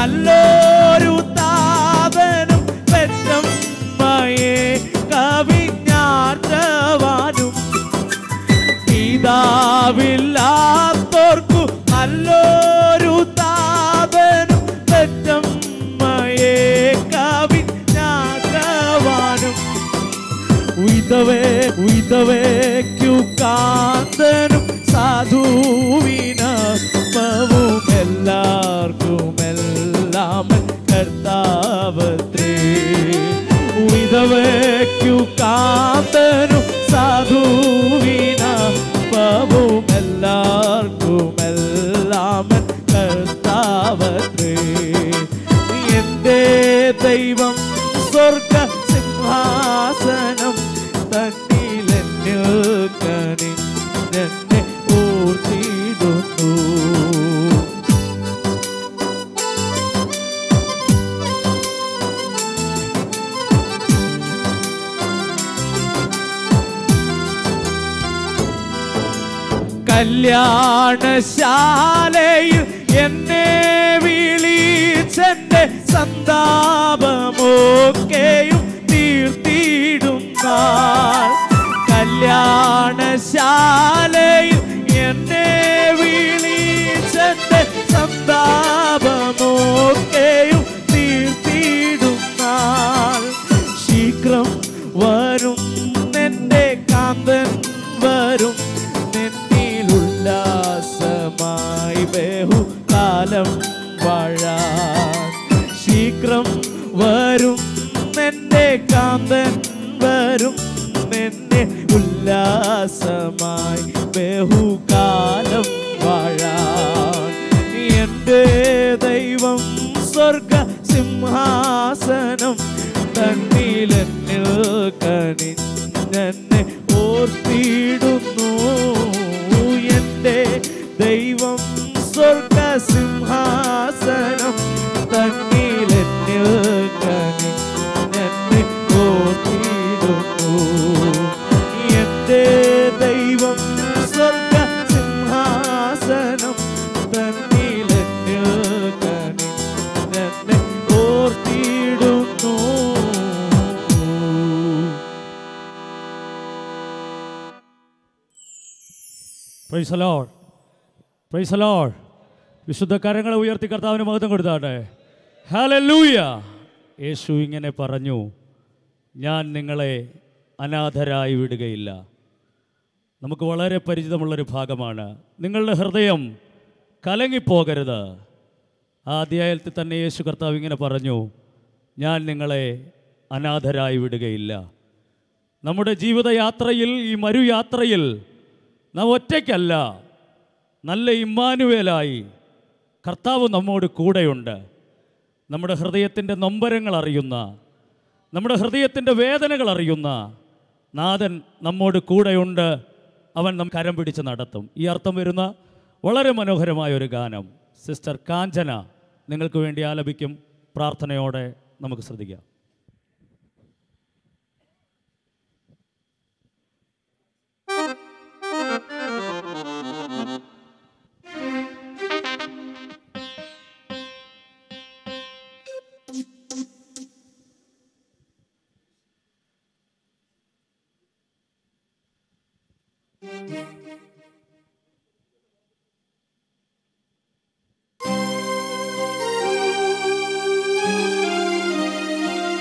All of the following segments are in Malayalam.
നല്ലൊരു താതനും പെറ്റമ്മയെ കവിഞ്ഞാറ്റവാനും പിതാവില്ലാത്തോർക്കു നല്ലൊരു താതനും പെറ്റമ്മയെ കവിഞ്ഞാറ്റവാനും ഉയ്തവേ ഉയ്തവേക്കു കാന്തനും സാധുവിനപ്പവും എല്ലാവർക്കും എല്ലാം കർത്താവത്രേ ഉയ്തവേക്കു കാന്തനും സാധുവിനപ്പവും എല്ലാവർക്കും എല്ലാം കർത്താവത്രേ എന്റെ ദൈവം സ്വർഗ സിംഹാസനം തന്നിലെന്നിൽ കനിഞ്ഞെന്നെ ഓർത്തിടുന്നു കല്യാണശാലയിൽ എന്നെ വിളിച്ചെന്റെ സന്താപമൊക്കെയും തീർത്തിടുന്ന കല്യാണശാലയിൽ എന്നെ വിളിച്ചെന്റെ സന്താപമൊക്കെയും തീർത്തിടുന്ന ശീഘ്രം വരും നിന്റെ കാന്തൻ വരും നിന്നിൽ ഉല്ലാസമായി ബഹുകാലം വാഴാൻ ശീഘ്രം വരും നിന്റെ കാന്തൻ വരും നിന്നെ ഉല്ലാസമായി ബഹുകാലം വാഴാൻ എന്റെ ദൈവം സ്വർഗ സിംഹാസനം തന്നിലെന്നിൽ കണിഞ്ഞെന്നെ ഓർത്തിടുന്നു എന്റെ ദൈവം സ്വർഗ സിംഹാസനം തന്നിലെന്നിൽ കണിഞ്ഞെന്നെ ഓർത്തിടുന്നു എന്റെ ദൈവം സ്വർഗ സിംഹാസനം തന്നിലെന്നിൽ കണിഞ്ഞെന്നെ ഓർത്തിടുന്നു പ്രൈസ് അലോൾ പ്രൈസ് അലോൾ വിശുദ്ധ കരങ്ങളെ ഉയർത്തി കർത്താവിന് മഹത്വം കൊടുത്താട്ടെ ഹല്ലേലൂയ യേശു ഇങ്ങനെ പറഞ്ഞു ഞാൻ നിങ്ങളെ അനാഥരായി വിടുകയില്ല നമുക്ക് വളരെ പരിചിതമുള്ളൊരു ഭാഗമാണ് നിങ്ങളുടെ ഹൃദയം കലങ്ങിപ്പോകരുത് ആ അധ്യായത്തിൽ തന്നെ യേശു കർത്താവ് ഇങ്ങനെ പറഞ്ഞു ഞാൻ നിങ്ങളെ അനാഥരായി വിടുകയില്ല നമ്മുടെ ജീവിതയാത്രയിൽ ഈ മരുയാത്രയിൽ നാം ഒറ്റയ്ക്കല്ല നല്ല ഇമ്മാനുവേലായി കർത്താവ് നമ്മോട് കൂടെയുണ്ട് നമ്മുടെ ഹൃദയത്തിൻ്റെ നൊമ്പരങ്ങൾ അറിയുന്ന നമ്മുടെ ഹൃദയത്തിൻ്റെ വേദനകൾ അറിയുന്ന നാഥൻ നമ്മോട് കൂടെയുണ്ട് അവൻ നം കരം പിടിച്ച് നടത്തും ഈ അർത്ഥം വരുന്ന വളരെ മനോഹരമായ ഒരു ഗാനം സിസ്റ്റർ കാഞ്ചന നിങ്ങൾക്ക് വേണ്ടി ആലപിക്കും പ്രാർത്ഥനയോടെ നമുക്ക് ശ്രദ്ധിക്കാം യേശുവേ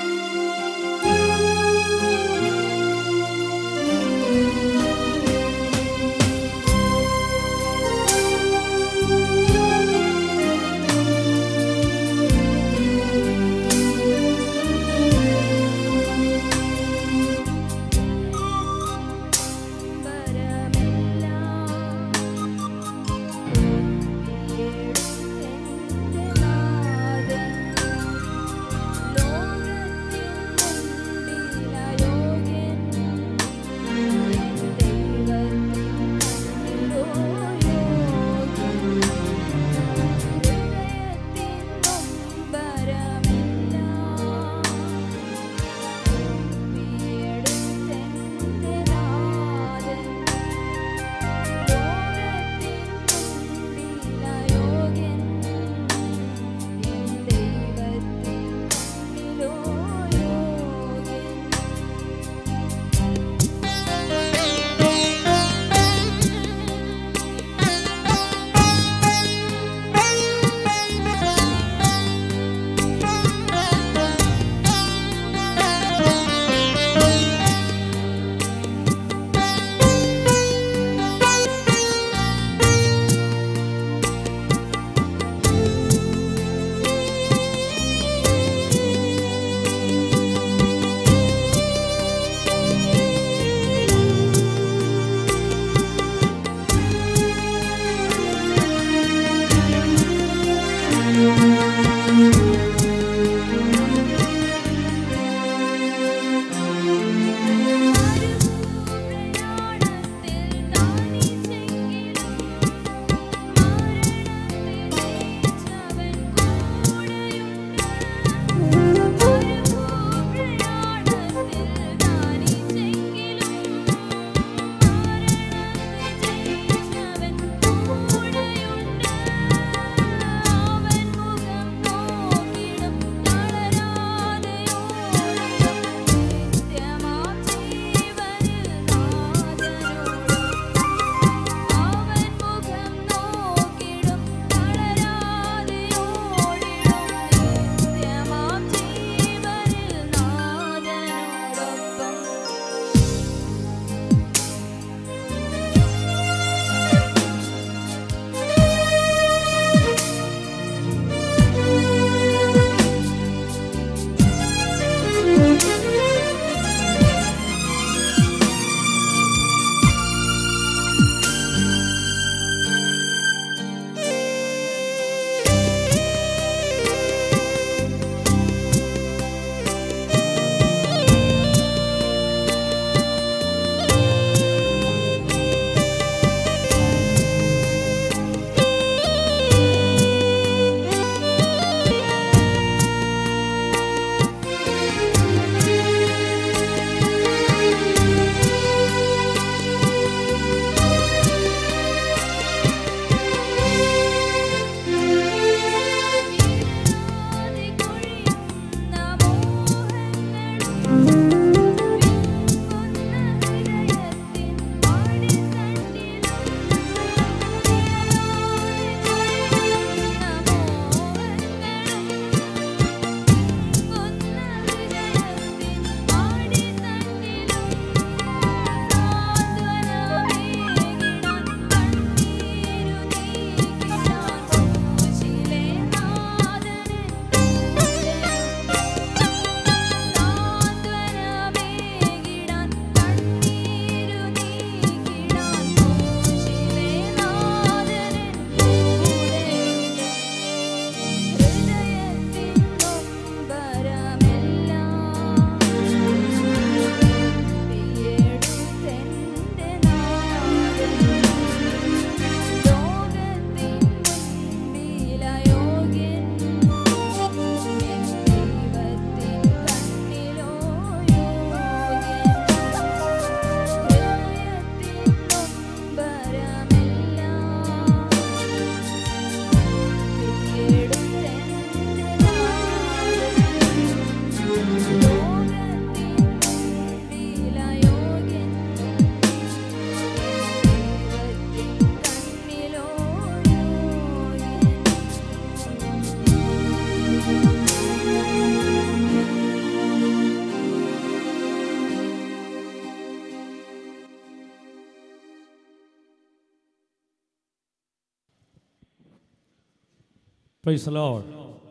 പ്രൈസ് ലോഡ്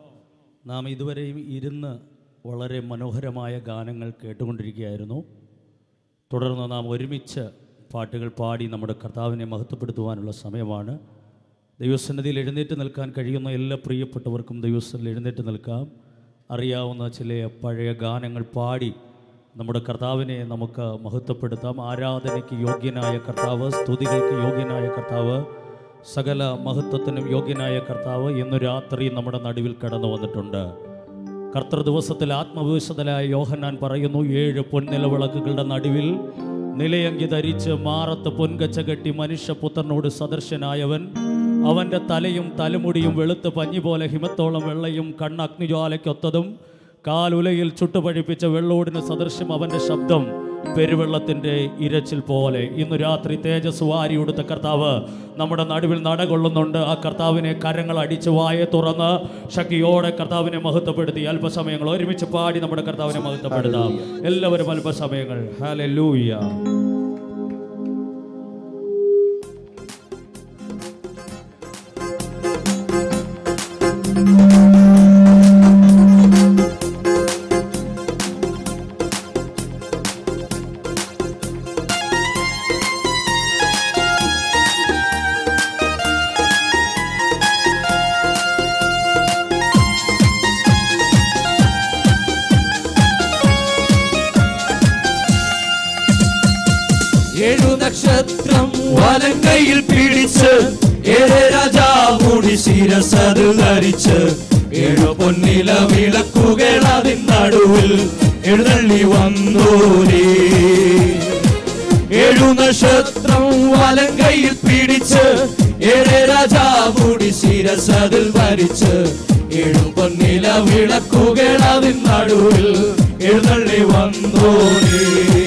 നാം ഇതുവരെയും ഇരുന്ന് വളരെ മനോഹരമായ ഗാനങ്ങൾ കേട്ടുകൊണ്ടിരിക്കുകയായിരുന്നു തുടർന്ന് നാം ഒരുമിച്ച് പാട്ടുകൾ പാടി നമ്മുടെ കർത്താവിനെ മഹത്വപ്പെടുത്തുവാനുള്ള സമയമാണ് ദൈവസന്നിധിയിൽ എഴുന്നേറ്റ് നിൽക്കാൻ കഴിയുന്ന എല്ലാ പ്രിയപ്പെട്ടവർക്കും ദൈവസന്നിധിയിൽ എഴുന്നേറ്റ് നിൽക്കാം അറിയാവുന്ന ചില പഴയ ഗാനങ്ങൾ പാടി നമ്മുടെ കർത്താവിനെ നമുക്ക് മഹത്വപ്പെടുത്താം ആരാധനയ്ക്ക് യോഗ്യനായ കർത്താവ് സ്തുതികൾക്ക് യോഗ്യനായ കർത്താവ് സകല മഹത്വത്തിനും യോഗ്യനായ കർത്താവ് ഇന്നു രാത്രി നമ്മുടെ നടുവിൽ കടന്നു വന്നിട്ടുണ്ട് കർത്തൃ ദിവസത്തിൽ ആത്മവിശുദ്ധനായ യോഹന്നാൻ പറയുന്നു ഏഴ് പൊൻനിലവിളക്കുകളുടെ നടുവിൽ നിലയങ്കി ധരിച്ച് മാറത്ത് പൊൻകച്ച കെട്ടി മനുഷ്യപുത്രനോട് സദർശനായവൻ അവൻ്റെ തലയും തലമുടിയും വെളുത്ത് പഞ്ഞി പോലെ ഹിമത്തോളം വെള്ളയും കണ്ണ് അഗ്നിജ്വാലയ്ക്കൊത്തതും കാലുലയിൽ ചുട്ടുപഴിപ്പിച്ച വെള്ളോടിന് സദൃശ്യം അവൻ്റെ ശബ്ദം പെരുവെള്ളത്തിൻ്റെ ഇരച്ചിൽ പോലെ ഇന്ന് രാത്രി തേജസ് വാരി ഉടുത്ത കർത്താവ് നമ്മുടെ നടുവിൽ നടകൊള്ളുന്നുണ്ട് ആ കർത്താവിനെ കരങ്ങൾ അടിച്ച് വായെ തുറന്ന് ശക്തിയോടെ കർത്താവിനെ മഹത്വപ്പെടുത്തി അല്പസമയങ്ങൾ ഒരുമിച്ച് പാടി നമ്മുടെ കർത്താവിനെ മഹത്വപ്പെടുത്താം എല്ലാവരും അല്പസമയങ്ങൾ ഹല്ലേലൂയ യേശുവേ നക്ഷത്രം വലങ്കയിൽ പിടിച്ച് ഏഴ് രാജാവുടി ശിരസത് ധരിച്ച് ഏഴു പൊന്നില വിളക്കുകൾ അതിൻ നടുവിൽ എഴുന്നള്ളി വന്നോരേ ഏഴു നക്ഷത്രം വലങ്കയിൽ പിടിച്ച് ഏഴ് രാജാവുടി ശിരസതിൽ വരിച്ച് ഏഴു പൊന്നില വിളക്കുകൾ അതിൻ നടുവിൽ എഴുന്നള്ളി വന്നോരേ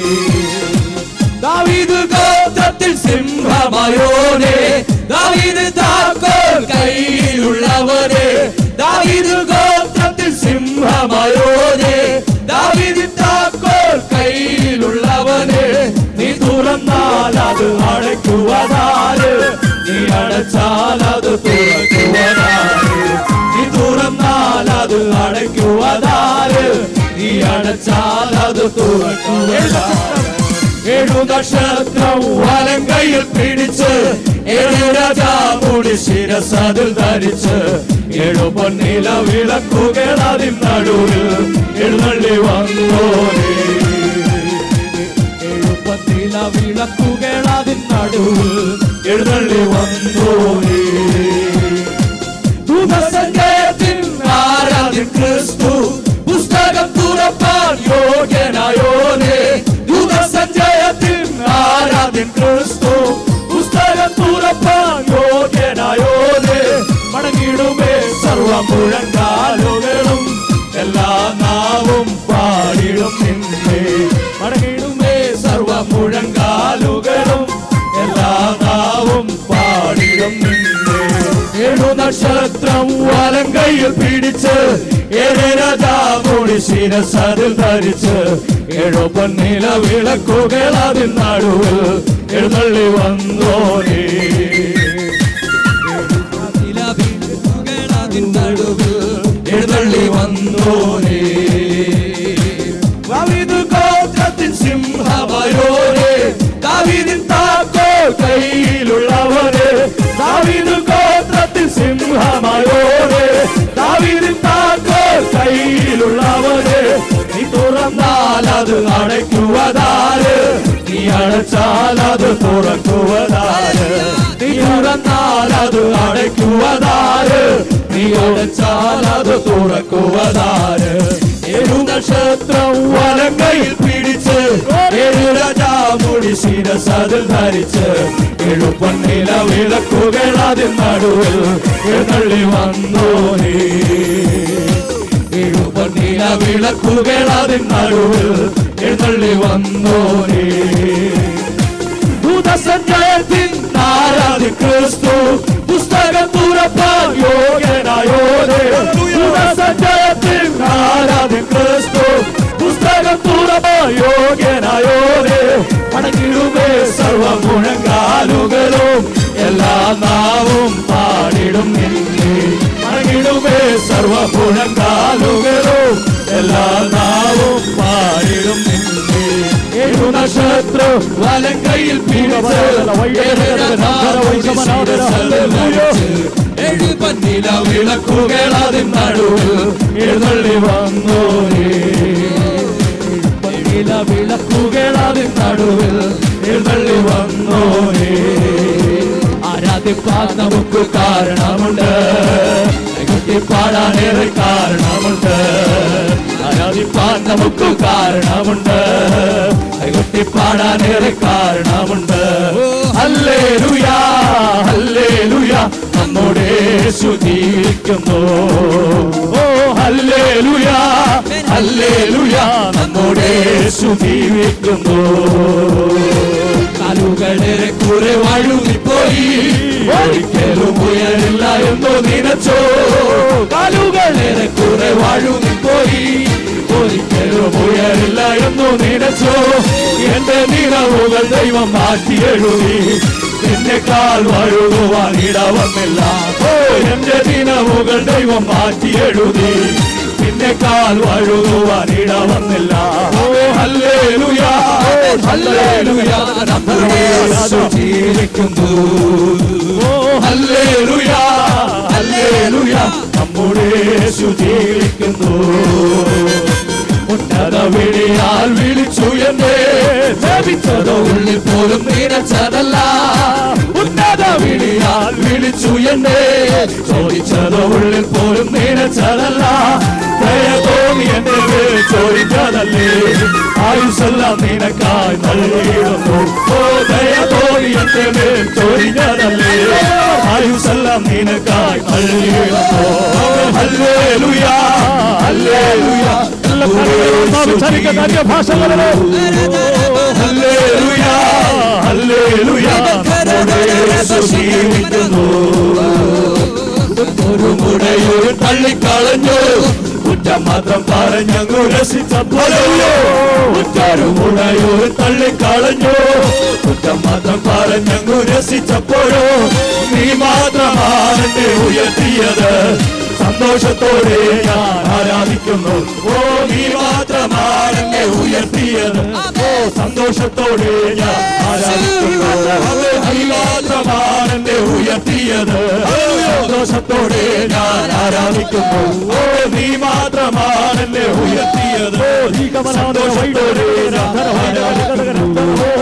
ദാവീദ് ഗോത്രത്തിൽ സിംഹമായോനെ ദാവീദ് താക്കോൽ കയ്യിലുള്ളവനെ ദാവീദ് ഗോത്രത്തിൽ സിംഹമായോനെ ദാവീദ് താക്കോൽ കയ്യിലുള്ളവനെ നീ തുറന്നാൽ അത് അടയ്ക്കുവതാര് നീ അടച്ചാൽ അത് തുറക്കുവതാര് നീ തുറന്നാൽ അത് അടയ്ക്കുവതാര് നീ അടച്ചാൽ അത് തുറക്കുവതാര് ഏഴു നക്ഷത്രം വലങ്കയിൽ പിടിച്ച് ഏഴു രാജാമുടി ശിരസതിൽ ധരിച്ച് ഏഴു പൊന്നില വിളക്കുകൾ അതിൻ നടുവിൽ എഴുന്നള്ളി വന്നോരേ ഏഴു പൊന്നില വിളക്കുകൾ അതിൻ നടുവിൽ എഴുന്നള്ളി വന്നോരേ ദൂതസഞ്ചയത്തിൻ ആരാധ്യൻ ക്രിസ്തു പുസ്തകം തുറപ്പാൻ യോഗ്യനായോനെ ദൂതസഞ്ചയത്തിൻ ആരാധ്യൻ ക്രിസ്തു പുസ്തകം തുറപ്പാൻ യോഗ്യനായോനെ മടങ്ങിടുമേ സർവ മുഴങ്കാലുകളും എല്ലാ നാവും പാടിടും നിന്നെ മടങ്ങിടുമേ സർവ മുഴങ്കാലുകളും എല്ലാ നാവും പാടിടും നിന്നെ ഏഴു നക്ഷത്രം വലങ്കയിൽ പിടിച്ച് ഏഴ് രാജാമൂടി ശിരസതിൽ ധരിച്ച് ഏഴു പൊന്നില വിളക്കുകൾ അതിൻ നടുവിൽ എഴുന്നള്ളി വന്നോരേ എഴുന്നള്ളി വന്നോരേ ദാവീദ് ഗോത്രത്തിൻ സിംഹമയോരേ ദാവീദിൻ താക്കോൽ കയ്യിലുള്ളവരെ ദാവീദ് ഗോത്രത്തിൻ സിംഹമയോരേ ദാവീദിൻ താക്കോൽ കയ്യിലുള്ളവരെ നീ തുറന്നാൽ അത് അടയ്ക്കുവതാര് നീ അടച്ചാൽ അത് തുറക്കുവതാര് നീ തുറന്നാൽ അത് അടയ്ക്കുവതാര് നീ അടച്ചാൽ അത് തുറക്കുവതാര് ഏഴു നക്ഷത്രം വലങ്കയിൽ പിടിച്ച് ഏഴു രാജാമുടി ശിരസതിൽ ധരിച്ച് ഏഴു പൊന്നില വിളക്കുകൾ അതിൻ നടുവിൽ എഴുന്നള്ളി വന്നോരേ ഏഴു പൊന്നില വിളക്കുകൾ അതിൻ നടുവിൽ എഴുന്നള്ളി വന്നോരേ ദൂതസഞ്ചയത്തിൻ ആരാധി ക്രിസ്തു പുസ്തകം തുറപ്പാൻ യോഗ്യനായോരേ ദൂതസഞ്ചയത്തിൻ ആരാധി ക്രിസ്തു പുസ്തകം തുറപ്പാൻ യോഗ്യനായോരേ മടങ്ങിടുമേ സർവ മുഴങ്കാലുകളും എല്ലാ നാവും പാടിടും നിന്നെ മടങ്ങിടുമേ സർവ മുഴങ്കാലുകളും എല്ലാ നാവും പാടിടും നിന്നെ ഏഴു നക്ഷത്രം വലങ്കയിൽ പിടിച്ച് ഏഴു പന്നില വിളക്കുകൾ അതിൻ നടുവിൽ എഴുന്നള്ളി വന്നോരേ പന്നില വിളക്കുകൾ അതിൻ നടുവിൽ എഴുന്നള്ളി വന്നോരേ ആരാധിപ്പാൻ നമുക്ക് കാരണമുണ്ട് കൈകൊട്ടി പാടാനേറെ കാരണമുണ്ട് ആരാധിപ്പാൻ നമുക്ക് കാരണമുണ്ട് കൈകൊട്ടി പാടാനേറെ കാരണമുണ്ട് ഹല്ലേലൂയാ ഹല്ലേലൂയാ നമ്മുടെ ജീവിക്കുന്നു ഓ ഹല്ലേലൂയാ ഹല്ലേലൂയാ നമ്മുടെ ജീവിക്കുന്നു കാലുകളേറെ കുറെ വഴുതിപ്പോയി ഒരിക്കലും ഉയരില്ല എന്നോ നിനച്ചോ കാലുകളേറെ കുറെ വഴുതിപ്പോയി ഒരിക്കലും ഉയരില്ല എന്നോ നിനച്ചോ എന്റെ നിറവുകൾ ദൈവം മാറ്റി എഴുതി എന്നെക്കാൾ വഴുകുവാൻ ഇടവന്നില്ല ഓ എന്റെ ദിനവുകൾ ദൈവം മാറ്റി എഴുതി പിന്നെക്കാൽ വഴുകുവാൻ ഇടവന്നില്ല ഓ ഹല്ലേലൂയാ ഹല്ലേലൂയാ നമ്മുടെ യേശു ജീവിക്കുന്നു ഓ ഹല്ലേലൂയാ ഹല്ലേലൂയാ നമ്മുടെ യേശു ജീവിക്കുന്നു ഉന്നത വിളിയാൽ വിളിച്ചുയർന്നേ ലഭിച്ചതോ ഉള്ളിൽ പോലും നിനച്ചതല്ല ഉന്നത വിളിയാൽ വിളിച്ചുയർന്നേ ചോദിച്ചതോ ഉള്ളിൽ പോലും നിനച്ചതല്ല ദയ തോന്നി എന്റെ മേൽ ചോദിച്ചതല്ലേ ആയുസെല്ലാം നിനക്കായി നൽകിയിടുന്നു ഓ ദയ തോന്നി എന്റെ മേൽ ചോദിച്ചതല്ലേ ആയുസെല്ലാം നിനക്കായി നൽകിയിടുന്നു ഹല്ലേലൂയ ഹല്ലേലൂയ സംസാരിക്കുന്ന അന്യഭാഷകളിലെ ഹല്ലേലൂയ ഹല്ലേലൂയ നമ്മുടെ യേശു ജീവിക്കുന്നു ഒരു മുടയൊരു തള്ളിക്കളഞ്ഞു കുറ്റം മാത്രം പറഞ്ഞങ്ങു രസിച്ചപ്പോഴോ കുറ്റൊരു മുടയൊരു തള്ളിക്കളഞ്ഞു കുറ്റം മാത്രം പറഞ്ഞങ്ങു രസിച്ചപ്പോഴോ നീ മാത്രമാണ് എന്നെ ഉയർത്തിയത് സന്തോഷത്തോടെ ഞാൻ ആരാധിക്കുന്നു ഓ നീ മാത്രമാണ് എന്നെ ഉയർത്തിയത് ഓ സന്തോഷത്തോടെ ഞാൻ ആരാധിക്കുന്നു നീ മാത്രമാണ് എന്നെ ഉയർത്തിയത് സന്തോഷത്തോടെ ഞാൻ ആരാധിക്കുന്നു ഓ നീ മാത്രമാണ് എന്നെ ഉയർത്തിയത് സന്തോഷത്തോടെ ഞാൻ ആരാധിക്കുന്നു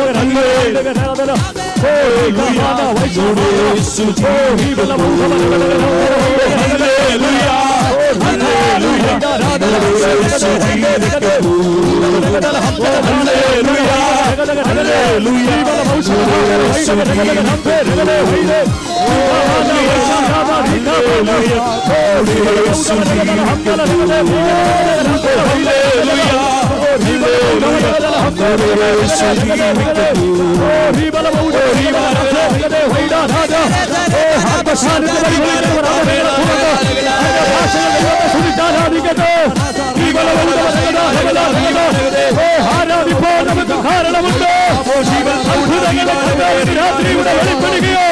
കാരണമുണ്ട് രാത്രിയുടെ വെളിപ്പെടുകയോ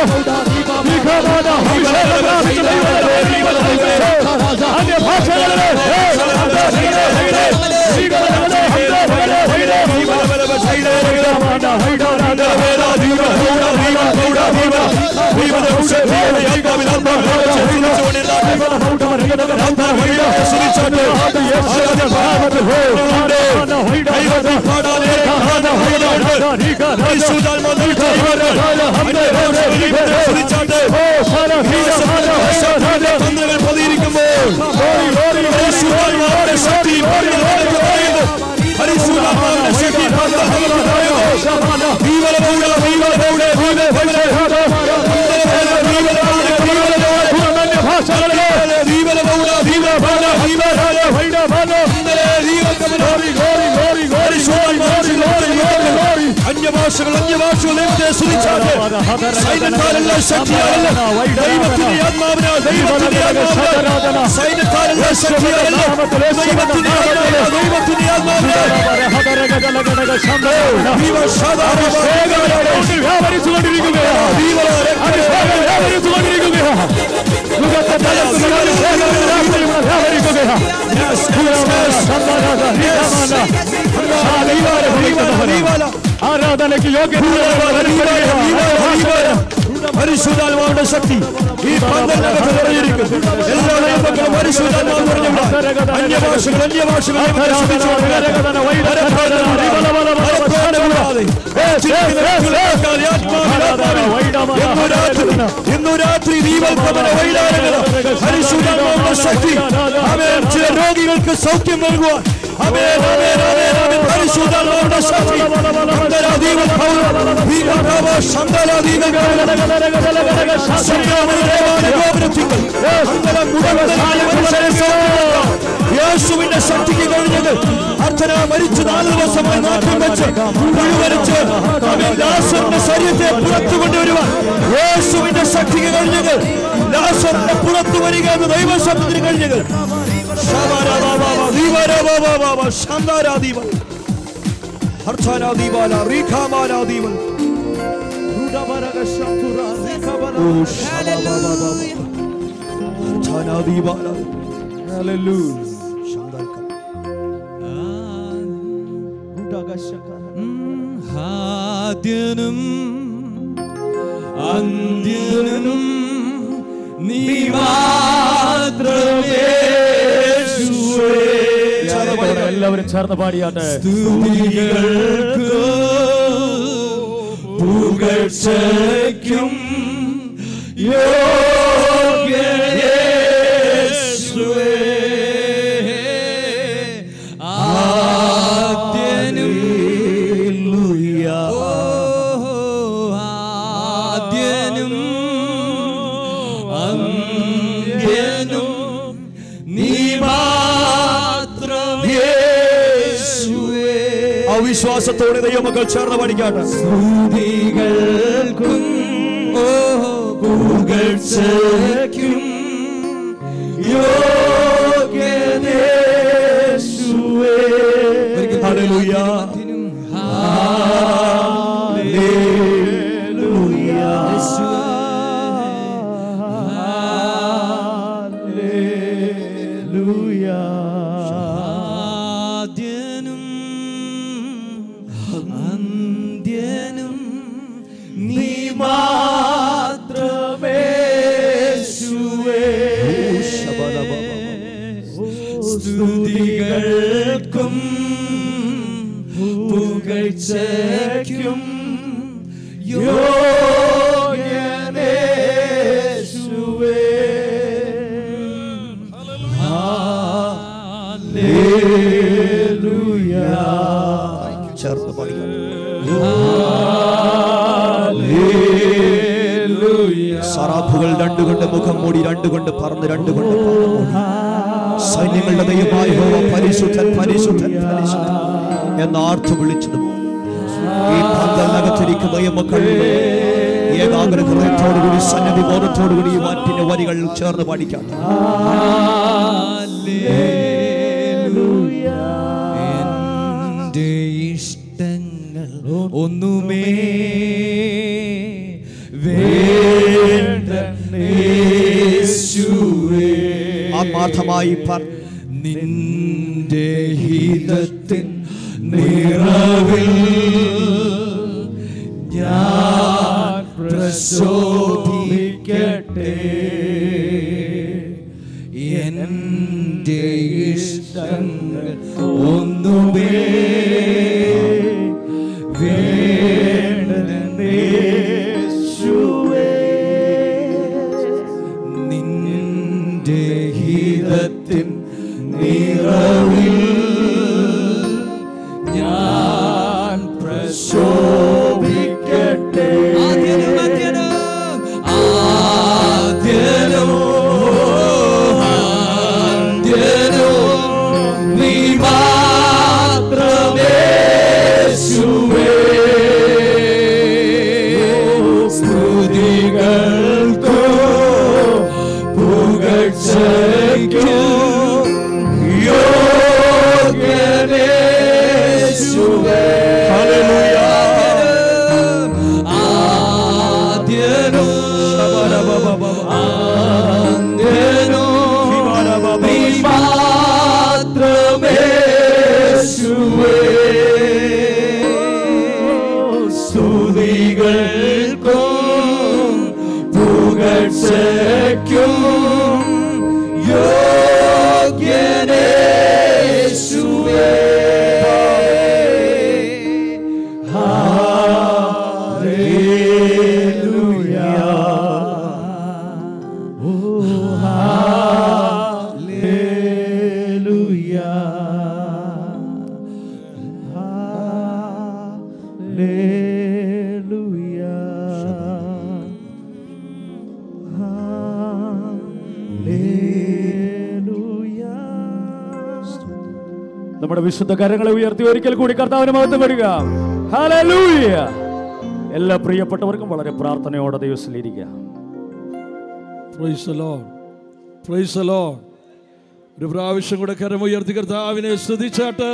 അന്യഭാഷകളിലെ അന്യഭാഷകൾ അന്യഭാഷകൾ എവിടെ സ്തുതിച്ചാട്ടെ സൈന്യക്കാരല്ല ശക്തിയാലല്ല ദൈവത്തിന്റെ ആത്മാവിനാൽ ദൈവത്തിന്റെ ആത്മാവിനാൽ സൈന്യക്കാരല്ല ശക്തിയാലല്ല ദൈവത്തിന്റെ ആത്മാവിനാൽ ദൈവത്തിന്റെ ആത്മാവിനാൽ ആരാധനയ്ക്ക് യോഗ്യത പരിശുദ്ധാത്മാവിന്റെ ശക്തി ഈ പന്തലിനകത്ത് നിറഞ്ഞിരിക്കും എല്ലാ ദൈവങ്ങളും പരിശുദ്ധാത്മാവ് നിറഞ്ഞവിടെ അന്യഭാഷകൾ അന്യഭാഷകൾ ദൈവത്തെ സ്തുതിച്ചുകൊണ്ട് ഇന്നു രാത്രി ഇന്നു രാത്രി ദീപൽപ്പമന വൈരാരങ്ങൾ പരിശുദ്ധാത്മാവിന്റെ ശക്തി അവൻ ചില രോഗികൾക്ക് സൗഖ്യം നൽകുവാൻ അമേൻ അമേൻ അമേൻ അമേൻ പരിശുദ്ധാത്മാവിന്റെ ശക്തി അന്തരാ ദീപൽഭവനം ദീപൽഭവ ശന്തല ദീപൽഭവനം യേശുവിന്റെ ശക്തിക്ക് കഴിഞ്ഞത് അർത്ഥന മരിച്ച് നാല് ദിവസമായി നാട്ടിൽ വെച്ച് കുഴിവരച്ച് ലാസറിന്റെ ശരീരത്തെ പുറത്തു കൊണ്ടുവരുവാൻ യേശുവിന്റെ ശക്തിക്ക് കഴിഞ്ഞത് ലാസറിന്റെ പുറത്തു വരിക എന്ന് ദൈവശബ്ദത്തിന് കഴിഞ്ഞത് ശാന്താരാദീപൻ അർത്ഥാനാദീപാല റീഖാമാനാദീപൻ ആദ്യനും അന്ത്യനും നീ മാത്രമേ എല്ലാവരും ചേർന്ന് പാടിയാട്ടെ സ്തുതികൾക്ക് പുകഴ്ചയ്ക്കും യോഗ്യയേശുവേ ആദ്യനും ഓ, ആദ്യനും അന്ത്യനും നീ മാത്രം യേശുവേ അവിശ്വാസത്തോടെ ദൈവമക്കൾ ചേർന്ന് പഠിക്കാട്ടെ സ്തുതികൾക്കും ഓ പുകഴ്ചയ്ക്കും യോഗ്യനേശുവേ ഹല്ലേലൂയ. ആദ്യനും അന്ത്യനും നീ മാത്രമേ സ്തുതികൾക്കും പുകഴ്ചയ്ക്കും യോഗ്യനേശുവേ ചേർന്ന് പഠിക്കാം സറാഫുകൾ രണ്ടുകൊണ്ട് മുഖം മൂടി രണ്ടുകൊണ്ട് പറന്ന് രണ്ടുകൊണ്ട് പാദം മൂടി സൈന്യങ്ങളുടെ ദൈവമായ യഹോവ പരിശുദ്ധൻ പരിശുദ്ധൻ പരിശുദ്ധൻ എന്ന ആർത്ത് വിളിച്ചതുപോലെ ഈ പന്തലിനകത്തിരിക്കുന്ന ദൈവമക്കൾ ഏകാഗ്ര ഹൃദയത്തോടുകൂടി സന്നദ്ധി ബോധത്തോടുകൂടി ഈ മാറ്റിന്റെ വരികൾ ചേർന്ന് പഠിക്കാം എന്റെ ഇഷ്ടങ്ങൾ ഒന്നുമേ വേണ്ടേശുവേ ആത്മാർത്ഥമായി പറ നിന്റെ ഹിതത്തിൻ നിറവിൽ ഞാൻ പ്രശോഭിക്കട്ടെ എന്റെ ഇഷ്ടങ്ങൾ ഒന്നുമേ വേണ്ടേശുവേ നിന്റെ ഹിതത്തിൻ നിറവിൽ ഞാൻ പ്രശോഭിക്കട്ടെ ആദ്യനും ആദ്യനും ആദ്യനും ആദ്യനും നീ മാത്രമേ സ്തുതികൾക്കോ പുകഴ്ചയ്ക്കോ യോഗ്യനേശുവേ ആദ്യനോ ആദ്യനോ നീ മാത്രമേ സ്തുതികൾക്കും പുകഴ്ചയ്ക്കും യോഗ്യനേശുവേ നമ്മുടെ വിശുദ്ധ കരങ്ങളെ ഉയർത്തി ഒരിക്കൽ കൂടി കർത്താവിന് മഹത്വം വരിക ഹല്ലേലൂയ എല്ലാ പ്രിയപ്പെട്ടവർക്കും വളരെ പ്രാർത്ഥനയോടെ ദിവസത്തിലിരിക്കുക Praise the Lord. Praise the Lord. ഒരു പ്രാവശ്യം കൂടെ കരമുയർത്തി കർത്താവിനെ സ്തുതിച്ചാട്ട്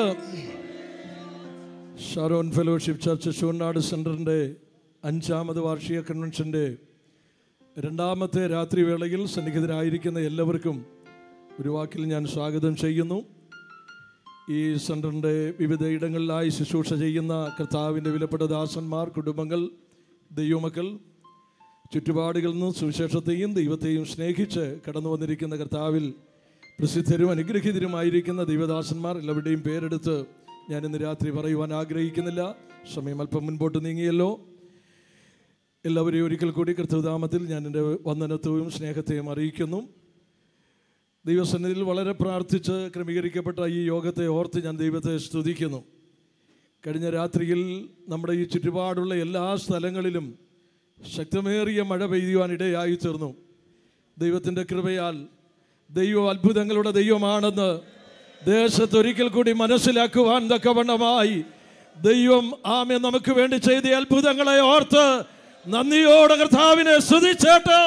ഷാരോൺ ഫെലോഷിപ്പ് ചർച്ച് ചൂർനാട് സെൻറ്ററിൻ്റെ അഞ്ചാമത് വാർഷിക കൺവെൻഷൻ്റെ രണ്ടാമത്തെ രാത്രി വേളയിൽ സന്നിഹിതരായിരിക്കുന്ന എല്ലാവർക്കും ഒരു വാക്കിൽ ഞാൻ സ്വാഗതം ചെയ്യുന്നു ഈ സെൻറ്ററിൻ്റെ വിവിധ ഇടങ്ങളിലായി ശുശ്രൂഷ ചെയ്യുന്ന കർത്താവിൻ്റെ വിലപ്പെട്ട ദാസന്മാർ കുടുംബങ്ങൾ ദൈവമക്കൾ ചുറ്റുപാടുകളിൽ നിന്ന് സുവിശേഷത്തെയും ദൈവത്തെയും സ്നേഹിച്ച് കടന്നു വന്നിരിക്കുന്ന കർത്താവിൽ പ്രസിദ്ധരും അനുഗ്രഹീതരുമായിരിക്കുന്ന ദൈവദാസന്മാർ എല്ലാവരുടെയും പേരെടുത്ത് ഞാൻ ഇന്ന് രാത്രി പറയുവാൻ ആഗ്രഹിക്കുന്നില്ല സമയം അല്പം മുൻപോട്ട് നീങ്ങിയല്ലോ എല്ലാവരെയും ഒരിക്കൽ കൂടി കൃത്യധാമത്തിൽ ഞാൻ എൻ്റെ വന്ദനത്വവും സ്നേഹത്തെയും അറിയിക്കുന്നു ദൈവസന്നിധിയിൽ വളരെ പ്രാർത്ഥിച്ച് ക്രമീകരിക്കപ്പെട്ട ഈ യോഗത്തെ ഓർത്ത് ഞാൻ ദൈവത്തെ സ്തുതിക്കുന്നു കഴിഞ്ഞ രാത്രിയിൽ നമ്മുടെ ഈ ചുറ്റുപാടുള്ള എല്ലാ സ്ഥലങ്ങളിലും ശക്തമേറിയ മഴ പെയ്യുവാൻ ഇടയായി തീർന്നു ദൈവത്തിൻ്റെ കൃപയാൽ ദൈവം അത്ഭുതങ്ങളുടെ ദൈവമാണെന്ന് ദേശത്തൊരിക്കൽ കൂടി മനസ്സിലാക്കുവാൻ തക്കവണ്ണമായി ദൈവം ആമെ നമുക്ക് വേണ്ടി ചെയ്ത അത്ഭുതങ്ങളെ ഓർത്ത് നന്ദിയോടെ കർത്താവിനെ സ്തുതിച്ചേട്ട്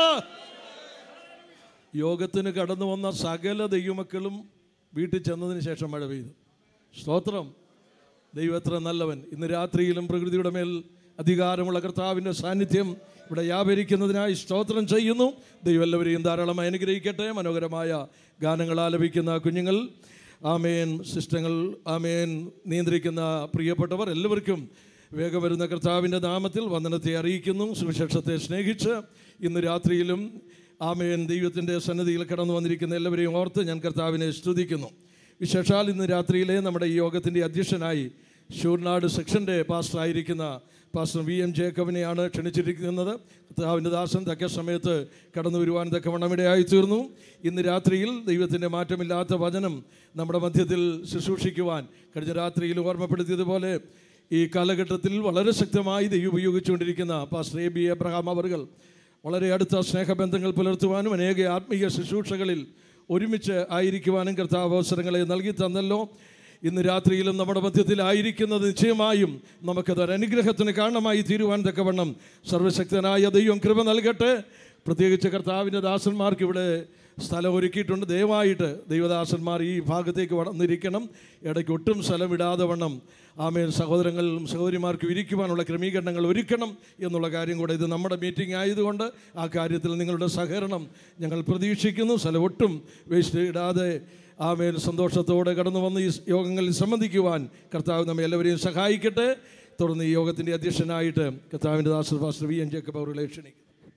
യോഗത്തിന് കടന്നു വന്ന സകല ദൈവമക്കളും വീട്ടിൽ ചെന്നതിന് ശേഷം മഴ പെയ്തു സ്തോത്രം ദൈവം എത്ര നല്ലവൻ ഇന്ന് രാത്രിയിലും പ്രകൃതിയുടെ മേൽ അധികാരമുള്ള കർത്താവിൻ്റെ സാന്നിധ്യം ഇവിടെ വ്യാപരിക്കുന്നതിനായി സ്തോത്രം ചെയ്യുന്നു ദൈവം എല്ലാവരെയും ധാരാളമായി അനുഗ്രഹിക്കട്ടെ മനോഹരമായ ഗാനങ്ങൾ ആലപിക്കുന്ന കുഞ്ഞുങ്ങൾ ആമേൻ സിസ്റ്റങ്ങൾ ആമേൻ നിയന്ത്രിക്കുന്ന പ്രിയപ്പെട്ടവർ എല്ലാവർക്കും വേഗം വരുന്ന കർത്താവിൻ്റെ നാമത്തിൽ വന്ദനത്തെ അറിയിക്കുന്നു സുവിശേഷത്തെ സ്നേഹിച്ച് ഇന്ന് രാത്രിയിലും ആമേൻ ദൈവത്തിൻ്റെ സന്നദ്ധിയിൽ കടന്നു വന്നിരിക്കുന്ന എല്ലാവരെയും ഓർത്ത് ഞാൻ കർത്താവിനെ സ്തുതിക്കുന്നു വിശേഷാൽ ഇന്ന് രാത്രിയിലെ നമ്മുടെ ഈ യോഗത്തിൻ്റെ അധ്യക്ഷനായി ഷൂർനാട് സെക്ഷൻ്റെ പാസ്റ്ററായിരിക്കുന്ന പാസ്റ്റർ വി എം ജേക്കബിനെയാണ് ക്ഷണിച്ചിരിക്കുന്നത് കർത്താവിൻ്റെ ദാസൻ തക്ക സമയത്ത് കടന്നു വരുവാൻ തക്കവണ്ണമിടയായി തീർന്നു ഇന്ന് രാത്രിയിൽ ദൈവത്തിൻ്റെ മാറ്റമില്ലാത്ത വചനം നമ്മുടെ മധ്യത്തിൽ ശുശ്രൂഷിക്കുവാൻ കഴിഞ്ഞ രാത്രിയിൽ ഓർമ്മപ്പെടുത്തിയതുപോലെ ഈ കാലഘട്ടത്തിൽ വളരെ ശക്തമായി ദൈവം ഉപയോഗിച്ചുകൊണ്ടിരിക്കുന്ന പാസ്റ്റർ എ ബി എബ്രഹാം അവറുകൾ വളരെ അടുത്ത സ്നേഹബന്ധങ്ങൾ പുലർത്തുവാനും അനേക ആത്മീയ ശുശ്രൂഷകളിൽ ഒരുമിച്ച് ആയിരിക്കുവാനും കർത്താവ് അവസരങ്ങളെ നൽകി തന്നല്ലോ ഇന്ന് രാത്രിയിലും നമ്മുടെ മധ്യത്തിലായിരിക്കുന്നത് നിശ്ചയമായും നമുക്കതൊരു അനുഗ്രഹത്തിന് കാരണമായി തീരുവാൻ തക്കവണ്ണം സർവശക്തനായ ദൈവം കൃപ നൽകട്ടെ പ്രത്യേകിച്ച് കർത്താവിൻ്റെ ദാസന്മാർക്ക് ഇവിടെ സ്ഥലം ഒരുക്കിയിട്ടുണ്ട് ദയവായിട്ട് ദൈവദാസന്മാർ ഈ ഭാഗത്തേക്ക് വന്നിരിക്കണം ഇടയ്ക്ക് ഒട്ടും സ്ഥലം വിടാതെ വണ്ണം ആമേൻ സഹോദരങ്ങളും സഹോദരിമാർക്കും ഇരിക്കുവാനുള്ള ക്രമീകരണങ്ങൾ ഒരുക്കണം എന്നുള്ള കാര്യം കൂടെ ഇത് നമ്മുടെ മീറ്റിംഗ് ആയതുകൊണ്ട് ആ കാര്യത്തിൽ നിങ്ങളുടെ സഹകരണം ഞങ്ങൾ പ്രതീക്ഷിക്കുന്നു സ്ഥലം ഒട്ടും വേസ്റ്റ് ഇടാതെ ആമേൻ സന്തോഷത്തോടെ കടന്നു വന്ന് ഈ യോഗങ്ങളിൽ സംബന്ധിക്കുവാൻ കർത്താവ് നമ്മെ എല്ലാവരെയും സഹായിക്കട്ടെ തുടർന്ന് ഈ യോഗത്തിൻ്റെ അധ്യക്ഷനായിട്ട് കർത്താവിൻ്റെ ദാസർ ഫാസ്റ്റർ വി എൻ ജേക്കബ് അവരുടെ ക്ഷണിക്കുന്നു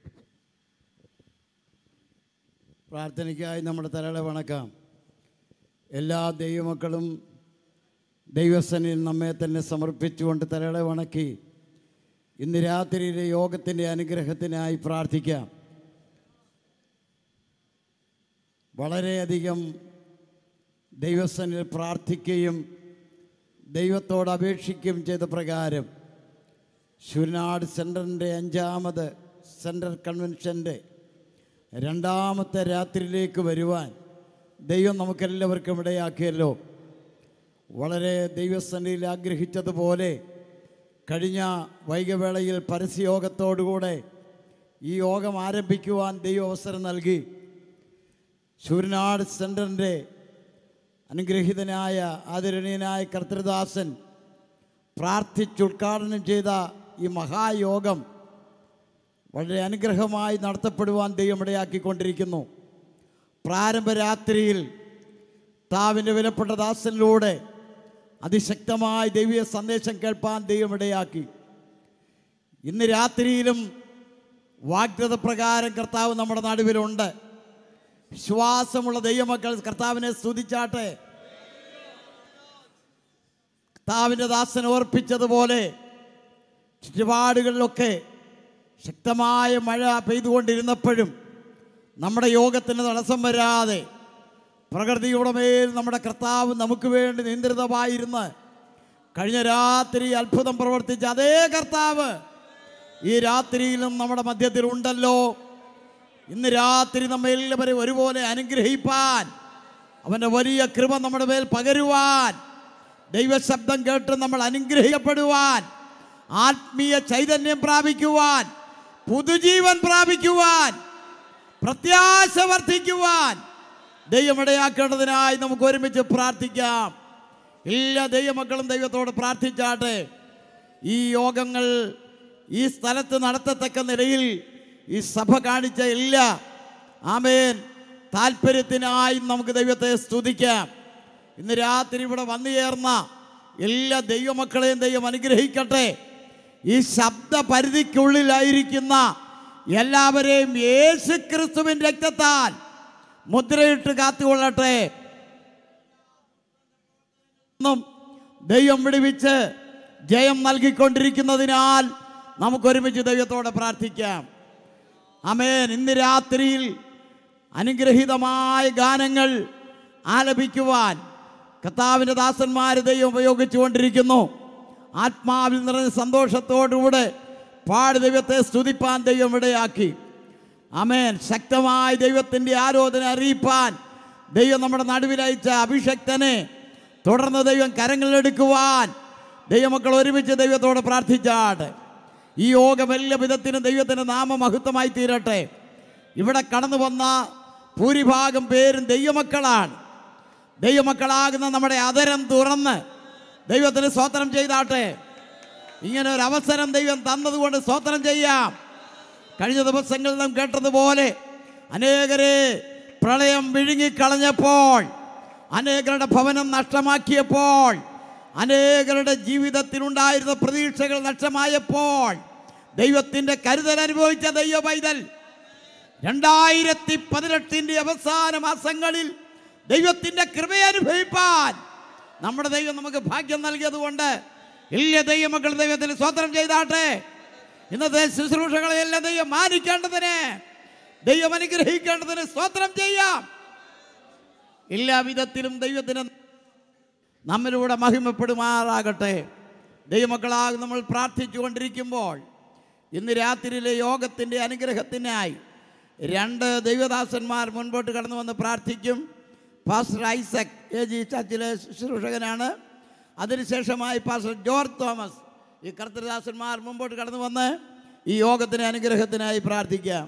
പ്രാർത്ഥനയ്ക്കായി നമ്മുടെ തലകളെ വണക്കാം എല്ലാ ദൈവമക്കളും ദൈവസനിൽ നമ്മെ തന്നെ സമർപ്പിച്ചുകൊണ്ട് തലകളെ വണക്കി ഇന്ന് രാത്രിയിലെ യോഗത്തിൻ്റെ അനുഗ്രഹത്തിനായി പ്രാർത്ഥിക്കാം വളരെയധികം ദൈവസനിൽ പ്രാർത്ഥിക്കുകയും ദൈവത്തോട് അപേക്ഷിക്കുകയും ചെയ്ത പ്രകാരം ശൂരനാട് സെൻറ്ററിൻ്റെ അഞ്ചാമത് സെൻട്രൽ കൺവെൻഷൻ്റെ രണ്ടാമത്തെ രാത്രിയിലേക്ക് വരുവാൻ ദൈവം നമുക്കെല്ലാവർക്കും ഇടയാക്കിയല്ലോ വളരെ ദൈവസന്നിധിയിൽ ആഗ്രഹിച്ചതുപോലെ കഴിഞ്ഞ വൈകവേളയിൽ പരസ്യയോഗത്തോടുകൂടെ ഈ യോഗം ആരംഭിക്കുവാൻ ദൈവം അവസരം നൽകി ശൂരനാട് സെൻറ്ററിൻ്റെ അനുഗ്രഹീതനായ ആദരണീയനായ കർത്തൃദാസൻ പ്രാർത്ഥിച്ചുദ്ഘാടനം ചെയ്ത ഈ മഹായോഗം വളരെ അനുഗ്രഹമായി നടത്തപ്പെടുവാൻ ദൈവം ഇടയാക്കിക്കൊണ്ടിരിക്കുന്നു പ്രാരംഭ രാത്രിയിൽ താവിൻ്റെ വിലപ്പെട്ട ദാസനിലൂടെ അതിശക്തമായ ദൈവീയ സന്ദേശം കേൾപ്പാൻ ദൈവം ഇടയാക്കി ഇന്ന് രാത്രിയിലും വാഗ്ദത്ത പ്രകാരം കർത്താവ് നമ്മുടെ നടുവിലുണ്ട് വിശ്വാസമുള്ള ദൈവമക്കൾ കർത്താവിനെ സ്തുതിച്ചാട്ടെ കർത്താവിൻ്റെ ദാസൻ ഓർപ്പിച്ചതുപോലെ ചുറ്റുപാടുകളിലൊക്കെ ശക്തമായ മഴ പെയ്തുകൊണ്ടിരുന്നപ്പോഴും നമ്മുടെ യോഗത്തിന് തടസ്സം വരാതെ പ്രകൃതിയുടെ മേൽ നമ്മുടെ കർത്താവ് നമുക്ക് വേണ്ടി നിയന്ത്രിതമായിരുന്ന് കഴിഞ്ഞ രാത്രി അത്ഭുതം പ്രവർത്തിച്ച അതേ കർത്താവ് ഈ രാത്രിയിലും നമ്മുടെ മധ്യത്തിൽ ഉണ്ടല്ലോ ഇന്ന് രാത്രി നമ്മെ എല്ലാവരെയും ഒരുപോലെ അനുഗ്രഹിപ്പാൻ അവൻ്റെ വലിയ കൃപ നമ്മുടെ മേൽ പകരുവാൻ ദൈവശബ്ദം കേട്ട് നമ്മൾ അനുഗ്രഹിക്കപ്പെടുവാൻ ആത്മീയ ചൈതന്യം പ്രാപിക്കുവാൻ പുതുജീവൻ പ്രാപിക്കുവാൻ പ്രത്യാശ വർദ്ധിക്കുവാൻ ദൈവം ഇടയാക്കേണ്ടതിനായി നമുക്ക് ഒരുമിച്ച് പ്രാർത്ഥിക്കാം എല്ലാ ദൈവമക്കളും ദൈവത്തോട് പ്രാർത്ഥിച്ചാട്ടെ ഈ യോഗങ്ങൾ ഈ സ്ഥലത്ത് നടത്തത്തക്ക നിലയിൽ ഈ സഭ കാണിച്ച എല്ലാ ആമേൻ താല്പര്യത്തിനായി നമുക്ക് ദൈവത്തെ സ്തുതിക്കാം ഇന്ന് രാത്രി ഇവിടെ വന്നു ചേർന്ന എല്ലാ ദൈവമക്കളെയും ദൈവം അനുഗ്രഹിക്കട്ടെ ഈ ശബ്ദ പരിധിക്കുള്ളിലായിരിക്കുന്ന എല്ലാവരെയും യേശു ക്രിസ്തുവിൻ രക്തത്താൽ മുദ്രയിട്ട് കാത്തുകൊള്ളട്ടെ ും ദൈവം വിടുവിച്ച് ജയം നൽകിക്കൊണ്ടിരിക്കുന്നതിനാൽ നമുക്ക് ഒരുമിച്ച് ദൈവത്തോടെ പ്രാർത്ഥിക്കാം അമേൻ ഇന്ന് രാത്രിയിൽ അനുഗ്രഹീതമായ ഗാനങ്ങൾ ആലപിക്കുവാൻ കർത്താവിൻ്റെ ദാസന്മാർ ദൈവം ഉപയോഗിച്ചുകൊണ്ടിരിക്കുന്നു ആത്മാവിൽ നിറഞ്ഞ സന്തോഷത്തോടുകൂടെ പാടി ദൈവത്തെ സ്തുതിപ്പാൻ ദൈവം ഇടയാക്കി അമേൻ ശക്തമായ ദൈവത്തിൻ്റെ ആരോധന അറിയിപ്പാൻ ദൈവം നമ്മുടെ നടുവിലയച്ച അഭിഷക്തനെ തുടർന്ന് ദൈവം കരങ്ങളിലെടുക്കുവാൻ ദൈവമക്കൾ ഒരുമിച്ച് ദൈവത്തോട് പ്രാർത്ഥിച്ചാട്ടെ ഈ യോഗം എല്ലാ വിധത്തിനും ദൈവത്തിൻ്റെ നാമമഹത്വമായി തീരട്ടെ ഇവിടെ കടന്നു വന്ന ഭൂരിഭാഗം പേരും ദൈവമക്കളാണ് ദൈവമക്കളാകുന്ന നമ്മുടെ അതരം തുറന്ന് ദൈവത്തിന് സ്തോത്രം ചെയ്താട്ടെ ഇങ്ങനെ ഒരു അവസരം ദൈവം തന്നതുകൊണ്ട് സ്തോത്രം ചെയ്യാം കഴിഞ്ഞ ദിവസങ്ങളിൽ നാം കേട്ടതുപോലെ അനേകരെ പ്രളയം വിഴുങ്ങിക്കളഞ്ഞപ്പോൾ അനേകരുടെ ഭവനം നഷ്ടമാക്കിയപ്പോൾ അനേകരുടെ ജീവിതത്തിലുണ്ടായിരുന്ന പ്രതീക്ഷകൾ നഷ്ടമായപ്പോൾ ദൈവത്തിൻ്റെ കരുതൽ അനുഭവിച്ച ദൈവ പൈതൽ രണ്ടായിരത്തി പതിനെട്ടിൻ്റെ അവസാന മാസങ്ങളിൽ ദൈവത്തിൻ്റെ കൃപയെ അനുഭവിപ്പാൻ നമ്മുടെ ദൈവം നമുക്ക് ഭാഗ്യം നൽകിയതുകൊണ്ട് എല്ലാ ദൈവമക്കൾ ദൈവത്തിന് സ്വതന്ത്രം ചെയ്താട്ടെ ഇന്നത്തെ ശുശ്രൂഷകളെ എല്ലാം ദൈവം മാനിക്കേണ്ടതിന് ദൈവം അനുഗ്രഹിക്കേണ്ടതിന് സ്വതന്ത്രം ചെയ്യാം എല്ലാ വിധത്തിലും ദൈവത്തിന് നമ്മിലൂടെ മഹിമപ്പെടുമാറാകട്ടെ ദൈവമക്കളാകെ നമ്മൾ പ്രാർത്ഥിച്ചു കൊണ്ടിരിക്കുമ്പോൾ ഇന്ന് രാത്രിയിലെ യോഗത്തിൻ്റെ അനുഗ്രഹത്തിനായി രണ്ട് ദൈവദാസന്മാർ മുൻപോട്ട് കടന്നു വന്ന് പ്രാർത്ഥിക്കും പാസ്റ്റർ ഐസക് എ ജി ചർച്ചിലെ ശുശ്രൂഷകനാണ് അതിനുശേഷമായി പാസ്റ്റർ ജോർജ് തോമസ് ഈ കർത്തദാസന്മാർ മുമ്പോട്ട് കടന്നു വന്ന് ഈ യോഗത്തിന് അനുഗ്രഹത്തിനായി പ്രാർത്ഥിക്കാം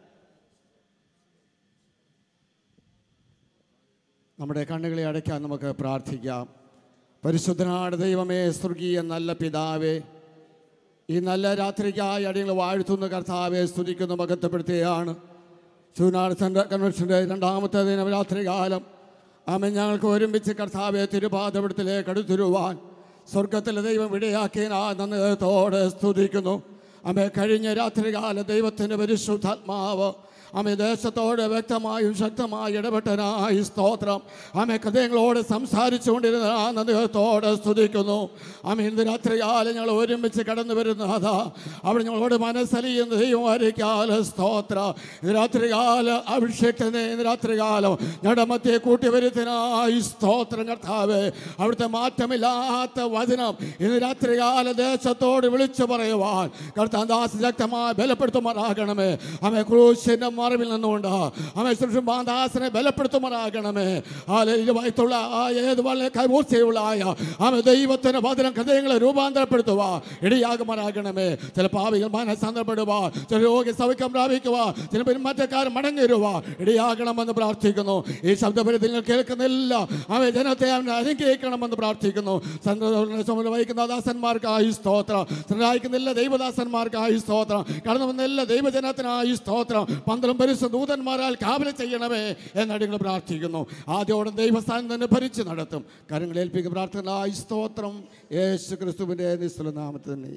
നമ്മുടെ കണ്ണുകളെ അടയ്ക്കാൻ നമുക്ക് പ്രാർത്ഥിക്കാം പരിശുദ്ധനാട് ദൈവമേ സ്വർഗീയ നല്ല പിതാവേ ഈ നല്ല രാത്രിക്കായി അടിയങ്ങൾ വാഴ്ത്തുന്ന കർത്താവെ സ്തുതിക്കുന്ന മകത്വപ്പെടുത്തുകയാണ് ചൂനാട് സെൻട്രൽ കൺവെൻഷൻ്റെ രണ്ടാമത്തെ ദിനം രാത്രികാലം ആമൻ ഞങ്ങൾക്ക് ഒരുമിച്ച് കർത്താവെ തിരുപാദപടത്തിലേക്ക് അടുത്തിരുവാൻ സ്വർഗത്തിലെ ദൈവം ഇടയാക്കിയനാ നന്ദിത്തോടെ സ്തുതിക്കുന്നു അമ്മ കഴിഞ്ഞ രാത്രികാല ദൈവത്തിൻ്റെ പരിശുദ്ധാത്മാവ് അമ്മ ദേശത്തോട് വ്യക്തമായും ശക്തമായി ഇടപെട്ടനായി സ്തോത്രം അമ്മ ഹൃദയങ്ങളോട് സംസാരിച്ചുകൊണ്ടിരുന്ന ആ നന്ദിത്തോടെ സ്തുതിക്കുന്നു അമ്മ ഇന്ന് രാത്രികാലം ഞങ്ങൾ ഒരുമിച്ച് കടന്നു വരുന്ന അതാ അവിടെ ഞങ്ങളോട് മനസ്സലിയുന്ന ദൈവമായിരിക്കാല സ്തോത്ര ഇന്ന് രാത്രികാല അഭിഷേകത്തിനെ ഇന്ന് രാത്രികാലം ഞങ്ങളുടെ മധ്യേ കൂട്ടി വരുത്തനായി സ്തോത്രം കർത്താവ് അവിടുത്തെ മാറ്റമില്ലാത്ത വചനം ഇന്ന് രാത്രികാല ദേശത്തോട് വിളിച്ചു പറയുവാൻ കർത്താൻ ദാസ് ശക്തമായി ബലപ്പെടുത്തുമാറാകണമേ അമ്മ ക്രൂശിന്റെ മറവിൽ നിന്നുകൊണ്ട് അമ്മ ദാസനെ ബലപ്പെടുത്തുമാറാകണമേ ആ വയത്തുള്ള ആ ഏത് വളരെ കൈമൂർച്ചയുള്ള ആയ അമ്മ ദൈവത്തിന് വചനം ഹൃദയങ്ങളെ രൂപാന്തരപ്പെടുത്തുക ഇടയാകുമാറാകണമേ ചില പാവികൾ മനസ്സാന്തരപ്പെടുക ചില രോഗി സൗഖ്യം പ്രാപിക്കുക ചില പെരുമാറ്റക്കാർ മടങ്ങി വരുക ഇടയാകണമെന്ന് പ്രാർത്ഥിക്കുന്നു ഈ ശബ്ദപരത്തിൽ നിങ്ങൾ കേൾക്കുന്നില്ല അവ ജനത്തെ അവൻ അനുഗ്രഹിക്കണമെന്ന് പ്രാർത്ഥിക്കുന്നു ചന്ദ്ര വഹിക്കുന്ന ദാസന്മാർക്കായി സ്തോത്രം സഹായിക്കുന്ന എല്ലാ ദൈവദാസന്മാർക്കായി സ്തോത്രം കടന്നു വന്ന എല്ലാ ദൈവജനത്തിനായി സ്തോത്രം പന്ത്രണ്ട് പരിശുദ്ധ ദൂതന്മാരാൽ കാവല ചെയ്യണമേ എന്നടികൾ പ്രാർത്ഥിക്കുന്നു ആദ്യോടെ ദൈവസ്ഥാനം തന്നെ ഭരിച്ചു നടത്തും കരങ്ങൾ ഏൽപ്പിക്കുക പ്രാർത്ഥനയായി സ്തോത്രം യേശു ക്രിസ്തുവിൻ്റെ നിസ്തുല നാമത്തിൽ തന്നെ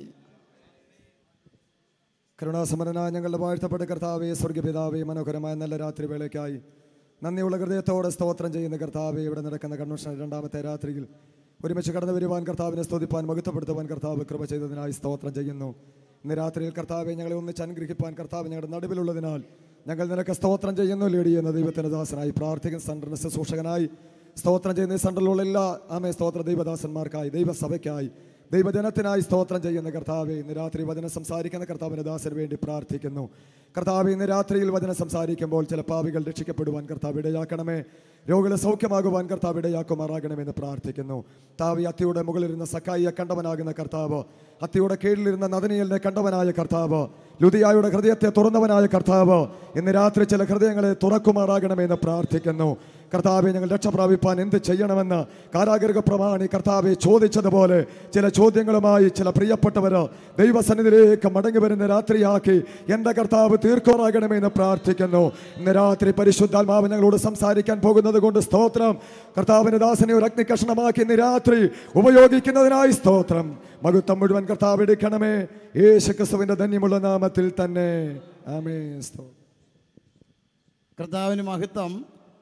കരുണാസമരനായ ഞങ്ങളുടെ വാഴ്ത്തപ്പെട്ട കർത്താവെ സ്വർഗപിതാവെ മനോഹരമായ നല്ല രാത്രി വേളയ്ക്കായി നന്ദിയുള്ള ഹൃദയത്തോടെ സ്തോത്രം ചെയ്യുന്ന കർത്താവെ ഇവിടെ നടക്കുന്ന കൺവെൻഷൻ രണ്ടാമത്തെ രാത്രിയിൽ ഒരുമിച്ച് കടന്നു വരുവാൻ കർത്താവിനെ സ്തുതിപ്പാൻ മഹത്വപ്പെടുത്തുവാൻ കർത്താവ് കൃപ ചെയ്തതിനായി സ്തോത്രം ചെയ്യുന്നു ഇന്ന് രാത്രിയിൽ കർത്താവെ ഞങ്ങളെ ഒന്നിച്ച് അനുഗ്രഹിപ്പാൻ കർത്താവ് ഞങ്ങളുടെ നടുവിലുള്ളതിനാൽ ഞങ്ങൾ നിനക്ക് സ്തോത്രം ചെയ്യുന്നു ലേഡി എന്ന ദൈവത്തിൻ്റെ ദാസനായി പ്രാർത്ഥിക്കുന്ന സെൻറ്ററിന് ശുശ്രൂഷകനായി സ്തോത്രം ചെയ്യുന്ന ഈ സെൻറ്ററിലുള്ള എല്ലാ ആമേ സ്തോത്ര ദൈവദാസന്മാർക്കായി ദൈവസഭയ്ക്കായി ദൈവജനത്തിനായി സ്തോത്രം ചെയ്യുന്ന കർത്താവെ ഇന്ന് രാത്രി വചനം സംസാരിക്കുന്ന കർത്താവിന് ദാസന് വേണ്ടി പ്രാർത്ഥിക്കുന്നു കർത്താവ് ഇന്ന് രാത്രിയിൽ വചനം സംസാരിക്കുമ്പോൾ ചില പാവികൾ രക്ഷിക്കപ്പെടുവാൻ കർത്താവ് ഇടയാക്കണമേ രോഗികളെ സൗഖ്യമാകുവാൻ കർത്താവ് ഇടയാക്കുമാറാകണമെന്ന് പ്രാർത്ഥിക്കുന്നു താവി അത്തിയുടെ മുകളിലിരുന്ന സക്കായിയെ കണ്ടവനാകുന്ന കർത്താവ് അത്തിയുടെ കീഴിലിരുന്ന നദനിയലിനെ കണ്ടവനായ കർത്താവ് ലുതിയായുടെ ഹൃദയത്തെ തുറന്നവനായ കർത്താവ് ഇന്ന് രാത്രി ചില ഹൃദയങ്ങളെ തുറക്കുമാറാകണമെന്ന് പ്രാർത്ഥിക്കുന്നു കർത്താവെ ഞങ്ങൾ രക്ഷപ്രാപിപ്പാൻ എന്ത് ചെയ്യണമെന്ന് കാരാഗൃഹ പ്രമാണി കർത്താവെ ചോദിച്ചതുപോലെ ചില ചോദ്യങ്ങളുമായി ചില പ്രിയപ്പെട്ടവർ ദൈവസന്നിധിയിലേക്ക് മടങ്ങി വരുന്ന രാത്രിയാക്കി എൻ്റെ കർത്താവ് തീർക്കുമാറാകണമെന്ന് പ്രാർത്ഥിക്കുന്നു ഇന്ന് രാത്രി പരിശുദ്ധാത്മാവ് ഞങ്ങളോട് സംസാരിക്കാൻ പോകുന്നത് കൊണ്ട് സ്തോത്രം കർത്താവിൻ്റെ ദാസനെ ഒരു അഗ്നി കഷണമാക്കി ഇന്ന് രാത്രി ഉപയോഗിക്കുന്നതിനായി സ്തോത്രം മകുത്തം മുഴുവൻ കർത്താവ് എടുക്കണമേ യേശു ക്രിസ്തുവിൻ്റെ ധന്യമുള്ള നാമത്തിൽ തന്നെ ആമേ സ്തോത്രം കർത്താവിന് മഹത്വം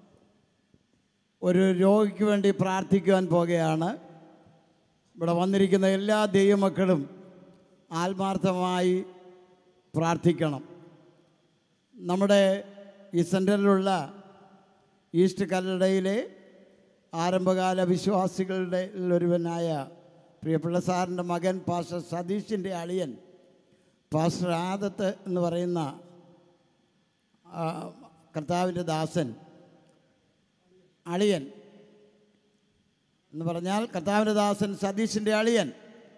ഒരു രോഗിക്ക് വേണ്ടി പ്രാർത്ഥിക്കുവാൻ പോകുകയാണ് ഇവിടെ വന്നിരിക്കുന്ന എല്ലാ ദൈവമക്കളും ആത്മാർത്ഥമായി പ്രാർത്ഥിക്കണം നമ്മുടെ ഈ സെൻറ്ററിലുള്ള ഈസ്റ്റ് കല്ലടയിലെ ആരംഭകാല വിശ്വാസികളുടെ ഒരുവനായ പ്രിയപ്പെട്ട സാറിൻ്റെ മകൻ പാസ്റ്റർ സതീഷിൻ്റെ അളിയൻ പാസ്റ്റർ ആദത്ത് എന്ന് പറയുന്ന ആ, കർത്താവിൻ്റെ ദാസൻ അളിയൻ എന്ന് പറഞ്ഞാൽ കർത്താവിൻ്റെ ദാസൻ സതീഷിൻ്റെ അളിയൻ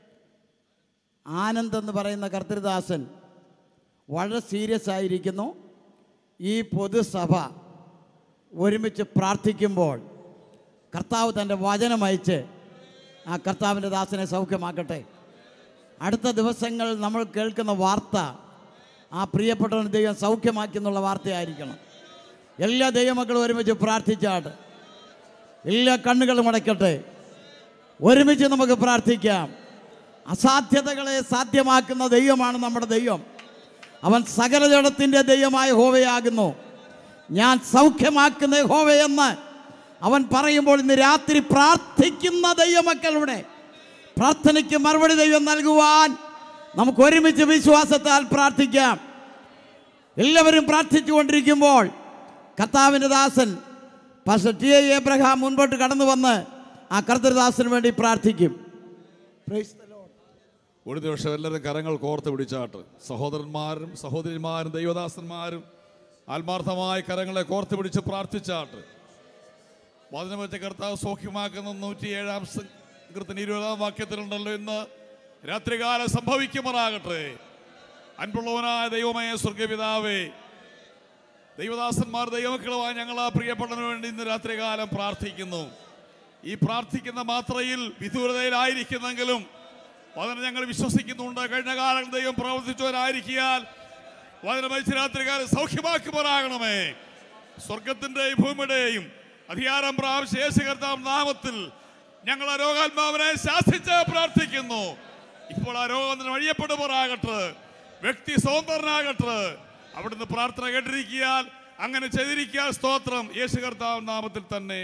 ആനന്ദ് എന്ന് പറയുന്ന കർത്തൃദാസൻ വളരെ സീരിയസ് ആയിരിക്കുന്നു ഈ പൊതുസഭ ഒരുമിച്ച് പ്രാർത്ഥിക്കുമ്പോൾ കർത്താവ് തൻ്റെ വചനം അയച്ച് ആ കർത്താവിൻ്റെ ദാസനെ സൗഖ്യമാക്കട്ടെ അടുത്ത ദിവസങ്ങൾ നമ്മൾ കേൾക്കുന്ന വാർത്ത ആ പ്രിയപ്പെട്ടവന് ദൈവം സൗഖ്യമാക്കി എന്നുള്ള വാർത്തയായിരിക്കണം എല്ലാ ദൈവമക്കളും ഒരുമിച്ച് പ്രാർത്ഥിച്ചാട്ട് എല്ലാ കണ്ണുകളും അടയ്ക്കട്ടെ ഒരുമിച്ച് നമുക്ക് പ്രാർത്ഥിക്കാം അസാധ്യതകളെ സാധ്യമാക്കുന്ന ദൈവമാണ് നമ്മുടെ ദൈവം അവൻ സകല ജഡത്തിൻ്റെ ദൈവമായ ഹോവയാകുന്നു ഞാൻ സൗഖ്യമാക്കുന്ന ഹോവയെന്ന് അവൻ പറയുമ്പോൾ ഇന്ന് രാത്രി പ്രാർത്ഥിക്കുന്ന ദൈവമക്കളുടെ പ്രാർത്ഥനയ്ക്ക് മറുപടി ദൈവം നൽകുവാൻ നമുക്ക് ഒരുമിച്ച് വിശ്വാസത്താൽ പ്രാർത്ഥിക്കാം എല്ലാവരും പ്രാർത്ഥിച്ചു കൊണ്ടിരിക്കുമ്പോൾ കർത്താവിൻ്റെ ദാസൻ പാസ്റ്റർ ടി എ എബ്രഹാം മുൻപോട്ട് കടന്നു വന്ന് ആ കർത്തൃദാസന് വേണ്ടി പ്രാർത്ഥിക്കും Praise the Lord. ഒരു ദിവസം എല്ലാവരും കരങ്ങൾ കോർത്ത് പിടിച്ചാട്ട് സഹോദരന്മാരും സഹോദരിമാരും ദൈവദാസന്മാരും ആത്മാർത്ഥമായ കരങ്ങളെ കോർത്ത് പിടിച്ച് പ്രാർത്ഥിച്ചാട്ട് വചനം വെച്ച കർത്താവ് സൗഖ്യമാക്കുന്ന നൂറ്റിയേഴാം സംഘത്തിന് ഇരുപതാം വാക്യത്തിലുണ്ടല്ലോ ഇന്ന് രാത്രികാലം സംഭവിക്കുമാറാകട്ടെ അൻപുള്ളവനായ ദൈവമയ സ്വർഗപിതാവേ ദൈവദാസന്മാർ ദൈവമക്കളുമായി ഞങ്ങൾ ആ പ്രിയപ്പെട്ടതിനു വേണ്ടി ഇന്ന് രാത്രികാലം പ്രാർത്ഥിക്കുന്നു ഈ പ്രാർത്ഥിക്കുന്ന മാത്രയിൽ വിദൂരതയിലായിരിക്കുന്നെങ്കിലും വചനം ഞങ്ങൾ വിശ്വസിക്കുന്നുണ്ട് കഴിഞ്ഞ കാലം ദൈവം പ്രവർത്തിച്ചവരായിരിക്കാൻ വചനം അയച്ച് രാത്രികാലം സൗഖ്യമാക്കുമാറാകണമേ സ്വർഗത്തിന്റെയും ഭൂമിയുടെയും അധികാരം പ്രാപിച്ച യേശു കർത്താവ് നാമത്തിൽ ഞങ്ങൾ ആ രോഗാത്മാവിനെ ശാസിച്ച് പ്രാർത്ഥിക്കുന്നു ഇപ്പോൾ ആ രോഗത്തിന് വഴിയപ്പെടുമാറാകട്ടെ വ്യക്തി സ്വതന്ത്രനാകട്ടെ അവിടുന്ന് പ്രാർത്ഥന കേട്ടിരിക്കാൻ അങ്ങനെ ചെയ്തിരിക്കാൻ സ്തോത്രം യേശു കർത്താവ് നാമത്തിൽ തന്നെ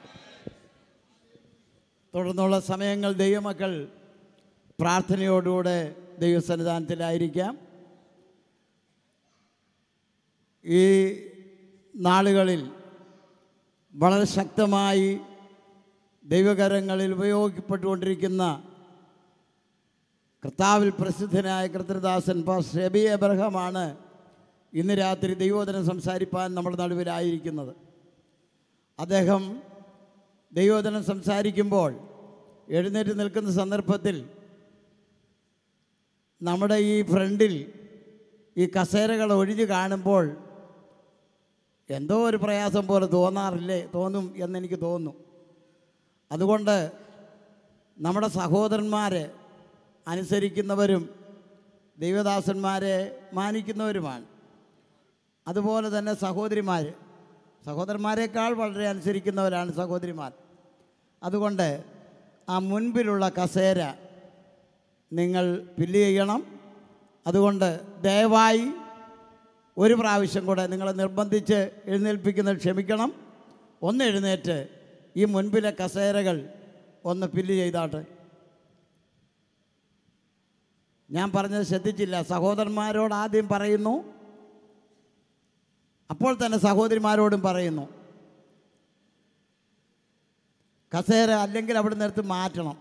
തുടർന്നുള്ള സമയങ്ങൾ ദൈവമക്കൾ പ്രാർത്ഥനയോടുകൂടെ ദൈവസന്നിധാനത്തിലായിരിക്കാം ഈ നാളുകളിൽ വളരെ ശക്തമായി ദൈവകരങ്ങളിൽ ഉപയോഗിക്കപ്പെട്ടുകൊണ്ടിരിക്കുന്ന കർത്താവിൽ പ്രസിദ്ധനായ കർത്തൃദാസൻ പാസ്റ്റർ എബി എബ്രഹമാണ് ഇന്ന് രാത്രി ദൈവോധനം സംസാരിപ്പാൻ നമ്മുടെ നടുവിലായിരിക്കുന്നത് അദ്ദേഹം ദൈവോധനം സംസാരിക്കുമ്പോൾ എഴുന്നേറ്റ് നിൽക്കുന്ന സന്ദർഭത്തിൽ നമ്മുടെ ഈ ഫ്രണ്ടിൽ ഈ കസേരകൾ ഒഴിഞ്ഞു കാണുമ്പോൾ എന്തോ ഒരു പ്രയാസം പോലെ തോന്നാറില്ലേ തോന്നും എന്നെനിക്ക് തോന്നുന്നു അതുകൊണ്ട് നമ്മുടെ സഹോദരന്മാരെ അനുസരിക്കുന്നവരും ദൈവദാസന്മാരെ മാനിക്കുന്നവരുമാണ് അതുപോലെ തന്നെ സഹോദരിമാർ സഹോദരന്മാരെക്കാൾ വളരെ അനുസരിക്കുന്നവരാണ് സഹോദരിമാർ അതുകൊണ്ട് ആ മുൻപിലുള്ള കസേര നിങ്ങൾ ഫില്ല് ചെയ്യണം അതുകൊണ്ട് ദയവായി ഒരു പ്രാവശ്യം കൂടെ നിങ്ങളെ നിർബന്ധിച്ച് എഴുന്നേൽപ്പിക്കുന്നത് ക്ഷമിക്കണം ഒന്ന് എഴുന്നേറ്റ് ഈ മുൻപിലെ കസേരകൾ ഒന്ന് ഫില്ല് ചെയ്താട്ടെ ഞാൻ പറഞ്ഞത് ശ്രദ്ധിച്ചില്ല സഹോദരന്മാരോട് ആദ്യം പറയുന്നു അപ്പോൾ തന്നെ സഹോദരിമാരോടും പറയുന്നു കസേര അല്ലെങ്കിൽ അവിടെ നിർത്തി മാറ്റണം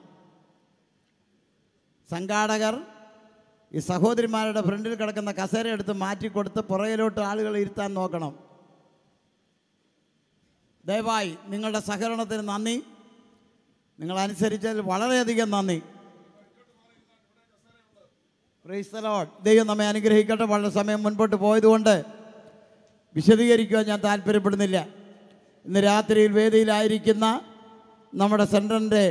സംഘാടകർ ഈ സഹോദരിമാരുടെ ഫ്രണ്ടിൽ കിടക്കുന്ന കസേര എടുത്ത് മാറ്റിക്കൊടുത്ത് പുറകിലോട്ട് ആളുകൾ ഇരുത്താൻ നോക്കണം ദയവായി നിങ്ങളുടെ സഹകരണത്തിന് നന്ദി നിങ്ങൾ അനുസരിച്ചതിൽ വളരെയധികം നന്ദി Praise the Lord. ദൈവം നമ്മെ അനുഗ്രഹിക്കട്ടെ വളരെ സമയം മുൻപോട്ട് പോയതുകൊണ്ട് വിശദീകരിക്കുവാൻ ഞാൻ താല്പര്യപ്പെടുന്നില്ല ഇന്ന് രാത്രിയിൽ വേദിയിലായിരിക്കുന്ന നമ്മുടെ സെൻറ്ററിൻ്റെ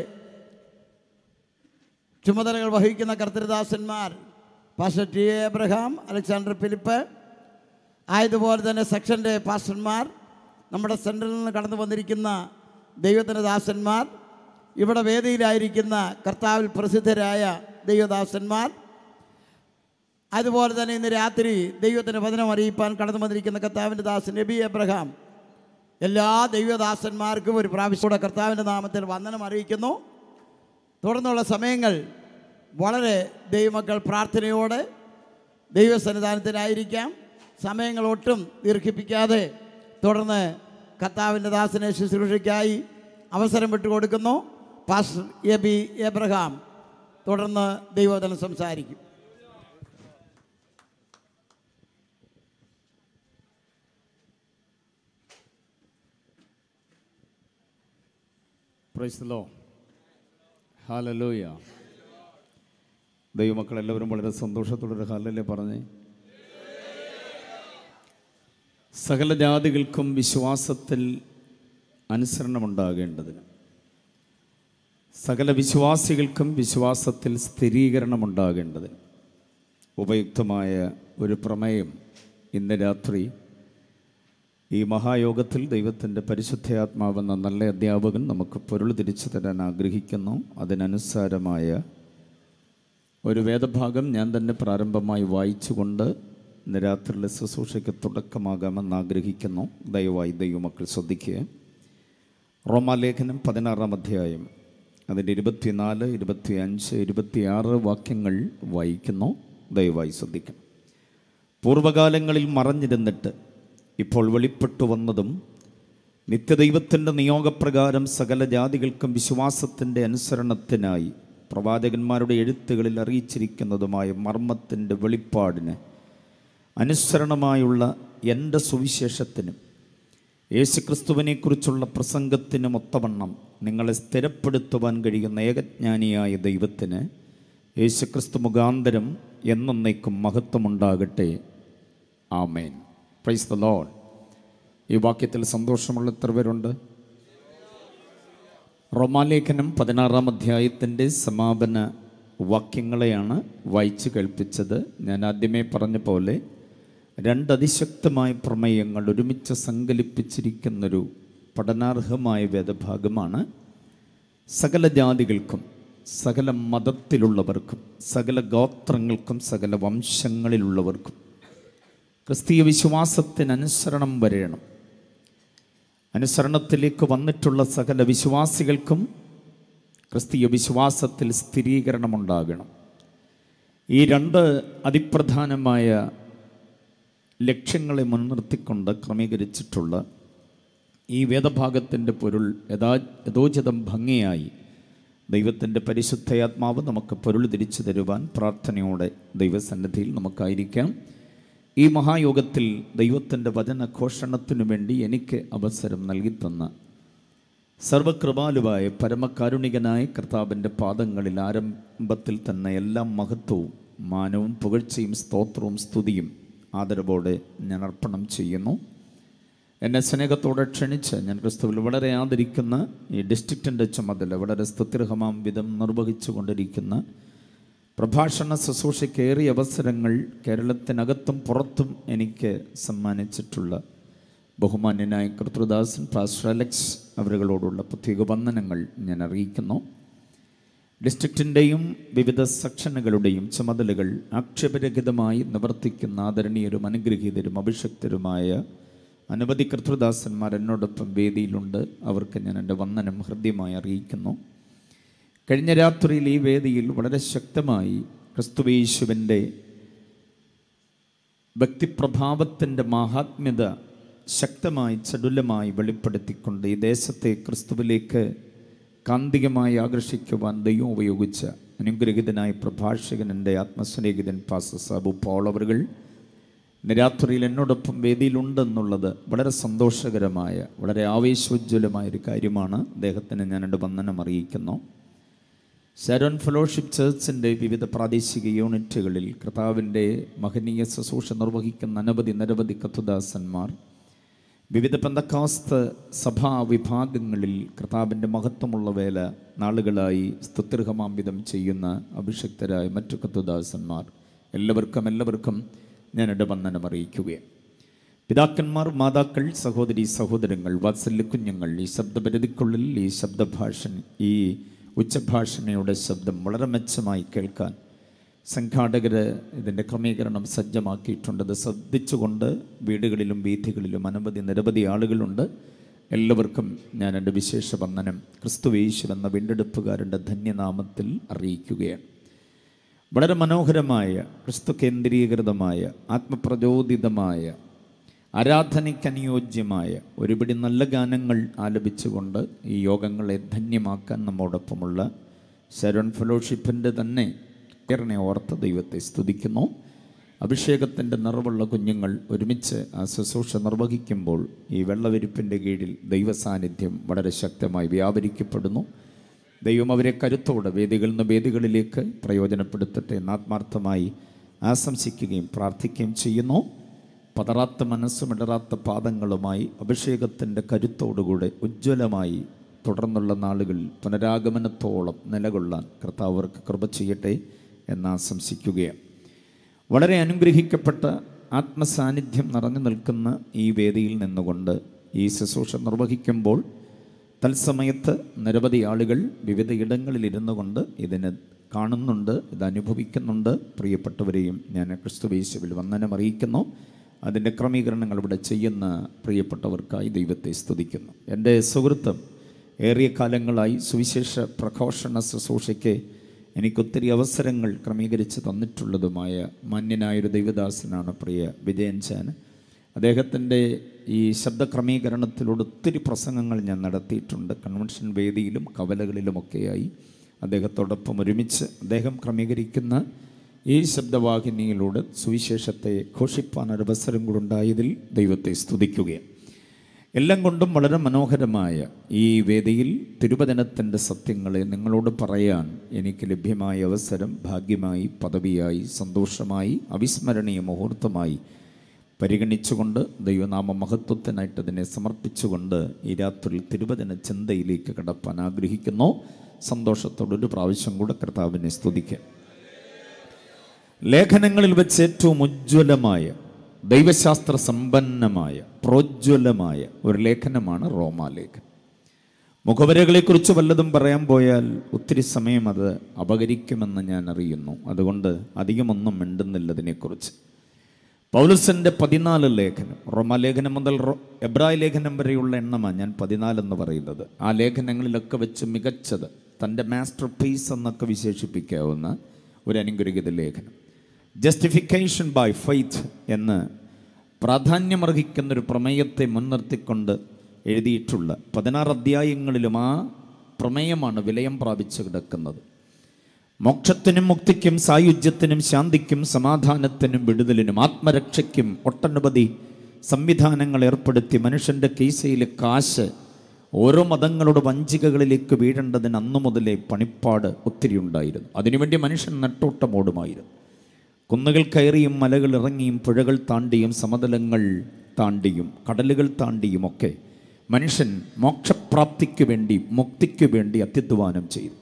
ചുമതലകൾ വഹിക്കുന്ന കർത്തൃദാസന്മാർ pastor T A Abraham Alexander Philip ആയതുപോലെ തന്നെ സെക്ഷൻ്റെ പാസ്റ്റർമാർ നമ്മുടെ സെൻറ്ററിൽ നിന്ന് കടന്നു വന്നിരിക്കുന്ന ദൈവത്തിൻ്റെ ദാസന്മാർ ഇവിടെ വേദിയിലായിരിക്കുന്ന കർത്താവിൽ പ്രസിദ്ധരായ ദൈവദാസന്മാർ അതുപോലെ തന്നെ ഇന്ന് രാത്രി ദൈവത്തിൻ്റെ വചനം അറിയിപ്പാൻ കടന്നു വന്നിരിക്കുന്ന കർത്താവിൻ്റെ ദാസൻ നബി എബ്രഹാം എല്ലാ ദൈവദാസന്മാർക്കും ഒരു പ്രാവശ്യം കൂടെ കർത്താവിൻ്റെ നാമത്തിൽ വന്ദനം അറിയിക്കുന്നു തുടർന്നുള്ള സമയങ്ങൾ വളരെ ദൈവമക്കൾ പ്രാർത്ഥനയോടെ ദൈവസന്നിധാനത്തിലായിരിക്കാം സമയങ്ങൾ ഒട്ടും ദീർഘിപ്പിക്കാതെ തുടർന്ന് കർത്താവിൻ്റെ ദാസനെ ശുശ്രൂഷയ്ക്കായി അവസരം വിട്ടുകൊടുക്കുന്നു പാസ്റ്റർ എ ബി എബ്രഹാം തുടർന്ന് ദൈവവചനം സംസാരിക്കും പ്രൈസ് ലോ ഹാലലൂയ ദൈവമക്കൾ എല്ലാവരും വളരെ സന്തോഷത്തോടൊരു ഹാലല്ലേ പറഞ്ഞേ സകല ജാതികൾക്കും വിശ്വാസത്തിൽ അനുസരണമുണ്ടാകേണ്ടതിന് സകല വിശ്വാസികൾക്കും വിശ്വാസത്തിൽ സ്ഥിരീകരണമുണ്ടാകേണ്ടതിന് ഉപയുക്തമായ ഒരു പ്രമേയം ഇന്ന് രാത്രി ഈ മഹായോഗത്തിൽ ദൈവത്തിൻ്റെ പരിശുദ്ധയാത്മാവെന്ന നല്ല അധ്യാപകൻ നമുക്ക് പൊരുൾ തിരിച്ചു തരാൻ ആഗ്രഹിക്കുന്നു അതിനനുസാരമായ ഒരു വേദഭാഗം ഞാൻ തന്നെ പ്രാരംഭമായി വായിച്ചുകൊണ്ട് ഇന്ന് രാത്രിയിലെ ശുശ്രൂഷയ്ക്ക് തുടക്കമാകാമെന്ന് ആഗ്രഹിക്കുന്നു ദയവായി ദൈവമക്കൾ ശ്രദ്ധിക്കുക റോമാലേഖനം പതിനാറാം അധ്യായം അതിൻ്റെ ഇരുപത്തിനാല് ഇരുപത്തി അഞ്ച് ഇരുപത്തിയാറ് വാക്യങ്ങൾ വായിക്കുന്നു ദയവായി ശ്രദ്ധിക്കണം പൂർവകാലങ്ങളിൽ മറഞ്ഞിരുന്നിട്ട് ഇപ്പോൾ വെളിപ്പെട്ടു വന്നതും നിത്യദൈവത്തിൻ്റെ നിയോഗപ്രകാരം സകല ജാതികൾക്കും വിശ്വാസത്തിൻ്റെ അനുസരണത്തിനായി പ്രവാചകന്മാരുടെ എഴുത്തുകളിൽ അറിയിച്ചിരിക്കുന്നതുമായ മർമ്മത്തിൻ്റെ വെളിപ്പാടിന് അനുസരണമായുള്ള എൻ്റെ സുവിശേഷത്തിനും യേശുക്രിസ്തുവിനെക്കുറിച്ചുള്ള പ്രസംഗത്തിനും ഒത്തവണ്ണം നിങ്ങളെ സ്ഥിരപ്പെടുത്തുവാൻ കഴിയുന്ന ഏകജ്ഞാനിയായ ദൈവത്തിന് യേശുക്രിസ്തു മുഖാന്തരം എന്നേക്കും മഹത്വമുണ്ടാകട്ടെ ആമേൻ പ്രൈസ് ദ ലോഡ് ഈ വാക്യത്തിൽ സന്തോഷമുള്ള എത്ര പേരുണ്ട് റോമാലേഖനം പതിനാറാം അധ്യായത്തിൻ്റെ സമാപന വാക്യങ്ങളെയാണ് വായിച്ചു കേൾപ്പിച്ചത് ഞാൻ ആദ്യമേ പറഞ്ഞ പോലെ രണ്ട് അതിശക്തമായ പ്രമേയങ്ങൾ ഒരുമിച്ച് സങ്കല്പിച്ചിരിക്കുന്നൊരു പഠനാർഹമായ വേദഭാഗമാണ് സകല ജാതികൾക്കും സകല മതത്തിലുള്ളവർക്കും സകല ഗോത്രങ്ങൾക്കും സകല വംശങ്ങളിലുള്ളവർക്കും ക്രിസ്തീയ വിശ്വാസത്തിന് അനുസരണം വരയണം അനുസരണത്തിലേക്ക് വന്നിട്ടുള്ള സകല വിശ്വാസികൾക്കും ക്രിസ്തീയ വിശ്വാസത്തിൽ സ്ഥിരീകരണമുണ്ടാകണം ഈ രണ്ട് അതിപ്രധാനമായ ലക്ഷ്യങ്ങളെ മുൻനിർത്തിക്കൊണ്ട് ക്രമീകരിച്ചിട്ടുള്ള ഈ വേദഭാഗത്തിൻ്റെ പൊരുൾ യഥാ യഥോചിതം ഭംഗിയായി ദൈവത്തിൻ്റെ പരിശുദ്ധയാത്മാവ് നമുക്ക് പൊരുൾ തിരിച്ചു തരുവാൻ പ്രാർത്ഥനയോടെ ദൈവസന്നിധിയിൽ നമുക്കായിരിക്കാം ഈ മഹായോഗത്തിൽ ദൈവത്തിൻ്റെ വചനഘോഷണത്തിനു വേണ്ടി എനിക്ക് അവസരം നൽകിത്തന്ന സർവകൃപാലുവായ പരമകാരുണികനായ കർത്താവിൻ്റെ പാദങ്ങളിൽ ആരംഭത്തിൽ തന്നെ എല്ലാ മഹത്വവും മാനവും പുകഴ്ചയും സ്തോത്രവും സ്തുതിയും ആദരവോടെ ഞാൻ അർപ്പണം ചെയ്യുന്നു എന്നെ സ്നേഹത്തോടെ ക്ഷണിച്ച് ഞാൻ ക്രിസ്തുവിൽ വളരെ ആദരിക്കുന്ന ഈ ഡിസ്ട്രിക്റ്റിൻ്റെ ചുമതല വളരെ സ്തുത്യർഹമാം വിധം നിർവഹിച്ചു കൊണ്ടിരിക്കുന്ന പ്രഭാഷണ ശുശ്രൂഷയ്ക്ക് ഏറിയ അവസരങ്ങൾ കേരളത്തിനകത്തും പുറത്തും എനിക്ക് സമ്മാനിച്ചിട്ടുള്ള ബഹുമാന്യനായ കർത്തൃദാസൻ പാസ്റ്റർ അലക്സ് അവരുകളോടുള്ള പ്രത്യേക വന്ദനങ്ങൾ ഞാൻ അറിയിക്കുന്നു ഡിസ്ട്രിക്റ്റിൻ്റെയും വിവിധ സെക്ഷനുകളുടെയും ചുമതലകൾ ആക്ഷേപരഹിതമായി നിവർത്തിക്കുന്ന ആദരണീയരും അനുഗ്രഹീതരും അഭിഷക്തരുമായ അനവധി കർത്തൃദാസന്മാർ എന്നോടൊപ്പം വേദിയിലുണ്ട് അവർക്ക് ഞാൻ എൻ്റെ വന്ദനം ഹൃദ്യമായി അറിയിക്കുന്നു കഴിഞ്ഞ രാത്രിയിൽ ഈ വേദിയിൽ വളരെ ശക്തമായി ക്രിസ്തുവേശുവിൻ്റെ വ്യക്തിപ്രഭാവത്തിൻ്റെ മാഹാത്മ്യത ശക്തമായി ചടുലമായി വെളിപ്പെടുത്തിക്കൊണ്ട് ഈ ദേശത്തെ ക്രിസ്തുവിലേക്ക് കാന്തികമായി ആകർഷിക്കുവാൻ ദൈവം ഉപയോഗിച്ച അനുഗ്രഹിതനായ പ്രഭാഷകൻ എൻ്റെ ആത്മസ്നേഹിതൻ പാസ സാബു പോൾ അവറുകൾ ഇന്ന് രാത്രിയിൽ എന്നോടൊപ്പം വേദിയിലുണ്ടെന്നുള്ളത് വളരെ സന്തോഷകരമായ വളരെ ആവേശോജ്വലമായ ഒരു കാര്യമാണ് അദ്ദേഹത്തിന് ഞാൻ എൻ്റെ വന്ദനം അറിയിക്കുന്നു ശരോൺ ഫെലോഷിപ്പ് ചേർച്ചിൻ്റെ വിവിധ പ്രാദേശിക യൂണിറ്റുകളിൽ കർത്താവിൻ്റെ മഹനീയ ശുശ്രൂഷ നിർവഹിക്കുന്ന അനവധി നിരവധി കത്തുദാസന്മാർ വിവിധ പെന്തക്കാസ്ത് സഭാ വിഭാഗങ്ങളിൽ കർത്താവിൻ്റെ മഹത്വമുള്ള വേല നാളുകളായി സ്തുത്യർഹമാംവിധം ചെയ്യുന്ന അഭിഷക്തരായ മറ്റു കത്തുദാസന്മാർ എല്ലാവർക്കും എല്ലാവർക്കും ഞാൻ എൻ്റെ വന്ദനം അറിയിക്കുകയാണ് പിതാക്കന്മാർ മാതാക്കൾ സഹോദരി സഹോദരങ്ങൾ വാത്സല്യ കുഞ്ഞുങ്ങൾ ഈ ശബ്ദപരിധിക്കുള്ളിൽ ഈ ശബ്ദഭാഷൺ ഈ ഉച്ചഭാഷണയുടെ ശബ്ദം വളരെ മെച്ചമായി കേൾക്കാൻ സംഘാടകർ ഇതിൻ്റെ ക്രമീകരണം സജ്ജമാക്കിയിട്ടുണ്ട് അത് ശ്രദ്ധിച്ചുകൊണ്ട് വീടുകളിലും വീഥികളിലും അനവധി നിരവധി ആളുകളുണ്ട് എല്ലാവർക്കും ഞാൻ എൻ്റെ വിശേഷ വന്ദനം ക്രിസ്തുവേശു എന്ന വീണ്ടെടുപ്പുകാരൻ്റെ ധന്യനാമത്തിൽ അറിയിക്കുകയാണ് വളരെ മനോഹരമായ ക്രിസ്തു കേന്ദ്രീകൃതമായ ആത്മപ്രചോദിതമായ ആരാധനയ്ക്കനുയോജ്യമായ ഒരുപിടി നല്ല ഗാനങ്ങൾ ആലപിച്ചുകൊണ്ട് ഈ യോഗങ്ങളെ ധന്യമാക്കാൻ നമ്മോടൊപ്പമുള്ള ശരൺ ഫെലോഷിപ്പിൻ്റെ തന്നെ കേരളനെ ഓർത്ത ദൈവത്തെ സ്തുതിക്കുന്നു അഭിഷേകത്തിൻ്റെ നിറവുള്ള കുഞ്ഞുങ്ങൾ ഒരുമിച്ച് ആ ശുശ്രൂഷ നിർവഹിക്കുമ്പോൾ ഈ വെള്ളവിരിപ്പിൻ്റെ കീഴിൽ ദൈവ സാന്നിധ്യം വളരെ ശക്തമായി വ്യാപരിക്കപ്പെടുന്നു ദൈവം അവരെ കരുത്തോടെ വേദികളിൽ നിന്ന് വേദികളിലേക്ക് പ്രയോജനപ്പെടുത്തട്ടെ എന്ന് ആത്മാർത്ഥമായി ആശംസിക്കുകയും പ്രാർത്ഥിക്കുകയും ചെയ്യുന്നു പതറാത്ത മനസ്സും ഇടറാത്ത പാദങ്ങളുമായി അഭിഷേകത്തിൻ്റെ കരുത്തോടുകൂടെ ഉജ്ജ്വലമായി തുടർന്നുള്ള നാളുകളിൽ പുനരാഗമനത്തോളം നിലകൊള്ളാൻ കർത്താവ് അവർക്ക് കൃപ ചെയ്യട്ടെ എന്ന് ആശംസിക്കുകയാണ് വളരെ അനുഗ്രഹിക്കപ്പെട്ട ആത്മസാന്നിധ്യം നിറഞ്ഞു നിൽക്കുന്ന ഈ വേദിയിൽ നിന്നുകൊണ്ട് ഈ ശുശ്രൂഷ നിർവഹിക്കുമ്പോൾ തത്സമയത്ത് നിരവധി ആളുകൾ വിവിധ ഇടങ്ങളിൽ ഇരുന്നു കൊണ്ട് ഇതിനെ കാണുന്നുണ്ട് ഇത് അനുഭവിക്കുന്നുണ്ട് പ്രിയപ്പെട്ടവരെയും ഞാൻ ക്രിസ്തുവേശുവിൽ വന്ദനം അറിയിക്കുന്നു അതിൻ്റെ ക്രമീകരണങ്ങൾ ഇവിടെ ചെയ്യുന്ന പ്രിയപ്പെട്ടവർക്കായി ദൈവത്തെ സ്തുതിക്കുന്നു എൻ്റെ സുഹൃത്തും ഏറിയ കാലങ്ങളായി സുവിശേഷ പ്രഘോഷണ ശുശ്രൂഷയ്ക്ക് എനിക്കൊത്തിരി അവസരങ്ങൾ ക്രമീകരിച്ച് തന്നിട്ടുള്ളതുമായ മാന്യനായൊരു ദൈവദാസനാണ് പ്രിയ വിജയൻ ചാൻ അദ്ദേഹത്തിൻ്റെ ഈ ശബ്ദ ക്രമീകരണത്തിലൂടെ ഒത്തിരി പ്രസംഗങ്ങൾ ഞാൻ നടത്തിയിട്ടുണ്ട് കൺവെൻഷൻ വേദിയിലും കവലകളിലുമൊക്കെയായി അദ്ദേഹത്തോടൊപ്പം ഒരുമിച്ച് അദ്ദേഹം ക്രമീകരിക്കുന്ന ഈ ശബ്ദവാഹിനിയിലൂടെ സുവിശേഷത്തെ ഘോഷിപ്പാൻ ഒരു അവസരം കൂടെ ദൈവത്തെ സ്തുതിക്കുകയാണ് എല്ലാം കൊണ്ടും വളരെ മനോഹരമായ ഈ വേദിയിൽ തിരുവചനത്തിൻ്റെ സത്യങ്ങളെ നിങ്ങളോട് പറയാൻ എനിക്ക് ലഭ്യമായ അവസരം ഭാഗ്യമായി പദവിയായി സന്തോഷമായി അവിസ്മരണീയ മുഹൂർത്തമായി പരിഗണിച്ചുകൊണ്ട് ദൈവനാമ മഹത്വത്തിനായിട്ട് അതിനെ സമർപ്പിച്ചുകൊണ്ട് ഈ രാത്രി തിരുവചന ചിന്തയിലേക്ക് കടപ്പാൻ ആഗ്രഹിക്കുന്നു സന്തോഷത്തോടൊരു പ്രാവശ്യം കൂടെ കർത്താവിനെ സ്തുതിക്കാം ലേഖനങ്ങളിൽ വെച്ച് ഏറ്റവും ഉജ്ജ്വലമായ ദൈവശാസ്ത്ര സമ്പന്നമായ പ്രോജ്വലമായ ഒരു ലേഖനമാണ് റോമാലേഖനം മുഖവരകളെക്കുറിച്ച് വല്ലതും പറയാൻ പോയാൽ ഒത്തിരി സമയം അത് അപകരിക്കുമെന്ന് ഞാൻ അറിയുന്നു അതുകൊണ്ട് അധികമൊന്നും മിണ്ടുന്നില്ല ഇതിനെക്കുറിച്ച് പൗലസിൻ്റെ പതിനാല് ലേഖനം റോമാലേഖനം മുതൽ റോ എബ്രായ ലേഖനം വരെയുള്ള എണ്ണമാണ് ഞാൻ പതിനാലെന്ന് പറയുന്നത് ആ ലേഖനങ്ങളിലൊക്കെ വെച്ച് മികച്ചത് തൻ്റെ മാസ്റ്റർ പീസ് എന്നൊക്കെ വിശേഷിപ്പിക്കാവുന്ന ഒരു അനുഗ്രഹീത ലേഖനം ജസ്റ്റിഫിക്കേഷൻ ബൈ ഫെയ്ത്ത് എന്ന് പ്രാധാന്യമർഹിക്കുന്ന ഒരു പ്രമേയത്തെ മുൻനിർത്തിക്കൊണ്ട് എഴുതിയിട്ടുള്ള പതിനാറ് അധ്യായങ്ങളിലും ആ പ്രമേയമാണ് വിലയം പ്രാപിച്ചു കിടക്കുന്നത് മോക്ഷത്തിനും മുക്തിക്കും സായുജ്യത്തിനും ശാന്തിക്കും സമാധാനത്തിനും വിടുതലിനും ആത്മരക്ഷയ്ക്കും ഒട്ടനവധി സംവിധാനങ്ങൾ ഏർപ്പെടുത്തി മനുഷ്യൻ്റെ കീസയിലെ കാശ് ഓരോ മതങ്ങളുടെ വഞ്ചികകളിലേക്ക് വീഴേണ്ടതിന് അന്നു മുതലേ പണിപ്പാട് ഒത്തിരി ഉണ്ടായിരുന്നു അതിനുവേണ്ടി മനുഷ്യൻ നെട്ടോട്ടമോടുമായിരുന്നു കുന്നുകൾ കയറിയും മലകൾ ഇറങ്ങിയും പുഴകൾ താണ്ടിയും സമതലങ്ങൾ താണ്ടിയും കടലുകൾ താണ്ടിയും ഒക്കെ മനുഷ്യൻ മോക്ഷപ്രാപ്തിക്ക് വേണ്ടി മുക്തിക്ക് വേണ്ടി അത്യധ്വാനം ചെയ്തു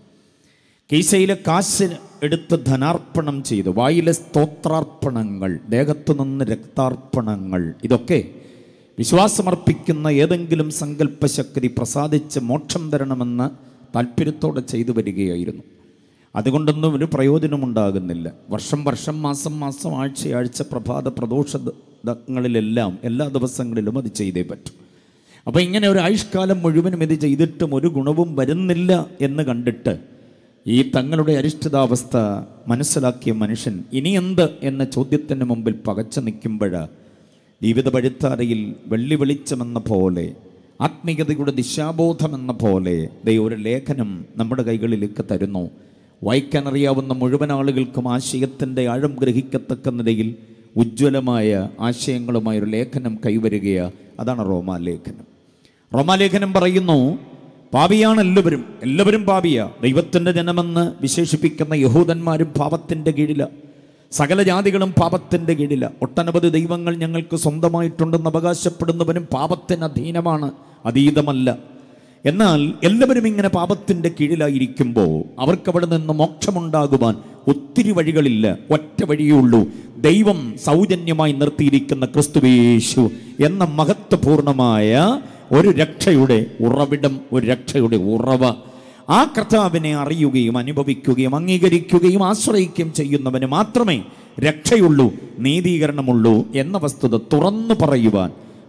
കീശയിലെ കാശ് എടുത്ത് ധനാർപ്പണം ചെയ്തു വായിലെ സ്തോത്രാർപ്പണങ്ങൾ ദേഹത്തു നിന്ന് രക്താർപ്പണങ്ങൾ ഇതൊക്കെ വിശ്വാസമർപ്പിക്കുന്ന ഏതെങ്കിലും സങ്കല്പശക്തി പ്രസാദിച്ച് മോക്ഷം തരണമെന്ന് താല്പര്യത്തോടെ ചെയ്തു വരികയായിരുന്നു അതുകൊണ്ടൊന്നും ഒരു പ്രയോജനമുണ്ടാകുന്നില്ല വർഷം വർഷം മാസം മാസം ആഴ്ച ആഴ്ച പ്രഭാത പ്രദോഷങ്ങളിലെല്ലാം എല്ലാ ദിവസങ്ങളിലും അത് ചെയ്തേ പറ്റൂ അപ്പോൾ ഇങ്ങനെ ഒരു ആയുഷ്കാലം മുഴുവനും ഇത് ചെയ്തിട്ടും ഒരു ഗുണവും വരുന്നില്ല എന്ന് കണ്ടിട്ട് ഈ തങ്ങളുടെ അരിഷ്ഠിതാവസ്ഥ മനസ്സിലാക്കിയ മനുഷ്യൻ ഇനി എന്ത് എന്ന ചോദ്യത്തിന് മുമ്പിൽ പകച്ചു നിൽക്കുമ്പോഴാണ് ജീവിത പഴുത്താരയിൽ വെള്ളി വെളിച്ചമെന്ന പോലെ ആത്മീയതയുടെ ദിശാബോധമെന്ന പോലെ ദൈ ഒരു ലേഖനം നമ്മുടെ കൈകളിലേക്ക് തരുന്നു വായിക്കാനറിയാവുന്ന മുഴുവൻ ആളുകൾക്കും ആശയത്തിൻ്റെ ആഴം ഗ്രഹിക്കത്തക്ക നിലയിൽ ഉജ്ജ്വലമായ ആശയങ്ങളുമായ ഒരു ലേഖനം കൈവരികയാണ് അതാണ് റോമാലേഖനം റോമാലേഖനം പറയുന്നു പാപിയാണ് എല്ലാവരും എല്ലാവരും പാപിയ ദൈവത്തിൻ്റെ ജനമെന്ന് വിശേഷിപ്പിക്കുന്ന യഹൂദന്മാരും പാപത്തിൻ്റെ കീഴില സകല ജാതികളും പാപത്തിൻ്റെ കീഴില ഒട്ടനവധി ദൈവങ്ങൾ ഞങ്ങൾക്ക് സ്വന്തമായിട്ടുണ്ടെന്ന് അവകാശപ്പെടുന്നവനും പാപത്തിന് അധീനമാണ് അതീതമല്ല എന്നാൽ എല്ലാവരും ഇങ്ങനെ പാപത്തിൻ്റെ കീഴിലായിരിക്കുമ്പോൾ അവർക്കവിടെ നിന്ന് മോക്ഷമുണ്ടാകുവാൻ ഒത്തിരി വഴികളില്ല ഒറ്റ വഴിയേ ഉള്ളൂ ദൈവം സൗജന്യമായി നിർത്തിയിരിക്കുന്ന ക്രിസ്തുവേശു എന്ന മഹത്വപൂർണമായ ഒരു രക്ഷയുടെ ഉറവിടം ഒരു രക്ഷയുടെ ഉറവ ആ കർത്താവിനെ അറിയുകയും അനുഭവിക്കുകയും അംഗീകരിക്കുകയും ആശ്രയിക്കുകയും ചെയ്യുന്നവന് മാത്രമേ രക്ഷയുള്ളൂ നീതീകരണമുള്ളൂ എന്ന വസ്തുത തുറന്നു പറയുവാൻ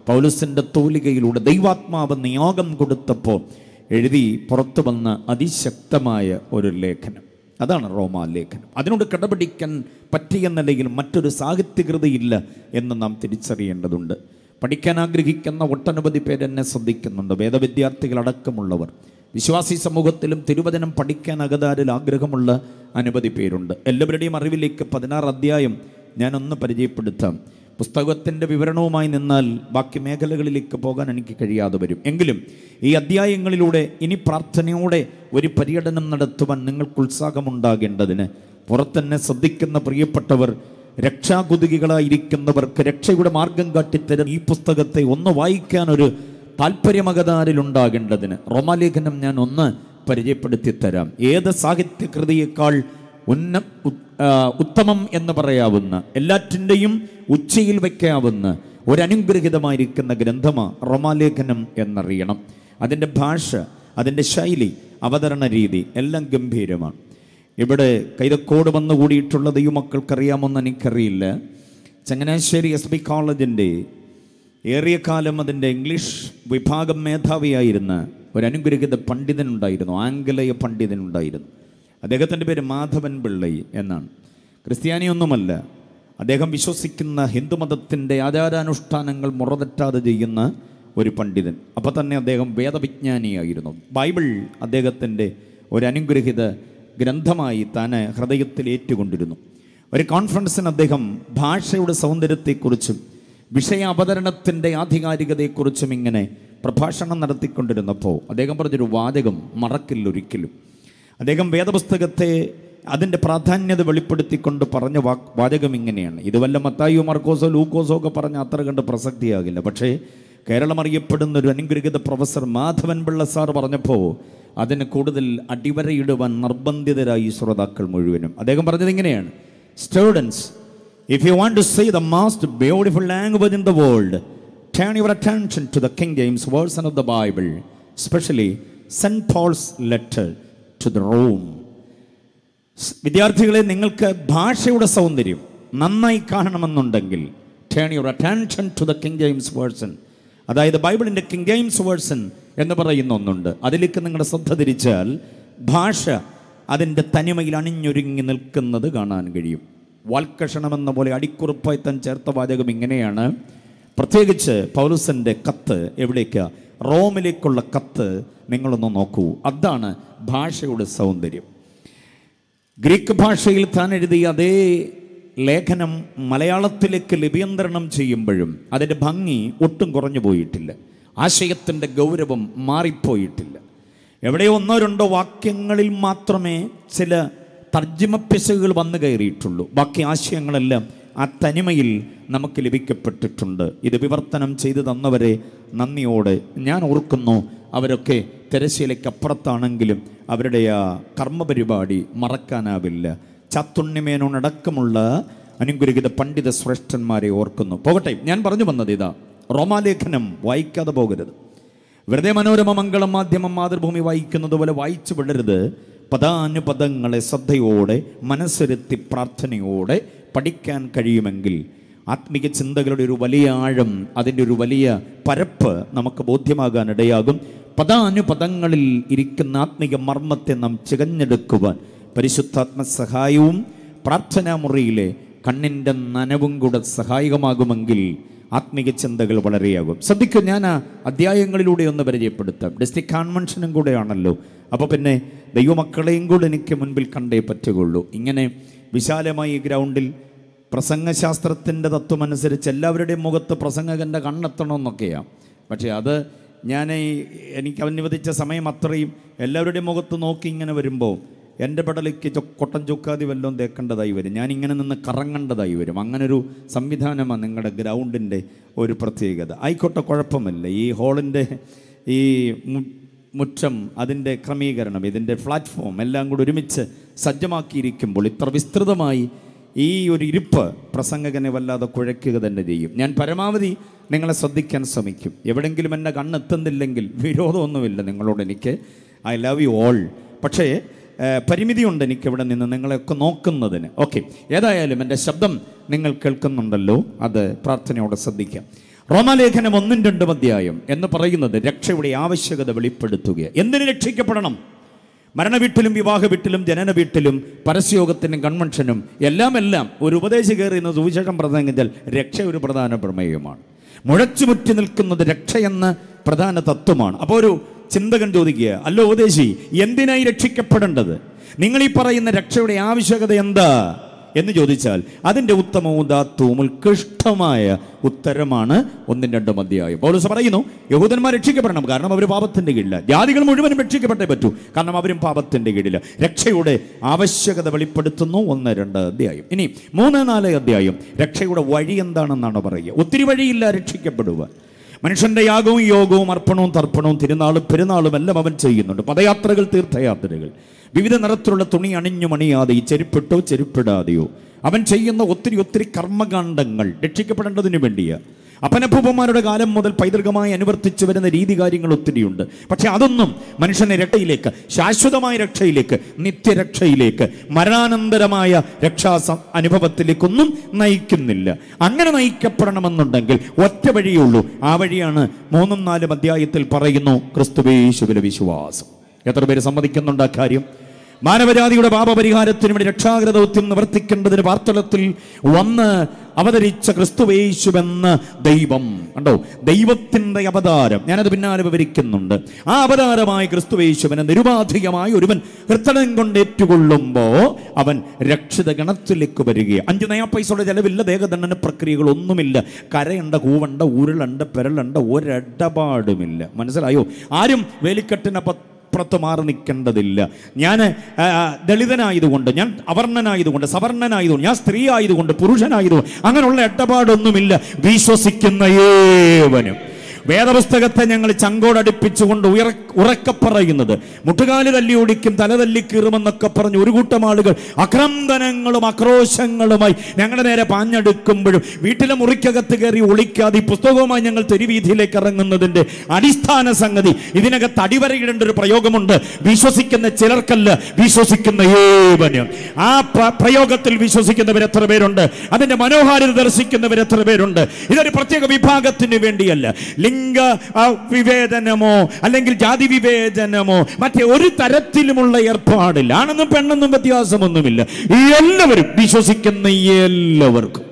പൗലസിൻ്റെ തൂലികയിലൂടെ ദൈവാത്മാവ് നിയോഗം കൊടുത്തപ്പോൾ എഴുതി പുറത്തു വന്ന അതിശക്തമായ ഒരു ലേഖനം അതാണ് റോമാലേഖനം അതിനോട് കിടപിടിക്കാൻ പറ്റിയ നിലയിൽ മറ്റൊരു സാഹിത്യകൃതിയില്ല എന്ന് നാം തിരിച്ചറിയേണ്ടതുണ്ട് പഠിക്കാൻ ആഗ്രഹിക്കുന്ന ഒട്ടനവധി പേരെന്നെ ശ്രദ്ധിക്കുന്നുണ്ട് വേദവിദ്യാർത്ഥികളടക്കമുള്ളവർ വിശ്വാസി സമൂഹത്തിലും തിരുവചനം പഠിക്കാൻ അകതാരിൽ ആഗ്രഹമുള്ള അനവധി പേരുണ്ട് എല്ലാവരുടെയും അറിവിലേക്ക് പതിനാറ് അധ്യായം ഞാനൊന്ന് പരിചയപ്പെടുത്താം പുസ്തകത്തിൻ്റെ വിവരണവുമായി നിന്നാൽ ബാക്കി മേഖലകളിലേക്ക് പോകാൻ എനിക്ക് കഴിയാതെ വരും എങ്കിലും ഈ അധ്യായങ്ങളിലൂടെ ഇനി പ്രാർത്ഥനയോടെ ഒരു പര്യടനം നടത്തുവാൻ നിങ്ങൾക്ക് ഉത്സാഹമുണ്ടാകേണ്ടതിന് പുറത്തന്നെ ശ്രദ്ധിക്കുന്ന പ്രിയപ്പെട്ടവർ രക്ഷാകുതുകികളായിരിക്കുന്നവർക്ക് രക്ഷയുടെ മാർഗം കാട്ടിത്തരും ഈ പുസ്തകത്തെ ഒന്ന് വായിക്കാനൊരു താല്പര്യമകതാരിലുണ്ടാകേണ്ടതിന് റോമാലേഖനം ഞാൻ ഒന്ന് പരിചയപ്പെടുത്തി തരാം ഏത് സാഹിത്യകൃതിയേക്കാൾ ഉന്ന ഉ- ആ, ഉത്തമം എന്ന് പറയാവുന്ന എല്ലാറ്റിൻ്റെയും ഉച്ചയിൽ വയ്ക്കാവുന്ന ഒരനുഗ്രഹിതമായിരിക്കുന്ന ഗ്രന്ഥമാ റോമാലേഖനം എന്നറിയണം അതിൻ്റെ ഭാഷ അതിൻ്റെ ശൈലി അവതരണ രീതി എല്ലാം ഗംഭീരമാണ് ഇവിടെ കൈതക്കോട് വന്നു കൂടിയിട്ടുള്ള ദൈവമക്കൾക്കറിയാമെന്ന് എനിക്കറിയില്ല ചങ്ങനാശ്ശേരി എസ് ബി കോളേജിൻ്റെ ഏറിയ കാലം അതിൻ്റെ ഇംഗ്ലീഷ് വിഭാഗം മേധാവിയായിരുന്ന ഒരു അനുഗ്രഹിത പണ്ഡിതനുണ്ടായിരുന്നു ആംഗലേയ പണ്ഡിതനുണ്ടായിരുന്നു അദ്ദേഹത്തിൻ്റെ പേര് മാധവൻ പിള്ളൈ എന്നാണ് ക്രിസ്ത്യാനിയൊന്നുമല്ല അദ്ദേഹം വിശ്വസിക്കുന്ന ഹിന്ദുമതത്തിൻ്റെ ആചാരാനുഷ്ഠാനങ്ങൾ മുറതെറ്റാതെ ചെയ്യുന്ന ഒരു പണ്ഡിതൻ അപ്പോൾ തന്നെ അദ്ദേഹം വേദവിജ്ഞാനിയായിരുന്നു ബൈബിൾ അദ്ദേഹത്തിൻ്റെ ഒരു അനുഗ്രഹിത ഗ്രന്ഥമായി താൻ ഹൃദയത്തിൽ ഏറ്റുകൊണ്ടിരുന്നു ഒരു കോൺഫറൻസിന് അദ്ദേഹം ഭാഷയുടെ സൗന്ദര്യത്തെക്കുറിച്ചും വിഷയ അവതരണത്തിൻ്റെ ആധികാരികതയെക്കുറിച്ചും ഇങ്ങനെ പ്രഭാഷണം നടത്തിക്കൊണ്ടിരുന്നപ്പോൾ അദ്ദേഹം പറഞ്ഞൊരു വാചകം മറക്കില്ല ഒരിക്കലും അദ്ദേഹം വേദപുസ്തകത്തെ അതിൻ്റെ പ്രാധാന്യത വെളിപ്പെടുത്തിക്കൊണ്ട് പറഞ്ഞ വാ വാചകം ഇങ്ങനെയാണ് ഇത് വല്ല മത്തായിയോ മർക്കോസോ ലൂക്കോസോ ഒക്കെ പറഞ്ഞ അത്ര കണ്ട് പ്രസക്തിയാകില്ല പക്ഷേ കേരളം അറിയപ്പെടുന്ന ഒരു അനുഗ്രഹിത പ്രൊഫസർ മാധവൻ പിള്ള സാർ പറഞ്ഞപ്പോൾ അതിന് കൂടുതൽ അടിവരയിടുവാൻ നിർബന്ധിതരായി ശ്രോതാക്കൾ മുഴുവനും അദ്ദേഹം പറഞ്ഞത് ഇങ്ങനെയാണ് students if you want to see the most beautiful language in the world turn your attention to the King James Version of the Bible, especially St. Paul's letter to the Rome. സ് വിദ്യാർത്ഥികളെ നിങ്ങൾക്ക് ഭാഷയുടെ സൗന്ദര്യം നന്നായി കാണണമെന്നുണ്ടെങ്കിൽ turn your attention to the King James version അതായത് ബൈബിളിൻ്റെ കിങ് ജെയിംസ് വേഴ്സൺ എന്ന് പറയുന്ന ഒന്നുണ്ട് അതിലേക്ക് നിങ്ങളുടെ ശ്രദ്ധ തിരിച്ചാൽ ഭാഷ അതിൻ്റെ തനിമയിൽ അണിഞ്ഞൊരുങ്ങി നിൽക്കുന്നത് കാണാൻ കഴിയും വാൽക്കഷണമെന്ന പോലെ അടിക്കുറിപ്പായി താൻ ചേർത്ത വാചകം ഇങ്ങനെയാണ് പ്രത്യേകിച്ച് പൗലുസൻ്റെ കത്ത് എവിടേക്കാ റോമിലേക്കുള്ള കത്ത് നിങ്ങളൊന്ന് നോക്കൂ അതാണ് ഭാഷയുടെ സൗന്ദര്യം ഗ്രീക്ക് ഭാഷയിൽ താൻ എഴുതിയ അതേ ലേഖനം മലയാളത്തിലേക്ക് ലിപിയന്തരണം ചെയ്യുമ്പോഴും അതിൻ്റെ ഭംഗി ഒട്ടും കുറഞ്ഞു പോയിട്ടില്ല ആശയത്തിൻ്റെ ഗൗരവം മാറിപ്പോയിട്ടില്ല എവിടെയോ ഒന്നോ രണ്ടോ വാക്യങ്ങളിൽ മാത്രമേ ചില തർജ്ജിമപ്പിശകുകൾ വന്നു കയറിയിട്ടുള്ളൂ ബാക്കി ആശയങ്ങളെല്ലാം ആ തനിമയിൽ നമുക്ക് ലഭിക്കപ്പെട്ടിട്ടുണ്ട് ഇത് വിവർത്തനം ചെയ്തു തന്നവരെ നന്ദിയോടെ ഞാൻ ഓർക്കുന്നു അവരൊക്കെ തിരശ്ശീലയ്ക്ക് അപ്പുറത്താണെങ്കിലും അവരുടെ ആ കർമ്മപരിപാടി മറക്കാനാവില്ല ചാത്തുണ്യമേനോടക്കമുള്ള അനുഗ്രഹിത പണ്ഡിത ശ്രേഷ്ഠന്മാരെ ഓർക്കുന്നു പോകട്ടെ ഞാൻ പറഞ്ഞു വന്നത് ഇതാ റോമാലേഖനം വായിക്കാതെ പോകരുത് വെറുതെ മനോരമ മംഗളം മാധ്യമം മാതൃഭൂമി വായിക്കുന്നത് പോലെ വായിച്ചു വിടരുത് പദാനുപദങ്ങളെ ശ്രദ്ധയോടെ മനസ്സിരുത്തി പ്രാർത്ഥനയോടെ പഠിക്കാൻ കഴിയുമെങ്കിൽ ആത്മീയ ചിന്തകളുടെ ഒരു വലിയ ആഴം അതിൻ്റെ ഒരു വലിയ പരപ്പ് നമുക്ക് ബോധ്യമാകാൻ ഇടയാകും പദാനുപദങ്ങളിൽ ഇരിക്കുന്ന ആത്മീയ മർമ്മത്തെ നാം ചികഞ്ഞെടുക്കുവാൻ പരിശുദ്ധാത്മ സഹായവും പ്രാർത്ഥനാ മുറിയിലെ കണ്ണിൻ്റെ നനവും കൂടെ സഹായകമാകുമെങ്കിൽ ആത്മീയ ചിന്തകൾ വളരെയാകും ശ്രദ്ധിക്കൂ ഞാൻ ആ അധ്യായങ്ങളിലൂടെ ഒന്ന് പരിചയപ്പെടുത്താം ഡിസ്ട്രിക്ട് കൺവെൻഷനും കൂടെയാണല്ലോ അപ്പോൾ പിന്നെ ദൈവമക്കളെയും കൂടെ എനിക്ക് മുൻപിൽ കണ്ടേ പറ്റുകയുള്ളൂ ഇങ്ങനെ വിശാലമായ ഈ ഗ്രൗണ്ടിൽ പ്രസംഗശാസ്ത്രത്തിൻ്റെ തത്വമനുസരിച്ച് എല്ലാവരുടെയും മുഖത്ത് പ്രസംഗകൻ്റെ കണ്ണെത്തണമെന്നൊക്കെയാണ് പക്ഷേ അത് ഞാൻ ഈ എനിക്ക് അനുവദിച്ച സമയം അത്രയും എല്ലാവരുടെയും മുഖത്ത് നോക്കി ഇങ്ങനെ വരുമ്പോൾ എൻ്റെ പടലേക്ക് ചൊ കൊട്ടൻ ചൊക്കാതി വല്ലതും തേക്കേണ്ടതായി വരും ഞാൻ ഇങ്ങനെ നിന്ന് കറങ്ങേണ്ടതായി വരും അങ്ങനെ ഒരു സംവിധാനമാണ് നിങ്ങളുടെ ഗ്രൗണ്ടിൻ്റെ ഒരു പ്രത്യേകത ആയിക്കോട്ടെ കുഴപ്പമില്ല ഈ ഹോളിൻ്റെ ഈ മു- മുറ്റം അതിൻ്റെ ക്രമീകരണം ഇതിൻ്റെ പ്ലാറ്റ്ഫോം എല്ലാം കൂടി ഒരുമിച്ച് സജ്ജമാക്കിയിരിക്കുമ്പോൾ ഇത്ര വിസ്തൃതമായി ഈ ഒരു ഇരിപ്പ് പ്രസംഗകനെ വല്ലാതെ കുഴയ്ക്കുക തന്നെ ചെയ്യും ഞാൻ പരമാവധി നിങ്ങളെ ശ്രദ്ധിക്കാൻ ശ്രമിക്കും എവിടെങ്കിലും എൻ്റെ കണ്ണെത്തുന്നില്ലെങ്കിൽ വിരോധമൊന്നുമില്ല നിങ്ങളോട് എനിക്ക് ഐ ലവ് യു ഓൾ പക്ഷേ ഏഹ്, പരിമിതിയുണ്ട് എനിക്ക് ഇവിടെ നിന്ന് നിങ്ങളെയൊക്കെ നോക്കുന്നതിന് ഓക്കെ ഏതായാലും എൻ്റെ ശബ്ദം നിങ്ങൾ കേൾക്കുന്നുണ്ടല്ലോ അത് പ്രാർത്ഥനയോടെ ശ്രദ്ധിക്കാം റോമാലേഖനം ഒന്നും രണ്ടും അധ്യായം എന്ന് പറയുന്നത് രക്ഷയുടെ ആവശ്യകത വെളിപ്പെടുത്തുക എന്തിന് രക്ഷിക്കപ്പെടണം മരണ വീട്ടിലും വിവാഹ വീട്ടിലും ജനന വീട്ടിലും പരസ്യോഗത്തിനും കൺവെൻഷനും എല്ലാം എല്ലാം ഒരു ഉപദേശം കയറിയുന്ന സുവിശേഷം പ്രസംഗിച്ചാൽ രക്ഷ ഒരു പ്രധാന പ്രമേയമാണ് മുഴച്ചുമുറ്റി നിൽക്കുന്നത് രക്ഷയെന്ന പ്രധാന തത്വമാണ് അപ്പോൾ ഒരു ചിന്തകൻ ചോദിക്കുക അല്ല ഉപദേശി എന്തിനായി രക്ഷിക്കപ്പെടേണ്ടത് നിങ്ങൾ ഈ പറയുന്ന രക്ഷയുടെ ആവശ്യകത എന്താ എന്ന് ചോദിച്ചാൽ അതിൻ്റെ ഉത്തമവും ഉദാത്തവും ഉത്കൃഷ്ടമായ ഉത്തരമാണ് ഒന്നും രണ്ടും അധ്യായം പൗലോസ് പറയുന്നു യഹൂദന്മാർ രക്ഷിക്കപ്പെടണം കാരണം അവർ പാപത്തിൻ്റെ കീഴില്ല ജാതികൾ മുഴുവനും രക്ഷിക്കപ്പെട്ടേ പറ്റൂ കാരണം അവരും പാപത്തിൻ്റെ കീഴില്ല രക്ഷയുടെ ആവശ്യകത വെളിപ്പെടുത്തുന്നു ഒന്ന് രണ്ട് അധ്യായം ഇനി മൂന്ന് നാല് അധ്യായം രക്ഷയുടെ വഴി എന്താണെന്നാണ് പറയുക ഒത്തിരി വഴിയില്ല രക്ഷിക്കപ്പെടുക മനുഷ്യന്റെ യാഗവും യോഗവും അർപ്പണവും തർപ്പണവും തിരുനാളും പെരുന്നാളും എല്ലാം അവൻ ചെയ്യുന്നുണ്ട് പദയാത്രകൾ തീർത്ഥയാത്രകൾ വിവിധ നിറത്തിലുള്ള തുണി അണിഞ്ഞു മണിയാതെ ഈ ചെരുപ്പിട്ടോ ചെരുപ്പിടാതെയോ അവൻ ചെയ്യുന്ന ഒത്തിരി ഒത്തിരി കർമ്മകാണ്ഡങ്ങൾ രക്ഷിക്കപ്പെടേണ്ടതിന് വേണ്ടിയാ അപ്പനപ്പൂപ്പന്മാരുടെ കാലം മുതൽ പൈതൃകമായി അനുവർത്തിച്ചു വരുന്ന രീതി കാര്യങ്ങൾ ഒത്തിരിയുണ്ട് പക്ഷെ അതൊന്നും മനുഷ്യനെ രക്ഷയിലേക്ക് ശാശ്വതമായ രക്ഷയിലേക്ക് നിത്യരക്ഷയിലേക്ക് മരണാനന്തരമായ രക്ഷാ സ- അനുഭവത്തിലേക്കൊന്നും നയിക്കുന്നില്ല അങ്ങനെ നയിക്കപ്പെടണമെന്നുണ്ടെങ്കിൽ ഒറ്റ വഴിയേ ഉള്ളൂ ആ വഴിയാണ് മൂന്നും നാലും അധ്യായത്തിൽ പറയുന്നു ക്രിസ്തുവേശുവിലെ വിശ്വാസം എത്ര പേര് സമ്മതിക്കുന്നുണ്ട് ആ കാര്യം മാനവജാതിയുടെ പാപപരിഹാരത്തിന് വേണ്ടി രക്ഷാഗ്രതൗത്യം നിവർത്തിക്കേണ്ടതിന് വാർത്തലത്തിൽ വന്ന് അവതരിച്ച ക്രിസ്തുവേശുവെന്ന ദൈവം കണ്ടോ ദൈവത്തിൻ്റെ അവതാരം ഞാനത് പിന്നാലെ വിവരിക്കുന്നുണ്ട് ആ അവതാരമായ ക്രിസ്തുവേശുവിനെ നിരുപാധികമായി ഒരുവൻ ഹൃത്തടം കൊണ്ട് ഏറ്റുകൊള്ളുമ്പോൾ അവൻ രക്ഷിത ഗണത്തിലേക്ക് വരികയാണ് അഞ്ച് നയാ പൈസയുടെ ചെലവില്ല ദേഹദണ്ഡന പ്രക്രിയകളൊന്നുമില്ല കരയുണ്ട കൂവണ്ട ഉരുളണ്ട പെരളുണ്ട ഒരിടപാടുമില്ല മനസ്സിലായോ ആരും വേലിക്കെട്ടിനപ്പ അപ്പുറത്ത് മാറി നിൽക്കേണ്ടതില്ല ഞാൻ ആ, ദളിതനായതുകൊണ്ട് ഞാൻ അവർണനായതുകൊണ്ട് സവർണനായതുകൊണ്ട് ഞാൻ സ്ത്രീ ആയതുകൊണ്ട് പുരുഷനായതുകൊണ്ട് അങ്ങനെയുള്ള ഇടപാടൊന്നുമില്ല വിശ്വസിക്കുന്ന ഏവനും വേദപുസ്തകത്തെ ഞങ്ങൾ ചങ്കോടടുപ്പിച്ചുകൊണ്ട് ഉയർ ഉറക്കെ പറയുന്നത് മുട്ടുകാല് തല്ലി ഓടിക്കും തല തല്ലി കീറുമെന്നൊക്കെ പറഞ്ഞ് ഒരു കൂട്ടം ആളുകൾ അക്രന്ദനങ്ങളും ആക്രോശങ്ങളുമായി ഞങ്ങളുടെ നേരെ പാഞ്ഞെടുക്കുമ്പോഴും വീട്ടിലെ മുറിക്കകത്ത് കയറി ഒളിക്കാതെ ഈ പുസ്തകവുമായി ഞങ്ങൾ തെരുവീതിയിലേക്ക് ഇറങ്ങുന്നതിന്റെ അടിസ്ഥാന സംഗതി ഇതിനകത്ത് അടിവരയിടേണ്ട ഒരു പ്രയോഗമുണ്ട് വിശ്വസിക്കുന്ന ചിലർക്കല്ല വിശ്വസിക്കുന്ന ഏവനും ആ പ്ര- പ്രയോഗത്തിൽ വിശ്വസിക്കുന്നവർ എത്ര പേരുണ്ട് അതിന്റെ മനോഹാരിത ദർശിക്കുന്നവർ എത്ര പേരുണ്ട് ഇതൊരു പ്രത്യേക വിഭാഗത്തിന് വേണ്ടിയല്ല ലിംഗ ആ, വിവേചനമോ അല്ലെങ്കിൽ ജാതി വിവേചനമോ മറ്റേ ഒരു തരത്തിലുമുള്ള ഏർപ്പാടില്ല ആണെന്നും പെണ്ണെന്നും വ്യത്യാസമൊന്നുമില്ല എല്ലാവരും വിശ്വസിക്കുന്ന എല്ലാവർക്കും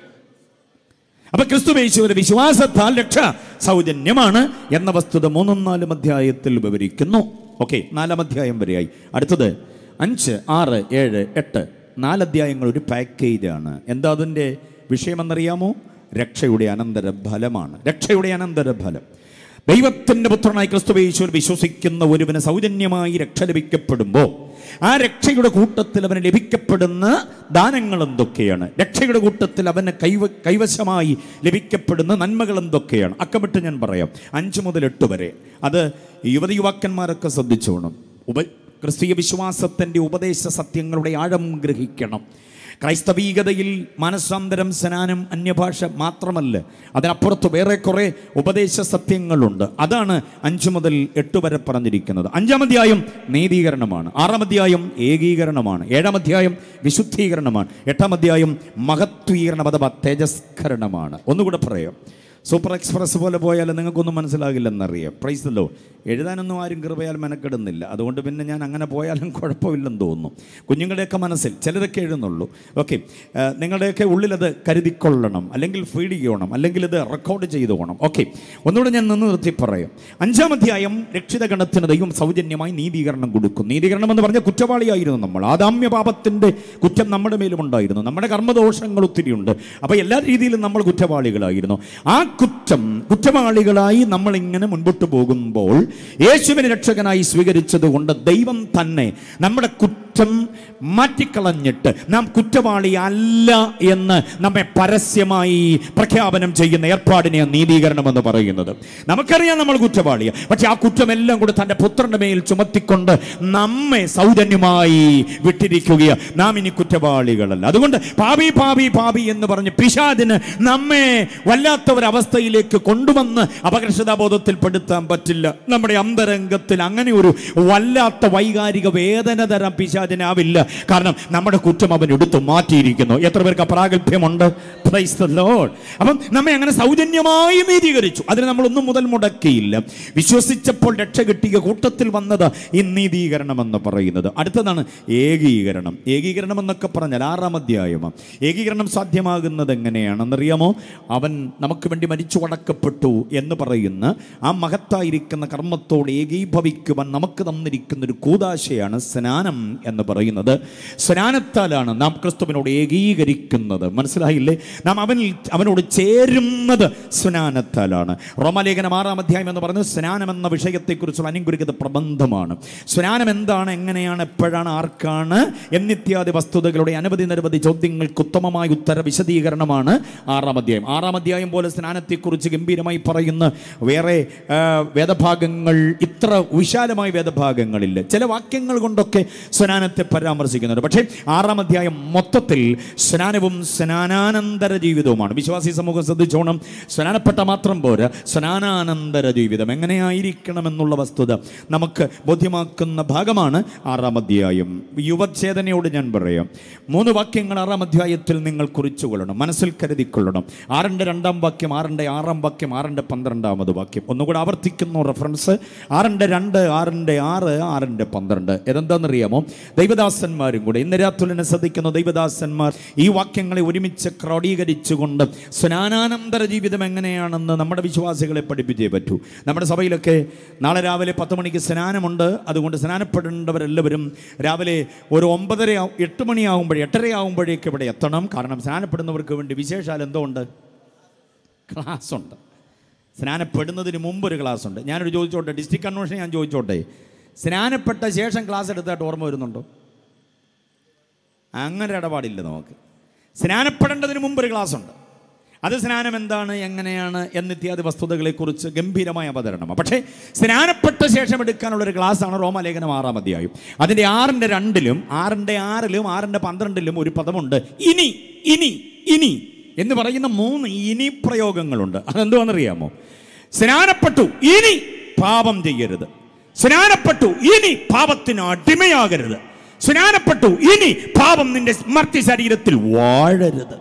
അപ്പൊ ക്രിസ്തുവേശുവിന്റെ വിശ്വാസത്താൽ രക്ഷ സൗജന്യമാണ് എന്ന വസ്തുത മൂന്നും നാലും അധ്യായത്തിൽ വിവരിക്കുന്നു ഓക്കെ നാലാം അധ്യായം വരെയായി അടുത്തത് അഞ്ച് ആറ് ഏഴ് എട്ട് നാലധ്യായങ്ങൾ ഒരു പാക്കേജാണ് എന്താ അതിൻ്റെ വിഷയമെന്നറിയാമോ രക്ഷയുടെ അനന്തര ഫലമാണ് രക്ഷയുടെ അനന്തര ഫലം ദൈവത്തിൻ്റെ പുത്രനായി ക്രിസ്തുവേശ്വർ വിശ്വസിക്കുന്ന ഒരുവന് സൗജന്യമായി രക്ഷ ലഭിക്കപ്പെടുമ്പോൾ ആ രക്ഷയുടെ കൂട്ടത്തിൽ അവന് ലഭിക്കപ്പെടുന്ന ദാനങ്ങൾ എന്തൊക്കെയാണ് രക്ഷയുടെ കൂട്ടത്തിൽ അവന് കൈവ കൈവശമായി ലഭിക്കപ്പെടുന്ന നന്മകൾ എന്തൊക്കെയാണ് അക്കമിട്ട് ഞാൻ പറയാം അഞ്ച് മുതൽ എട്ട് വരെ അത് യുവതി യുവാക്കന്മാരൊക്കെ ശ്രദ്ധിച്ചോണം ഉപ ക്രിസ്തീയ വിശ്വാസത്തിൻ്റെ ഉപദേശ സത്യങ്ങളുടെ ആഴം ഗ്രഹിക്കണം ക്രൈസ്തവീകതയിൽ മനസ്സാന്തരം സ്നാനം അന്യഭാഷ മാത്രമല്ല അതിനപ്പുറത്ത് വേറെ കുറേ ഉപദേശ സത്യങ്ങളുണ്ട് അതാണ് അഞ്ചു മുതൽ എട്ട് വരെ പറഞ്ഞിരിക്കുന്നത് അഞ്ചാം അധ്യായം നീതീകരണമാണ് ആറാം അധ്യായം ഏകീകരണമാണ് ഏഴാം അധ്യായം വിശുദ്ധീകരണമാണ് എട്ടാം അധ്യായം മഹത്വീകരണം അഥവാ തേജസ്കരണമാണ് ഒന്നുകൂടെ പറയാം സൂപ്പർ എക്സ്പ്രസ് പോലെ പോയാൽ നിങ്ങൾക്കൊന്നും മനസ്സിലാകില്ലെന്നറിയാം പ്രൈസല്ലോ എഴുതാനൊന്നും ആരും കൃപയാൽ മെനക്കെടുന്നില്ല അതുകൊണ്ട് പിന്നെ ഞാൻ അങ്ങനെ പോയാലും കുഴപ്പമില്ലെന്ന് തോന്നുന്നു കുഞ്ഞുങ്ങളുടെയൊക്കെ മനസ്സിൽ ചിലരൊക്കെ എഴുതുന്നുള്ളൂ ഓക്കെ നിങ്ങളുടെയൊക്കെ ഉള്ളിലത് കരുതിക്കൊള്ളണം അല്ലെങ്കിൽ ഫീഡ് ചെയ്യണം അല്ലെങ്കിൽ ഇത് റെക്കോർഡ് ചെയ്തു പോകണം ഓക്കെ ഒന്നുകൂടെ ഞാൻ നിന്ന് നിർത്തി പറയാം അഞ്ചാം അധ്യായം രക്ഷിത ഗണത്തിന് ദൈവം സൗജന്യമായി നീതീകരണം കൊടുക്കും നീതീകരണം എന്ന് പറഞ്ഞ കുറ്റവാളിയായിരുന്നു നമ്മൾ ആദാമ്യ പാപത്തിൻ്റെ കുറ്റം നമ്മുടെ മേലും ഉണ്ടായിരുന്നു നമ്മുടെ കർമ്മദോഷങ്ങൾ ഒത്തിരിയുണ്ട് അപ്പോൾ എല്ലാ രീതിയിലും നമ്മൾ കുറ്റവാളികളായിരുന്നു ആ കുറ്റം കുറ്റവാളികളായി നമ്മൾ ഇങ്ങനെ മുൻപോട്ട് പോകുമ്പോൾ യേശുവിനെ രക്ഷകനായി സ്വീകരിച്ചത് കൊണ്ട് ദൈവം തന്നെ നമ്മുടെ കുറ്റം മാറ്റിക്കളഞ്ഞിട്ട് നാം കുറ്റവാളി അല്ല എന്ന് നമ്മെ പരസ്യമായി പ്രഖ്യാപനം ചെയ്യുന്ന ഏർപ്പാടിനെ നീതീകരണം എന്ന് പറയുന്നത് നമുക്കറിയാം നമ്മൾ കുറ്റവാളിയാണ് പക്ഷെ ആ കുറ്റമെല്ലാം കൂടെ തൻ്റെ പുത്രന്റെ മേൽ ചുമത്തിക്കൊണ്ട് നമ്മെ സൗജന്യമായി വിട്ടിരിക്കുകയാണ് നാം ഇനി കുറ്റവാളികളല്ല അതുകൊണ്ട് പാപി പാപി പാപി എന്ന് പറഞ്ഞ് പിശാദിന് നമ്മെ വല്ലാത്ത ഒരു അവസ്ഥ അവസ്ഥയിലേക്ക് കൊണ്ടുവന്ന് അപകർഷതാബോധത്തിൽ പെടുത്താൻ പറ്റില്ല നമ്മുടെ അന്തരംഗത്തിൽ അങ്ങനെ ഒരു വല്ലാത്ത വൈകാരിക വേദന തരാൻ പിശാചനാവില്ല കാരണം നമ്മുടെ കുറ്റം അവൻ എടുത്തു മാറ്റിയിരിക്കുന്നു എത്ര പേർക്ക് പ്രാഗൽഭ്യമുണ്ട് Praise the Lord. അപ്പം നമ്മെ അങ്ങനെ സൗജന്യമായി നീതീകരിച്ചു അതിന് നമ്മൾ ഒന്നും മുതൽ മുടക്കിയില്ല വിശ്വസിച്ചപ്പോൾ രക്ഷ കിട്ടിയ കൂട്ടത്തിൽ വന്നത് ഈ നീതീകരണം എന്ന് പറയുന്നത് അടുത്തതാണ് ഏകീകരണം ഏകീകരണം എന്നൊക്കെ പറഞ്ഞാൽ ആറാം അധ്യായമാണ് ഏകീകരണം സാധ്യമാകുന്നത് എങ്ങനെയാണെന്നറിയാമോ അവൻ നമുക്ക് വേണ്ടി മരിച്ചു അടക്കപ്പെട്ടു എന്ന് പറയുന്ന ആ മഹത്തായിരിക്കുന്ന കർമ്മത്തോട് ഏകീഭവിക്കുവാൻ നമുക്ക് തന്നിരിക്കുന്ന ഒരു കൂതാശയാണ് സ്നാനം എന്ന് പറയുന്നത് സ്നാനത്താലാണ് നാം ക്രിസ്തുവിനോട് ഏകീകരിക്കുന്നത് മനസ്സിലായില്ലേ നാം അവനിൽ അവനോട് ചേരുന്നത് സ്നാനത്താലാണ് റോമലേഖനം ആറാം അധ്യായം എന്ന് പറയുന്നത് സ്നാനം എന്ന വിഷയത്തെക്കുറിച്ചുള്ള അനുഗ്രഹിത പ്രബന്ധമാണ് സ്നാനം എന്താണ് എങ്ങനെയാണ് എപ്പോഴാണ് ആർക്കാണ് എന്നിത്യാദി വസ്തുതകളുടെ അനവധി നിരവധി ചോദ്യങ്ങൾക്ക് ഉത്തമമായ ഉത്തര വിശദീകരണമാണ് ആറാം അധ്യായം ആറാം അധ്യായം പോലെ സ്നാനത്തെക്കുറിച്ച് ഗംഭീരമായി പറയുന്ന വേറെ ആ, വേദഭാഗങ്ങൾ ഇത്ര വിശാലമായ വേദഭാഗങ്ങളില്ല ചില വാക്യങ്ങൾ കൊണ്ടൊക്കെ സ്നാനത്തെ പരാമർശിക്കുന്നുണ്ട് പക്ഷേ ആറാം അധ്യായം മൊത്തത്തിൽ സ്നാനവും സ്നാനാനന്തര ജീവിതവുമാണ് വിശ്വാസി സമൂഹം ശ്രദ്ധിച്ചോണം സ്നാനപ്പെട്ട മാത്രം പോരാ സ്നാനാനന്തര ജീവിതം എങ്ങനെയായിരിക്കണമെന്നുള്ള വസ്തുത നമുക്ക് ബോധ്യമാക്കുന്ന ഭാഗമാണ് ആറാം അധ്യായം യുവച്ഛേദനയോട് ഞാൻ പറയാം മൂന്ന് വാക്യങ്ങൾ ആറാം അധ്യായത്തിൽ നിങ്ങൾ കുറിച്ചുകൊള്ളണം മനസ്സിൽ കരുതിക്കൊള്ളണം ആറിൻ്റെ രണ്ടാം വാക്യം ആറിൻ്റെ ആറാം വാക്യം ആറിൻ്റെ പന്ത്രണ്ടാമത് വാക്യം ഒന്നുകൂടെ ആവർത്തിക്കുന്നു റെഫറൻസ് ആറിൻ്റെ രണ്ട് ആറിൻ്റെ ആറ് ആറിൻ്റെ പന്ത്രണ്ട് ഇതെന്താണെന്നറിയാമോ ദൈവദാസന്മാരും കൂടെ ഇന്ന് രാത്രിനെ ശ്രദ്ധിക്കുന്ന ദൈവദാസന്മാർ ഈ വാക്യങ്ങളെ ഒരുമിച്ച് ക്രോഡീകരിച്ചുകൊണ്ട് സ്നാനാനന്തര ജീവിതം എങ്ങനെയാണെന്ന് നമ്മുടെ വിശ്വാസികളെ പഠിപ്പിച്ചേ പറ്റൂ നമ്മുടെ സഭയിലൊക്കെ നാളെ രാവിലെ പത്ത് മണിക്ക് സ്നാനമുണ്ട് അതുകൊണ്ട് സ്നാനപ്പെടേണ്ടവരെല്ലാവരും രാവിലെ ഒരു ഒമ്പതര ആവും- എട്ട് മണിയാവുമ്പോഴേ എട്ടര ആവുമ്പോഴേക്ക് ഇവിടെ എത്തണം കാരണം സ്നാനപ്പെടുന്നവർക്ക് വേണ്ടി വിശേഷാൽ എന്തോ ഉണ്ട് ക്ലാസ് ഉണ്ട് സ്നാനപ്പെടുന്നതിന് മുമ്പ് ഒരു ക്ലാസ് ഉണ്ട് ഞാനൊരു ചോദിച്ചോട്ടെ ഡിസ്ട്രിക്ട് കൺവെൻഷൻ ഞാൻ ചോദിച്ചോട്ടെ സ്നാനപ്പെട്ട ശേഷം ക്ലാസ് എടുത്തായിട്ട് ഓർമ്മ വരുന്നുണ്ടോ അങ്ങനെ ഒരു ഇടപാടില്ല നമുക്ക് സ്നാനപ്പെടേണ്ടതിന് മുമ്പ് ഒരു ക്ലാസ് ഉണ്ട് അത് സ്നാനം എന്താണ് എങ്ങനെയാണ് എന്നിത്യാദി വസ്തുതകളെക്കുറിച്ച് ഗംഭീരമായ അവതരണമാണ് പക്ഷേ സ്നാനപ്പെട്ട ശേഷം എടുക്കാനുള്ള ഒരു ക്ലാസ്സാണ് റോമാലേഖനം ആറാം അധ്യായം അതിൻ്റെ ആറിൻ്റെ രണ്ടിലും ആറിൻ്റെ ആറിലും ആറിൻ്റെ പന്ത്രണ്ടിലും ഒരു പദമുണ്ട് ഇനി ഇനി ഇനി എന്ന് പറയുന്ന മൂന്ന് ഇനി പ്രയോഗങ്ങളുണ്ട് അതെന്തുവാണെന്നറിയാമോ സ്നാനപ്പെട്ടു ഇനി പാപം ചെയ്യരുത് സ്നാനപ്പെട്ടു ഇനി പാപത്തിന് അടിമയാകരുത് സ്നാനപ്പെട്ടു ഇനി പാപം നിന്റെ മർത്തി ശരീരത്തിൽ വാഴരുത്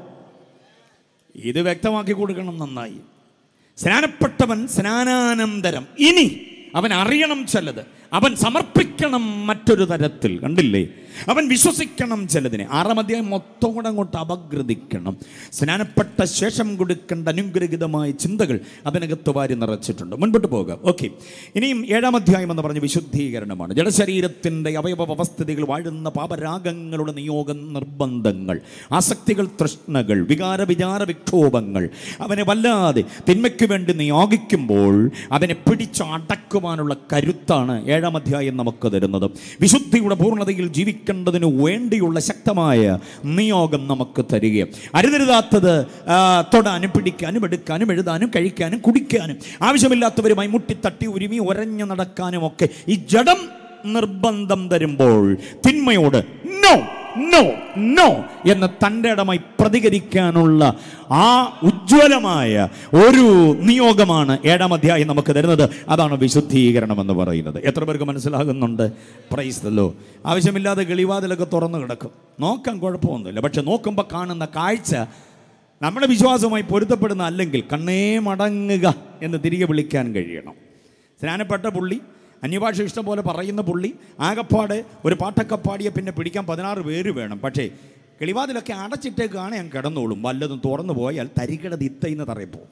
ഇത് വ്യക്തമാക്കി കൊടുക്കണം നന്നായി സ്നാനപ്പെട്ടവൻ സ്നാനാനന്തരം ഇനി അവൻ അറിയണം ചിലത് അവൻ സമർപ്പിക്കണം മറ്റൊരു തരത്തിൽ കണ്ടില്ലേ അവൻ വിശ്വസിക്കണം ചിലതിനെ ആറാം അധ്യായം മൊത്തം കൂടെ അങ്ങോട്ട് അപഗ്രഥിക്കണം സ്നാനപ്പെട്ട ശേഷം കൊടുക്കേണ്ട അനുഗ്രഹിതമായ ചിന്തകൾ അതിനകത്ത് വാരി നിറച്ചിട്ടുണ്ട് മുൻപോട്ട് പോകുക ഓക്കെ ഇനിയും ഏഴാം അധ്യായം എന്ന് പറഞ്ഞ വിശുദ്ധീകരണമാണ് ജഡശരീരത്തിൻ്റെ അവയവ അവസ്ഥിതികൾ വാഴുന്ന പാപരാഗങ്ങളുടെ നിയോഗ നിർബന്ധങ്ങൾ ആസക്തികൾ തൃഷ്ണകൾ വികാര വിചാര വിക്ഷോഭങ്ങൾ അവനെ വല്ലാതെ തിന്മയ്ക്ക് വേണ്ടി നിയോഗിക്കുമ്പോൾ അവനെ പിടിച്ചടക്കുവാനുള്ള കരുത്താണ് ഏഴാം അധ്യായം നമുക്ക് തരുന്നത് വിശുദ്ധിയുടെ പൂർണ്ണതയിൽ ജീവിക്കേണ്ടതിന് വേണ്ടിയുള്ള ശക്തമായ നിയോഗം നമുക്ക് തരിക അരുതരുതാത്തത് ആ, തൊടാനും പിടിക്കാനും എടുക്കാനും എഴുതാനും കഴിക്കാനും കുടിക്കാനും ആവശ്യമില്ലാത്തവരുമായി മുട്ടിത്തട്ടി ഉരുമി ഉരഞ്ഞു നടക്കാനും ഒക്കെ ഈ ജഡം നിർബന്ധം തരുമ്പോൾ തിന്മയോട് നോ നോ നോ എന്ന് തൻ്റെ ഇടമായി പ്രതികരിക്കാനുള്ള ആ ഉജ്ജ്വലമായ ഒരു നിയോഗമാണ് ഏഴാം അധ്യായം നമുക്ക് തരുന്നത് അതാണ് വിശുദ്ധീകരണം എന്ന് പറയുന്നത് എത്ര പേർക്ക് മനസ്സിലാകുന്നുണ്ട് പ്രൈസ്തല്ലോ ആവശ്യമില്ലാതെ കിളിവാതിലൊക്കെ തുറന്നു കിടക്കും നോക്കാൻ കുഴപ്പമൊന്നുമില്ല പക്ഷെ നോക്കുമ്പോൾ കാണുന്ന കാഴ്ച നമ്മുടെ വിശ്വാസവുമായി പൊരുത്തപ്പെടുന്ന അല്ലെങ്കിൽ കണ്ണേ മടങ്ങുക എന്ന് തിരികെ വിളിക്കാൻ കഴിയണം സ്നാനപ്പെട്ട പുള്ളി അന്യഭാഷ ഇഷ്ടം പോലെ പറയുന്ന പുള്ളി ആകപ്പാടെ ഒരു പാട്ടൊക്കെ പാടിയ പിന്നെ പിടിക്കാൻ പതിനാറ് പേര് വേണം പക്ഷേ കിളിവാതിലൊക്കെ അടച്ചിട്ടേക്കാണ് ഞാൻ കിടന്നോളും വല്ലതും തുറന്നു പോയാൽ തരികിട ദിത്തയിന്ന് തറയപ്പോ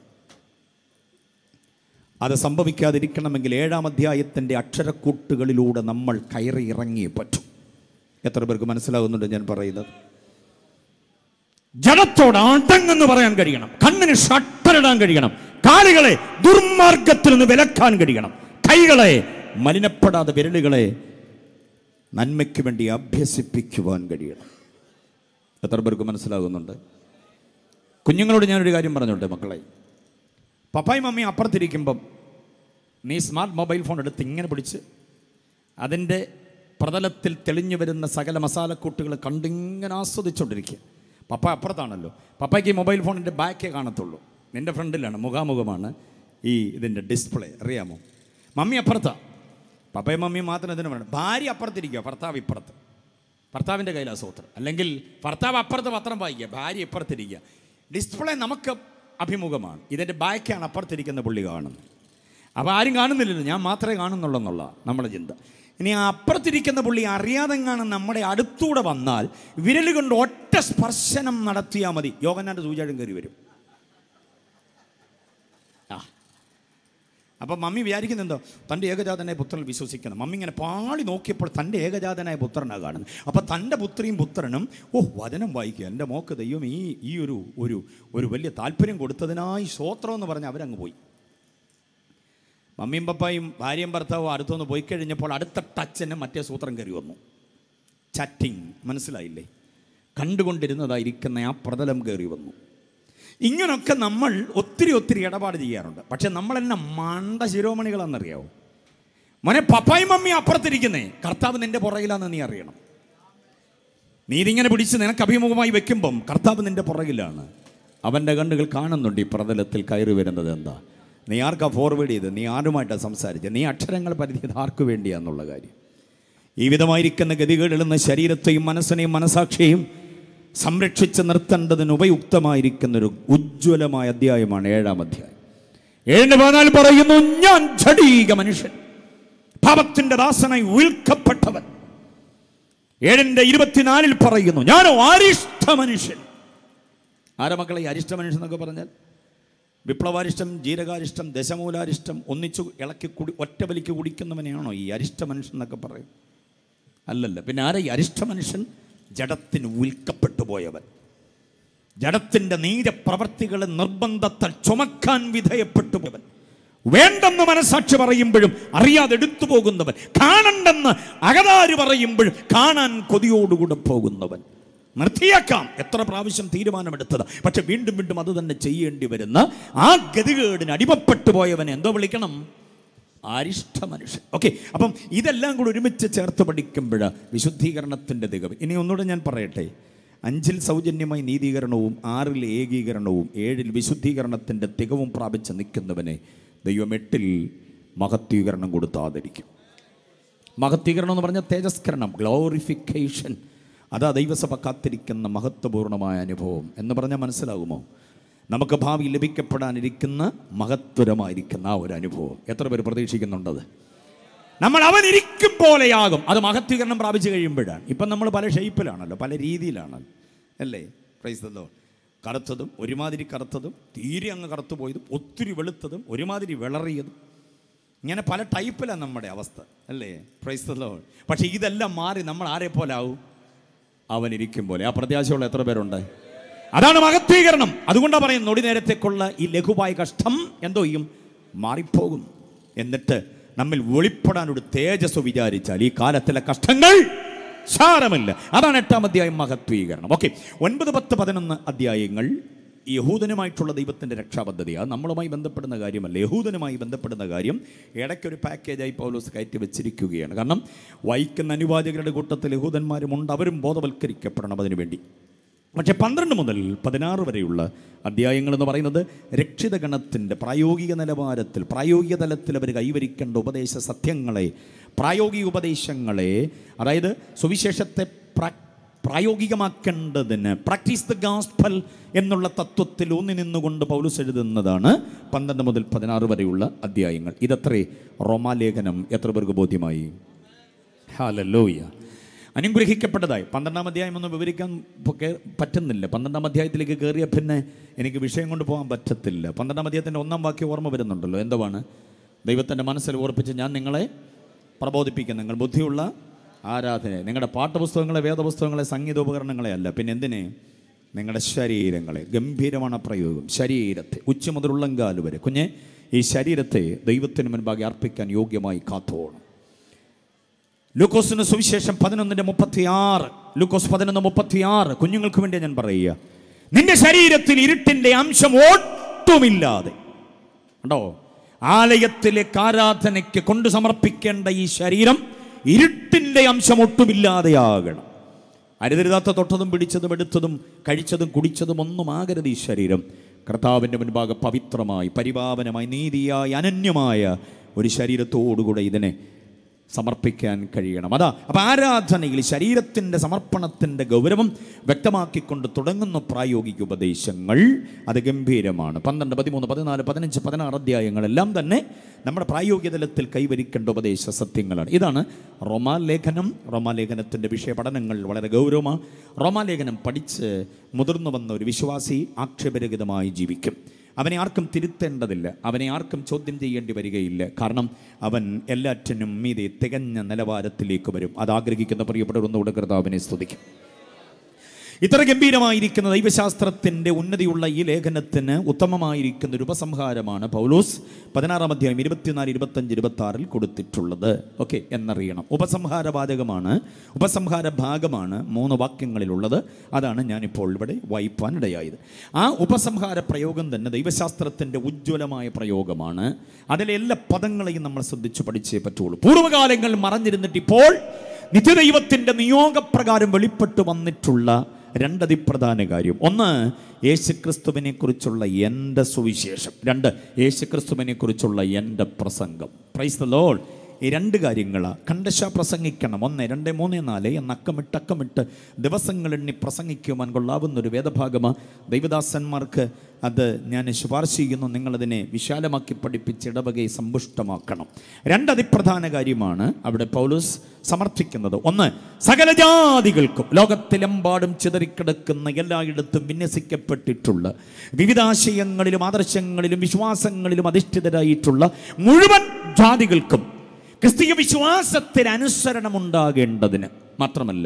അത് സംഭവിക്കാതിരിക്കണമെങ്കിൽ ഏഴാം അധ്യായത്തിൻ്റെ അക്ഷരക്കൂട്ടുകളിലൂടെ നമ്മൾ കയറി ഇറങ്ങിയേ പറ്റും എത്ര പേർക്ക് മനസ്സിലാകുന്നുണ്ട് ഞാൻ പറയുന്നത് ജഡത്തോട് അടങ്ങെന്ന് പറയാൻ കഴിയണം കണ്ണിന് ഷട്ടറിടാൻ കഴിയണം കാലുകളെ ദുർമാർഗത്തിൽ നിന്ന് വിലക്കാൻ കഴിയണം കൈകളെ മലിനപ്പെടാതെ വിരലുകളെ നന്മയ്ക്ക് വേണ്ടി അഭ്യസിപ്പിക്കുവാൻ കഴിയണം എത്ര പേർക്ക് മനസ്സിലാകുന്നുണ്ട് കുഞ്ഞുങ്ങളോട് ഞാനൊരു കാര്യം പറഞ്ഞോട്ടെ മക്കളെ പപ്പായും മമ്മിയും അപ്പുറത്തിരിക്കുമ്പം നീ സ്മാർട്ട് മൊബൈൽ ഫോൺ എടുത്ത് ഇങ്ങനെ പിടിച്ച് അതിൻ്റെ പ്രതലത്തിൽ തെളിഞ്ഞു വരുന്ന സകല മസാലക്കൂട്ടുകൾ കണ്ടിങ്ങനെ ആസ്വദിച്ചുകൊണ്ടിരിക്കുക പപ്പ അപ്പുറത്താണല്ലോ പപ്പയ്ക്ക് ഈ മൊബൈൽ ഫോണിൻ്റെ ബാക്കേ കാണത്തുള്ളൂ നിൻ്റെ ഫ്രണ്ടിലാണ് മുഖാമുഖമാണ് ഈ ഇതിൻ്റെ ഡിസ്പ്ലേ അറിയാമോ മമ്മി അപ്പുറത്താ പപ്പയും മമ്മിയും മാത്രം ഇതിന് വേണം ഭാര്യ അപ്പുറത്തിരിക്കുക ഭർത്താവ് ഇപ്പുറത്ത് ഭർത്താവിൻ്റെ കയ്യിലാണ് സൂത്രം അല്ലെങ്കിൽ ഭർത്താവ് അപ്പുറത്ത് പത്രം വായിക്കുക ഭാര്യ ഇപ്പുറത്തിരിക്കുക ഡിസ്പ്ലേ നമുക്ക് അഭിമുഖമാണ് ഇതിൻ്റെ ബാക്കാണ് അപ്പുറത്തിരിക്കുന്ന പുള്ളി കാണുന്നത് അപ്പോൾ ആരും കാണുന്നില്ലല്ലോ ഞാൻ മാത്രമേ കാണുന്നുള്ളൂ എന്നുള്ള നമ്മുടെ ചിന്ത ഇനി ആ അപ്പുറത്തിരിക്കുന്ന പുള്ളി അറിയാതെങ്ങാണ് നമ്മുടെ അടുത്തൂടെ വന്നാൽ വിരൽ കൊണ്ട് ഒറ്റ സ്പർശനം നടത്തിയാൽ മതി യോഗനാൻ്റെ സൂചാഴം കയറി വരും ആ അപ്പം മമ്മി വിചാരിക്കുന്നുണ്ടോ തൻ്റെ ഏകജാതനായ പുത്രൻ വിശ്വസിക്കണം മമ്മി ഇങ്ങനെ പാളി നോക്കിയപ്പോൾ തൻ്റെ ഏകജാതനായ പുത്രനാണ് കാണുന്നത് അപ്പം തൻ്റെ പുത്രിയും പുത്രനും ഓ വചനം വായിക്കുക എൻ്റെ മോക്ക് ദൈവം ഈ ഈ ഒരു ഒരു ഒരു വലിയ താല്പര്യം കൊടുത്തതിനായി സ്വോത്രം എന്ന് പറഞ്ഞ് അവരങ്ങ് പോയി മമ്മിയും പപ്പായും ഭാര്യയും ഭർത്താവും അടുത്തുനിന്ന് പോയി കഴിഞ്ഞപ്പോൾ അടുത്ത ടച്ചിന് മറ്റേ സൂത്രം കയറി വന്നു ചാറ്റിങ് മനസ്സിലായില്ലേ കണ്ടുകൊണ്ടിരുന്നതായിരിക്കുന്ന ആ പ്രതലം കയറി വന്നു ഇങ്ങനൊക്കെ നമ്മൾ ഒത്തിരി ഒത്തിരി ഇടപാട് ചെയ്യാറുണ്ട് പക്ഷെ നമ്മളെന്നെ മണ്ട ശിരോമണികളാണെന്നറിയാവോ മോനെ പപ്പായും മമ്മി അപ്പുറത്തിരിക്കുന്നേ കർത്താവ് നിന്റെ പുറകിലാന്ന് നീ അറിയണം നീ ഇതിങ്ങനെ പിടിച്ച് നിനക്ക് അഭിമുഖമായി വെക്കുമ്പം കർത്താവ് നിന്റെ പുറകിലാണ് അവൻ്റെ കണ്ണുകൾ കാണുന്നുണ്ട് ഈ പ്രതലത്തിൽ കയറി വരുന്നത് എന്താ നീ ആർക്കാ ഫോർവേഡ് ചെയ്ത് നീ ആരുമായിട്ടാണ് സംസാരിച്ചത് നീ അക്ഷരങ്ങൾ പരിധിയത് ആർക്കു വേണ്ടിയാന്നുള്ള കാര്യം ഈ വിധമായിരിക്കുന്ന ഗതികളിൽ നിന്ന് ശരീരത്തെയും മനസ്സിനെയും മനസാക്ഷിയെയും സംരക്ഷിച്ച് നിർത്തേണ്ടതിന് ഉപയുക്തമായിരിക്കുന്ന ഒരു ഉജ്ജ്വലമായ അധ്യായമാണ് ഏഴാം അധ്യായം ഏഴിന്റെ പതിനാല് പറയുന്നു ഞാൻ ജഡീക മനുഷ്യൻ പാപത്തിന്റെ ദാസനായി വിൽക്കപ്പെട്ടവൻ ഏഴിന്റെ ഇരുപത്തിനാലിൽ പറയുന്നു ഞാനോ അരിഷ്ട മനുഷ്യൻ ആരാ മക്കളെ ഈ അരിഷ്ട മനുഷ്യൻ എന്നൊക്കെ പറഞ്ഞാൽ വിപ്ലവാരിഷ്ടം ജീരകാരിഷ്ടം ദശമൂലാരിഷ്ടം ഒന്നിച്ചു ഇളക്കി കുടി ഒറ്റ വലിക്ക് കുടിക്കുന്നവനെയാണോ ഈ അരിഷ്ട മനുഷ്യൻ എന്നൊക്കെ പറയും അല്ലല്ല പിന്നെ ആരാ ഈ അരിഷ്ട മനുഷ്യൻ ജഡത്തിന് ഉൽക്കപ്പെട്ടു പോയവൻ ജഡത്തിൻ്റെ നീരപ്രവർത്തികളെ നിർബന്ധത്താൽ ചുമക്കാൻ വിധേയപ്പെട്ടു പോയവൻ വേണ്ടെന്ന് മനസാക്ഷി പറയുമ്പോഴും അറിയാതെ എടുത്തു പോകുന്നവൻ കാണണ്ടെന്ന് അകതാര് പറയുമ്പോഴും കാണാൻ കൊതിയോടുകൂടെ പോകുന്നവൻ നിർത്തിയാക്കാം എത്ര പ്രാവശ്യം തീരുമാനമെടുത്തത് പക്ഷെ വീണ്ടും വീണ്ടും അത് തന്നെ ചെയ്യേണ്ടി വരുന്ന ആ ഗതികേടിന് അടിമപ്പെട്ടു പോയവനെ എന്തോ വിളിക്കണം അരിഷ്ട മനുഷ്യൻ ഓക്കെ അപ്പം ഇതെല്ലാം കൂടി ഒരുമിച്ച് ചേർത്ത് പഠിക്കുമ്പോൾ വിശുദ്ധീകരണത്തിൻ്റെ തികവ് ഇനി ഒന്നുകൂടെ ഞാൻ പറയട്ടെ അഞ്ചിൽ സൗജന്യമായി നീതീകരണവും ആറിൽ ഏകീകരണവും ഏഴിൽ വിശുദ്ധീകരണത്തിൻ്റെ തികവും പ്രാപിച്ച് നിൽക്കുന്നവനെ ദൈവം എട്ടിൽ മഹത്വീകരണം കൊടുത്ത് ആദരിക്കും മഹത്വീകരണം എന്ന് പറഞ്ഞാൽ തേജസ്കരണം ഗ്ലോറിഫിക്കേഷൻ അതാ ദൈവസഭ കാത്തിരിക്കുന്ന മഹത്വപൂർണമായ അനുഭവം എന്ന് പറഞ്ഞാൽ മനസ്സിലാകുമോ നമുക്ക് ഭാവി ലഭിക്കപ്പെടാനിരിക്കുന്ന മഹത്വരമായിരിക്കുന്ന ആ ഒരു അനുഭവം എത്ര പേര് പ്രതീക്ഷിക്കുന്നുണ്ടത് നമ്മൾ അവൻ ഇരിക്കും പോലെയാകും അത് മഹത്വീകരണം പ്രാപിച്ചു കഴിയുമ്പോഴാണ് ഇപ്പം നമ്മൾ പല ഷേപ്പിലാണല്ലോ പല രീതിയിലാണല്ലോ അല്ലേ പ്രൈസല്ലോ കറുത്തതും ഒരുമാതിരി കറുത്തതും തീരെ അങ്ങ് കറുത്തു പോയതും ഒത്തിരി വെളുത്തതും ഒരുമാതിരി വിളറിയതും ഇങ്ങനെ പല ടൈപ്പിലാണ് നമ്മുടെ അവസ്ഥ അല്ലേ പ്രൈസല്ലോ പക്ഷേ ഇതെല്ലാം മാറി നമ്മൾ ആരെ പോലെ ആവും അവൻ ഇരിക്കും പോലെ ആ പ്രത്യാശയുള്ള എത്ര പേരുണ്ട് അതാണ് മഹത്വീകരണം അതുകൊണ്ടാണ് പറയുന്നത് നൊടി നേരത്തേക്കുള്ള ഈ ലഘുവായ കഷ്ടം എന്തോ ചെയ്യും മാറിപ്പോകും എന്നിട്ട് നമ്മിൽ വെളിപ്പെടാൻ ഒരു തേജസ് വിചാരിച്ചാൽ ഈ കാലത്തിലെ കഷ്ടങ്ങൾ സാരമില്ല അതാണ് എട്ടാം അധ്യായം മഹത്വീകരണം ഓക്കെ ഒൻപത് പത്ത് പതിനൊന്ന് അധ്യായങ്ങൾ ഈ യഹൂദനുമായിട്ടുള്ള ദൈവത്തിൻ്റെ രക്ഷാപദ്ധതി അത് നമ്മളുമായി ബന്ധപ്പെടുന്ന കാര്യമല്ല യഹൂദനുമായി ബന്ധപ്പെടുന്ന കാര്യം ഇടയ്ക്കൊരു പാക്കേജായി പൗലോസ് കയറ്റി വെച്ചിരിക്കുകയാണ് കാരണം വായിക്കുന്ന അനുവാചകരുടെ കൂട്ടത്തിൽ യഹൂദന്മാരുമുണ്ട് അവരും ബോധവൽക്കരിക്കപ്പെടണം അതിനു വേണ്ടി പക്ഷേ പന്ത്രണ്ട് മുതൽ പതിനാറ് വരെയുള്ള അധ്യായങ്ങൾ എന്ന് പറയുന്നത് രക്ഷിത ഗണത്തിൻ്റെ പ്രായോഗിക നിലവാരത്തിൽ പ്രായോഗിക തലത്തിൽ അവർ കൈവരിക്കേണ്ട ഉപദേശ സത്യങ്ങളെ പ്രായോഗിക ഉപദേശങ്ങളെ അതായത് സുവിശേഷത്തെ പ്രാ പ്രായോഗികമാക്കേണ്ടതിന് പ്രാക്ടീസ് ദ ഗാസ്പൽ എന്നുള്ള തത്വത്തിൽ ഊന്നി നിന്നുകൊണ്ട് പൗലുസ് എഴുതുന്നതാണ് പന്ത്രണ്ട് മുതൽ പതിനാറ് വരെയുള്ള അധ്യായങ്ങൾ ഇതത്രേ റോമാലേഖനം എത്ര പേർക്ക് ബോധ്യമായി ഹാലല്ലോയ്യ അനുഗ്രഹിക്കപ്പെട്ടതായി പന്ത്രണ്ടാം അധ്യായം ഒന്നും വിവരിക്കാൻ പൊ- കേ- പറ്റുന്നില്ല പന്ത്രണ്ടാം അധ്യായത്തിലേക്ക് കയറിയ പിന്നെ എനിക്ക് വിഷയം കൊണ്ട് പോകാൻ പറ്റത്തില്ല പന്ത്രണ്ടാം അധ്യായത്തിൻ്റെ ഒന്നാം വാക്യം ഓർമ്മ വരുന്നുണ്ടല്ലോ എന്തുവാണ് ദൈവത്തിൻ്റെ മനസ്സിൽ ഓർപ്പിച്ച് ഞാൻ നിങ്ങളെ പ്രബോധിപ്പിക്കും നിങ്ങൾ ബുദ്ധിയുള്ള ആരാധന നിങ്ങളുടെ പാഠപുസ്തകങ്ങളെ വേദപുസ്തകങ്ങളെ സംഗീതോപകരണങ്ങളെ അല്ല പിന്നെ എന്തിനെ നിങ്ങളുടെ ശരീരങ്ങളെ ഗംഭീരമാണ് ആ പ്രയോഗം ശരീരത്തെ ഉച്ച മുതൽ ഉള്ളങ്കാല് വരെ കുഞ്ഞെ ഈ ശരീരത്തെ ദൈവത്തിന് മുൻപാകെ അർപ്പിക്കാൻ യോഗ്യമായി കാത്തോണം ലൂക്കോസിന് സുവിശേഷം പതിനൊന്നിന്റെ മുപ്പത്തി ആറ് ലൂക്കോസ് പതിനൊന്ന് മുപ്പത്തി ആറ് കുഞ്ഞുങ്ങൾക്ക് വേണ്ടി ഞാൻ പറയുക നിന്റെ ശരീരത്തിൽ ഇരുട്ടിന്റെ അംശം ഒട്ടുമില്ലാതെ ഉണ്ടോ ആലയത്തിലേക്ക് ആരാധനയ്ക്ക് കൊണ്ടു സമർപ്പിക്കേണ്ട ഈ ശരീരം ഇരുട്ടിന്റെ അംശം ഒട്ടുമില്ലാതെയാകണം അരുതരുതാത്ത തൊട്ടതും പിടിച്ചതും എടുത്തതും കഴിച്ചതും കുടിച്ചതും ഒന്നും ആകരുത് ഈ ശരീരം കർത്താവിൻ്റെ മുൻപാകെ പവിത്രമായി പരിപാവനമായി നീതിയായി അനന്യമായ ഒരു ശരീരത്തോടുകൂടെ ഇതിനെ സമർപ്പിക്കാൻ കഴിയണം അതാ അപ്പം ആരാധനയിൽ ശരീരത്തിൻ്റെ സമർപ്പണത്തിൻ്റെ ഗൗരവം വ്യക്തമാക്കിക്കൊണ്ട് തുടങ്ങുന്ന പ്രായോഗിക ഉപദേശങ്ങൾ അത് ഗംഭീരമാണ് പന്ത്രണ്ട് പതിമൂന്ന് പതിനാല് പതിനഞ്ച് പതിനാറ് അധ്യായങ്ങളെല്ലാം തന്നെ നമ്മുടെ പ്രായോഗിക തലത്തിൽ കൈവരിക്കേണ്ട ഉപദേശ സത്യങ്ങളാണ് ഇതാണ് റോമാലേഖനം റോമാലേഖനത്തിൻ്റെ വിഷയ പഠനങ്ങൾ വളരെ ഗൗരവമാണ് റോമാലേഖനം പഠിച്ച് മുതിർന്നു വന്ന ഒരു വിശ്വാസി ആക്ഷേപരഹിതമായി ജീവിക്കും അവനെ ആർക്കും തിരുത്തേണ്ടതില്ല അവനെ ആർക്കും ചോദ്യം ചെയ്യേണ്ടി വരികയില്ല കാരണം അവൻ എല്ലാറ്റിനും മീതെ തികഞ്ഞ നിലവാരത്തിലേക്ക് വരും അത് ആഗ്രഹിക്കുന്ന പ്രിയപ്പെട്ടവർ ഒന്നുകൂടെ കർത്താവിനെ സ്തുതിക്കും ഇത്ര ഗംഭീരമായിരിക്കുന്ന ദൈവശാസ്ത്രത്തിൻ്റെ ഉന്നതിയുള്ള ഈ ലേഖനത്തിന് ഉത്തമമായിരിക്കുന്ന ഒരു ഉപസംഹാരമാണ് പൗലോസ് പതിനാറാം അധ്യായം ഇരുപത്തിനാല് ഇരുപത്തഞ്ച് ഇരുപത്തി ആറിൽ കൊടുത്തിട്ടുള്ളത് ഓക്കെ എന്നറിയണം ഉപസംഹാര വാചകമാണ് ഉപസംഹാര ഭാഗമാണ് മൂന്ന് വാക്യങ്ങളിലുള്ളത് അതാണ് ഞാനിപ്പോൾ ഇവിടെ വായിപ്പാൻ ഇടയായത് ആ ഉപസംഹാര പ്രയോഗം തന്നെ ദൈവശാസ്ത്രത്തിൻ്റെ ഉജ്ജ്വലമായ പ്രയോഗമാണ് അതിലെ എല്ലാ പദങ്ങളെയും നമ്മൾ ശ്രദ്ധിച്ച് പഠിച്ചേ പറ്റുള്ളൂ പൂർവ്വകാലങ്ങൾ മറഞ്ഞിരുന്നിട്ട് ഇപ്പോൾ നിത്യദൈവത്തിൻ്റെ നിയോഗപ്രകാരം വെളിപ്പെട്ടു വന്നിട്ടുള്ള രണ്ട് അതിപ്രധാന കാര്യം ഒന്ന് യേശുക്രിസ്തുവിനെ കുറിച്ചുള്ള എൻ്റെ സുവിശേഷം രണ്ട് യേശുക്രിസ്തുവിനെ കുറിച്ചുള്ള എൻ്റെ പ്രസംഗം പ്രൈസ് ദ ലോഡ് ഈ രണ്ട് കാര്യങ്ങളാണ് കണ്ടശ പ്രസംഗിക്കണം ഒന്ന് രണ്ട് മൂന്ന് നാല് എന്ന് അക്കമിട്ട് അക്കമിട്ട് ദിവസങ്ങൾ എണ്ണി പ്രസംഗിക്കുവാൻ കൊള്ളാവുന്ന ഒരു വേദഭാഗമാണ് ദൈവദാസന്മാർക്ക് അത് ഞാൻ ശുപാർശ ചെയ്യുന്നു നിങ്ങളതിനെ വിശാലമാക്കി പഠിപ്പിച്ച് ഇടവകയെ സമ്പുഷ്ടമാക്കണം രണ്ട് അതിപ്രധാന കാര്യമാണ് അവിടെ പൗലൂസ് സമർത്ഥിക്കുന്നത് ഒന്ന് സകല ജാതികൾക്കും ലോകത്തിലെമ്പാടും ചിതറിക്കിടക്കുന്ന എല്ലായിടത്തും വിന്യസിക്കപ്പെട്ടിട്ടുള്ള വിവിധാശയങ്ങളിലും ആദർശങ്ങളിലും വിശ്വാസങ്ങളിലും അധിഷ്ഠിതരായിട്ടുള്ള മുഴുവൻ ജാതികൾക്കും ക്രിസ്തീയ വിശ്വാസത്തിന് അനുസരണം ഉണ്ടാകേണ്ടതിന് മാത്രമല്ല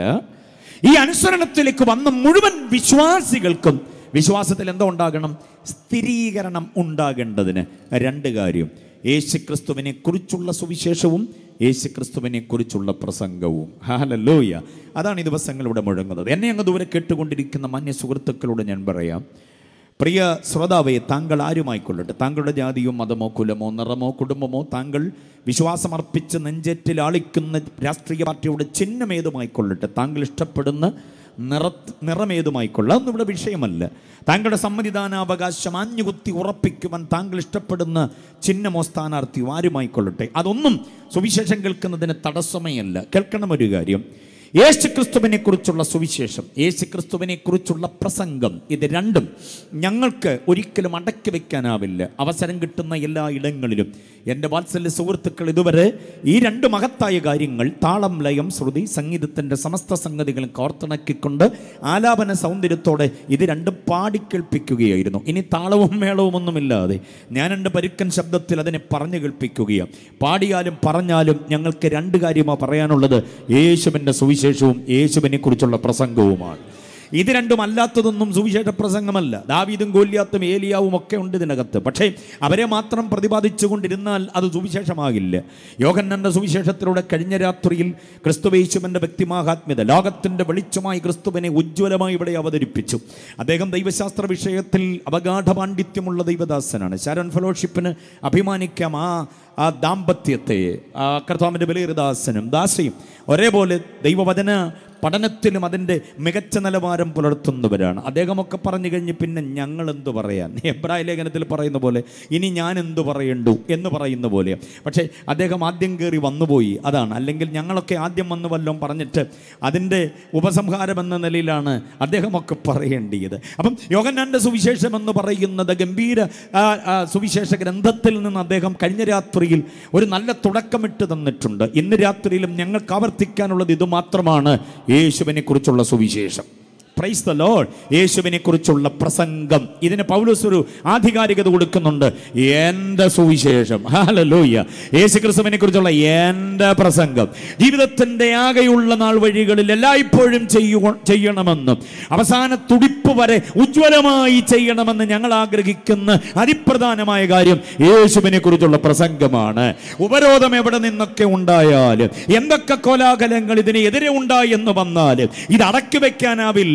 ഈ അനുസരണത്തിലേക്ക് വന്ന മുഴുവൻ വിശ്വാസികൾക്കും വിശ്വാസത്തിൽ എന്തോ ഉണ്ടാകണം സ്ഥിരീകരണം ഉണ്ടാകേണ്ടതിന് രണ്ട് കാര്യം യേശുക്രിസ്തുവിനെ കുറിച്ചുള്ള സുവിശേഷവും യേശുക്രിസ്തുവിനെ കുറിച്ചുള്ള പ്രസംഗവും ഹാലല്ലോയ അതാണ് ഈ ദിവസങ്ങൾ ഇവിടെ മുഴങ്ങുന്നത് എന്നെ അങ്ങ് ദൂരെ കേട്ടുകൊണ്ടിരിക്കുന്ന മാന്യ സുഹൃത്തുക്കളോട് ഞാൻ പറയാം പ്രിയ ശ്രോതാവെ താങ്കൾ ആരുമായിക്കൊള്ളട്ടെ താങ്കളുടെ ജാതിയോ മതമോ കുലമോ നിറമോ കുടുംബമോ താങ്കൾ വിശ്വാസമർപ്പിച്ച് നെഞ്ചേറ്റിൽ ആളിക്കുന്ന രാഷ്ട്രീയ പാർട്ടിയുടെ ചിഹ്നമേതുമായിക്കൊള്ളട്ടെ താങ്കൾ ഇഷ്ടപ്പെടുന്ന നിറ നിറമേതുമായിക്കൊള്ളാം അതൊന്നും ഇവിടെ വിഷയമല്ല താങ്കളുടെ സമ്മതിദാനാവകാശം ആഞ്ഞുകുത്തി ഉറപ്പിക്കുവാൻ താങ്കൾ ഇഷ്ടപ്പെടുന്ന ചിഹ്നമോ സ്ഥാനാർത്ഥിയോ ആരുമായിക്കൊള്ളട്ടെ അതൊന്നും സുവിശേഷം കേൾക്കുന്നതിന് തടസ്സമേ അല്ല കേൾക്കണം ഒരു കാര്യം യേശുക്രിസ്തുവിനെ കുറിച്ചുള്ള സുവിശേഷം യേശുക്രിസ്തുവിനെ കുറിച്ചുള്ള പ്രസംഗം ഇത് രണ്ടും ഞങ്ങൾക്ക് ഒരിക്കലും അടക്കി വെക്കാനാവില്ല അവസരം കിട്ടുന്ന എല്ലാ ഇടങ്ങളിലും എൻ്റെ വാത്സല്യ സുഹൃത്തുക്കൾ ഇതുവരെ ഈ രണ്ട് മഹത്തായ കാര്യങ്ങൾ താളം ലയം ശ്രുതി സംഗീതത്തിൻ്റെ സമസ്ത സംഗതികളും കോർത്തിണക്കിക്കൊണ്ട് ആലാപന സൗന്ദര്യത്തോടെ ഇത് രണ്ടും പാടിക്കേൾപ്പിക്കുകയായിരുന്നു ഇനി താളവും മേളവും ഒന്നുമില്ലാതെ ഞാൻ എൻ്റെ പരുക്കൻ ശബ്ദത്തിൽ അതിനെ പറഞ്ഞു കേൾപ്പിക്കുകയാണ് പാടിയാലും പറഞ്ഞാലും ഞങ്ങൾക്ക് രണ്ട് കാര്യമാണ് പറയാനുള്ളത് യേശുവിൻ്റെ സുവിശേഷവും യേശുവിനെ കുറിച്ചുള്ള പ്രസംഗവുമാണ് ഇത് രണ്ടും അല്ലാത്തതൊന്നും സുവിശേഷ പ്രസംഗമല്ല ദാവീദും ഗോല്യാത്തും ഏലിയാവും ഒക്കെ ഉണ്ട് ഇതിനകത്ത് പക്ഷേ അവരെ മാത്രം പ്രതിപാദിച്ചു കൊണ്ടിരുന്നാൽ അത് സുവിശേഷമാകില്ല യോഗന്നന്റെ സുവിശേഷത്തിലൂടെ കഴിഞ്ഞ രാത്രിയിൽ ക്രിസ്തുവേശുവിൻ്റെ വ്യക്തിമാഹാത്മ്യത ലോകത്തിൻ്റെ വെളിച്ചമായി ക്രിസ്തുവിനെ ഉജ്ജ്വലമായി ഇവിടെ അവതരിപ്പിച്ചു അദ്ദേഹം ദൈവശാസ്ത്ര വിഷയത്തിൽ അപഗാഠ പാണ്ഡിത്യമുള്ള ദൈവദാസനാണ് ശരൺ ഫെലോഷിപ്പിന് അഭിമാനിക്കാം ആ ആ ദാമ്പത്യത്തെ ആ കർത്താവിൻ്റെ ബലിയദാസനും ദാസയും ഒരേപോലെ ദൈവവചന പഠനത്തിലും അതിൻ്റെ മികച്ച നിലവാരം പുലർത്തുന്നവരാണ് അദ്ദേഹമൊക്കെ പറഞ്ഞു കഴിഞ്ഞ് പിന്നെ ഞങ്ങൾ എന്തു പറയാൻ എബ്രായ ലേഖനത്തിൽ പറയുന്ന പോലെ ഇനി ഞാൻ എന്തു പറയണ്ടു എന്ന് പറയുന്ന പോലെ പക്ഷേ അദ്ദേഹം ആദ്യം കയറി വന്നുപോയി അതാണ് അല്ലെങ്കിൽ ഞങ്ങളൊക്കെ ആദ്യം വന്നു വല്ലതും പറഞ്ഞിട്ട് അതിൻ്റെ ഉപസംഹാരം എന്ന നിലയിലാണ് അദ്ദേഹമൊക്കെ പറയേണ്ടിയത് അപ്പം യോഗന്നാൻ്റെ സുവിശേഷം എന്ന് പറയുന്നത് ഗംഭീര ആ, ആ, സുവിശേഷ ഗ്രന്ഥത്തിൽ നിന്ന് അദ്ദേഹം കഴിഞ്ഞ രാത്രിയിൽ ഒരു നല്ല തുടക്കമിട്ട് തന്നിട്ടുണ്ട് ഇന്ന് രാത്രിയിലും ഞങ്ങൾക്ക് ആവർത്തിക്കാനുള്ളത് ഇത് മാത്രമാണ് യേശുവിനെ കുറിച്ചുള്ള സുവിശേഷം പ്രൈസ് ദ ലോഡ് യേശുവിനെ കുറിച്ചുള്ള പ്രസംഗം ഇതിന് പൗലോസ് ഒരു ആധികാരികത കൊടുക്കുന്നുണ്ട് എൻ്റെ സുവിശേഷം ഹാലലൂയ യേശു ക്രിസ്തുവിനെ കുറിച്ചുള്ള എൻ്റെ പ്രസംഗം ജീവിതത്തിൻ്റെ ആകെയുള്ള നാൾ വഴികളിൽ എല്ലായ്പ്പോഴും ചെയ്യുക ചെയ്യണമെന്നും അവസാന തുടിപ്പ് വരെ ഉജ്ജ്വലമായി ചെയ്യണമെന്ന് ഞങ്ങൾ ആഗ്രഹിക്കുന്ന അതിപ്രധാനമായ കാര്യം യേശുവിനെ കുറിച്ചുള്ള പ്രസംഗമാണ് ഉപരോധം എവിടെ നിന്നൊക്കെ ഉണ്ടായാലും എന്തൊക്കെ കോലാഹലങ്ങൾ ഇതിന് എതിരെ ഉണ്ടായി എന്ന് വന്നാലും ഇത് അടക്കി വെക്കാനാവില്ല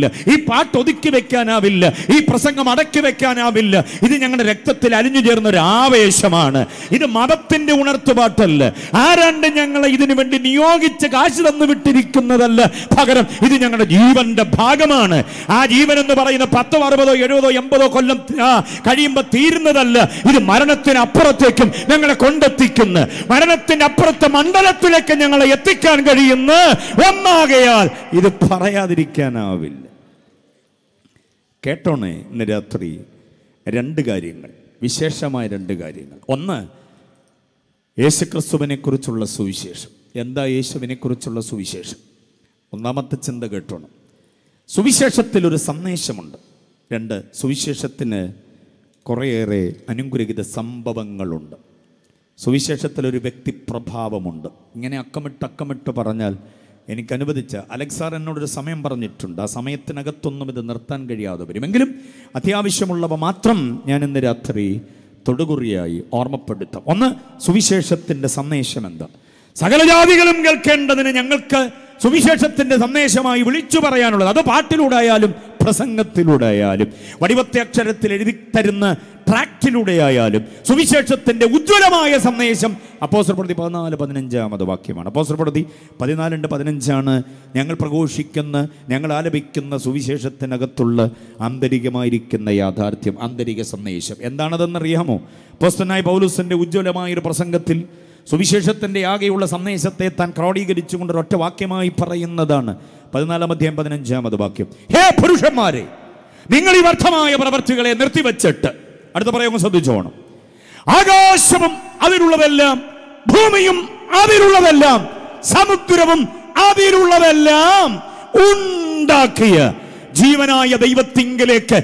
ഈ പാട്ട് ഒതുക്കി വെക്കാനാവില്ല ഈ പ്രസംഗം അടക്കി വെക്കാനാവില്ല ഇത് ഞങ്ങളുടെ രക്തത്തിൽ അലിഞ്ഞു ചേർന്ന ഒരു ആവേശമാണ് ഇത് മതത്തിന്റെ ഉണർത്തുപാട്ടല്ല ആരാണ്ട് ഞങ്ങളെ ഇതിനു വേണ്ടി നിയോഗിച്ച് കാശ് തന്നു വിട്ടിരിക്കുന്നതല്ല പകരം ഇത് ഞങ്ങളുടെ ജീവന്റെ ഭാഗമാണ് ആ ജീവൻ എന്ന് പറയുന്ന പത്തോ അറുപതോ എഴുപതോ എൺപതോ കൊല്ലം ആ, കഴിയുമ്പോൾ തീരുന്നതല്ല ഇത് മരണത്തിന് അപ്പുറത്തേക്കും ഞങ്ങളെ കൊണ്ടെത്തിക്കുന്ന മരണത്തിന്റെ അപ്പുറത്തെ മണ്ഡലത്തിലേക്ക് ഞങ്ങളെ എത്തിക്കാൻ കഴിയുന്ന ഒന്നാകയാൽ ഇത് പറയാതിരിക്കാനാവില്ല കേട്ടോണേ ഇന്ന് രാത്രി രണ്ട് കാര്യങ്ങൾ വിശേഷമായ രണ്ട് കാര്യങ്ങൾ ഒന്ന് യേശുക്രിസ്തുവിനെ കുറിച്ചുള്ള സുവിശേഷം എന്താ യേശുവിനെ കുറിച്ചുള്ള സുവിശേഷം ഒന്നാമത്തെ ചിന്ത കേട്ടോണം സുവിശേഷത്തിൽ ഒരു സന്ദേശമുണ്ട് രണ്ട് സുവിശേഷത്തിന് കുറേയേറെ അനുഗ്രഹിത സംഭവങ്ങളുണ്ട് സുവിശേഷത്തിൽ ഒരു വ്യക്തിപ്രഭാവമുണ്ട് ഇങ്ങനെ അക്കമിട്ട് അക്കമിട്ട് പറഞ്ഞാൽ എനിക്ക് അനുവദിച്ച അലക്സാർ എന്നോടൊരു സമയം പറഞ്ഞിട്ടുണ്ട് ആ സമയത്തിനകത്തൊന്നും ഇത് നിർത്താൻ കഴിയാതെ വരും എങ്കിലും അത്യാവശ്യമുള്ളവ മാത്രം ഞാൻ ഇന്ന് രാത്രി തൊടുകുറിയായി ഓർമ്മപ്പെടുത്താം ഒന്ന് സുവിശേഷത്തിൻ്റെ സന്ദേശം എന്താ സകല ജാതികളും കേൾക്കേണ്ടതിന് ഞങ്ങൾക്ക് സുവിശേഷത്തിന്റെ സന്ദേശമായി വിളിച്ചു പറയാനുള്ളത് അത് പാട്ടിലൂടെ ആയാലും പ്രസംഗത്തിലൂടെ ആയാലും വടിവത്തെ അക്ഷരത്തിൽ എഴുതി തരുന്ന ട്രാക്റ്റിലൂടെ ആയാലും സുവിശേഷത്തിന്റെ ഉജ്ജ്വലമായ സന്ദേശം അപ്പോസർപ്രതി പതിനാല് പതിനഞ്ചാമത് വാക്യമാണ് അപ്പോസർപ്രതി പതിനാലുണ്ട് പതിനഞ്ചാണ് ഞങ്ങൾ പ്രഘോഷിക്കുന്ന ഞങ്ങൾ ആലപിക്കുന്ന സുവിശേഷത്തിനകത്തുള്ള ആന്തരികമായിരിക്കുന്ന യാഥാർത്ഥ്യം ആന്തരിക സന്ദേശം എന്താണതെന്നറിയാമോ പോസ്റ്റനായ പൗലൂസിന്റെ ഉജ്ജ്വലമായ ഒരു പ്രസംഗത്തിൽ സുവിശേഷത്തിന്റെ ആകെയുള്ള സന്ദേശത്തെ താൻ ക്രോഡീകരിച്ചുകൊണ്ട് ഒറ്റ വാക്യമായി പറയുന്നതാണ് പതിനാലാം അധ്യായം പതിനഞ്ചാമത് വാക്യം ഹേ പുരുഷന്മാരെ നിങ്ങൾ ഈ വ്യർത്ഥമായ പ്രവർത്തികളെ നിർത്തിവെച്ചിട്ട് അടുത്ത പറയുമ്പോൾ ശ്രദ്ധിച്ചോണം ആകാശവും അതിലുള്ളതെല്ലാം ഭൂമിയും അതിലുള്ളതെല്ലാം സമുദ്രവും അതിലുള്ളതെല്ലാം ഉണ്ടാക്കിയ ജീവനായ ദൈവത്തിങ്കലേക്ക്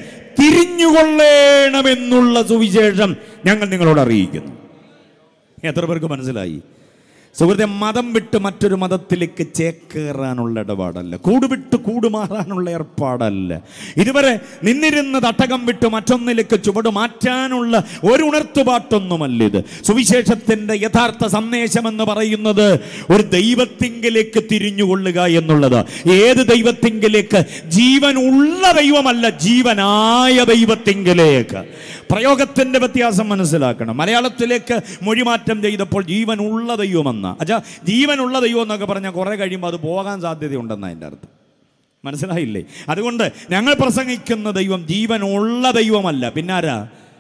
തിരിഞ്ഞുകൊള്ളേണമെന്നുള്ള സുവിശേഷം ഞങ്ങൾ നിങ്ങളോട് അറിയിക്കുന്നു എത്ര പേർക്ക് മനസ്സിലായി സുഹൃത്തെ മതം വിട്ട് മറ്റൊരു മതത്തിലേക്ക് ചേക്കേറാനുള്ള ഇടപാടല്ല കൂട് വിട്ട് കൂട് മാറാനുള്ള ഏർപ്പാടല്ല ഇതുവരെ നിന്നിരുന്ന തട്ടകം വിട്ട് മറ്റൊന്നിലേക്ക് ചുവട് മാറ്റാനുള്ള ഒരു ഉണർത്തുപാട്ടൊന്നുമല്ല ഇത് സുവിശേഷത്തിന്റെ യഥാർത്ഥ സന്ദേശം എന്ന് പറയുന്നത് ഒരു ദൈവത്തിങ്കിലേക്ക് തിരിഞ്ഞുകൊള്ളുക എന്നുള്ളത് ഏത് ദൈവത്തിങ്കിലേക്ക് ജീവൻ ഉള്ള ദൈവമല്ല ജീവനായ ദൈവത്തിങ്കിലേക്ക് പ്രയോഗത്തിന്റെ വ്യത്യാസം മനസ്സിലാക്കണം മലയാളത്തിലേക്ക് മൊഴിമാറ്റം ചെയ്തപ്പോൾ ജീവൻ ഉള്ള ദൈവമെന്ന അച്ഛാ ജീവനുള്ള ദൈവം എന്നൊക്കെ പറഞ്ഞാൽ കുറെ കഴിയുമ്പോൾ അത് പോകാൻ സാധ്യതയുണ്ടെന്ന് അതിൻ്റെ അർത്ഥം മനസ്സിലായില്ലേ അതുകൊണ്ട് ഞങ്ങൾ പ്രസംഗിക്കുന്ന ദൈവം ജീവനുള്ള ദൈവമല്ല പിന്നാരാ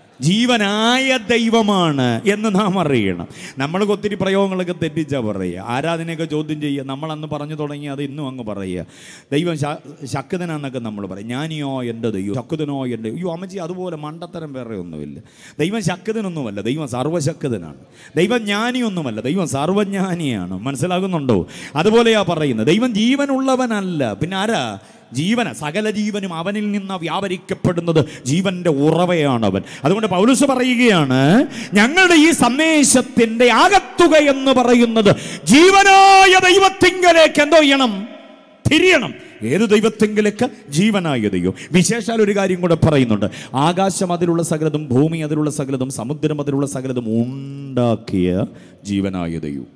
ജീവനായ ദൈവമാണ് എന്ന് നാം അറിയണം നമ്മൾ ഒത്തിരി പ്രയോഗങ്ങളൊക്കെ തെറ്റിച്ചാ പറയുക ആരാധനയൊക്കെ ചോദ്യം ചെയ്യുക നമ്മൾ അന്ന് പറഞ്ഞു തുടങ്ങി അത് ഇന്നും അങ്ങ് പറയുക ദൈവം ശ- ശക്തനാന്നൊക്കെ നമ്മൾ പറയും ഞാനിയോ എൻ്റെ ദൈവം ശക്തനോ എൻ്റെ അയ്യോ അമ്മച്ചി അതുപോലെ മണ്ടത്തരം വേറെ ഒന്നുമില്ല ദൈവം ശക്തനൊന്നുമല്ല ദൈവം സർവ്വശക്തനാണ് ദൈവം ജ്ഞാനിയൊന്നുമല്ല ദൈവം സർവ്വജ്ഞാനിയാണ് മനസ്സിലാകുന്നുണ്ടോ അതുപോലെയാ പറയുന്നത് ദൈവം ജീവനുള്ളവനല്ല പിന്നെ ആരാ ജീവന സകല ജീവനും അവനിൽ നിന്ന് വ്യാപരിക്കപ്പെടുന്നത് ജീവന്റെ ഉറവയാണ് അവൻ അതുകൊണ്ട് പൗലുസ് പറയുകയാണ് ഞങ്ങളുടെ ഈ സന്ദേശത്തിന്റെ ആകത്തുക എന്ന് പറയുന്നത് ജീവനായ ദൈവത്തിങ്കലേക്ക് എന്തോ ചെയ്യണം തിരിയണം ഏത് ദൈവത്തെങ്കിലേക്ക് ജീവനായ ദൈവം വിശേഷാൽ ഒരു കാര്യം കൂടെ പറയുന്നുണ്ട് ആകാശം അതിലുള്ള സകലതും ഭൂമി അതിലുള്ള സകലതും സമുദ്രം അതിലുള്ള സകലതും ഉണ്ടാക്കിയ ജീവനായ ദൈവം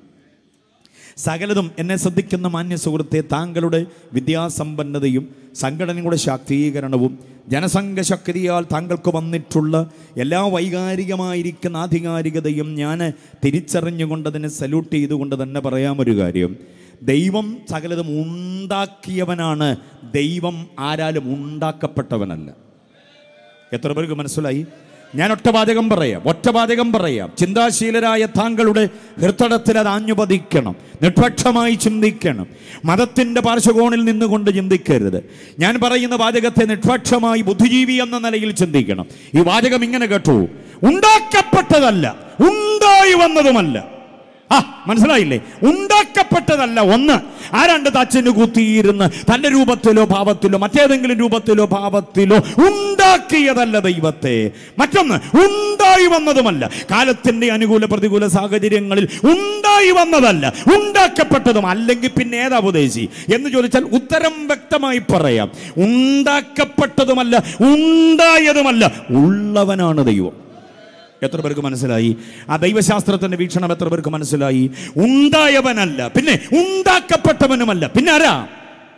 സകലതും എന്നെ ശ്രദ്ധിക്കുന്ന മാന്യ സുഹൃത്തെ താങ്കളുടെ വിദ്യാസമ്പന്നതയും സംഘടനയുടെ ശാക്തീകരണവും ജനസംഘ ശക്തിയാൽ താങ്കൾക്ക് വന്നിട്ടുള്ള എല്ലാ വൈകാരികമായിരിക്കുന്ന ആധികാരികതയും ഞാൻ തിരിച്ചറിഞ്ഞുകൊണ്ട് അതിനെ സല്യൂട്ട് ചെയ്തുകൊണ്ട് തന്നെ പറയാം ഒരു കാര്യം ദൈവം സകലതും ഉണ്ടാക്കിയവനാണ് ദൈവം ആരാലും ഉണ്ടാക്കപ്പെട്ടവനല്ല എത്ര പേർക്ക് മനസ്സിലായി ഞാൻ ഒറ്റവാചകം പറയാം ഒറ്റവാചകം പറയാം ചിന്താശീലരായ താങ്കളുടെ ഹൃത്തടത്തിൽ അത് ആഞ്ഞുപതിക്കണം നിഷ്പക്ഷമായി ചിന്തിക്കണം മതത്തിൻ്റെ പാർശ്വകോണിൽ നിന്നുകൊണ്ട് ചിന്തിക്കരുത് ഞാൻ പറയുന്ന വാചകത്തെ നിഷ്പക്ഷമായി ബുദ്ധിജീവി എന്ന നിലയിൽ ചിന്തിക്കണം ഈ വാചകം ഇങ്ങനെ കേട്ടു ഉണ്ടാക്കപ്പെട്ടതല്ല ഉണ്ടായി വന്നതുമല്ല ആ മനസ്സിലായില്ലേ ഉണ്ടാക്കപ്പെട്ടതല്ല ഒന്ന് ആരാണ്ട് തച്ചന് കുത്തിയിരുന്ന് തന്റെ രൂപത്തിലോ ഭാവത്തിലോ മറ്റേതെങ്കിലും രൂപത്തിലോ ഭാവത്തിലോ ഉണ്ടാക്കിയതല്ല ദൈവത്തെ മറ്റൊന്ന് ഉണ്ടായി വന്നതുമല്ല കാലത്തിന്റെ അനുകൂല പ്രതികൂല സാഹചര്യങ്ങളിൽ ഉണ്ടായി വന്നതല്ല ഉണ്ടാക്കപ്പെട്ടതും അല്ലെങ്കിൽ പിന്നെ ഏതാ ഉപദേശി എന്ന് ചോദിച്ചാൽ ഉത്തരം വ്യക്തമായി പറയാം ഉണ്ടാക്കപ്പെട്ടതുമല്ല ഉണ്ടായതുമല്ല ഉള്ളവനാണ് ദൈവം എത്ര പേർക്ക് മനസ്സിലായി ആ ദൈവശാസ്ത്രത്തിന്റെ വീക്ഷണം എത്ര പേർക്ക് മനസ്സിലായി ഉണ്ടായവനല്ല പിന്നെ ഉണ്ടാക്കപ്പെട്ടവനുമല്ല പിന്നെ ആരാ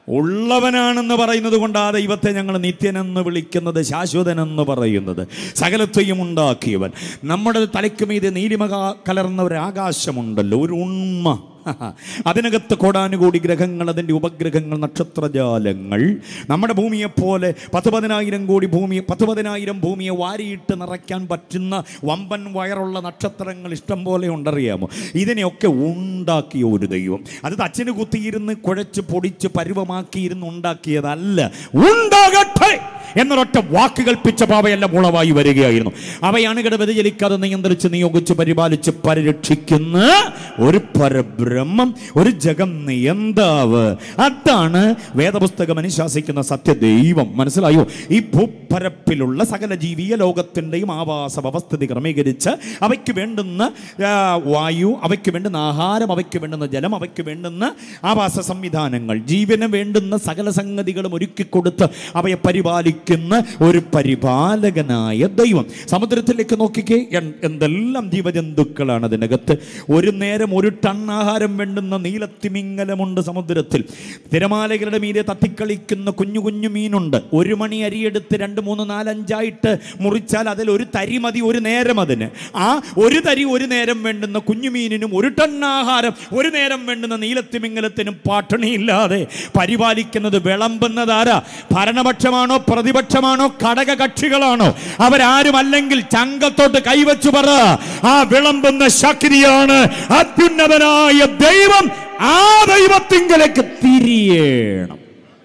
ഉള്ളവനാണെന്ന് പറയുന്നത് കൊണ്ട് ആ ദൈവത്തെ ഞങ്ങൾ നിത്യനെന്ന് വിളിക്കുന്നത് ശാശ്വതനെന്ന് പറയുന്നത് സകലത്തെയും ഉണ്ടാക്കിയവൻ നമ്മുടെ തലയ്ക്ക് മീതെ നീലിമ ക- കലർന്ന ഒരു ആകാശമുണ്ടല്ലോ ഒരു ഉണ്മ അതിനകത്ത് കോടാനുകൂടി ഗ്രഹങ്ങൾ അതിൻ്റെ ഉപഗ്രഹങ്ങൾ നക്ഷത്രജാലങ്ങൾ നമ്മുടെ ഭൂമിയെപ്പോലെ പത്ത് പതിനായിരം കോടി ഭൂമി പത്ത് പതിനായിരം ഭൂമിയെ വാരിയിട്ട് നിറയ്ക്കാൻ പറ്റുന്ന വമ്പൻ വയറുള്ള നക്ഷത്രങ്ങൾ ഇഷ്ടം പോലെ ഉണ്ടറിയാമോ ഇതിനെയൊക്കെ ഉണ്ടാക്കിയ ഒരു ദൈവം അത് തച്ചന് കുത്തിയിരുന്ന് കുഴച്ച് പൊടിച്ച് പരുവമാക്കിയിരുന്ന് ഉണ്ടാക്കിയതല്ല ഉണ്ടാകട്ടെ എന്നൊരൊറ്റ വാക്ക് കൽപ്പിച്ച പാവയെല്ലാം ഉളവായി വരികയായിരുന്നു അവയാണ് കിട വ്യതിചലിക്കാതെ നിയന്ത്രിച്ച് നിയോഗിച്ച് പരിപാലിച്ച് പരിരക്ഷിക്കുന്ന ഒരു പരബ്രഹ്മം ഒരു ജഗം നിയന്താവ് അതാണ് വേദപുസ്തകം അനുശാസിക്കുന്ന സത്യദൈവം മനസ്സിലായോ ഈ ഭൂപ്പരപ്പിലുള്ള സകല ജീവിയ ലോകത്തിൻ്റെയും ആവാസ വ്യവസ്ഥിതി ക്രമീകരിച്ച് അവയ്ക്ക് വേണ്ടുന്ന ആ, വായു അവയ്ക്ക് വേണ്ടുന്ന ആഹാരം അവയ്ക്ക് വേണ്ടുന്ന ജലം അവയ്ക്ക് വേണ്ടുന്ന ആവാസ സംവിധാനങ്ങൾ ജീവന് വേണ്ടുന്ന സകല സംഗതികളും ഒരുക്കി കൊടുത്ത് അവയെ പരിപാലിക്കുന്ന ഒരു പരിപാലകനായ ദൈവം സമുദ്രത്തിലേക്ക് നോക്കിക്കേ എൻ- എന്തെല്ലാം ജീവജന്തുക്കളാണ് അതിനകത്ത് ഒരു നേരം ഒരു ടൺ ആഹാരം വേണ്ടുന്ന നീലത്തിമിങ്ങലമുണ്ട് സമുദ്രത്തിൽ തിരമാലകളുടെ മീതെ തത്തിക്കളിക്കുന്ന കുഞ്ഞു കുഞ്ഞു മീനുണ്ട് ഒരു മണി അരിയെടുത്ത് രണ്ട് മൂന്ന് നാലഞ്ചായിട്ട് മുറിച്ചാൽ അതിൽ ഒരു തരി മതി ഒരു നേരം അതിന് ആ ഒരു തരി ഒരു നേരം വേണ്ടുന്ന കുഞ്ഞു മീനിനും ഒരു ടൺ ആഹാരം ഒരു നേരം വേണ്ടുന്ന നീലത്തിമിങ്ങലത്തിനും പാട്ടണിയില്ലാതെ പരിപാലിക്കുന്നത് വിളമ്പുന്നതാരാ ഭരണപക്ഷമാണോ പ്രതിപക്ഷമാണോ ഘടക കക്ഷികളാണോ അവരാരും അല്ലെങ്കിൽ ചങ്കത്തോട്ട് കൈവച്ചു പറ ആ വിളമ്പുന്ന ശക്തിയാണ് അത്യുന്നതനായ ദൈവം ആ ദൈവത്തിങ്കലേക്ക് തിരിയണം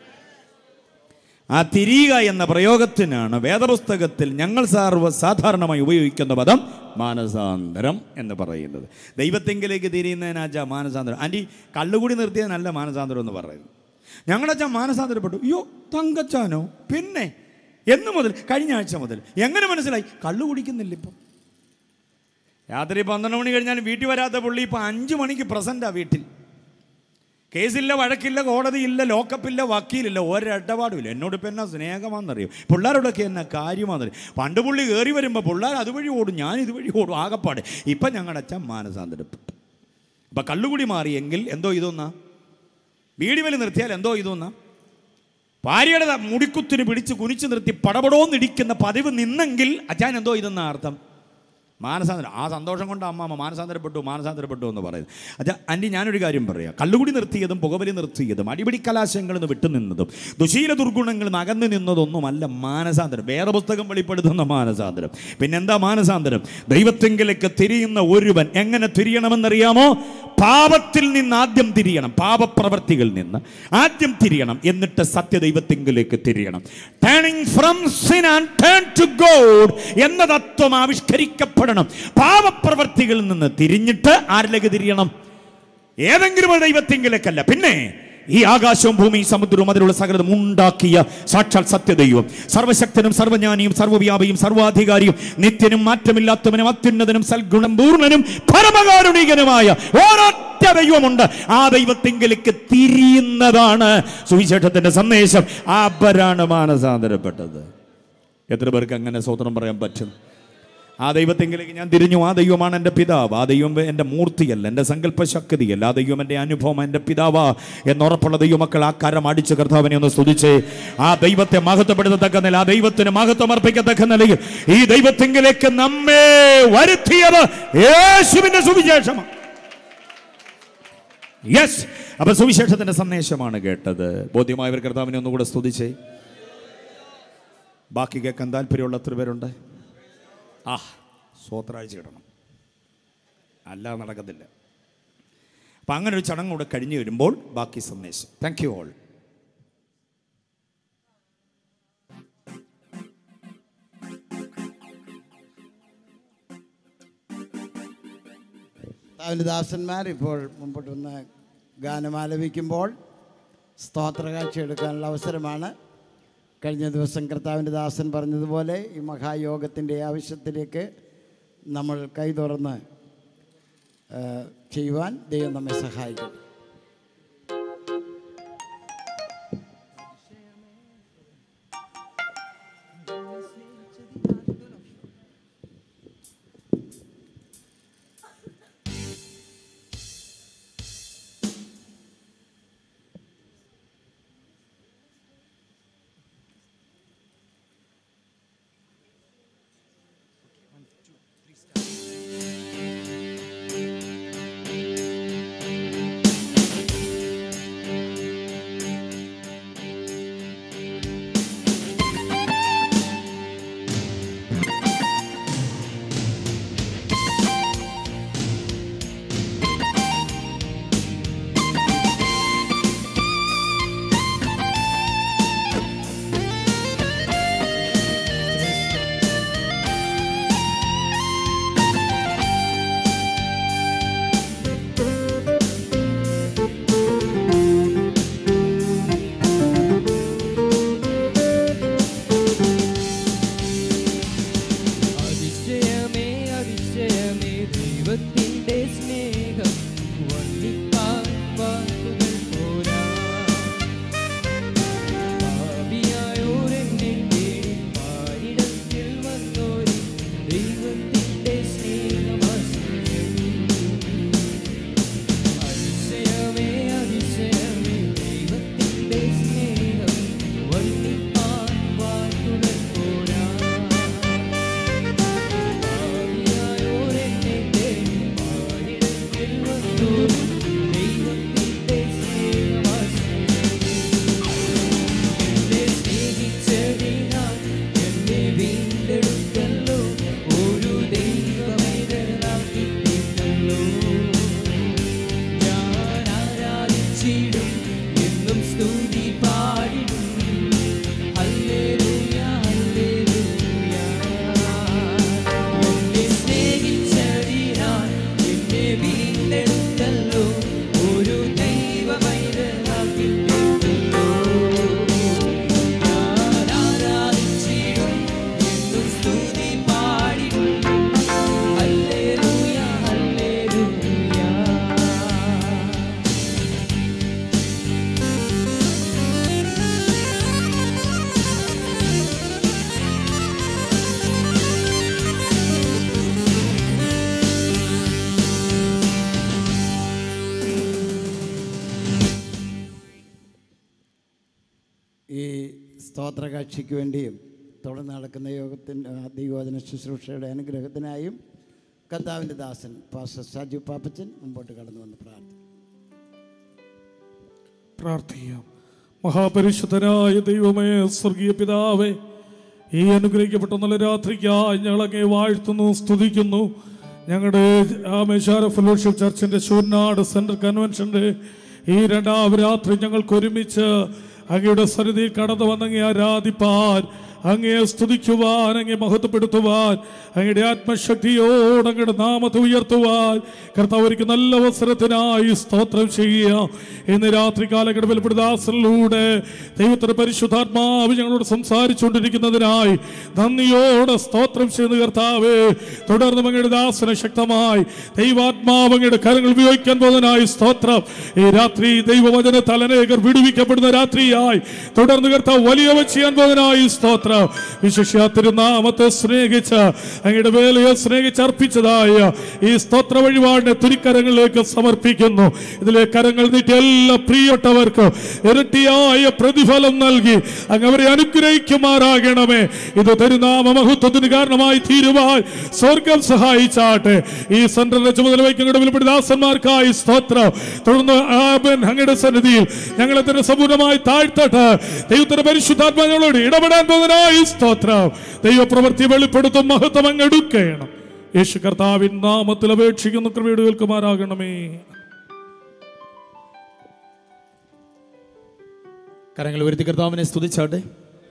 ആ തിരിയുക എന്ന പ്രയോഗത്തിനാണ് വേദപുസ്തകത്തിൽ ഞങ്ങൾ സാർവ സാധാരണമായി ഉപയോഗിക്കുന്ന പദം മാനസാന്തരം എന്ന് പറയുന്നത് ദൈവത്തെങ്കിലേക്ക് തിരിയുന്നതിനാച്ചാ മാനസാന്തരം ആൻറ്റി കള്ളുകൂടി നിർത്തിയതിനല്ല മാനസാന്തരം എന്ന് പറയുന്നത് ഞങ്ങളച്ചാ മാനസാന്തരപ്പെട്ടു അയ്യോ തങ്കച്ചാനോ പിന്നെ എന്ന് മുതൽ കഴിഞ്ഞ ആഴ്ച മുതൽ എങ്ങനെ മനസ്സിലായി കള്ളു കുടിക്കുന്നില്ല ഇപ്പം രാത്രി പന്ത്രണ്ട് മണി കഴിഞ്ഞാൽ വീട്ടിൽ വരാത്ത പുള്ളി ഇപ്പം അഞ്ച് മണിക്ക് പ്രസൻറ്റാ വീട്ടിൽ കേസില്ല വഴക്കില്ല കോടതിയില്ല ലോക്കപ്പില്ല വക്കീലില്ല ഒരിടപാടുമില്ല എന്നോട് ഇപ്പം എന്നാ സ്നേഹമാണെന്നറിയും പിള്ളേരോടൊക്കെ എന്നാ കാര്യമാണെന്നറിയും പണ്ട് പുള്ളി കയറി വരുമ്പോൾ പിള്ളേർ അതുവഴി ഓടും ഞാൻ ഇതുവഴി ഓടും ആകപ്പാട് ഇപ്പം ഞങ്ങളുടെ അച്ഛൻ മാനസാന്തരപ്പെട്ടു അപ്പം കള്ളുകുടി മാറിയെങ്കിൽ എന്തോ ഇതൊന്നാ ബീഡി വലി നിർത്തിയാൽ എന്തോ ഇതൊന്നാ ഭാര്യയുടെ ത- മുടിക്കുത്തിന് പിടിച്ച് കുനിച്ച് നിർത്തി പടപടോന്നിടിക്കുന്ന പതിവ് നിന്നെങ്കിൽ അച്ഛൻ എന്തോ ഇതെന്നാ അർത്ഥം മാനസാന്തരം ആ സന്തോഷം കൊണ്ട് അമ്മാമ്മ മാനസാന്തരപ്പെട്ടു മാനസാന്തരപ്പെട്ടു എന്ന് പറയുന്നത് അച്ഛാ ആൻറ്റി ഞാനൊരു കാര്യം പറയാം കള്ളുകുടി നിർത്തിയതും പുകവലി നിർത്തിയതും അടിപിടി കലാശങ്ങളിൽ നിന്ന് വിട്ടുനിന്നതും ദുശീല ദുർഗുണങ്ങളിൽ നിന്ന് അകന്നു നിന്നതൊന്നുമല്ല മാനസാന്തരം വേറെ പുസ്തകം വെളിപ്പെടുത്തുന്ന മാനസാന്തരം പിന്നെന്താ മാനസാന്തരം ദൈവത്തെങ്കിലേക്ക് തിരിയുന്ന ഒരുവൻ എങ്ങനെ തിരിയണമെന്നറിയാമോ പാപത്തിൽ നിന്ന് ആദ്യം തിരിയണം പാപപ്രവർത്തികളിൽ നിന്ന് ആദ്യം തിരിയണം എന്നിട്ട് സത്യദൈവത്തിങ്കിലേക്ക് തിരിയണം turning from sin and turn to God എന്ന തത്വം ആവിഷ്കരിക്കപ്പെടണം പാപപ്രവർത്തികളിൽ നിന്ന് തിരിഞ്ഞിട്ട് ആരിലേക്ക് തിരിയണം ഏതെങ്കിലും ഒരു ദൈവത്തിങ്കിലേക്കല്ല പിന്നെ ഈ ആകാശവും ഭൂമിയും സമുദ്രവും അതിലുള്ള സകലതും ഉണ്ടാക്കിയ സാക്ഷാൽ സത്യദൈവം സർവശക്തനും സർവജ്ഞാനിയും സർവ്വവ്യാപിയും സർവാധികാരിയും നിത്യനും മാറ്റമില്ലാത്തവനും അത്യുന്നതനും സൽഗുണം പൂർണ്ണനും പരമകാരുണികനുമായ ഓരൊറ്റ ദൈവമുണ്ട് ആ ദൈവത്തിങ്കിലേക്ക് തിരിയുന്നതാണ് സുവിശേഷത്തിന്റെ സന്ദേശം അവരാണ് മാനസാന്തരപ്പെട്ടത് എത്ര പേർക്ക് അങ്ങനെ സ്വതന്ത്രം പറയാൻ പറ്റും ആ ദൈവത്തെങ്കിലേക്ക് ഞാൻ തിരിഞ്ഞു ആ ദൈവമാണ് എൻ്റെ പിതാവ് ആ ദൈവം എൻ്റെ മൂർത്തിയല്ല എൻ്റെ സങ്കല്പശക്തിയല്ല ആ ദൈവം എൻ്റെ അനുഭവം എൻ്റെ പിതാവാ എന്നുറപ്പുള്ള ദൈവമക്കൾ ആ കരം അടിച്ച് കർത്താവിനെ ഒന്ന് സ്തുതിച്ച് ആ ദൈവത്തെ മഹത്വപ്പെടുത്തത്തക്ക നില ആ ദൈവത്തിന് മഹത്വം അർപ്പിക്കത്തക്ക നിലയിൽ ഈ ദൈവത്തെങ്കിലേക്ക് നമ്മെ വരുത്തിയത് യേശുവിൻ്റെ സുവിശേഷമാണ് യെസ് അപ്പൊ സുവിശേഷത്തിന്റെ സന്ദേശമാണ് കേട്ടത് ബോധ്യമായവർ കർത്താവിനെ ഒന്നുകൂടെ സ്തുതിച്ചേ ബാക്കി കേൾക്കാൻ താല്പര്യമുള്ള എത്ര പേരുണ്ട് ആ സ്വത്രാഴ്ച ഇടണം അല്ലാതെ നടക്കത്തില്ല അപ്പം അങ്ങനെ ഒരു ചടങ്ങ് കൂടെ കഴിഞ്ഞു വരുമ്പോൾ ബാക്കി സന്ദേശം താങ്ക് യു ഓൾ കർത്താവിൻ്റെ ദാസന്മാർ ഇപ്പോൾ മുമ്പോട്ട് വന്ന് ഗാനം ആലപിക്കുമ്പോൾ സ്തോത്രകാഴ്ച എടുക്കാനുള്ള അവസരമാണ് കഴിഞ്ഞ ദിവസം കർത്താവിൻ്റെ ദാസൻ പറഞ്ഞതുപോലെ ഈ മഹായോഗത്തിൻ്റെ ആവശ്യത്തിലേക്ക് നമ്മൾ കൈ തുറന്ന് ആ, ചെയ്യുവാൻ ദൈവം നമ്മെ സഹായിക്കും ഈ സ്തോത്ര കാഴ്ചയ്ക്ക് വേണ്ടിയും തുടർന്ന് നടക്കുന്ന യോഗത്തിൻ്റെ ദൈവോധന ശുശ്രൂഷയുടെ അനുഗ്രഹത്തിനായും കർത്താവിൻ്റെ ദാസൻ പാസ്റ്റർ ഷാജു പാപ്പച്ചൻ മുമ്പോട്ട് കടന്നു വന്ന് പ്രാർത്ഥിക്കും പ്രാർത്ഥിക്കാം മഹാപരിശുദ്ധനായ ദൈവമേ സ്വർഗീയ പിതാവേ ഈ അനുഗ്രഹിക്കപ്പെട്ട നല്ല രാത്രിക്കായി ഞങ്ങൾ അങ്ങേ വാഴ്ത്തുന്നു സ്തുതിക്കുന്നു ഞങ്ങളുടെ ആമേശാര ഫെലോഷിപ്പ് ചർച്ചിൻ്റെ ശൂർനാട് സെൻട്രൽ കൺവെൻഷൻ്റെ ഈ രണ്ടാം രാത്രി ഞങ്ങൾക്ക് ഒരുമിച്ച് അങ്ങയുടെ സന്നിധിയിൽ കടന്നു വന്നങ്ങേ ആരാധിപ്പാൻ അങ്ങയെ സ്തുതിക്കുവാൻ അങ്ങയെ മഹത്വപ്പെടുത്തുവാൻ അങ്ങയുടെ ആത്മശക്തിയോട് അങ്ങയുടെ നാമത്തെ ഉയർത്തുവാൻ കർത്താവ് ഒരുക്കി നല്ല അവസരത്തിനായി സ്തോത്രം ചെയ്യുക ഇന്ന് രാത്രി കാലഘട്ട വെളിപ്പെടുദാസനിലൂടെ ദൈവത്തിന്റെ പരിശുദ്ധാത്മാവ് ഞങ്ങളോട് സംസാരിച്ചുകൊണ്ടിരിക്കുന്നതിനായി നന്ദിയോടെ സ്തോത്രം ചെയ്യുന്ന കർത്താവ് തുടർന്ന് അങ്ങയുടെ ദാസനെ ശക്തമായി ദൈവാത്മാവ് അങ്ങയുടെ കരങ്ങൾ ഉപയോഗിക്കാൻ പോകുന്നതിനായി സ്തോത്രം ഈ രാത്രി ദൈവവചന തലനേകർ വിടുവിക്കപ്പെടുന്ന രാത്രിയായി തുടർന്ന് കർത്താവ് വലിയവ ചെയ്യാൻ പോകുന്നതിനായി സ്തോത്രം വിശേഷ തിരുനാമത്തെ സ്നേഹിച്ച് അങ്ങയുടെ വേലയെ സ്നേഹിച്ച് അർപ്പിച്ചതായ ഈ സ്തോത്ര വഴിപാടിനെ തുരിക്കരങ്ങളിലേക്ക് സമർപ്പിക്കുന്നു ഇതിലെ കരങ്ങൾ നീട്ടി എല്ലാ പ്രിയപ്പെട്ടവർക്കും ഇരട്ടിയായ പ്രതിഫലം നൽകി അങ്ങ് അവരെ അനുഗ്രഹിക്കുമാറാകണമേ ഇത് തിരുനാമ മഹത്വത്തിന് കാരണമായി തീരുവാൻ സ്വർഗം സഹായിച്ചാട്ടെ ഈ സെൻട്രലിന്റെ ചുമതല വയ്ക്കുന്ന വിലപിടിദാസന്മാർക്കായി സ്തോത്രം തുടർന്ന് ആബൻ അങ്ങയുടെ സന്നിധിയിൽ ഞങ്ങളെ തന്നെ സമ്പൂർണ്ണമായി താഴ്ത്തട്ടെ ദൈവത്തിന്റെ പരിശുദ്ധാത്മാ ഞങ്ങളോട് ഇടപെടാൻ പോകുന്നതിനായി സ്തോത്രം ദൈവപ്രവൃത്തി വെളിപ്പെടുത്തും മഹത്വം അങ്ങ് എടുക്കണം യേശു കർത്താവിൻ നാമത്തിൽ അപേക്ഷിക്കുന്ന കൃപയുടെ കേൾക്കുമാറാകണമേ കരങ്ങൾ ഉയർത്തി കർത്താവിനെ സ്തുതിച്ചാട്ടെ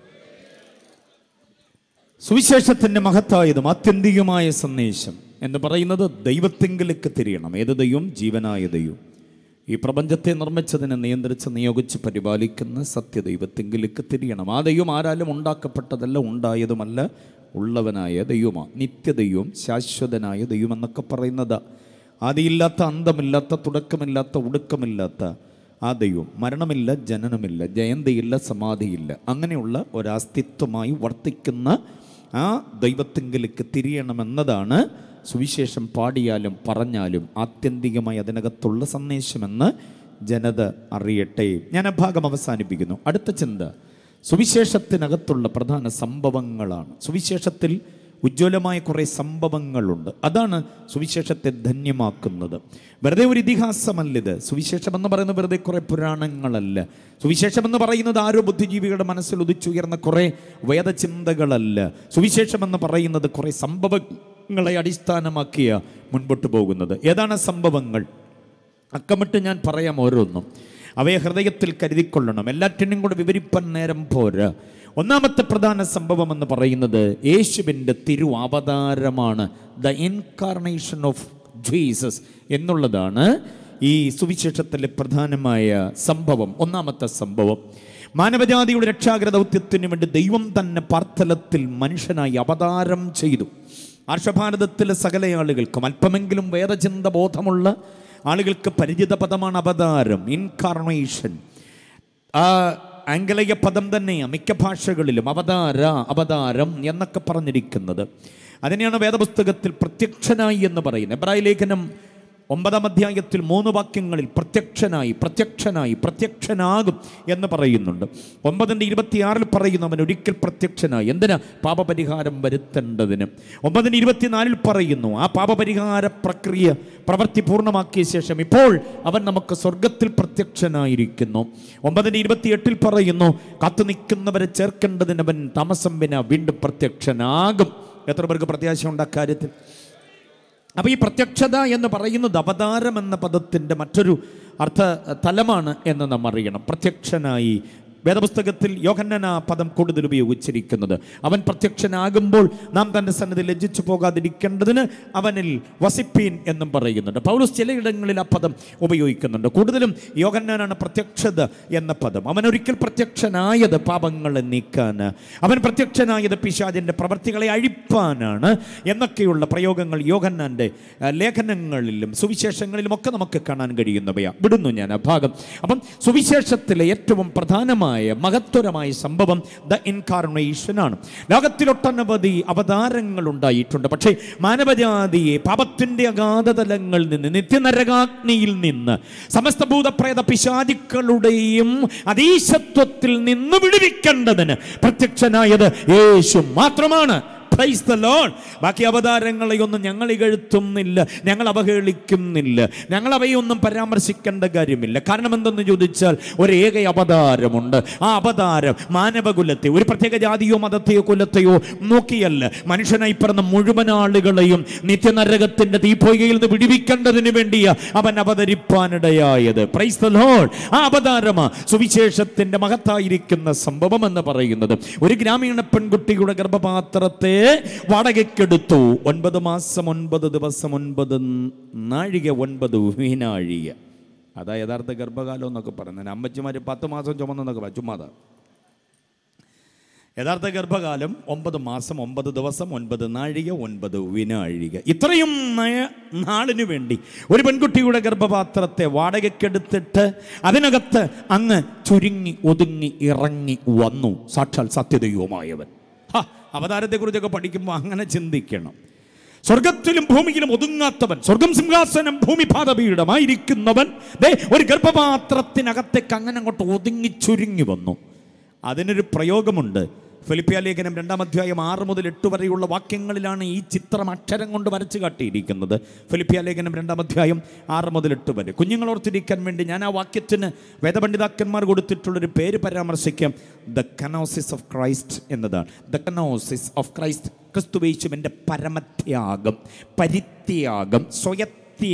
സുവിശേഷത്തിന്റെ മഹത്തായതും ആത്യന്തികമായ സന്ദേശം എന്ന് പറയുന്നത് ദൈവത്തെങ്കിലേക്ക് തിരിയണം ഏത് ദൈവം ജീവനായ ദൈവം ഈ പ്രപഞ്ചത്തെ നിർമ്മിച്ചതിനെ നിയന്ത്രിച്ച് നിയോഗിച്ച് പരിപാലിക്കുന്ന സത്യദൈവത്തെങ്കിലേക്ക് തിരിയണം ആ ദൈവം ആരാലും ഉണ്ടാക്കപ്പെട്ടതല്ല ഉണ്ടായതുമല്ല ഉള്ളവനായ ദൈവമാണ് നിത്യദൈവം ശാശ്വതനായ ദൈവം എന്നൊക്കെ പറയുന്നത് ആദിയില്ലാത്ത അന്തമില്ലാത്ത തുടക്കമില്ലാത്ത ഒടുക്കമില്ലാത്ത ആ ദൈവം മരണമില്ല ജനനമില്ല ജയന്തിയില്ല സമാധിയില്ല അങ്ങനെയുള്ള ഒരസ്തിത്വമായി വർത്തിക്കുന്ന ആ ദൈവത്തെങ്കിലേക്ക് തിരിയണമെന്നതാണ് സുവിശേഷം പാടിയാലും പറഞ്ഞാലും ആത്യന്തികമായി അതിനകത്തുള്ള സന്ദേശമെന്ന് ജനത അറിയട്ടെ ഞാൻ ആ ഭാഗം അവസാനിപ്പിക്കുന്നു അടുത്ത ചിന്ത സുവിശേഷത്തിനകത്തുള്ള പ്രധാന സംഭവങ്ങളാണ് സുവിശേഷത്തിൽ ഉജ്ജ്വലമായ കുറേ സംഭവങ്ങളുണ്ട് അതാണ് സുവിശേഷത്തെ ധന്യമാക്കുന്നത് വെറുതെ ഒരു ഇതിഹാസമല്ലിത് സുവിശേഷം എന്ന് പറയുന്നത് വെറുതെ കുറേ പുരാണങ്ങളല്ല സുവിശേഷം എന്ന് പറയുന്നത് ആരോ ബുദ്ധിജീവികളുടെ മനസ്സിൽ ഉദിച്ചുയർന്ന കുറേ വേദചിന്തകളല്ല സുവിശേഷം എന്ന് പറയുന്നത് കുറേ സംഭവങ്ങളെ അടിസ്ഥാനമാക്കിയ മുൻപോട്ട് പോകുന്നത് ഏതാണ് സംഭവങ്ങൾ അക്കമിട്ട് ഞാൻ പറയാം ഓരോന്നും അവയെ ഹൃദയത്തിൽ കരുതിക്കൊള്ളണം എല്ലാറ്റിനും കൂടെ വിവരിപ്പാൻ നേരം പോരാ ഒന്നാമത്തെ പ്രധാന സംഭവം എന്ന് പറയുന്നത് യേശുവിൻ്റെ തിരു അവതാരമാണ് ദ ഇൻകാർണേഷൻ ഓഫ് ജീസസ് എന്നുള്ളതാണ് ഈ സുവിശേഷത്തിലെ പ്രധാനമായ സംഭവം ഒന്നാമത്തെ സംഭവം മാനവജാതിയുടെ രക്ഷാകര ദൗത്യത്തിന് വേണ്ടി ദൈവം തന്നെ പാർത്ഥലത്തിൽ മനുഷ്യനായി അവതാരം ചെയ്തു ആർഷഭാരതത്തിലെ സകല ആളുകൾക്കും അല്പമെങ്കിലും വേദചിന്ത ബോധമുള്ള ആളുകൾക്ക് പരിചിത പദമാണ് അവതാരം ഇൻകാർണേഷൻ ആ ആംഗലേയ പദം തന്നെയാണ് മിക്ക ഭാഷകളിലും അവതാര അവതാരം എന്നൊക്കെ പറഞ്ഞിരിക്കുന്നത് അതിനെയാണ് വേദപുസ്തകത്തിൽ പ്രത്യക്ഷനായി എന്ന് പറയുന്നത് എബ്രായ ലേഖനം ഒമ്പതാം അധ്യായത്തിൽ മൂന്ന് വാക്യങ്ങളിൽ പ്രത്യക്ഷനായി പ്രത്യക്ഷനായി പ്രത്യക്ഷനാകും എന്ന് പറയുന്നുണ്ട് ഒമ്പതിൻ്റെ ഇരുപത്തിയാറിൽ പറയുന്നു അവൻ ഒരിക്കൽ പ്രത്യക്ഷനായി എന്തിനാ പാപപരിഹാരം വരുത്തേണ്ടതിന് ഒമ്പതിൻ്റെ ഇരുപത്തിനാലിൽ പറയുന്നു ആ പാപപരിഹാര പ്രക്രിയ പ്രവൃത്തി പൂർണ്ണമാക്കിയ ശേഷം ഇപ്പോൾ അവൻ നമുക്ക് സ്വർഗത്തിൽ പ്രത്യക്ഷനായിരിക്കുന്നു ഒമ്പതിൻ്റെ ഇരുപത്തിയെട്ടിൽ പറയുന്നു കാത്തു നിൽക്കുന്നവരെ ചേർക്കേണ്ടതിന് അവൻ താമസം വിന വീണ്ടും പ്രത്യക്ഷനാകും എത്ര പേർക്ക് പ്രത്യാശ ഉണ്ട് അക്കാര്യത്തിൽ അപ്പോൾ ഈ പ്രത്യക്ഷത എന്ന് പറയുന്നത് അവതാരം എന്ന പദത്തിൻ്റെ മറ്റൊരു അർത്ഥ തലമാണ് എന്ന് നാം അറിയണം പ്രത്യക്ഷനായി വേദപുസ്തകത്തിൽ യോഹന്നന പദം കൂടുതൽ ഉപയോഗിച്ചിരിക്കുന്നത് അവൻ പ്രത്യക്ഷനാകുമ്പോൾ നാം തൻ്റെ സന്നിധി ലജ്ജിച്ചു പോകാതിരിക്കേണ്ടതിന് അവനിൽ വസിപ്പീൻ എന്നും പറയുന്നുണ്ട് പൗലോസ് ചിലയിടങ്ങളിൽ ആ പദം ഉപയോഗിക്കുന്നുണ്ട് കൂടുതലും യോഹന്നാനാണ് പ്രത്യക്ഷത എന്ന പദം അവൻ ഒരിക്കൽ പ്രത്യക്ഷനായത് പാപങ്ങളെ നീക്കാൻ അവൻ പ്രത്യക്ഷനായത് പിശാചിൻ്റെ പ്രവർത്തികളെ അഴിപ്പാനാണ് എന്നൊക്കെയുള്ള പ്രയോഗങ്ങൾ യോഹന്നാൻ്റെ ആ, ലേഖനങ്ങളിലും സുവിശേഷങ്ങളിലും ഒക്കെ നമുക്ക് കാണാൻ കഴിയുന്നവയാണ് വിടുന്നു ഞാൻ ആ ഭാഗം അപ്പം സുവിശേഷത്തിലെ ഏറ്റവും പ്രധാനമായ മനോഹരമായ മഹത്വരമായ സംഭവം ദ ഇൻകാർണേഷൻ ആണ് ലോകത്തിലൊട്ടനവധി അവതാരങ്ങൾ ഉണ്ടായിട്ടുണ്ട് പക്ഷേ മാനവജാതിയെ പാപത്തിന്റെ അഗാധതലങ്ങളിൽ നിന്ന് നിത്യനരകാഗ്നിയിൽ നിന്ന് സമസ്ത ഭൂതപ്രേത പിശാചുക്കളുടെയും അതീശത്വത്തിൽ നിന്ന് വിടുവിക്കേണ്ടതിന് പ്രത്യക്ഷനായത് യേശു മാത്രമാണ് Praise the Lord. ബാക്കി അവതാരങ്ങളെയൊന്നും ഞങ്ങൾ ഇകഴ്ത്തുന്നില്ല ഞങ്ങൾ അവഹേളിക്കുന്നില്ല ഞങ്ങൾ അവയൊന്നും പരാമർശിക്കേണ്ട കാര്യമില്ല കാരണം എന്തെന്ന് ചോദിച്ചാൽ ഒരു ഏക അവതാരമുണ്ട് ആ അവതാരം മാനവകുലത്തെ ഒരു പ്രത്യേക ജാതിയോ മതത്തെയോ കുലത്തെയോ നോക്കിയല്ല മനുഷ്യനായി പിറന്ന മുഴുവൻ ആളുകളെയും നിത്യനരകത്തിന്റെ തീപ്പൊയ്കയിൽ നിന്ന് വിടിവിക്കേണ്ടതിന് വേണ്ടിയാ അവൻ അവതരിപ്പാനിടയായത് പ്രൈസ് ദ ലോർഡ് ആ അവതാരമാ സുവിശേഷത്തിന്റെ മഹത്തായിരിക്കുന്ന സംഭവം എന്ന് പറയുന്നത് ഒരു ഗ്രാമീണ പെൺകുട്ടിയുടെ ഗർഭപാത്രത്തെ വാടകയ്ക്കെടുത്തു ഒൻപത് മാസം ഒൻപത് ദിവസം ഒൻപത് നാഴിക ഒൻപത് വിനാഴിക അതാ യഥാർത്ഥ ഗർഭകാലം എന്നൊക്കെ പറയുന്നത് അമ്മച്ചിമാർ പത്ത് മാസം ചുമന്നൊക്കെ പറ ചുമ്മാതാ യഥാർത്ഥ ഗർഭകാലം ഒമ്പത് മാസം ഒമ്പത് ദിവസം ഒൻപത് നാഴിക ഒൻപത് വിനാഴിക ഇത്രയും നയ- നാളിനു വേണ്ടി ഒരു പെൺകുട്ടിയുടെ ഗർഭപാത്രത്തെ വാടകയ്ക്കെടുത്തിട്ട് അതിനകത്ത് അങ്ങ് ചുരുങ്ങി ഒതുങ്ങി ഇറങ്ങി വന്നു സാക്ഷാൽ സത്യദൈവമായവൻ ഹ, അവതാരത്തെക്കുറിച്ചൊക്കെ പഠിക്കുമ്പോൾ അങ്ങനെ ചിന്തിക്കണം സ്വർഗത്തിലും ഭൂമിയിലും ഒതുങ്ങാത്തവൻ സ്വർഗം സിംഹാസനം ഭൂമി പാദപീഠമായിരിക്കുന്നവൻ ദേ ഒരു ഗർഭപാത്രത്തിനകത്തേക്ക് അങ്ങനെ അങ്ങോട്ട് ഒതുങ്ങി ചുരുങ്ങി വന്നു അതിനൊരു പ്രയോഗമുണ്ട് ഫിലിപ്പിയ ലേഖനം രണ്ടാം അധ്യായം ആറ് മുതൽ എട്ട് വരെയുള്ള വാക്യങ്ങളിലാണ് ഈ ചിത്രം അക്ഷരം കൊണ്ട് വരച്ചു കാട്ടിയിരിക്കുന്നത് ഫിലിപ്പിയ ലേഖനം രണ്ടാം അധ്യായം ആറ് മുതൽ എട്ട് വരെ കുഞ്ഞുങ്ങൾ ഓർത്തിരിക്കാൻ വേണ്ടി ഞാൻ ആ വാക്യത്തിന് വേദപണ്ഡിതാക്കന്മാർ കൊടുത്തിട്ടുള്ളൊരു പേര് പരാമർശിക്കാം ദ കനോസിസ് ഓഫ് ക്രൈസ്റ്റ് എന്നതാണ് ദ കനോസിസ് ഓഫ് ക്രൈസ്റ്റ് ക്രിസ്തുവേശുവിൻ്റെ പരമത്യാഗം പരിത്യാഗം സ്വയത്യാഗം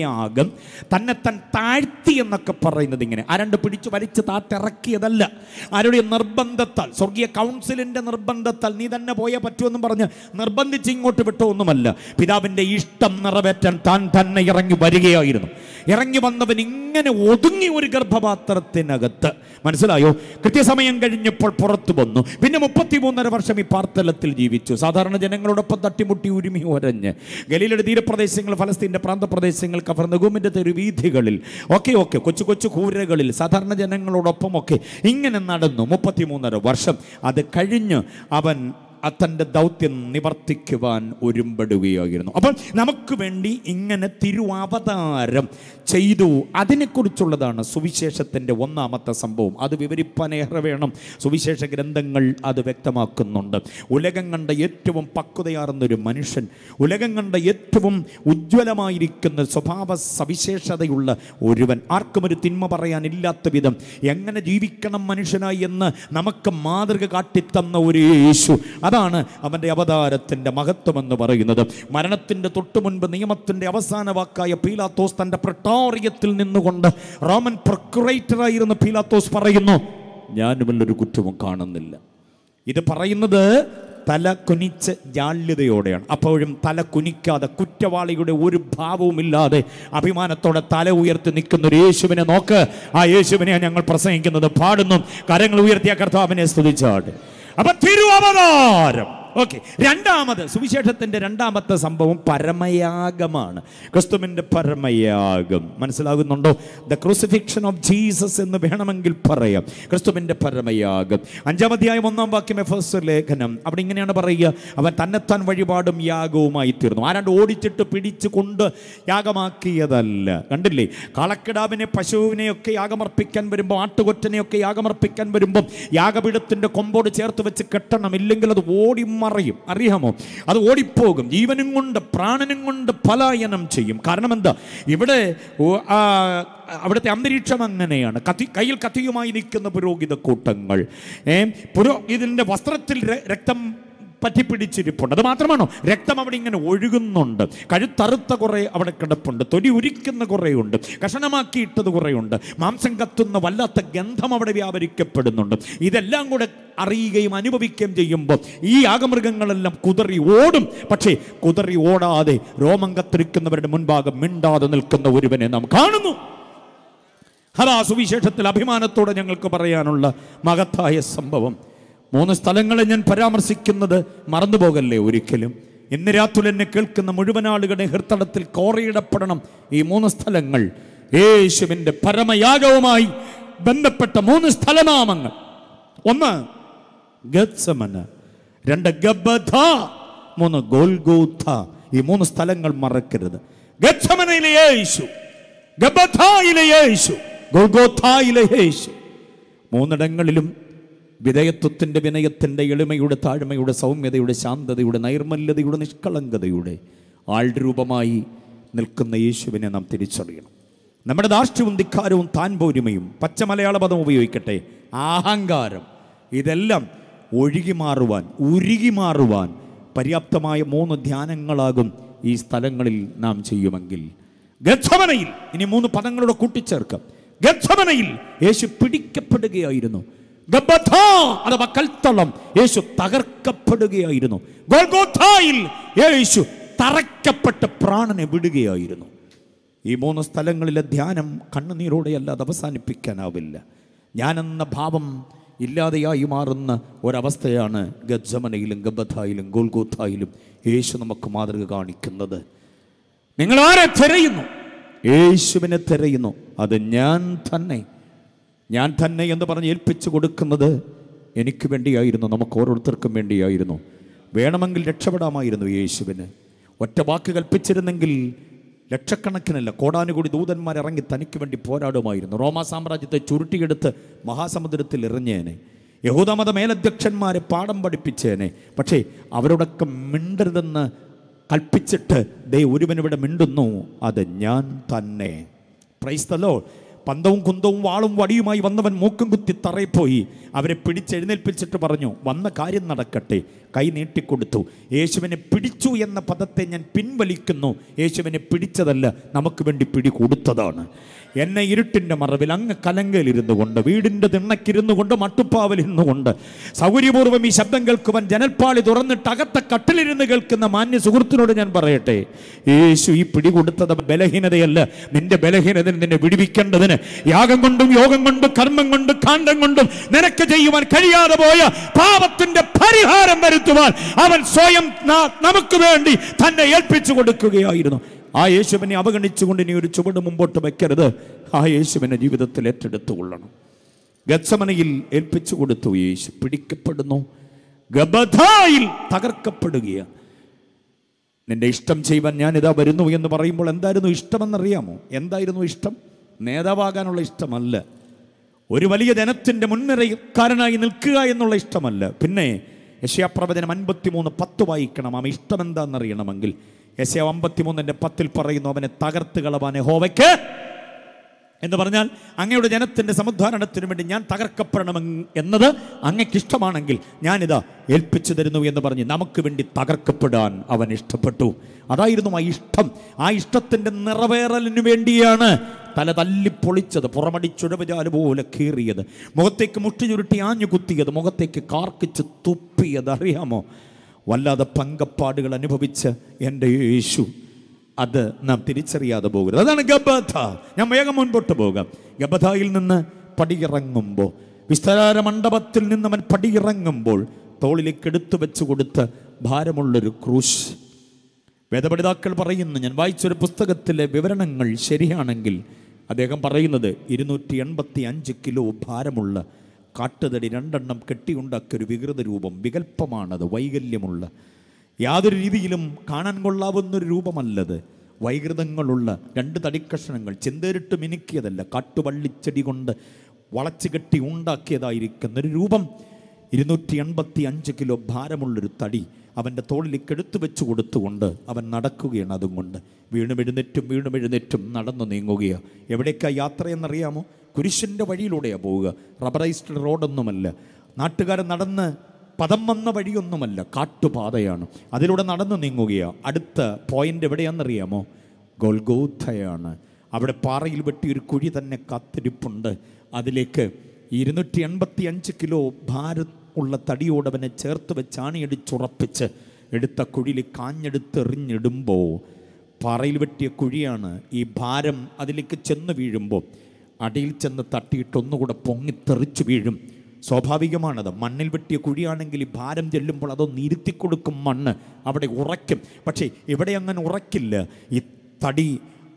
തന്നെത്താൻ താഴ്ത്തി എന്നൊക്കെ പറയുന്നത് ഇങ്ങനെ ആരണ്ട് പിടിച്ചു വലിച്ച് താത്തിറക്കിയതല്ല ആരുടെ നിർബന്ധത്താൽ സ്വർഗീയ കൗൺസിലിന്റെ നിർബന്ധത്താൽ നീ തന്നെ പോയേ പറ്റുമെന്നും പറഞ്ഞ് നിർബന്ധിച്ച് ഇങ്ങോട്ട് വിട്ടോ ഒന്നുമല്ല പിതാവിന്റെ ഇഷ്ടം നിറവേറ്റാൻ താൻ തന്നെ ഇറങ്ങി വരികയായിരുന്നു ഇറങ്ങി വന്നവൻ ഇങ്ങനെ ഒതുങ്ങി ഒരു ഗർഭപാത്രത്തിനകത്ത് മനസ്സിലായോ കൃത്യസമയം കഴിഞ്ഞപ്പോൾ പുറത്തു വന്നു പിന്നെ മുപ്പത്തിമൂന്നര വർഷം ഈ പാർത്തലത്തിൽ ജീവിച്ചു സാധാരണ ജനങ്ങളോടൊപ്പം തട്ടിമുട്ടി ഉരുമി ഒരഞ്ഞ് ഗലീലയുടെ തീരപ്രദേശങ്ങൾ ഫലസ്തീൻ്റെ പ്രാന്തപ്രദേശങ്ങൾ കവർന്നഗൂമിൻ്റെ തെരുവീഥികളിൽ ഒക്കെ ഒക്കെ കൊച്ചു കൊച്ചു കൂരകളിൽ സാധാരണ ജനങ്ങളോടൊപ്പം ഒക്കെ ഇങ്ങനെ നടന്നു മുപ്പത്തിമൂന്നര വർഷം അത് കഴിഞ്ഞ് അവൻ തൻ്റെ ദൗത്യം നിവർത്തിക്കുവാൻ ഒരുമ്പെടുകയായിരുന്നു അപ്പോൾ നമുക്ക് വേണ്ടി ഇങ്ങനെ തിരുവവതാരം ചെയ്തു അതിനെക്കുറിച്ചുള്ളതാണ് സുവിശേഷത്തിൻ്റെ ഒന്നാമത്തെ സംഭവം അത് വിവരിപ്പാനേറെ വേണം സുവിശേഷ ഗ്രന്ഥങ്ങൾ അത് വ്യക്തമാക്കുന്നുണ്ട് ഉലകം കണ്ട ഏറ്റവും പക്വതയാർന്നൊരു മനുഷ്യൻ ഉലകം കണ്ട ഏറ്റവും ഉജ്ജ്വലമായിരിക്കുന്ന സ്വഭാവ സവിശേഷതയുള്ള ഒരുവൻ ആർക്കും ഒരു തിന്മ പറയാനില്ലാത്ത വിധം എങ്ങനെ ജീവിക്കണം മനുഷ്യനായി എന്ന് നമുക്ക് മാതൃക കാട്ടിത്തന്ന ഒരു യേശു അതാണ് അവൻ്റെ അവതാരത്തിൻ്റെ മഹത്വം എന്ന് പറയുന്നത് മരണത്തിൻ്റെ തൊട്ടു മുൻപ് നിയമത്തിൻ്റെ അവസാന വാക്കായ പീലാത്തോസ് തൻ്റെ പ്രട്ടോറിയത്തിൽ നിന്നുകൊണ്ട് റോമൻ പ്രൊക്കുറേറ്ററായിരുന്ന പീലാത്തോസ് പറയുന്നു ഞാനുമല്ലൊരു കുറ്റവും കാണുന്നില്ല ഇത് പറയുന്നത് തല കുനിച്ച് ജാള്യതയോടെയാണ് അപ്പോഴും തല കുനിക്കാതെ കുറ്റവാളിയുടെ ഒരു ഭാവവുമില്ലാതെ അഭിമാനത്തോടെ തല ഉയർത്തി നിൽക്കുന്ന ഒരു യേശുവിനെ നോക്ക് ആ യേശുവിനെ ഞങ്ങൾ പ്രസംഗിക്കുന്നത് പാടുന്നു കരങ്ങൾ ഉയർത്തിയ കർത്താവിനെ സ്തുതിച്ചാട് അപ്പൊ തിരുവവതാരം ഓക്കെ രണ്ടാമത് സുവിശേഷത്തിന്റെ രണ്ടാമത്തെ സംഭവം പരമയാഗമാണ് ക്രിസ്തുവിന്റെ പരമയാഗം മനസ്സിലാകുന്നുണ്ടോ ദ ക്രൂസിഫിക്ഷൻ ഓഫ് ജീസസ് എന്ന് വേണമെങ്കിൽ പറയാം ക്രിസ്തുവിന്റെ പരമയാഗം അഞ്ചാം അധ്യായം ഒന്നാം വാക്യം എഫേസ് ലേഖനം അവിടെ ഇങ്ങനെയാണ് പറയുക അവൻ തന്നെത്താൻ വഴിപാടും യാഗവുമായി തീർന്നു ആരാണ്ട് ഓടിച്ചിട്ട് പിടിച്ചു കൊണ്ട് യാഗമാക്കിയതല്ല കണ്ടില്ലേ കളക്കിടാവിനെ പശുവിനെയൊക്കെ യാഗമർപ്പിക്കാൻ വരുമ്പോൾ ആട്ടുകൊറ്റനെയൊക്കെ യാഗമർപ്പിക്കാൻ വരുമ്പോൾ യാഗപീഠത്തിന്റെ കൊമ്പോട് ചേർത്ത് വെച്ച് കെട്ടണം ഇല്ലെങ്കിൽ അത് ഓടിമറയും അറിയാമോ അത് ഓടിപ്പോകും ജീവനും കൊണ്ട് പ്രാണനും കൊണ്ട് പലായനം ചെയ്യും കാരണം എന്താ ഇവിടെ ഓ- ആ, അവിടുത്തെ അന്തരീക്ഷം അങ്ങനെയാണ് കത്തി കയ്യിൽ കത്തിയുമായി നിൽക്കുന്ന പുരോഹിത കൂട്ടങ്ങൾ ഏ പുരോഹിതന്റെ വസ്ത്രത്തിൽ ര- രക്തം പറ്റിപ്പിടിച്ചിരിപ്പുണ്ട് അത് മാത്രമാണോ രക്തം അവിടെ ഇങ്ങനെ ഒഴുകുന്നുണ്ട് കഴുത്തറുത്ത കുറേ അവിടെ കിടപ്പുണ്ട് തൊലി ഉരിക്കുന്ന കുറേയുണ്ട് കഷണമാക്കിയിട്ടത് കുറേയുണ്ട് മാംസം കത്തുന്ന വല്ലാത്ത ഗന്ധം അവിടെ വ്യാപരിക്കപ്പെടുന്നുണ്ട് ഇതെല്ലാം കൂടെ അറിയുകയും അനുഭവിക്കുകയും ചെയ്യുമ്പോൾ ഈ ആകമൃഗങ്ങളെല്ലാം കുതറി ഓടും പക്ഷേ കുതറി ഓടാതെ രോമം കത്തിരിക്കുന്നവരുടെ മുൻഭാഗം മിണ്ടാതെ നിൽക്കുന്ന ഒരുവനെ നാം കാണുന്നു അതാ സുവിശേഷത്തിൽ അഭിമാനത്തോടെ ഞങ്ങൾക്ക് പറയാനുള്ള മഹത്തായ സംഭവം മൂന്ന് സ്ഥലങ്ങളെ ഞാൻ പരാമർശിക്കുന്നത് മറന്നുപോകല്ലേ ഒരിക്കലും ഇന്ന് രാത്രി എന്നെ കേൾക്കുന്ന മുഴുവൻ ആളുകളുടെ ഹൃത്തടത്തിൽ കോറിയിടപ്പെടണം ഈ മൂന്ന് സ്ഥലങ്ങൾ യേശുവിൻ്റെ പരമയാഗവുമായി ബന്ധപ്പെട്ട മൂന്ന് സ്ഥലനാമങ്ങൾ ഒന്ന് ഗത്സമന രണ്ട് ഗബധ മൂന്ന് ഗോൽഗോഥ ഈ മൂന്ന് സ്ഥലങ്ങൾ മറക്കരുത് ഗത്സമനയിലെ യേശു ഗബധായിലെ യേശു ഗോൽഗോഥായിലെ യേശു മൂന്നിടങ്ങളിലും വിധേയത്വത്തിൻ്റെ വിനയത്തിൻ്റെ എളിമയുടെ താഴ്മയുടെ സൗമ്യതയുടെ ശാന്തതയുടെ നൈർമല്യതയുടെ നിഷ്കളങ്കതയുടെ ആൾരൂപമായി നിൽക്കുന്ന യേശുവിനെ നാം തിരിച്ചറിയണം നമ്മുടെ ധാർഷ്ട്യവും ധിക്കാരവും താൻ പോരുമയും പച്ച മലയാള പദം ഉപയോഗിക്കട്ടെ അഹങ്കാരം ഇതെല്ലാം ഒഴുകി മാറുവാൻ ഉരുകി മാറുവാൻ പര്യാപ്തമായ മൂന്ന് ധ്യാനങ്ങളാകും ഈ സ്ഥലങ്ങളിൽ നാം ചെയ്യുമെങ്കിൽ ഗന്ധമനയിൽ ഇനി മൂന്ന് പദങ്ങളോട് കൂട്ടിച്ചേർക്കാം ഗന്ധമനയിൽ യേശു പിടിക്കപ്പെടുകയായിരുന്നു ഗബ്ബഥ അഥവാ കൽത്തളം യേശു തകർക്കപ്പെടുകയായിരുന്നു ഗോൽഗോഥായിൽ യേശു തറയ്ക്കപ്പെട്ട് പ്രാണനെ വിടുകയായിരുന്നു ഈ മൂന്ന് സ്ഥലങ്ങളിലെ ധ്യാനം കണ്ണുനീരോടെ അല്ലാതെ അവസാനിപ്പിക്കാനാവില്ല ഞാനെന്ന ഭാവം ഇല്ലാതെയായി മാറുന്ന ഒരവസ്ഥയാണ് ഗജ്ജമനയിലും ഗബധായിലും ഗോൽഗോഥായിലും യേശു നമുക്ക് മാതൃക കാണിക്കുന്നത് നിങ്ങൾ ആരെ തിരയുന്നു യേശുവിനെ തിരയുന്നു അത് ഞാൻ തന്നെ ഞാൻ തന്നെ എന്ന് പറഞ്ഞ് ഏൽപ്പിച്ചു കൊടുക്കുന്നത് എനിക്ക് വേണ്ടിയായിരുന്നു നമുക്ക് ഓരോരുത്തർക്കും വേണ്ടിയായിരുന്നു വേണമെങ്കിൽ രക്ഷപ്പെടാമായിരുന്നു യേശുവിന് ഒറ്റ വാക്ക് കൽപ്പിച്ചിരുന്നെങ്കിൽ ലക്ഷക്കണക്കിനല്ല കോടാനുകൂടി ദൂതന്മാർ ഇറങ്ങി തനിക്ക് വേണ്ടി പോരാടുമായിരുന്നു റോമാ സാമ്രാജ്യത്തെ ചുരുട്ടിയെടുത്ത് മഹാസമുദ്രത്തിൽ എറിഞ്ഞേനെ യഹൂദമത മേലധ്യക്ഷന്മാരെ പാഠം പഠിപ്പിച്ചേനെ പക്ഷേ അവരോടൊക്കെ മിണ്ടരുതെന്ന് കൽപ്പിച്ചിട്ട് ദേ ഒരുവനിവിടെ മിണ്ടുന്നു അത് ഞാൻ തന്നെ പ്രൈസ്തലോ പന്തവും കുന്തവും വാളും വടിയുമായി വന്നവൻ മൂക്കും കുത്തി തറയിൽ പോയി അവരെ പിടിച്ചെഴുന്നേൽപ്പിച്ചിട്ട് പറഞ്ഞു വന്ന കാര്യം നടക്കട്ടെ കൈ നീട്ടിക്കൊടുത്തു യേശുവിനെ പിടിച്ചു എന്ന പദത്തെ ഞാൻ പിൻവലിക്കുന്നു യേശുവിനെ പിടിച്ചതല്ല നമുക്ക് വേണ്ടി പിടി കൊടുത്തതാണ് എന്നെ ഇരുട്ടിൻ്റെ മറവിൽ അങ്ങ് കലങ്കയിലിരുന്നു കൊണ്ട് വീടിൻ്റെ തിണ്ണക്കിരുന്നു കൊണ്ട് മട്ടുപ്പാവിലിരുന്നു കൊണ്ട് സൗകര്യപൂർവ്വം ഈ ശബ്ദം കേൾക്കുവാൻ ജനൽപ്പാളി തുറന്നിട്ട് അകത്തെ കട്ടിലിരുന്ന് കേൾക്കുന്ന മാന്യ സുഹൃത്തിനോട് ഞാൻ പറയട്ടെ യേശു ഈ പിടി കൊടുത്തത് ബലഹീനതയല്ല നിന്റെ ബലഹീനത നിന്നെ വിടിവിക്കേണ്ടതിന് യാഗം കൊണ്ടും യോഗം കൊണ്ടും കർമ്മം കൊണ്ടും കാന്തം കൊണ്ടും നിനക്ക് ചെയ്യുവാൻ കഴിയാതെ പോയ പാപത്തിന്റെ പരിഹാരം വരുത്തുവാൻ അവൻ സ്വയം ന- നമുക്ക് വേണ്ടി തന്നെ ഏൽപ്പിച്ചു കൊടുക്കുകയായിരുന്നു ആ യേശുവിനെ അവഗണിച്ചുകൊണ്ട് ഇനി ഒരു ചുവട് മുമ്പോട്ട് വെക്കരുത് ആ യേശുവിനെ ജീവിതത്തിൽ ഏറ്റെടുത്തുകൊള്ളണം ഗത്സമനയിൽ ഏൽപ്പിച്ചു കൊടുത്തു യേശു പിടിക്കപ്പെടുന്നു ഗബധായിൽ തകർക്കപ്പെടുകയാണ് നിന്റെ ഇഷ്ടം ചെയ്യുവാൻ ഞാൻ ഇതാ വരുന്നു എന്ന് പറയുമ്പോൾ എന്തായിരുന്നു ഇഷ്ടമെന്നറിയാമോ എന്തായിരുന്നു ഇഷ്ടം നേതാവാകാനുള്ള ഇഷ്ടമല്ല ഒരു വലിയ ജനത്തിൻ്റെ മുൻനിരക്കാരനായി നിൽക്കുക എന്നുള്ള ഇഷ്ടമല്ല പിന്നെ യശയാപ്രവചനം അൻപത്തിമൂന്ന് പത്ത് വായിക്കണം ആ ഇഷ്ടം എന്താണെന്നറിയണമെങ്കിൽ യശയ അമ്പത്തിമൂന്നിൻ്റെ പത്തിൽ പറയുന്നു അവനെ തകർത്ത് കളവാൻ ഹോവയ്ക്ക് എന്ന് പറഞ്ഞാൽ അങ്ങയുടെ ജനത്തിൻ്റെ സമുദ്ധാരണത്തിന് വേണ്ടി ഞാൻ തകർക്കപ്പെടണമെന്ന് എന്നത് അങ്ങയ്ക്ക് ഇഷ്ടമാണെങ്കിൽ ഞാനിതാ ഏൽപ്പിച്ചു തരുന്നു എന്ന് പറഞ്ഞ് നമുക്ക് വേണ്ടി തകർക്കപ്പെടാൻ അവൻ ഇഷ്ടപ്പെട്ടു അതായിരുന്നു ആ ഇഷ്ടം ആ ഇഷ്ടത്തിൻ്റെ നിറവേറലിന് വേണ്ടിയാണ് തല തല്ലിപ്പൊളിച്ചത് പുറമടിച്ചുഴവജാല് പോലെ കീറിയത് മുഖത്തേക്ക് മുട്ടി ചുരുട്ടി ആഞ്ഞു കുത്തിയത് മുഖത്തേക്ക് കാർക്കിച്ച് തുപ്പിയത് അറിയാമോ വല്ലാതെ പങ്കപ്പാടുകൾ അനുഭവിച്ച് എൻ്റെ യേശു അത് നാം തിരിച്ചറിയാതെ പോകരുത് അതാണ് ഗബഥ ഞാൻ വേഗം മുൻപോട്ട് പോകാം ഗബഥയിൽ നിന്ന് പടിയിറങ്ങുമ്പോൾ വിസ്താര മണ്ഡപത്തിൽ നിന്ന് അവൻ പടിയിറങ്ങുമ്പോൾ തോളിലേക്ക് എടുത്തു വെച്ച് കൊടുത്ത ഭാരമുള്ളൊരു ക്രൂശ് വേദപഠിതാക്കൾ പറയുന്നു ഞാൻ വായിച്ചൊരു പുസ്തകത്തിലെ വിവരണങ്ങൾ ശരിയാണെങ്കിൽ അദ്ദേഹം പറയുന്നത് ഇരുന്നൂറ്റി എൺപത്തി അഞ്ച് കിലോ ഭാരമുള്ള കാട്ടുതടി രണ്ടെണ്ണം കെട്ടിയുണ്ടാക്കിയ ഒരു വികൃത രൂപം വികല്പമാണത് വൈകല്യമുള്ള യാതൊരു രീതിയിലും കാണാൻ കൊള്ളാവുന്നൊരു രൂപമല്ലത് വൈകൃതങ്ങളുള്ള രണ്ട് തടിക്കഷണങ്ങൾ ചെന്തേരിട്ട് മിനുക്കിയതല്ല കാട്ടുവള്ളിച്ചെടി കൊണ്ട് വളച്ചു കെട്ടി ഉണ്ടാക്കിയതായിരിക്കുന്ന ഒരു രൂപം ഇരുന്നൂറ്റി എൺപത്തി അഞ്ച് കിലോ ഭാരമുള്ളൊരു തടി അവൻ്റെ തോളിലേക്ക് എടുത്തു വെച്ച് കൊടുത്തുകൊണ്ട് അവൻ നടക്കുകയാണ് അതും കൊണ്ട് വീണും എഴുന്നേറ്റും വീണും എഴുന്നേറ്റും നടന്നു നീങ്ങുകയാണ് എവിടേക്കാ യാത്രയെന്നറിയാമോ കുരിശിൻ്റെ വഴിയിലൂടെയാണ് പോവുക റബ്ബറൈസ്ഡ് റോഡൊന്നുമല്ല നാട്ടുകാരൻ നടന്ന് പദം വന്ന വഴിയൊന്നുമല്ല കാട്ടുപാതയാണ് അതിലൂടെ നടന്നു നീങ്ങുകയാണ് അടുത്ത പോയിന്റ് എവിടെയാണെന്നറിയാമോ ഗോൽഗോഥയാണ് അവിടെ പാറയിൽ വെട്ടി ഒരു കുഴി തന്നെ കാത്തിരിപ്പുണ്ട് അതിലേക്ക് ഇരുന്നൂറ്റി എൺപത്തി അഞ്ച് കിലോ ഭാരം ഉള്ള തടിയോട് അവനെ ചേർത്ത് വെച്ച് ആണിയടിച്ചുറപ്പിച്ച് എടുത്ത കുഴിയിൽ കാഞ്ഞെടുത്തെറിഞ്ഞിടുമ്പോൾ പാറയിൽ വെട്ടിയ കുഴിയാണ് ഈ ഭാരം അതിലേക്ക് ചെന്ന് വീഴുമ്പോൾ അടിയിൽ ചെന്ന് തട്ടിയിട്ട് ഒന്നുകൂടെ പൊങ്ങിത്തെറിച്ച് വീഴും സ്വാഭാവികമാണത് മണ്ണിൽ വെട്ടിയ കുഴിയാണെങ്കിൽ ഈ ഭാരം ചെല്ലുമ്പോൾ അതൊന്ന് ഇരുത്തി കൊടുക്കും മണ്ണ് അവിടെ ഉറയ്ക്കും പക്ഷേ ഇവിടെ അങ്ങനെ ഉറക്കില്ല ഈ തടി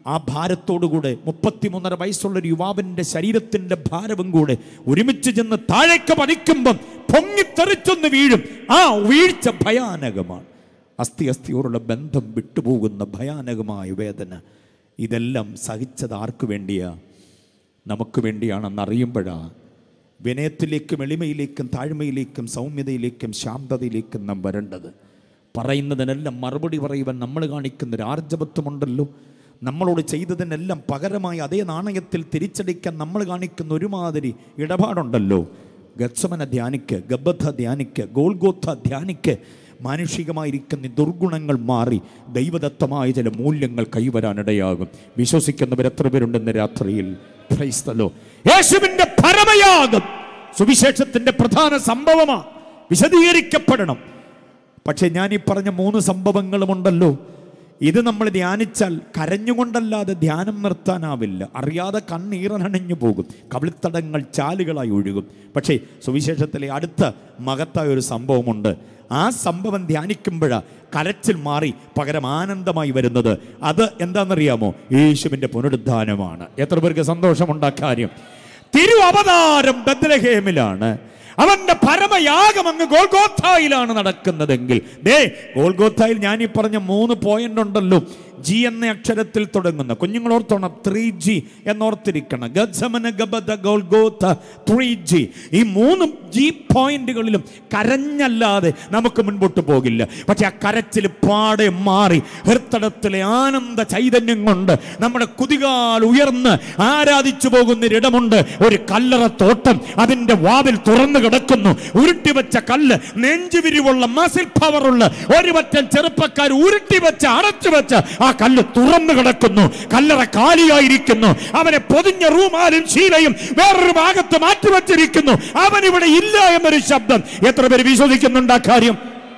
ആ ഭാരത്തോടുകൂടെ മുപ്പത്തിമൂന്നര വയസ്സുള്ള ഒരു യുവാവിൻ്റെ ശരീരത്തിൻ്റെ ഭാരവും കൂടെ ഒരുമിച്ച് ചെന്ന് താഴേക്ക് പതിക്കുമ്പം പൊങ്ങിത്തെറിച്ചൊന്ന് വീഴും ആ വീഴ്ച ഭയാനകമാണ് അസ്ഥി അസ്ഥിയോടുള്ള ബന്ധം വിട്ടുപോകുന്ന ഭയാനകമായ വേദന ഇതെല്ലാം സഹിച്ചത് ആർക്കു വേണ്ടിയാ നമുക്ക് വേണ്ടിയാണെന്ന് അറിയുമ്പോഴാണ് വിനയത്തിലേക്കും എളിമയിലേക്കും താഴ്മയിലേക്കും സൗമ്യതയിലേക്കും ശാന്തതയിലേക്കും നാം വരേണ്ടത് പറയുന്നതിനെല്ലാം മറുപടി പറയുവാൻ നമ്മൾ കാണിക്കുന്ന ഒരു ആർജവത്വമുണ്ടല്ലോ നമ്മളോട് ചെയ്തതിനെല്ലാം പകരമായി അതേ നാണയത്തിൽ തിരിച്ചടിക്കാൻ നമ്മൾ കാണിക്കുന്ന ഒരുമാതിരി ഇടപാടുണ്ടല്ലോ ഗത്സമന ധ്യാനിക്ക് ഗബദ്ധ ധ്യാനിക്ക് ഗോൾഗോത്ത ധ്യാനിക്ക് മാനുഷികമായിരിക്കുന്ന ഈ ദുർഗുണങ്ങൾ മാറി ദൈവദത്തമായ ചില മൂല്യങ്ങൾ കൈവരാനിടയാകും വിശ്വസിക്കുന്നവർ എത്ര പേരുണ്ടെന്ന് രാത്രിയിൽ ക്രൈസ്തലോ യേശുവിന്റെ പരമയാഗം സുവിശേഷത്തിന്റെ പ്രധാന സംഭവമാണ് വിശദീകരിക്കപ്പെടണം പക്ഷേ ഞാൻ ഈ പറഞ്ഞ മൂന്ന് സംഭവങ്ങളുമുണ്ടല്ലോ ഇത് നമ്മൾ ധ്യാനിച്ചാൽ കരഞ്ഞുകൊണ്ടല്ലാതെ ധ്യാനം നിർത്താനാവില്ല അറിയാതെ കണ്ണീറനണിഞ്ഞു പോകും കവിളിത്തടങ്ങൾ ചാലുകളായി ഒഴുകും പക്ഷേ സുവിശേഷത്തിലെ അടുത്ത മഹത്തായ ഒരു സംഭവമുണ്ട് ആ സംഭവം ധ്യാനിക്കുമ്പോഴാ കരച്ചിൽ മാറി പകരം ആനന്ദമായി വരുന്നത് അത് എന്താണെന്നറിയാമോ യേശുവിൻ്റെ പുനരുദ്ധാനമാണ് എത്ര പേർക്ക് സന്തോഷമുണ്ടാക്കാര്യം തിരു അവതാരം ബദ്രഹേമിലാണ് അവന്റെ പരമയാഗം അങ്ങ് ഗോൾഗോത്തായിലാണ് നടക്കുന്നതെങ്കിൽ ദേ ഗോൾഗോത്തായിൽ ഞാൻ ഈ പറഞ്ഞ മൂന്ന് പോയിന്റ് ഉണ്ടല്ലോ ജി എന്ന അക്ഷരത്തിൽ തുടങ്ങുന്ന കുഞ്ഞുങ്ങൾ ഓർത്തോണം ത്രീ ജി എന്നോർത്തിരിക്കണം Gethsemane Gabbatha Golgotha three G ഈ മൂന്ന് ജി പോയിന്റുകളിലും കരഞ്ഞല്ലാതെ നമുക്ക് മുൻപോട്ട് പോകില്ല പക്ഷെ ആ കരച്ചിൽ പാടെ മാറി ഹൃത്തടത്തിലെ ആനന്ദ ചൈതന്യം കൊണ്ട് നമ്മുടെ കുതികാൽ ഉയർന്ന് ആരാധിച്ചു പോകുന്നൊരിടമുണ്ട് ഒരു കല്ലറ തോട്ടം അതിന്റെ വാതിൽ തുറന്നു കിടക്കുന്നു ഉരുട്ടി വെച്ച കല്ല് നെഞ്ചുവിരിവുള്ള മസിൽ പവറുള്ള ഒരു പറ്റം ചെറുപ്പക്കാർ ഉരുട്ടി വെച്ച് അടച്ചു വെച്ച് ആ കല്ല് തുറന്നു കിടക്കുന്നു കല്ലറ കാലിയായിരിക്കുന്നു അവനെ പൊതിഞ്ഞ റൂമാലും ശീലയും വേറൊരു ഭാഗത്ത് മാറ്റിവെച്ചിരിക്കുന്നു അവൻ ഇവിടെ ഇല്ല എന്നൊരു ശബ്ദം എത്ര പേര് വിശ്വസിക്കുന്നുണ്ട് ആ കാര്യം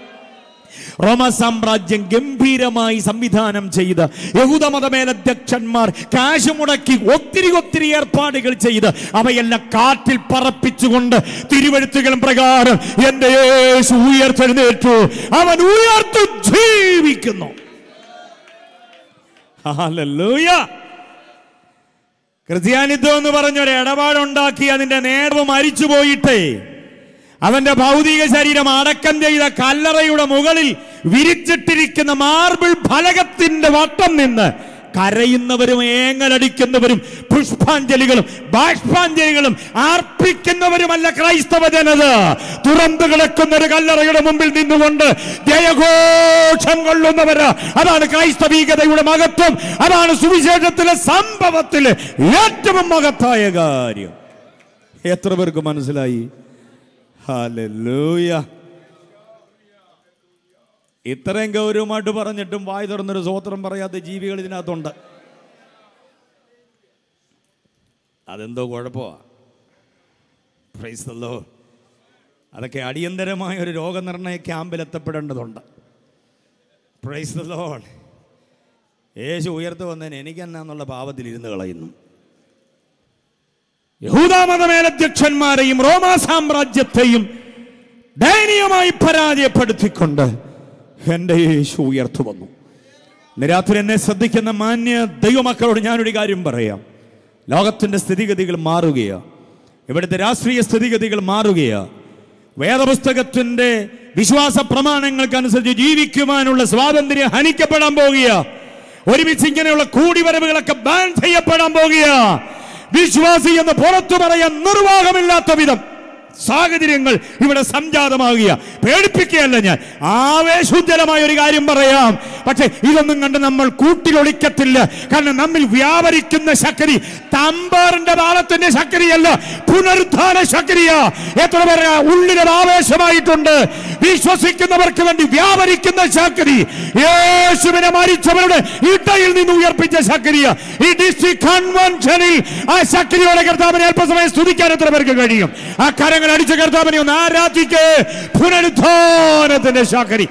റോമ സാമ്രാജ്യം ഗംഭീരമായി സംവിധാനം ചെയ്ത് യഹൂദമത മേലധ്യക്ഷന്മാർ കാശ് മുടക്കി ഒത്തിരി ഒത്തിരി ഏർപ്പാടുകൾ ചെയ്ത് അവയെല്ലാം കാറ്റിൽ പറപ്പിച്ചുകൊണ്ട് തിരുവഴുത്തുകളും പ്രകാരം എന്റെ യേശു ഉയർത്തെഴുന്നേറ്റു അവൻ ഉയർത്തു ജീവിക്കുന്നു ഹല്ലേലൂയ ക്രിസ്ത്യാനിത്വം എന്ന് പറഞ്ഞൊരു ഇടപാടുണ്ടാക്കി അതിന്റെ നേർവ് മരിച്ചു പോയിട്ടേ അവന്റെ ഭൗതിക ശരീരം അടക്കം ചെയ്ത കല്ലറയുടെ മുകളിൽ വിരിച്ചിട്ടിരിക്കുന്ന മാർബിൾ ഫലകത്തിന്റെ വട്ടം നിന്ന് കരയുന്നവരും ഏങ്ങലടിക്കുന്നവരും പുഷ്പാഞ്ജലികളും ബാഷ്പാഞ്ജലികളും അർപ്പിക്കുന്നവരുമല്ല ക്രൈസ്തവ ജനത തുറന്നു കിടക്കുന്ന ഒരു കല്ലറയുടെ മുമ്പിൽ നിന്നുകൊണ്ട് ജയഘോഷം കൊള്ളുന്നവര് അതാണ് ക്രൈസ്തവീകതയുടെ മഹത്വം അതാണ് സുവിശേഷത്തിലെ സംഭവത്തിലെ ഏറ്റവും മഹത്തായ കാര്യം എത്ര പേർക്ക് മനസ്സിലായി ഹല്ലേലൂയ ഇത്രയും ഗൗരവമായിട്ട് പറഞ്ഞിട്ടും വായി തുറന്നൊരു സ്വോത്രം പറയാത്ത ജീവികൾ ഇതിനകത്തുണ്ട് അതെന്തോ കുഴപ്പമാണ് പ്രൈസല്ലോ അതൊക്കെ അടിയന്തരമായ ഒരു രോഗനിർണയ ക്യാമ്പിൽ എത്തപ്പെടേണ്ടതുണ്ട് പ്രൈസല്ലോ യേശു ഉയർത്തു വന്നതിന് എനിക്കെന്നാന്നുള്ള പാവത്തിൽ ഇരുന്ന് കളയുന്നു യഹൂദാമത മേലധ്യക്ഷന്മാരെയും റോമാ സാമ്രാജ്യത്തെയും ദയനീയമായി പരാജയപ്പെടുത്തിക്കൊണ്ട് എൻ്റെ യേശു ഉയർത്തു വന്നു ഇന്ന് രാത്രി എന്നെ ശ്രദ്ധിക്കുന്ന മാന്യ ദൈവമക്കളോട് ഞാനൊരു കാര്യം പറയാം ലോകത്തിൻ്റെ സ്ഥിതിഗതികൾ മാറുകയാണ് ഇവിടുത്തെ രാഷ്ട്രീയ സ്ഥിതിഗതികൾ മാറുകയാണ് വേദപുസ്തകത്തിൻ്റെ വിശ്വാസ പ്രമാണങ്ങൾക്കനുസരിച്ച് ജീവിക്കുവാനുള്ള സ്വാതന്ത്ര്യം ഹനിക്കപ്പെടാൻ പോകുക ഒരുമിച്ച് ഇങ്ങനെയുള്ള കൂടിവരവുകളൊക്കെ ബാൻ ചെയ്യപ്പെടാൻ പോകുക വിശ്വാസി എന്ന് പുറത്തു പറയാൻ നിർവാഹമില്ലാത്ത വിധം സാഹചര്യങ്ങൾ ഇവിടെ സംജാതമാകുക പേടിപ്പിക്കുകയല്ല ഞാൻ ആവേശോജ്ജലമായ ഒരു കാര്യം പറയാം പക്ഷെ ഇതൊന്നും കണ്ട് നമ്മൾ കൂട്ടിലൊളിക്കത്തില്ല കാരണം നമ്മിൽ വ്യാപരിക്കുന്ന ശക്തി തമ്പാറിന്റെ താളത്തിന്റെ ശക്തിയല്ല പുനരുദ്ധാന ശക്തിയാ എത്ര പേര് ഉള്ളിലൊരു ആവേശമായിട്ടുണ്ട് വിശ്വസിക്കുന്നവർക്ക് വേണ്ടി വ്യാപരിക്കുന്ന ശക്തി യേശുവിനെ മരിച്ചവരുടെ ഇടയിൽ നിന്ന് ഉയർപ്പിച്ച ശക്തിയാ ഈ ഡിസ്ട്രിക്ട് കൺവെൻഷനിൽ ആ ശക്തിയോടെ കർത്താവിനെ അല്പസമയം സ്തുതിക്കാൻ എത്ര പേർക്ക് കഴിയും ആ കരങ്ങൾ അടിച്ച കർത്താവിനെ ഒന്ന് ആരാധിക്ക് പുനരുദ്ധാനത്തിന്റെ ശക്തി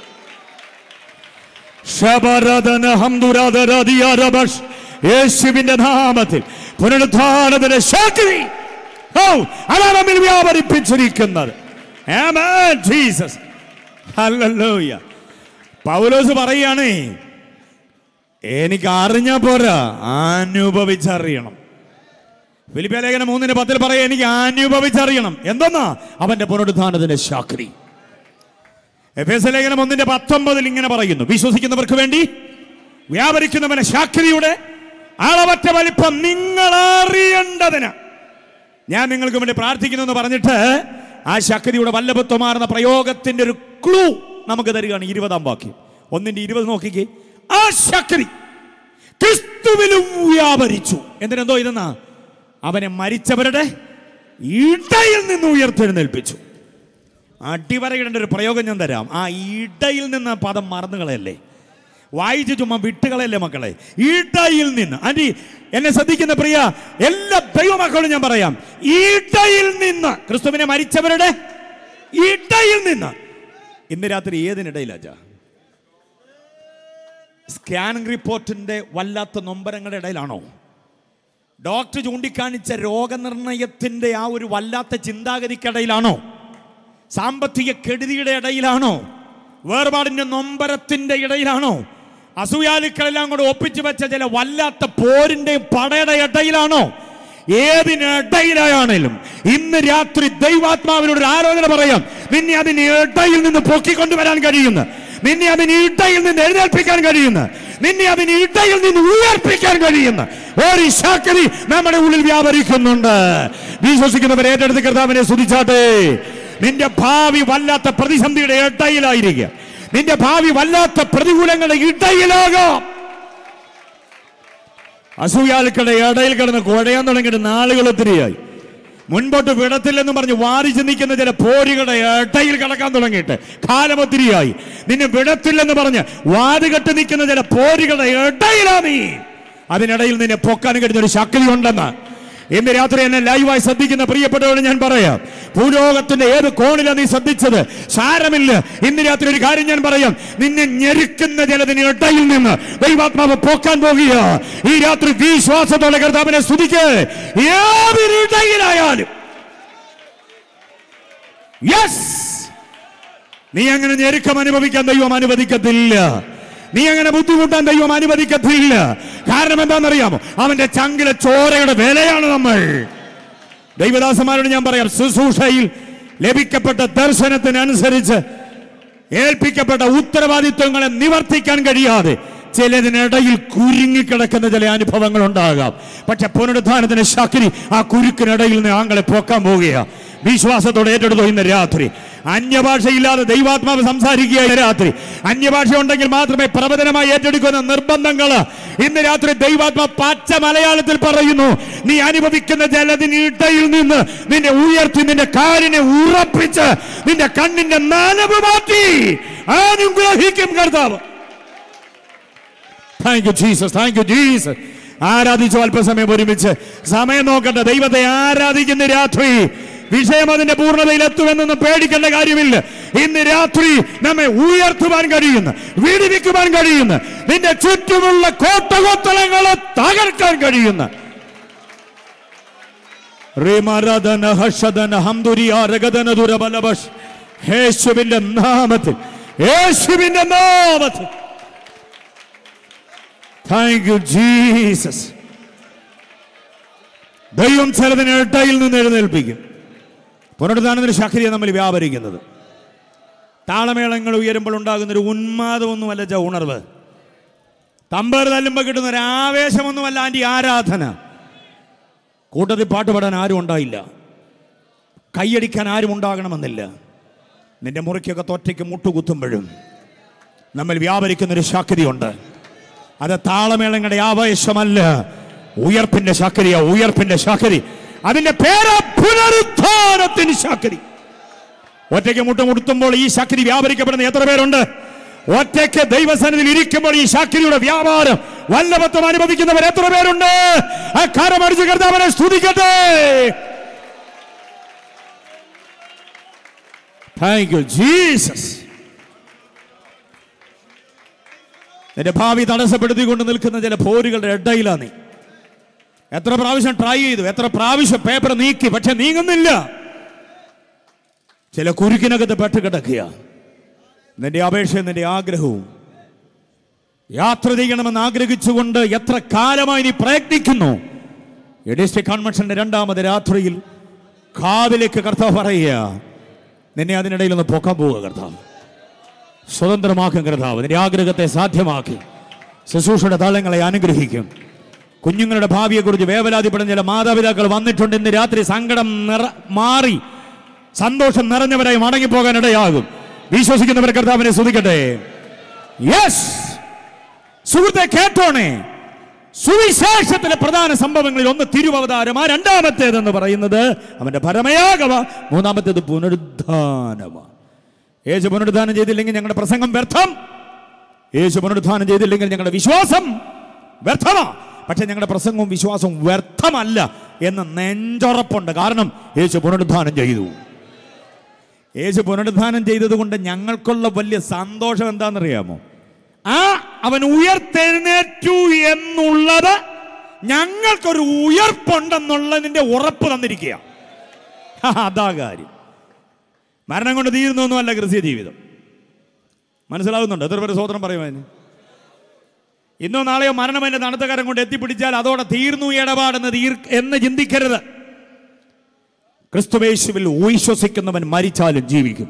ശബരദന ഹംദുരാദരദിയാരബഷ്. യേശുവിന്റെ നാമത്തിൽ പുനരുദ്ധാനത്തിന്റെ ശക്തി ഓ അതാണ് നമ്മിൽ വ്യാപരിപ്പിച്ചിരിക്കുന്നത് Amen, Jesus. Hallelujah. പൗലോസ് പറയാണ് എനിക്ക് അറിഞ്ഞ പോരാ അനുഭവിച്ചറിയണം ഫിലിപ്പിയ ലേഖനം മൂന്നിന് പത്തിൽ പറയാം എനിക്ക് അനുഭവിച്ചറിയണം എന്തെന്നാ അവന്റെ പുനരുദ്ധാനത്തിന്റെ ശാക്രി എഫ് എസ് ലേഖനം ഒന്നിന്റെ പത്തൊമ്പതിൽ ഇങ്ങനെ പറയുന്നു വിശ്വസിക്കുന്നവർക്ക് വേണ്ടി വ്യാപരിക്കുന്നവന്റെ ശാക്രിയുടെ അളവറ്റ വലിപ്പം നിങ്ങൾ അറിയേണ്ടതിന് ഞാൻ നിങ്ങൾക്ക് വേണ്ടി പ്രാർത്ഥിക്കുന്നു എന്ന് പറഞ്ഞിട്ട് ആ ശക്തിയുടെ വല്ലഭത്വമാർന്ന പ്രയോഗത്തിന്റെ ഒരു ക്ലൂ നമുക്ക് തരികയാണ് ഇരുപതാം വാക്യം ഒന്നിന്റെ ഇരുപത് നോക്കിക്കേ ആ ശക്തി ക്രിസ്തുവിലും വ്യാപരിച്ചു എന്തിനെന്തോ ഇതെന്നാ അവനെ മരിച്ചവരുടെ ഇടയിൽ നിന്ന് ഉയർത്തെഴുന്നേൽപ്പിച്ചു അടിവരയിടേണ്ട ഒരു പ്രയോഗം ഞാൻ തരാം ആ ഇടയിൽ നിന്ന് പദം മറന്നുകളയല്ലേ വായിച്ച് ചുമ്മാ വിട്ടുകളയല്ലേ മക്കളെ ഇടയിൽ നിന്ന് ആന്റി എന്നെ ശ്രദ്ധിക്കുന്ന പ്രിയ എല്ലാ ദൈവമക്കളും ഞാൻ പറയാം ഇടയിൽ നിന്ന് ക്രിസ്തുവിനെ മരിച്ചവരുടെ ഇടയിൽ നിന്ന് ഇന്ന് രാത്രി ഏതിനിടയിലാച്ചാ സ്കാനിംഗ് റിപ്പോർട്ടിന്റെ വല്ലാത്ത നൊമ്പരങ്ങളുടെ ഇടയിലാണോ ഡോക്ടർ ചൂണ്ടിക്കാണിച്ച രോഗനിർണയത്തിന്റെ ആ ഒരു വല്ലാത്ത ചിന്താഗതിക്കിടയിലാണോ സാമ്പത്തിക കെടുതിയുടെ ഇടയിലാണോ വേർപാടിന്റെ നൊമ്പരത്തിന്റെ ഇടയിലാണോ അസൂയാലുക്കളെല്ലാം കൂടെ ഒപ്പിച്ചു വെച്ച ചില വല്ലാത്ത പോരിന്റെയും പടയുടെ ഇടയിലാണോ ഏതിനിടയിലായാണേലും ഇന്ന് രാത്രി ദൈവാത്മാവിനോട് ഒരു ആലോചന പറയാം നിന്നെ അതിന് ഇടയിൽ നിന്ന് പൊക്കിക്കൊണ്ടുവരാൻ കഴിയുന്നു നിന്നെ അതിന് ഇടയിൽ നിന്ന് എഴുന്നേൽപ്പിക്കാൻ കഴിയുന്നു നിന്നെ അതിന് ഇടയിൽ നിന്ന് ഉയർപ്പിക്കാൻ കഴിയുന്ന ഒരു ശക്തി നമ്മുടെ ഉള്ളിൽ വ്യാപരിക്കുന്നുണ്ട് വിശ്വസിക്കുന്നവർ ഏറ്റെടുത്ത് കർത്താവിനെ സ്തുതിച്ചാട്ടെ നിന്റെ ഭാവി വല്ലാത്ത പ്രതിസന്ധിയുടെ ഇടയിലായിരിക്കുക നിന്റെ ഭാവി വല്ലാത്ത പ്രതികൂലങ്ങളുടെ ഇടയിലാകാം അസൂയാലുക്കളുടെ ഇടയിൽ കിടന്ന് കുഴയാൻ തുടങ്ങിയിട്ട് നാളുകൾ ഒത്തിരിയായി മുൻപോട്ട് വിടത്തില്ലെന്ന് പറഞ്ഞ് വാരിച്ച് നിൽക്കുന്ന ചില പോരുകളുടെ ഇടയിൽ കിടക്കാൻ തുടങ്ങിയിട്ട് കാലം ഒത്തിരിയായി നിന്നെ വിടത്തില്ലെന്ന് പറഞ്ഞ് വാതുകെട്ട് നിൽക്കുന്ന ചില പോരുകളുടെ ഇടയിലാ നീ അതിനിടയിൽ നിന്നെ പൊക്കാൻ കഴിയുന്ന ഒരു ശക്തി ഉണ്ടെന്ന് ഇന്ന് രാത്രി എന്നെ ലൈവായി ശ്രദ്ധിക്കുന്ന പ്രിയപ്പെട്ടവരോട് ഞാൻ പറയാം ഭൂലോകത്തിന്റെ ഏത് കോണിലാണ് നീ ശ്രദ്ധിച്ചത് സാരമില്ല ഇന്ന് രാത്രി ഒരു കാര്യം ഞാൻ പറയാം നിന്നെ ഞെരുക്കുന്ന ജലത്തിന് ഇടയിൽ നിന്ന് ദൈവാത്മാവ് പോക്കാൻ പോകുക ഈ രാത്രി വിശ്വാസത്തോടെ കർത്താവിനെ സ്തുതിക്ക് ഏതിനിടയിലായാലും യെസ് നീ അങ്ങനെ ഞെരുക്കം അനുഭവിക്കാൻ ദൈവം അനുവദിക്കത്തില്ല നീ അങ്ങനെ ബുദ്ധിമുട്ടാൻ ദൈവം അനുവദിക്കത്തില്ല കാരണം എന്താണെന്നറിയാമോ അവന്റെ ചങ്കിലെ ചോരയുടെ വിലയാണ് നമ്മൾ ദൈവദാസന്മാരോട് ഞാൻ പറയാം ശുശ്രൂഷയിൽ ലഭിക്കപ്പെട്ട ദർശനത്തിനനുസരിച്ച് ഏൽപ്പിക്കപ്പെട്ട ഉത്തരവാദിത്വങ്ങളെ നിവർത്തിക്കാൻ കഴിയാതെ ചിലതിനിടയിൽ കുരുങ്ങിക്കിടക്കുന്ന ചില അനുഭവങ്ങൾ ഉണ്ടാകാം പക്ഷെ പുനരുദ്ധാനത്തിന് ശക്തി ആ കുരുക്കിനിടയിൽ നിന്ന് ആങ്ങളെ പോക്കാൻ പോവുകയാ വിശ്വാസത്തോടെ ഏറ്റെടുത്തു ഇന്ന് രാത്രി അന്യഭാഷയില്ലാതെ ദൈവാത്മാവ് സംസാരിക്കുക ഇന്ന് രാത്രി അന്യഭാഷ ഉണ്ടെങ്കിൽ മാത്രമേ പ്രവചനമായി ഏറ്റെടുക്കുന്ന നിർബന്ധങ്ങൾ ഇന്ന് രാത്രി ദൈവാത്മ പച്ച മലയാളത്തിൽ പറയുന്നു നീ അനുഭവിക്കുന്ന ജലത്തിനിടയിൽ നിന്ന് നിന്നെ ഉയർത്തി നിന്റെ കാലിനെ ഉറപ്പിച്ച് നിന്റെ കണ്ണിന്റെ നനവ് മാറ്റി അനുഗ്രഹിക്കും കർത്താവ് thank you Jesus thank you Jesus ആരാധിച്ചു അല്പസമയം ഒരുമിച്ച് സമയം നോക്കട്ടെ ദൈവത്തെ ആരാധിക്കുന്ന രാത്രി വിഷയം അതിന്റെ പൂർണ്ണതയിൽ എത്തുമെന്നൊന്നും പേടിക്കേണ്ട കാര്യമില്ല ഇന്ന് രാത്രി നമ്മെ ഉയർത്തുവാൻ കഴിയുന്ന വിടിവിക്കുവാൻ കഴിയുന്ന നിന്റെ ചുറ്റുമുള്ള കോട്ടകൊത്തളങ്ങളെ തകർക്കാൻ കഴിയുന്ന റിമരദന ഹർഷദന ഹംദുരിയ രഗദന ദുരബലബഷ് യേശുവിന്റെ നാമത്തിൽ യേശുവിന്റെ നാമത്തിൽ താങ്ക് യു ജീസസ് ദൈവം ചിലതിന് ഇടയിൽ നിന്ന് എഴുന്നേൽപ്പിക്കും പുനരുദ്ധാനത്തിന് ശക്തിയെ നമ്മൾ വ്യാപരിക്കുന്നത് താളമേളങ്ങൾ ഉയരുമ്പോൾ ഉണ്ടാകുന്ന ഒരു ഉന്മാദമൊന്നുമല്ല ച ഉണർവ് തമ്പേർ തല്ലുമ്പോൾ കിട്ടുന്ന ഒരു ആവേശമൊന്നുമല്ല ആൻറ്റി ആരാധന കൂട്ടത്തിൽ പാട്ട് പാടാൻ ആരും ഉണ്ടായില്ല കൈയടിക്കാൻ ആരും ഉണ്ടാകണമെന്നില്ല നിന്റെ മുറിക്കൊക്കെ തൊറ്റയ്ക്ക് മുട്ടുകുത്തുമ്പോഴും നമ്മൾ വ്യാപരിക്കുന്നൊരു ശക്തിയുണ്ട് അത് താളമേളങ്ങളുടെ ആവേശമല്ല ഉയർപ്പിന്റെ ശക്തിയാ ഉയർപ്പിന്റെ ശക്തി അതിന്റെ പേര് പുനരുദ്ധാനത്തിന് ശക്തി ഒറ്റയ്ക്ക് മുട്ടുമുട്ടുമ്പോൾ ഈ ശക്തി വ്യാപരിക്കപ്പെടുന്ന എത്ര പേരുണ്ട് ഒറ്റയ്ക്ക് ദൈവസന്നിധിയിൽ ഇരിക്കുമ്പോൾ ഈ ശക്തിയുടെ വ്യാപാരം വല്ലഭത്വം അനുഭവിക്കുന്നവർ എത്ര പേരുണ്ട് ആ കരമടിച്ച് കർത്താവനെ സ്തുതിക്കട്ടെ താങ്ക് യു ജീസസ് നിന്റെ ഭാവി തടസ്സപ്പെടുത്തിക്കൊണ്ട് നിൽക്കുന്ന ചില പോരുകളുടെ ഇടയിലാണ് നീ എത്ര പ്രാവശ്യം ട്രൈ ചെയ്തു എത്ര പ്രാവശ്യം പേപ്പർ നീക്കി പക്ഷെ നീങ്ങുന്നില്ല ചില കുരുക്കിനകത്ത് പെട്ട് കിടക്കുക നിന്റെ അപേക്ഷയും നിന്റെ ആഗ്രഹവും യാത്ര ചെയ്യണമെന്ന് ആഗ്രഹിച്ചുകൊണ്ട് എത്ര കാലമായി നീ പ്രയത്നിക്കുന്നു എ ഡിസ്ട്രിക്ട് കൺവെൻഷന്റെ രണ്ടാമത് രാത്രിയിൽ കാവിലേക്ക് കർത്താവ് പറയുക നിന്നെ അതിനിടയിൽ ഒന്ന് പൊക്കാൻ പോവുക കർത്താവ് സ്വതന്ത്രമാക്കും കർത്താവ് നിന്റെ ആഗ്രഹത്തെ സാധ്യമാക്കി ശുശ്രൂഷയുടെ തളങ്ങളെ അനുഗ്രഹിക്കും കുഞ്ഞുങ്ങളുടെ ഭാവിയെക്കുറിച്ച് വേവലാതിപ്പെടുന്ന ചില മാതാപിതാക്കൾ വന്നിട്ടുണ്ട് ഇന്ന് രാത്രി സങ്കടം നിറ മാറി സന്തോഷം നിറഞ്ഞവരായി മടങ്ങിപ്പോകാൻ ഇടയാകും വിശ്വസിക്കുന്നവർ കർത്താവിനെ സ്തുതിക്കട്ടെ യെസ് സുഹൃത്തെ കേട്ടോണേ സുവിശേഷത്തിലെ പ്രധാന സംഭവങ്ങളിൽ ഒന്ന് തിരുവവതാരം ആ രണ്ടാമത്തേതെന്ന് പറയുന്നത് അവന്റെ പരമയാഗമ മൂന്നാമത്തേത് പുനരുദ്ധാനമാണ് യേശു പുനരുദ്ധാനം ചെയ്തില്ലെങ്കിൽ ഞങ്ങളുടെ പ്രസംഗം വ്യർത്ഥം യേശു പുനരുദ്ധാനം ചെയ്തില്ലെങ്കിൽ ഞങ്ങളുടെ വിശ്വാസം വ്യർത്ഥമാ പക്ഷെ ഞങ്ങളുടെ പ്രസംഗവും വിശ്വാസവും വ്യർത്ഥമല്ല എന്ന് നെഞ്ചുറപ്പുണ്ട് കാരണം യേശു പുനരുദ്ധാനം ചെയ്തു യേശു പുനരുദ്ധാനം ചെയ്തത് കൊണ്ട് ഞങ്ങൾക്കുള്ള വലിയ സന്തോഷം എന്താണെന്നറിയാമോ ആ അവൻ ഉയർത്തെഴുന്നേറ്റു എന്നുള്ളത് ഞങ്ങൾക്കൊരു ഉയർപ്പുണ്ടെന്നുള്ളതിന്റെ ഉറപ്പ് തന്നിരിക്കുക അതാ കാര്യം മരണം കൊണ്ട് തീരുന്നൊന്നുമല്ല ക്രിസ്ത്യ ജീവിതം മനസ്സിലാവുന്നുണ്ട് എത്ര പേര് സ്വതന്ത്രം പറയും അതിന് ഇന്നോ നാളെയോ മരണം എന്റെ തണുത്തകരം കൊണ്ട് എത്തിപ്പിടിച്ചാൽ അതോടെ തീർന്നു ഈ ഇടപാടെന്ന് തീർ എന്ന് ചിന്തിക്കരുത് ക്രിസ്തുവേശുവിൽ വിശ്വസിക്കുന്നവൻ മരിച്ചാലും ജീവിക്കും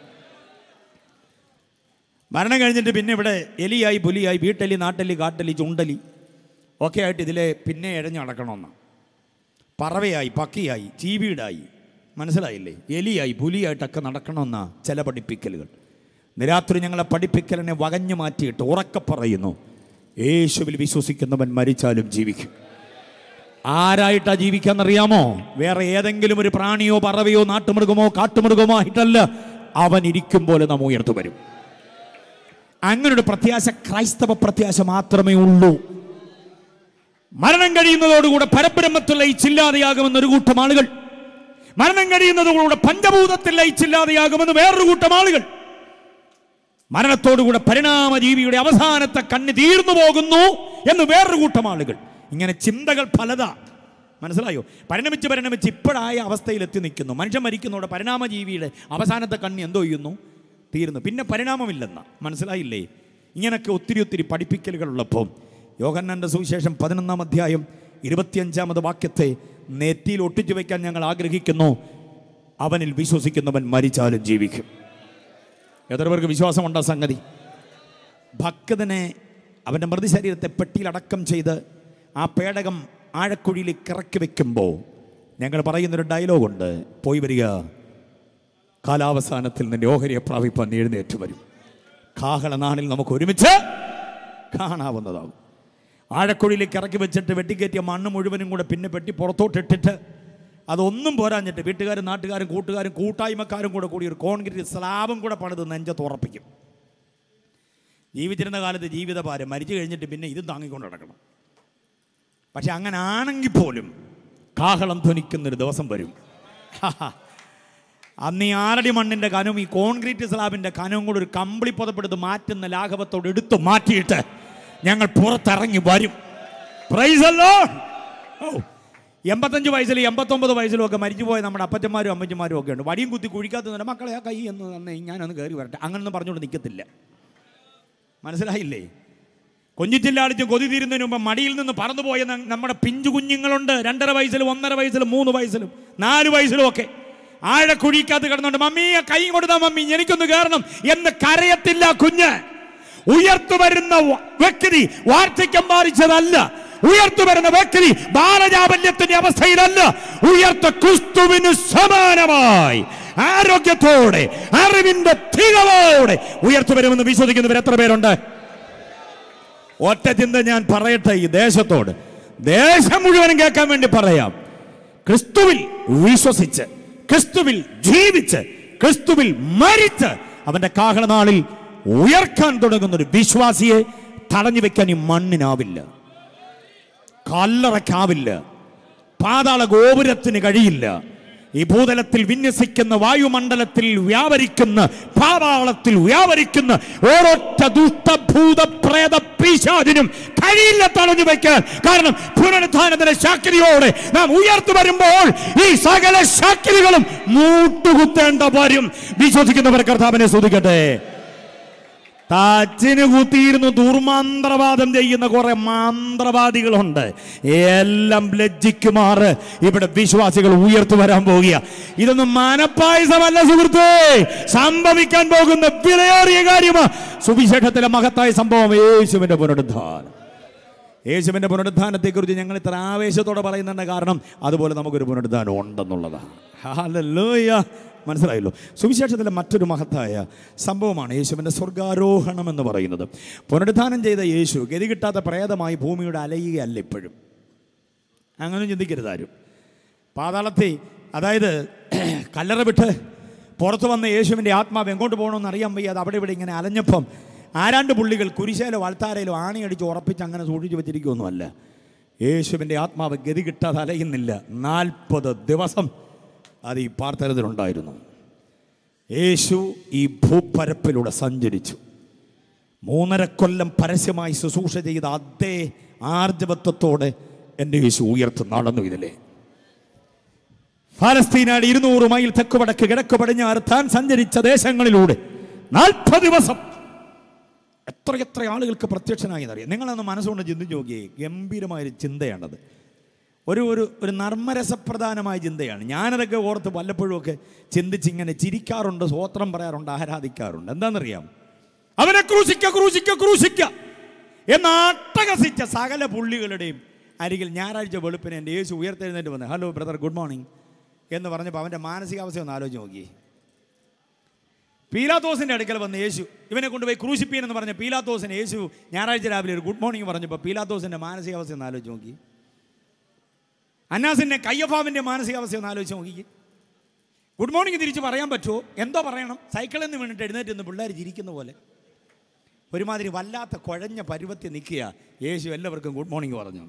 മരണം കഴിഞ്ഞിട്ട് പിന്നെ ഇവിടെ എലിയായി പുലിയായി വീട്ടലി നാട്ടലി കാട്ടലി ചുണ്ടലി ഒക്കെ ആയിട്ട് ഇതിലെ പിന്നെ ഇഴഞ്ഞു നടക്കണമെന്ന് പറവയായി പക്കിയായി ചീവീടായി മനസ്സിലായില്ലേ എലിയായി പുലിയായിട്ടൊക്കെ നടക്കണമെന്ന ചില പഠിപ്പിക്കലുകൾ നിരാത്രി ഞങ്ങളെ പഠിപ്പിക്കലിനെ വകഞ്ഞു മാറ്റിയിട്ട് ഉറക്കെ പറയുന്നു യേശുവിൽ വിശ്വസിക്കുന്നവൻ മരിച്ചാലും ജീവിക്കും ആരായിട്ടാ ജീവിക്കാന്നറിയാമോ വേറെ ഏതെങ്കിലും ഒരു പ്രാണിയോ പറവയോ നാട്ടുമൃഗമോ കാട്ടുമൃഗമോ ആയിട്ടല്ല അവൻ ഇരിക്കും പോലെ നാം ഉയർത്തു വരും അങ്ങനൊരു പ്രത്യാശ ക്രൈസ്തവ പ്രത്യാശ മാത്രമേ ഉള്ളൂ മരണം കഴിയുന്നതോടുകൂടെ പരബ്രഹ്മത്തിൽ ലയിച്ചില്ലാതെയാകുമെന്ന് ഒരു കൂട്ടം ആളുകൾ മരണം കഴിയുന്നതോടുകൂടെ പഞ്ചഭൂതത്തിൽ ലയിച്ചില്ലാതെയാകുമെന്ന് വേറൊരു കൂട്ടം ആളുകൾ മരണത്തോടുകൂടെ പരിണാമജീവിയുടെ അവസാനത്തെ കണ്ണി തീർന്നു പോകുന്നു എന്ന് വേറൊരു കൂട്ടം ആളുകൾ ഇങ്ങനെ ചിന്തകൾ പലതാ മനസ്സിലായോ പരിണമിച്ച് പരിണമിച്ച് ഇപ്പോഴായ അവസ്ഥയിൽ എത്തി നിൽക്കുന്നു മനുഷ്യൻ മരിക്കുന്നതോടെ പരിണാമജീവിയുടെ അവസാനത്തെ കണ്ണി എന്തോ ചെയ്യുന്നു തീരുന്നു പിന്നെ പരിണാമമില്ലെന്ന മനസ്സിലായില്ലേ ഇങ്ങനൊക്കെ ഒത്തിരി ഒത്തിരി പഠിപ്പിക്കലുകളുള്ളപ്പോൾ യോഹന്നാന്റെ സുവിശേഷം പതിനൊന്നാം അധ്യായം ഇരുപത്തിയഞ്ചാമത് വാക്യത്തെ നെറ്റിയിൽ ഒട്ടിച്ചു വയ്ക്കാൻ ഞങ്ങൾ ആഗ്രഹിക്കുന്നു അവനിൽ വിശ്വസിക്കുന്നവൻ മരിച്ചാലും ജീവിക്കും എത്ര പേർക്ക് വിശ്വാസമുണ്ടോ സംഗതി ഭക്തനെ അവൻ്റെ മൃതശരീരത്തെ പെട്ടിയിലടക്കം ചെയ്ത് ആ പേടകം ആഴക്കുഴിയിലേക്ക് ഇറക്കി വെക്കുമ്പോൾ ഞങ്ങൾ പറയുന്നൊരു ഡയലോഗുണ്ട് പോയി വരിക കാലാവസാനത്തിൽ നിന്റെ ഓഹരിയെ പ്രാപിപ്പാൻ നീ എഴുന്നേറ്റ് വരും കാഹള നാളിൽ നമുക്ക് ഒരുമിച്ച് കാണാവുന്നതാവും ആഴക്കുഴിയിലേക്ക് ഇറക്കി വെച്ചിട്ട് വെട്ടിക്കയറ്റിയ മണ്ണ് മുഴുവനും കൂടെ പിന്നെ പെട്ടി പുറത്തോട്ടിട്ടിട്ട് അതൊന്നും പോരാഞ്ഞിട്ട് വീട്ടുകാരും നാട്ടുകാരും കൂട്ടുകാരും കൂട്ടായ്മക്കാരും കൂടെ കൂടി ഒരു കോൺക്രീറ്റ് സ്ലാബും കൂടെ പണിത് നെഞ്ചത്ത് ഉറപ്പിക്കും ജീവിച്ചിരുന്ന കാലത്ത് ജീവിതഭാരം മരിച്ചു കഴിഞ്ഞിട്ട് പിന്നെ ഇത് താങ്ങിക്കൊണ്ട് നടക്കണം പക്ഷെ അങ്ങനെ ആണെങ്കിൽ പോലും കാഹളം ധ്വനിക്കുന്നൊരു ദിവസം വരും അന്ന് ഈ ആറടി മണ്ണിന്റെ കനവും ഈ കോൺക്രീറ്റ് സ്ലാബിന്റെ കനവും കൂടെ ഒരു കമ്പിളി പുതപ്പെടുത്ത് മാറ്റുന്ന ലാഘവത്തോട് എടുത്തു മാറ്റിയിട്ട് ഞങ്ങൾ പുറത്തിറങ്ങി വരും Praise the Lord. ഓ എൺപത്തഞ്ച് വയസ്സിലും എൺപത്തൊമ്പത് വയസ്സിലും ഒക്കെ മരിച്ചുപോയ നമ്മുടെ അപ്പച്ചന്മാരും അമ്മച്ചന്മാരും ഒക്കെ ഉണ്ട് വടിയും കുത്തി കുഴിക്കാത്ത നിന്റെ മക്കളെ ആ കൈ എന്ന് തന്നെ ഞാനൊന്ന് കയറി വരട്ടെ അങ്ങനൊന്നും പറഞ്ഞുകൊണ്ട് നിൽക്കത്തില്ല മനസ്സിലായില്ലേ കൊഞ്ചിച്ചില്ലാടിച്ച് കൊതി തീരുന്നതിന് മുമ്പ് മടിയിൽ നിന്ന് പറന്നുപോയ ന- നമ്മുടെ പിഞ്ചു കുഞ്ഞുങ്ങളുണ്ട് രണ്ടര വയസ്സിലും ഒന്നര വയസ്സിലും മൂന്ന് വയസ്സിലും നാല് വയസ്സിലും ഒക്കെ ആഴക്കുഴിക്കകത്ത് കിടന്നുണ്ട് മമ്മി ആ കൈ കൊടുത്താ മമ്മി എനിക്കൊന്ന് കയറണം എന്ന് കരയത്തില്ല കുഞ്ഞ് ഉയർത്തു വരുന്ന വ- വ്യക്തി വാർദ്ധക്യം ബാധിച്ചതല്ല ഉയർത്തു വരുന്ന വ്യക്തി ബാലജാബല്യത്തിന്റെ അവസ്ഥയിലല്ല ഉയർത്ത ക്രിസ്തുവിന് സമാനമായി ആരോഗ്യത്തോടെ അറിവിന്റെ തികവോടെ ഉയർത്തു വരുമെന്ന് വിശ്വസിക്കുന്നവർ എത്ര പേരുണ്ട് ഒറ്റ ചിന്ത ഞാൻ പറയട്ടെ ഈ ദേശത്തോട് ദേശം മുഴുവനും കേൾക്കാൻ വേണ്ടി പറയാം ക്രിസ്തുവിൽ വിശ്വസിച്ച് ക്രിസ്തുവിൽ ജീവിച്ച് ക്രിസ്തുവിൽ മരിച്ച് അവന്റെ കാഹളനാളിൽ ഉയർക്കാൻ തുടങ്ങുന്ന ഒരു വിശ്വാസിയെ തടഞ്ഞു വെക്കാൻ ഈ മണ്ണിനാവില്ല കല്ലറയ്ക്കാവില്ല പാതാള ഗോപുരത്തിന് കഴിയില്ല ഈ ഭൂതലത്തിൽ വിന്യസിക്കുന്ന വായുമണ്ഡലത്തിൽ വ്യാപരിക്കുന്ന പാതാളത്തിൽ വ്യാപരിക്കുന്ന ഓരൊറ്റ ദുഷ്ടഭൂത പ്രേത പിശാചിനും കഴിയില്ല തടഞ്ഞു വയ്ക്കാൻ കാരണം പുനരുദ്ധാനത്തിന്റെ ശാക്തിയോടെ നാം ഉയർത്തു വരുമ്പോൾ ഈ സകല ശാക്തികളും മൂട്ടുകുത്തേണ്ട വരും വിശ്വസിക്കുന്നവർ കർത്താവിനെ സ്തുതിക്കട്ടെ താച്ചിന് കുത്തിയിരുന്ന് ദുർമാന്ത്രവാദം ചെയ്യുന്ന കുറെ മാന്ത്രവാദികളുണ്ട് എല്ലാം ലജ്ജിക്കുമാറ് ഇവിടെ വിശ്വാസികൾ ഉയർത്തു വരാൻ പോകുക ഇതൊന്നും മനപ്പായസമല്ല സുഹൃത്തേ സംഭവിക്കാൻ പോകുന്ന വിലയേറിയ കാര്യമാ സുവിശേഷത്തിലെ മഹത്തായ സംഭവം യേശുവിന്റെ പുനരുദ്ധാനം യേശുവിന്റെ പുനരുദ്ധാനത്തെക്കുറിച്ച് ഞങ്ങൾ ഇത്ര ആവേശത്തോടെ പറയുന്നുണ്ട് കാരണം അതുപോലെ നമുക്കൊരു പുനരുദ്ധാനം ഉണ്ടെന്നുള്ളതാണ് ഹാലല്ലോയ്യ മനസ്സിലായല്ലോ സുവിശേഷത്തിലെ മറ്റൊരു മഹത്തായ സംഭവമാണ് യേശുവിൻ്റെ സ്വർഗാരോഹണം എന്ന് പറയുന്നത് പുനരുദ്ധാനം ചെയ്ത യേശു ഗതി കിട്ടാത്ത പ്രേതമായി ഭൂമിയുടെ അലയുകയല്ല ഇപ്പോഴും അങ്ങനെ ചിന്തിക്കരുത് ആരും പാതാളത്തിൽ അതായത് കല്ലറ വിട്ട് പുറത്തു വന്ന യേശുവിൻ്റെ ആത്മാവ് എങ്ങോട്ട് പോകണമെന്ന് അറിയാൻ വയ്യാതെ അവിടെ ഇവിടെ ഇങ്ങനെ അലഞ്ഞപ്പം ആരാണ്ട് പുള്ളികൾ കുരിശയിലോ അൾത്താരയിലോ ആണിയടിച്ച് ഉറപ്പിച്ച് അങ്ങനെ സൂക്ഷിച്ചു വെച്ചിരിക്കുകയൊന്നുമല്ല യേശുവിൻ്റെ ആത്മാവ് ഗതി കിട്ടാതെ അലയുന്നില്ല നാൽപ്പത് ദിവസം അത് ഈ പാർത്തരത്തിലുണ്ടായിരുന്നു യേശു ഈ ഭൂപ്പരപ്പിലൂടെ സഞ്ചരിച്ചു മൂന്നര കൊല്ലം പരസ്യമായി ശുശ്രൂഷ ചെയ്ത അതേ ആർജവത്വത്തോടെ എൻ്റെ യേശു ഉയർത്ത് നടന്നു ഇതിലെ ഫലസ്തീനാട് ഇരുന്നൂറ് മൈൽ തെക്ക് വടക്ക് കിഴക്ക് പടിഞ്ഞാറ് താൻ സഞ്ചരിച്ച ദേശങ്ങളിലൂടെ നാൽപ്പത് ദിവസം എത്രയെത്ര ആളുകൾക്ക് പ്രത്യക്ഷനായി എന്നറിയാം നിങ്ങളൊന്ന് മനസ്സുകൊണ്ട് ചിന്തിച്ച് നോക്കിയേ ഗംഭീരമായൊരു ചിന്തയാണത് ഒരു ഒരു ഒരു നർമ്മരസപ്രധാനമായ ചിന്തയാണ് ഞാനതൊക്കെ ഓർത്ത് വല്ലപ്പോഴുമൊക്കെ ചിന്തിച്ചിങ്ങനെ ചിരിക്കാറുണ്ട് സ്വോത്രം പറയാറുണ്ട് ആരാധിക്കാറുണ്ട് എന്താണെന്നറിയാം അവനെ ക്രൂശിക്ക ക്രൂശിക്ക ക്രൂശിക്ക എന്ന് അട്ടഹസിച്ച സകല പുള്ളികളുടെയും അരികിൽ ഞായറാഴ്ച വെളുപ്പിന് എൻ്റെ യേശു ഉയർത്തെഴുന്നേറ്റ് വന്ന് ഹലോ ബ്രദർ ഗുഡ് മോർണിംഗ് എന്ന് പറഞ്ഞപ്പോൾ അവൻ്റെ മാനസികാവസ്ഥ ഒന്ന് ആലോചിച്ച് നോക്കി പീലാത്തോസിൻ്റെ അടുക്കൽ വന്ന് യേശു ഇവനെ കൊണ്ടുപോയി ക്രൂശിപ്പീൻ എന്ന് പറഞ്ഞ പീലാത്തോസിന് യേശു ഞായറാഴ്ച രാവിലെ ഒരു ഗുഡ് മോർണിംഗ് പറഞ്ഞപ്പോൾ പീലാത്തോസിൻ്റെ മാനസികാവസ്ഥ ഒന്ന് ആലോചിച്ച് നോക്കി അന്നാസിൻ്റെ കയ്യഫാവിൻ്റെ മാനസികാവസ്ഥ ഒന്ന് ആലോചിച്ച് നോക്കി ഗുഡ് മോർണിംഗ് തിരിച്ച് പറയാൻ പറ്റുമോ എന്തോ പറയണം സൈക്കിളിൽ നിന്ന് വീണിട്ട് എഴുന്നേറ്റ് നിന്ന് പിള്ളേർ ചിരിക്കുന്ന പോലെ ഒരുമാതിരി വല്ലാത്ത കുഴഞ്ഞ പരുവത്തിൽ നിൽക്കുക യേശു എല്ലാവർക്കും ഗുഡ് മോർണിംഗ് പറഞ്ഞു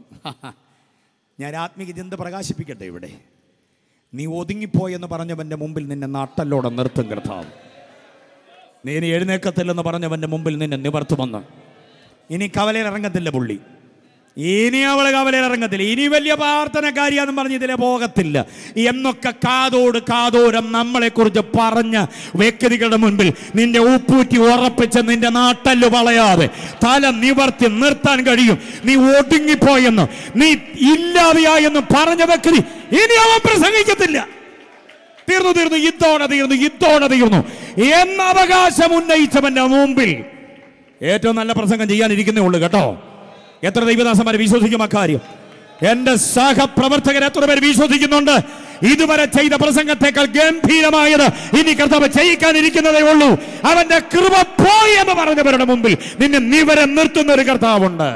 ഞാൻ ആത്മീക ചിന്ത പ്രകാശിപ്പിക്കട്ടെ ഇവിടെ നീ ഒതുങ്ങിപ്പോയെന്ന് പറഞ്ഞവൻ്റെ മുമ്പിൽ നിന്നെ നട്ടല്ലോടെ നിർത്തും കർത്താവ് നീ ഇനി എഴുന്നേക്കത്തില്ലെന്ന് പറഞ്ഞവൻ്റെ മുമ്പിൽ നിന്നെ നിവർത്തുമെന്ന് ഇനി കവലയിൽ ഇറങ്ങത്തില്ല പുള്ളി ഇനി അവൾ കവലയിൽ ഇറങ്ങത്തില്ല ഇനി വലിയ പ്രാർത്ഥനക്കാരിയാന്ന് പറഞ്ഞ് ഇതിലെ പോകത്തില്ല എന്നൊക്കെ കാതോട് കാതോരം നമ്മളെക്കുറിച്ച് പറഞ്ഞ വ്യക്തികളുടെ മുൻപിൽ നിന്റെ ഉപ്പൂറ്റി ഉറപ്പിച്ച് നിന്റെ നാട്ടല്ലു വളയാതെ തല നിവർത്തി നിർത്താൻ കഴിയും നീ ഒടുങ്ങിപ്പോയെന്ന് നീ ഇല്ലാതെയായെന്ന് പറഞ്ഞ വ്യക്തി ഇനി അവൻ പ്രസംഗിക്കത്തില്ല തീർന്നു തീർന്നു ഇത്തോടെ തീർന്നു ഇത്തോടെ തീർന്നു എന്ന അവകാശം ഉന്നയിച്ചവന്റെ മുമ്പിൽ ഏറ്റവും നല്ല പ്രസംഗം ചെയ്യാനിരിക്കുന്നേ ഉള്ളൂ കേട്ടോ എത്ര ദൈവദാസന്മാർ വിശ്വസിക്കും അക്കാര്യം എന്റെ സഹപ്രവർത്തകർ എത്ര പേര് വിശ്വസിക്കുന്നുണ്ട് ഇതുവരെ ചെയ്ത പ്രസംഗത്തെക്കാൾ ഗംഭീരമായത് ഇനി കർത്താവ് ചെയ്യിക്കാനിരിക്കുന്നതേ ഉള്ളൂ അവന്റെ കൃപ പോയി എന്ന് പറഞ്ഞവരുടെ മുമ്പിൽ നിന്നെ നിവരെ നിർത്തുന്ന ഒരു കർത്താവുണ്ട്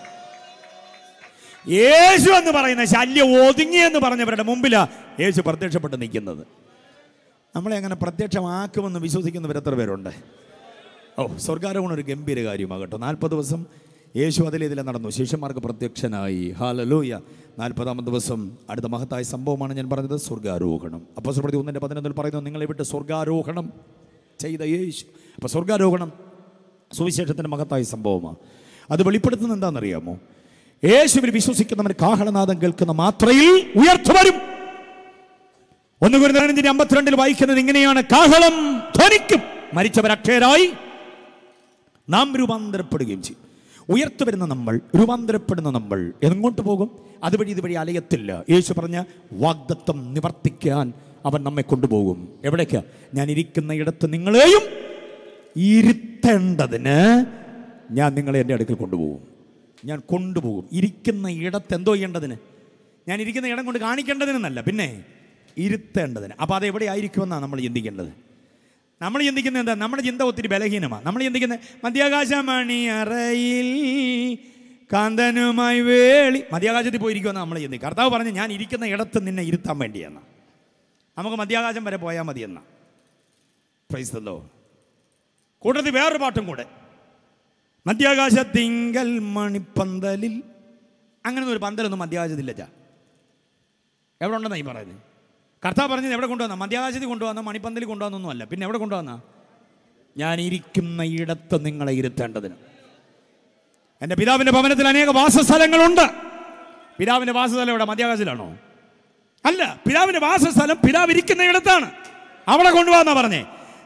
യേശു എന്ന് പറയുന്ന ശല്യം ഒതുങ്ങി എന്ന് പറഞ്ഞവരുടെ മുമ്പിലാ യേശു പ്രത്യക്ഷപ്പെട്ട് നിൽക്കുന്നത് നമ്മളെ അങ്ങനെ പ്രത്യക്ഷമാക്കുമെന്ന് വിശ്വസിക്കുന്നവർ എത്ര പേരുണ്ട് ഓ സ്വർഗാരോഹണം ഒരു ഗംഭീര കാര്യമാകട്ടോ നാൽപ്പത് ദിവസം യേശു അതിലേതിലെ നടന്നു ശിഷ്യന്മാർക്ക് പ്രത്യക്ഷനായി ഹാലലൂയ നാൽപ്പതാമത് ദിവസം അടുത്ത മഹത്തായ സംഭവമാണ് ഞാൻ പറഞ്ഞത് സ്വർഗാരോഹണം അപ്പോൾ പ്രതി ഒന്നിൻ്റെ പതിനൊന്നിൽ പറയുന്നു നിങ്ങളെ വിട്ട് സ്വർഗാരോഹണം ചെയ്ത യേശു അപ്പോൾ സ്വർഗാരോഹണം സുവിശേഷത്തിൻ്റെ മഹത്തായ സംഭവമാണ് അത് വെളിപ്പെടുത്തുന്നത് എന്താണെന്നറിയാമോ യേശുവിൽ വിശ്വസിക്കുന്നവർ കാഹളനാദം കേൾക്കുന്ന മാത്രയിൽ ഉയർത്തു വരും ഒന്ന് ഗുരുനാനന്ദിന്റെ അമ്പത്തിരണ്ടിൽ വായിക്കുന്നത് ഇങ്ങനെയാണ് കാഹളം ധ്വനിക്കും മരിച്ചവർ അക്ഷയരായി നാം രൂപാന്തരപ്പെടുകയും ചെയ്യും ഉയർത്തു വരുന്ന നമ്മൾ രൂപാന്തരപ്പെടുന്ന നമ്മൾ എങ്ങോട്ട് പോകും അതുവഴി ഇതുവഴി അലയത്തില്ല യേശു പറഞ്ഞ വാഗ്ദത്വം നിവർത്തിക്കാൻ അവൻ നമ്മെ കൊണ്ടുപോകും എവിടേക്കാ ഞാൻ ഇരിക്കുന്ന ഇടത്ത് നിങ്ങളെയും ഇരുത്തേണ്ടതിന് ഞാൻ നിങ്ങളെ എൻ്റെ അടുക്കൽ കൊണ്ടുപോകും ഞാൻ കൊണ്ടുപോകും ഇരിക്കുന്ന ഇടത്ത് എന്തോ ചെയ്യേണ്ടതിന് ഞാൻ ഇരിക്കുന്ന ഇടം കൊണ്ട് കാണിക്കേണ്ടതിനെന്നല്ല പിന്നെ ഇരുത്തേണ്ടതിന് അപ്പോൾ അത് എവിടെ ആയിരിക്കുമെന്നാണ് നമ്മൾ ചിന്തിക്കേണ്ടത് നമ്മൾ ചിന്തിക്കുന്നത് എന്താ നമ്മുടെ ചിന്ത ഒത്തിരി ബലഹീനമാണ് നമ്മൾ ചിന്തിക്കുന്നത് മധ്യാകാശമണി അറയിൽ കാന്തനുമായി വേളി മധ്യാകാശത്തിൽ പോയിരിക്കുമെന്ന് നമ്മൾ ചിന്തിക്കും കർത്താവ് പറഞ്ഞ് ഞാൻ ഇരിക്കുന്ന ഇടത്ത് നിന്നെ ഇരുത്താൻ വേണ്ടിയെന്ന നമുക്ക് മധ്യാകാശം വരെ പോയാൽ മതിയെന്ന പ്രൈസ്തല്ലോ കൂട്ടത്തിൽ വേറൊരു പാട്ടും കൂടെ മധ്യാകാശത്തിങ്കൽ മണിപ്പന്തലിൽ അങ്ങനെ ഒരു പന്തലൊന്നും മധ്യാകാശത്തില്ല ചാ എവിടെ ഉണ്ടെന്നാ ഈ പറയുന്നത് കർത്താവ് പറഞ്ഞത് എവിടെ കൊണ്ടുവന്ന മധ്യാകാശത്തിൽ കൊണ്ടുവന്ന മണിപ്പന്തലിൽ കൊണ്ടുവന്നൊന്നും അല്ല പിന്നെ എവിടെ കൊണ്ടുവന്ന ഞാൻ ഇരിക്കുന്ന ഇടത്ത് നിങ്ങളെ ഇരുത്തേണ്ടതിന് എൻ്റെ പിതാവിൻ്റെ ഭവനത്തിൽ അനേക വാസസ്ഥലങ്ങളുണ്ട് പിതാവിൻ്റെ വാസസ്ഥലം എവിടെ മധ്യാകാശത്തിലാണോ അല്ല പിതാവിൻ്റെ വാസസ്ഥലം പിതാവ് ഇരിക്കുന്ന ഇടത്താണ് അവിടെ കൊണ്ടുപോകാന്നാ പറഞ്ഞേ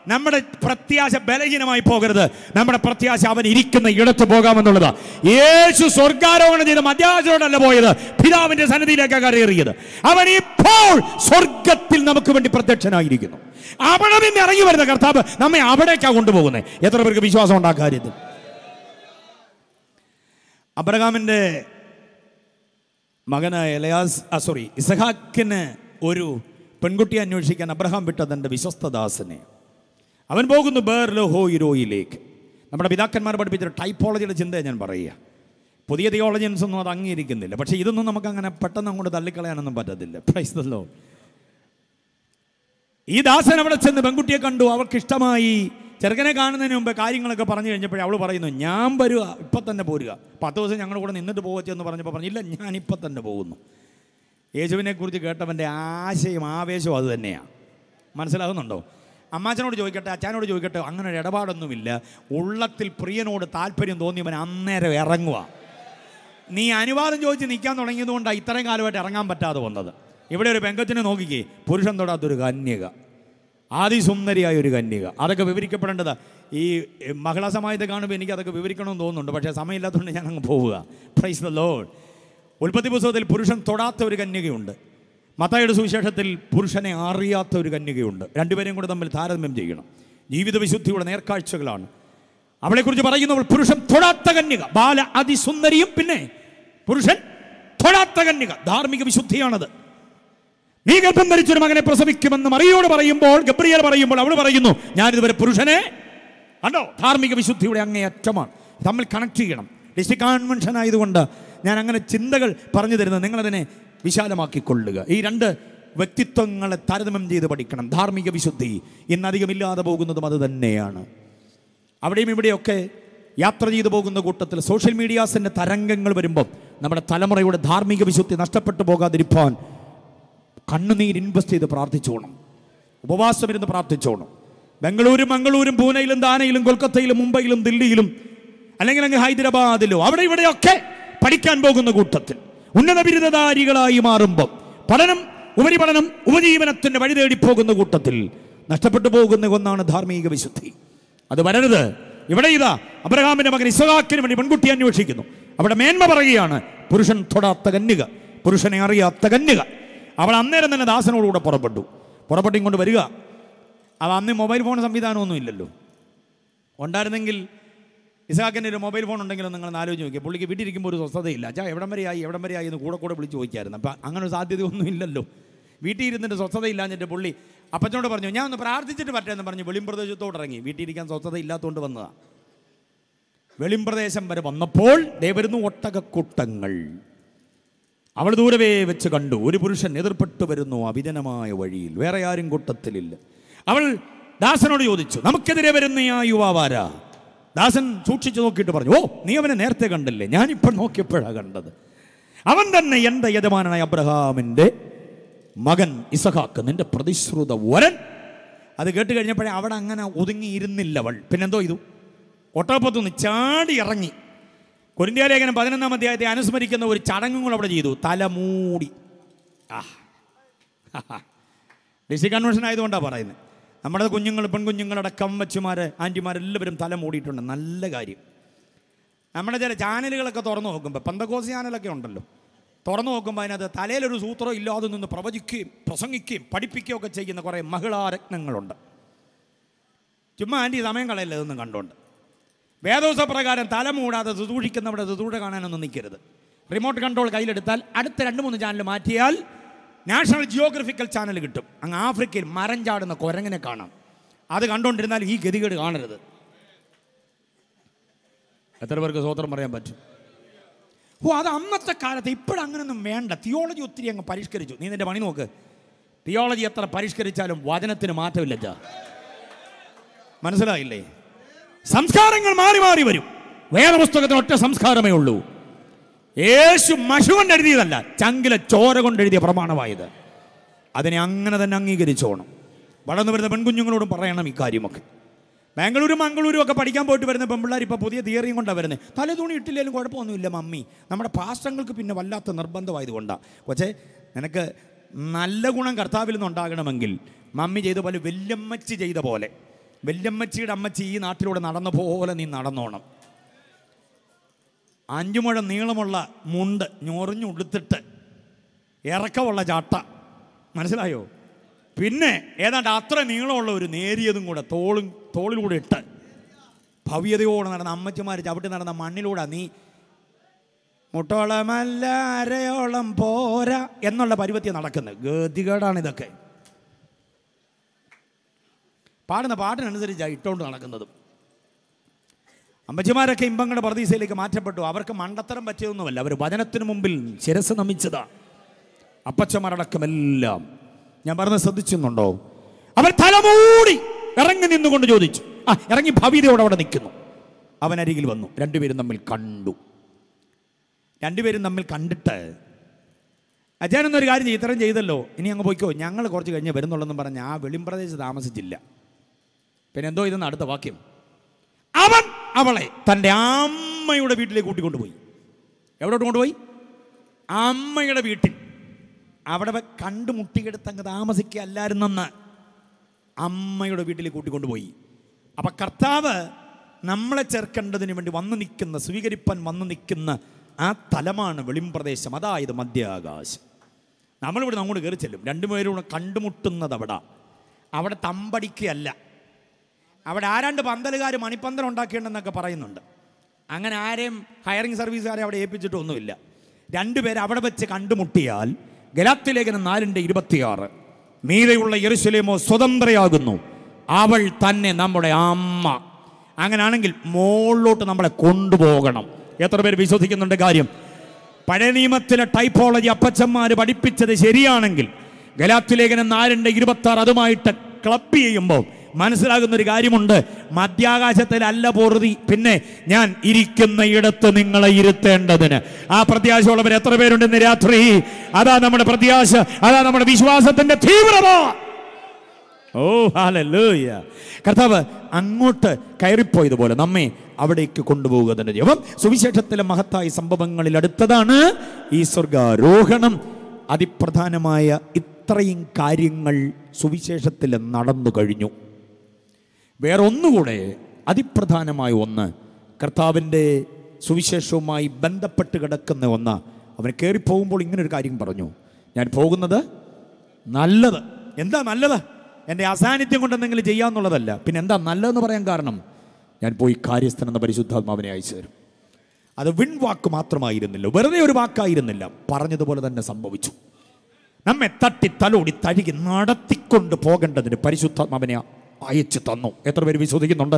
നമ്മുടെ പ്രത്യാശ ബലഹീനമായി പോകരുത് നമ്മുടെ പ്രത്യാശ അവൻ ഇരിക്കുന്ന ഇടത്ത് പോകാമെന്നുള്ളതാ യേശു സ്വർഗാരോഹണം ചെയ്ത മധ്യാശയോടല്ല പോയത് പിതാവിന്റെ സന്നിധിയിലേക്കാണ് കയറിയത് അവൻ ഇപ്പോൾ സ്വർഗത്തിൽ നമുക്ക് വേണ്ടി പ്രത്യക്ഷനായിരിക്കുന്നു അവിടെ നിന്ന് ഇറങ്ങി വരുന്ന കർത്താവ് നമ്മെ അവിടേക്കാണ് കൊണ്ടുപോകുന്നത് എത്ര പേർക്ക് വിശ്വാസം ഉണ്ട് ആ കാര്യത്തിൽ അബ്രഹാമിന്റെ മകനായ എലയാസ് ആ സോറി ഇസഹാക്കിന് ഒരു പെൺകുട്ടിയെ അന്വേഷിക്കാൻ അബ്രഹാം വിട്ട തൻ്റെ വിശ്വസ്തദാസനെ അവൻ പോകുന്നു ബേർലോ ഹോയിരോയിലേക്ക് നമ്മുടെ പിതാക്കന്മാർ പഠിപ്പിച്ച ടൈപ്പോളജിയുടെ ചിന്തയെ ഞാൻ പറയുക പുതിയ തിയോളജിയൻസ് ഒന്നും അത് അംഗീകരിക്കുന്നില്ല പക്ഷേ ഇതൊന്നും നമുക്ക് അങ്ങനെ പെട്ടെന്ന് അങ്ങോട്ട് തള്ളിക്കളയാനൊന്നും പറ്റത്തില്ല പ്രൈസ്തല്ലോ ഈ ദാസൻ അവിടെ ചെന്ന് പെൺകുട്ടിയെ കണ്ടു അവൾക്ക് ഇഷ്ടമായി ചെറുക്കനെ കാണുന്നതിന് മുമ്പ് കാര്യങ്ങളൊക്കെ പറഞ്ഞു കഴിഞ്ഞപ്പോൾ അവൾ പറയുന്നു ഞാൻ വരിക ഇപ്പം തന്നെ പോരുക പത്ത് ദിവസം ഞങ്ങളുടെ കൂടെ നിന്നിട്ട് പോവച്ചെന്ന് പറഞ്ഞപ്പോൾ പറഞ്ഞു ഇല്ല ഞാൻ ഇപ്പം തന്നെ പോകുന്നു യേശുവിനെ കുറിച്ച് കേട്ടവൻ്റെ ആശയം ആവേശവും അത് തന്നെയാണ് മനസ്സിലാകുന്നുണ്ടോ അമ്മാച്ചനോട് ചോദിക്കട്ടെ അച്ഛനോട് ചോദിക്കട്ടെ അങ്ങനെ ഒരു ഇടപാടൊന്നുമില്ല ഉള്ളത്തിൽ പ്രിയനോട് താല്പര്യം തോന്നിയവൻ അന്നേരം ഇറങ്ങുക നീ അനുവാദം ചോദിച്ച് നിൽക്കാൻ തുടങ്ങിയതുകൊണ്ടാണ് ഇത്രയും കാലമായിട്ട് ഇറങ്ങാൻ പറ്റാതെ വന്നത് ഇവിടെ ഒരു പെങ്കത്തിനെ നോക്കിക്കേ പുരുഷൻ തൊടാത്തൊരു കന്യക ആദിസുന്ദരിയായ ഒരു കന്യക അതൊക്കെ വിവരിക്കപ്പെടേണ്ടതാ ഈ മഹിളാ സമാജത്തെ കാണുമ്പോൾ എനിക്ക് അതൊക്കെ വിവരിക്കണമെന്ന് തോന്നുന്നുണ്ട് പക്ഷേ സമയമില്ലാത്തതുകൊണ്ട് ഞാൻ അങ്ങ് പോവുക പ്രൈസ് ദ ലോഡ് ഉൽപ്പത്തി പുസ്തകത്തിൽ പുരുഷൻ തൊടാത്ത ഒരു കന്യകയുണ്ട് മത്തായുടെ സുവിശേഷത്തിൽ പുരുഷനെ അറിയാത്ത ഒരു കന്യകയുണ്ട് രണ്ടുപേരെയും കൂടെ തമ്മിൽ താരതമ്യം ചെയ്യണം ജീവിത വിശുദ്ധിയുടെ നേർക്കാഴ്ചകളാണ് അവളെക്കുറിച്ച് പറയുന്നവൾ പുരുഷൻ തൊടാത്ത കന്യക ബാല അതിസുന്ദരിയും പിന്നെ പുരുഷൻ തൊടാത്ത കന്യക ധാർമ്മിക വിശുദ്ധിയാണത് നീ ഗർഭം ധരിച്ചൊരു മകനെ പ്രസവിക്കുമെന്ന് മറിയോട് പറയുമ്പോൾ ഗബ്രിയൽ പറയുമ്പോൾ അവൾ പറയുന്നു ഞാനിതുവരെ പുരുഷനെ കണ്ടോ ധാർമ്മിക വിശുദ്ധിയുടെ അങ്ങേയറ്റമാണ് തമ്മിൽ കണക്ട് ചെയ്യണം ഡിസ്ട്രിക്ട് കൺവെൻഷൻ ആയതുകൊണ്ട് ഞാൻ അങ്ങനെ ചിന്തകൾ പറഞ്ഞു തരുന്നത് നിങ്ങളതിനെ വിശാലമാക്കിക്കൊള്ളുക ഈ രണ്ട് വ്യക്തിത്വങ്ങളെ താരതമ്യം ചെയ്ത് പഠിക്കണം ധാർമ്മിക വിശുദ്ധി ഇന്നധികമില്ലാതെ പോകുന്നതും അത് തന്നെയാണ് അവിടെയും ഇവിടെയൊക്കെ യാത്ര ചെയ്തു പോകുന്ന കൂട്ടത്തിൽ സോഷ്യൽ മീഡിയാസിൻ്റെ തരംഗങ്ങൾ വരുമ്പം നമ്മുടെ തലമുറയുടെ ധാർമ്മിക വിശുദ്ധി നഷ്ടപ്പെട്ടു പോകാതിരിക്കാൻ കണ്ണുനീർ ഇൻവെസ്റ്റ് ചെയ്ത് പ്രാർത്ഥിച്ചോണം ഉപവാസം ഇരുന്ന് പ്രാർത്ഥിച്ചോണം ബംഗളൂരും മംഗളൂരും പൂനെയിലും ദാനയിലും കൊൽക്കത്തയിലും മുംബൈയിലും ദില്ലിയിലും അല്ലെങ്കിൽ അങ്ങ് ഹൈദരാബാദിലോ അവിടെ ഇവിടെയൊക്കെ പഠിക്കാൻ പോകുന്ന കൂട്ടത്തിൽ ഉന്നത ബിരുദധാരികളായി മാറുമ്പോൾ പഠനം ഉപരിപഠനം ഉപജീവനത്തിന്റെ വഴി തേടി പോകുന്ന കൂട്ടത്തിൽ നഷ്ടപ്പെട്ടു പോകുന്ന ഒന്നാണ് ധാർമ്മിക വിശുദ്ധി അത് വരരുത് ഇവിടെ ഇതാ അബ്രഹാമിന്റെ മകൻ ഇസഹാക്കിന് വേണ്ടി പെൺകുട്ടി അന്വേഷിക്കുന്നു അവിടെ മേന്മ പറയുകയാണ് പുരുഷൻ തൊടാത്ത കന്യക പുരുഷനെ അറിയാത്ത കന്യക അവൾ അന്നേരം തന്നെ ദാസനോടുകൂടെ പുറപ്പെട്ടു പുറപ്പെട്ട് ഇങ്ങോട്ട് വരിക അവ അന്ന് മൊബൈൽ ഫോൺ സംവിധാനമൊന്നും ഇല്ലല്ലോ ഉണ്ടായിരുന്നെങ്കിൽ ഇസാക്കിൻ്റെ ഒരു മൊബൈൽ ഫോൺ ഉണ്ടെങ്കിലും നിങ്ങൾ ആലോചിച്ച് നോക്കിയാൽ പുള്ളിക്ക് വീട്ടിലിരിക്കുമ്പോൾ ഒരു സ്വസ്ഥതയില്ല അച്ഛാ എവിടം വരെയായി എവിടം വരെയായി എന്ന് കൂടെ കൂടെ വിളിച്ച് ചോദിക്കായിരുന്നു അപ്പം അങ്ങനെ ഒരു സാധ്യതയൊന്നും ഇല്ലല്ലോ വീട്ടിൽ ഇരുന്നിട്ട് സ്വസ്ഥതയില്ലാഞ്ഞിട്ട് പുള്ളി അപ്പച്ചനോട് പറഞ്ഞു ഞാൻ ഒന്ന് പ്രാർത്ഥിച്ചിട്ട് പറ്റേന്ന് പറഞ്ഞു വെളിമ്പ്രദേശത്തോട് ഇറങ്ങി വീട്ടിലിരിക്കാൻ സ്വസ്ഥത ഇല്ലാത്തതുകൊണ്ട് വന്നതാണ് വെളിമ്പ്രദേശം വരെ വന്നപ്പോൾ ദേ വരുന്നു ഒട്ടകക്കൂട്ടങ്ങൾ അവൾ ദൂരവേ വെച്ച് കണ്ടു ഒരു പുരുഷൻ എതിർപ്പെട്ടു വരുന്നു അവിജനമായ വഴിയിൽ വേറെ ആരും കൂട്ടത്തിലില്ല അവൾ ദാസനോട് ചോദിച്ചു നമുക്കെതിരെ വരുന്ന ആ യുവാവാരാ ദാസൻ സൂക്ഷിച്ചു നോക്കിയിട്ട് പറഞ്ഞു ഓ നീ അവനെ നേരത്തെ കണ്ടില്ലേ ഞാനിപ്പോൾ നോക്കിയപ്പോഴാണ് കണ്ടത് അവൻ തന്നെ എൻ്റെ യജമാനായ അബ്രഹാമിൻ്റെ മകൻ ഇസഹാക്ക് നിന്റെ പ്രതിശ്രുത വരൻ അത് കേട്ട് കഴിഞ്ഞപ്പോഴേ അവിടെ അങ്ങനെ ഒതുങ്ങിയിരുന്നില്ല അവൾ പിന്നെന്തോ ഇതു ഒട്ടകപ്പത്തുനിന്ന് ചാടി ഇറങ്ങി കൊരിന്ത്യ ലേഖനം പതിനൊന്നാം അധ്യായത്തെ അനുസ്മരിക്കുന്ന ഒരു ചടങ്ങും കൂടെ അവിടെ ചെയ്തു തലമൂടി ആ ഡിസ്ട്രിക്ട് കൺവെൻഷൻ ആയതുകൊണ്ടാണ് പറയുന്നത് നമ്മുടെ കുഞ്ഞുങ്ങൾ പെൺകുഞ്ഞുങ്ങളടക്കം അമ്മച്ചിമാർ ആൻറ്റിമാരെല്ലാവരും തല മൂടിയിട്ടുണ്ട് നല്ല കാര്യം നമ്മുടെ ചില ചാനലുകളൊക്കെ തുറന്നു നോക്കുമ്പോൾ പന്തകോസ് ചാനലൊക്കെ ഉണ്ടല്ലോ തുറന്നു നോക്കുമ്പോൾ അതിനകത്ത് തലയിലൊരു സൂത്രം ഇല്ലാതെ നിന്ന് പ്രവചിക്കുകയും പ്രസംഗിക്കുകയും പഠിപ്പിക്കുകയും ഒക്കെ ചെയ്യുന്ന കുറേ മഹിളാരത്നങ്ങളുണ്ട് ചുമ്മാ ആൻറ്റി സമയം കളയല്ല ഇതൊന്നും കണ്ടുകൊണ്ട് വേദോസ പ്രകാരം തല മൂടാതെ സുതൂഷിക്കുന്നവിടെ സുതൂഷ കാണാനൊന്നും നിൽക്കരുത് റിമോട്ട് കൺട്രോൾ കയ്യിലെടുത്താൽ അടുത്ത രണ്ട് മൂന്ന് ചാനൽ മാറ്റിയാൽ നാഷണൽ ജിയോഗ്രഫിക്കൽ ചാനൽ കിട്ടും അങ്ങ് ആഫ്രിക്കയിൽ മരം ചാടുന്ന കുരങ്ങനെ കാണാം അത് കണ്ടുകൊണ്ടിരുന്നാൽ ഈ ഗതികേട് കാണരുത് എത്ര പേർക്ക് സ്വോത്രം പറയാൻ പറ്റും ഓ അത് അന്നത്തെ കാലത്ത് ഇപ്പോഴങ്ങനൊന്നും വേണ്ട തിയോളജി ഒത്തിരി അങ്ങ് പരിഷ്കരിച്ചു നീ നിന്റെ പണി നോക്ക് തിയോളജി എത്ര പരിഷ്കരിച്ചാലും വചനത്തിന് മാറ്റമില്ല ചാ. മനസ്സിലായില്ലേ സംസ്കാരങ്ങൾ മാറി മാറി വരും വേദപുസ്തകത്തിന് ഒറ്റ സംസ്കാരമേ ഉള്ളൂ യേശു മഷു കൊണ്ട് എഴുതിയതല്ല ചങ്കിലെ ചോര കൊണ്ട് എഴുതിയ പ്രമാണമായത് അതിനെ അങ്ങനെ തന്നെ അംഗീകരിച്ചോണം വളർന്നു വരുന്ന പെൺകുഞ്ഞുങ്ങളോടും പറയണം ഇക്കാര്യമൊക്കെ ബാംഗ്ലൂരും മംഗളൂരും ഒക്കെ പഠിക്കാൻ പോയിട്ട് വരുന്ന പെൺപിള്ളേർ ഇപ്പോൾ പുതിയ തിയറിയും കൊണ്ടാണ് വരുന്നത് തലതുണി ഇട്ടില്ലെങ്കിലും കുഴപ്പമൊന്നുമില്ല മമ്മി നമ്മുടെ പാസ്റ്റങ്ങൾക്ക് പിന്നെ വല്ലാത്ത നിർബന്ധമായതുകൊണ്ടാണ് പക്ഷേ നിനക്ക് നല്ല ഗുണം കർത്താവിൽ നിന്നുണ്ടാകണമെങ്കിൽ മമ്മി ചെയ്ത പോലെ വല്യമ്മച്ചി ചെയ്ത പോലെ വല്യമ്മച്ചിയുടെ അമ്മച്ചി ഈ നാട്ടിലൂടെ നടന്ന പോലെ നീ നടന്നോണം അഞ്ചു മുഴം നീളമുള്ള മുണ്ട് ഞൊറിഞ്ഞുടുത്തിട്ട് ഇറക്കമുള്ള ചാട്ട മനസ്സിലായോ പിന്നെ ഏതാണ്ട് അത്ര നീളമുള്ള ഒരു നേരിയതും കൂടെ തോളും തോളിലൂടെ ഇട്ട് ഭവ്യതയോടെ നടന്ന അമ്മച്ചിമാർ ചവിട്ടി നടന്ന മണ്ണിലൂടെ നീ മുട്ടോളമല്ല അരയോളം പോരാ എന്നുള്ള പരുവത്തി നടക്കുന്നത് ഗതികേടാണ് ഇതൊക്കെ പാടുന്ന പാട്ടിനനുസരിച്ചാണ് ഇട്ടുകൊണ്ട് നടക്കുന്നതും അമ്മച്ചിമാരൊക്കെ ഇമ്പങ്ങളുടെ പ്രതീക്ഷയിലേക്ക് മാറ്റപ്പെട്ടു അവർക്ക് മണ്ടത്തരം പറ്റിയതൊന്നുമല്ല അവർ വചനത്തിന് മുമ്പിൽ ശിരസ് നമിച്ചതാ അപ്പച്ചമാരടക്കമെല്ലാം ഞാൻ പറഞ്ഞ ശ്രദ്ധിച്ചുന്നുണ്ടോ അവർ തലമൂടി ഇറങ്ങി നിന്നുകൊണ്ട് ചോദിച്ചു ആ ഇറങ്ങി ഭവ്യതയോടെ അവിടെ നിൽക്കുന്നു അവൻ അരികിൽ വന്നു രണ്ടുപേരും തമ്മിൽ കണ്ടു രണ്ടുപേരും തമ്മിൽ കണ്ടിട്ട് അജാനെന്നൊരു കാര്യം ചെയ്യ്, ഇത്രയും ചെയ്തല്ലോ ഇനി അങ്ങ് പോയിക്കോ ഞങ്ങൾ കുറച്ച് കഴിഞ്ഞ് വരുന്നുള്ളെന്നും പറഞ്ഞ് ആ വെളിമ്പ്രദേശത്ത് താമസിച്ചില്ല പിന്നെ എന്തോ ഇതെന്ന് അടുത്ത വാക്യം അവൻ അവളെ തൻ്റെ അമ്മയുടെ വീട്ടിലേക്ക് കൂട്ടിക്കൊണ്ടുപോയി എവിടോട്ട് കൊണ്ടുപോയി അമ്മയുടെ വീട്ടിൽ അവിടെ വെ- കണ്ടുമുട്ടിയെടുത്ത് അങ്ങ് താമസിക്കുകയല്ലായിരുന്നെന്ന് അമ്മയുടെ വീട്ടിലേക്ക് കൂട്ടിക്കൊണ്ടുപോയി അപ്പൊ കർത്താവ് നമ്മളെ ചേർക്കേണ്ടതിന് വേണ്ടി വന്നു നിൽക്കുന്ന സ്വീകരിപ്പാൻ വന്നു നിൽക്കുന്ന ആ തലമാണ് വെളിമ്പ്രദേശം അതായത് മധ്യാകാശം നമ്മളിവിടെ അങ്ങോട്ട് കയറി ചെല്ലും രണ്ടുപേരും കൂടെ കണ്ടുമുട്ടുന്നത് അവിടെ അവിടെ തമ്പടിക്കുകയല്ല അവിടെ ആരാണ്ട് പന്തലുകാർ മണിപ്പന്തൽ ഉണ്ടാക്കിയിട്ടുണ്ടെന്നൊക്കെ പറയുന്നുണ്ട് അങ്ങനെ ആരെയും ഹയറിംഗ് സർവീസുകാരെ അവിടെ ഏൽപ്പിച്ചിട്ടൊന്നുമില്ല രണ്ടുപേരെ അവിടെ വെച്ച് കണ്ടുമുട്ടിയാൽ ഗലാത്തിലേഖനം നാലിൻ്റെ ഇരുപത്തിയാറ് മീതെയുള്ള യെരുശലേമോ സ്വതന്ത്രയാകുന്നു അവൾ തന്നെ നമ്മുടെ അമ്മ അങ്ങനെയാണെങ്കിൽ മുകളിലോട്ട് നമ്മളെ കൊണ്ടുപോകണം എത്ര പേര് വിശ്വസിക്കുന്നുണ്ട് കാര്യം പഴയ നിയമത്തിലെ ടൈപ്പോളജി അപ്പച്ചന്മാർ പഠിപ്പിച്ചത് ശരിയാണെങ്കിൽ ഗലാത്തിലേഖനം നാലിൻ്റെ ഇരുപത്തി ആറ് അതുമായിട്ട് ക്ലബ് ചെയ്യുമ്പോൾ മനസ്സിലാകുന്ന ഒരു കാര്യമുണ്ട് മധ്യാകാശത്തിലല്ല പൊറുതി പിന്നെ ഞാൻ ഇരിക്കുന്ന ഇടത്ത് നിങ്ങളെ ഇരുത്തേണ്ടതിന് ആ പ്രത്യാശയുള്ളവർ എത്ര പേരുണ്ട് ഇന്ന് രാത്രി അതാ നമ്മുടെ പ്രത്യാശ അതാ നമ്മുടെ വിശ്വാസത്തിന്റെ തീവ്രത ഓ ഹാലൂയ കർത്താവ് അങ്ങോട്ട് കയറിപ്പോയതുപോലെ നമ്മെ അവിടേക്ക് കൊണ്ടുപോവുക തന്നെ ചെയ്യും അപ്പം സുവിശേഷത്തിലെ മഹത്തായ സംഭവങ്ങളിൽ അടുത്തതാണ് ഈ സ്വർഗാരോഹണം അതിപ്രധാനമായ ഇത്രയും കാര്യങ്ങൾ സുവിശേഷത്തിൽ നടന്നു കഴിഞ്ഞു വേറെ ഒന്നുകൂടെ അതിപ്രധാനമായ ഒന്ന് കർത്താവിൻ്റെ സുവിശേഷവുമായി ബന്ധപ്പെട്ട് കിടക്കുന്ന ഒന്ന് അവൻ കയറിപ്പോകുമ്പോൾ ഇങ്ങനെ ഒരു കാര്യം പറഞ്ഞു ഞാൻ പോകുന്നത് നല്ലത് എന്താ നല്ലത് എൻ്റെ അസാന്നിധ്യം കൊണ്ട് എന്തെങ്കിലും ചെയ്യാന്നുള്ളതല്ല പിന്നെ എന്താ നല്ലതെന്ന് പറയാൻ കാരണം ഞാൻ പോയി കാര്യസ്ഥൻ എന്ന പരിശുദ്ധാത്മാവിനെ അയച്ചു തരും അത് വിൺവാക്ക് മാത്രമായിരുന്നില്ല വെറുതെ ഒരു വാക്കായിരുന്നില്ല പറഞ്ഞതുപോലെ തന്നെ സംഭവിച്ചു നമ്മെ തട്ടി തലോടി തഴുകി നടത്തിക്കൊണ്ട് പോകേണ്ടതിന് പരിശുദ്ധാത്മാവിനെ അയച്ചു തന്നു എത്ര പേര് വിശ്വസിക്കുന്നുണ്ട്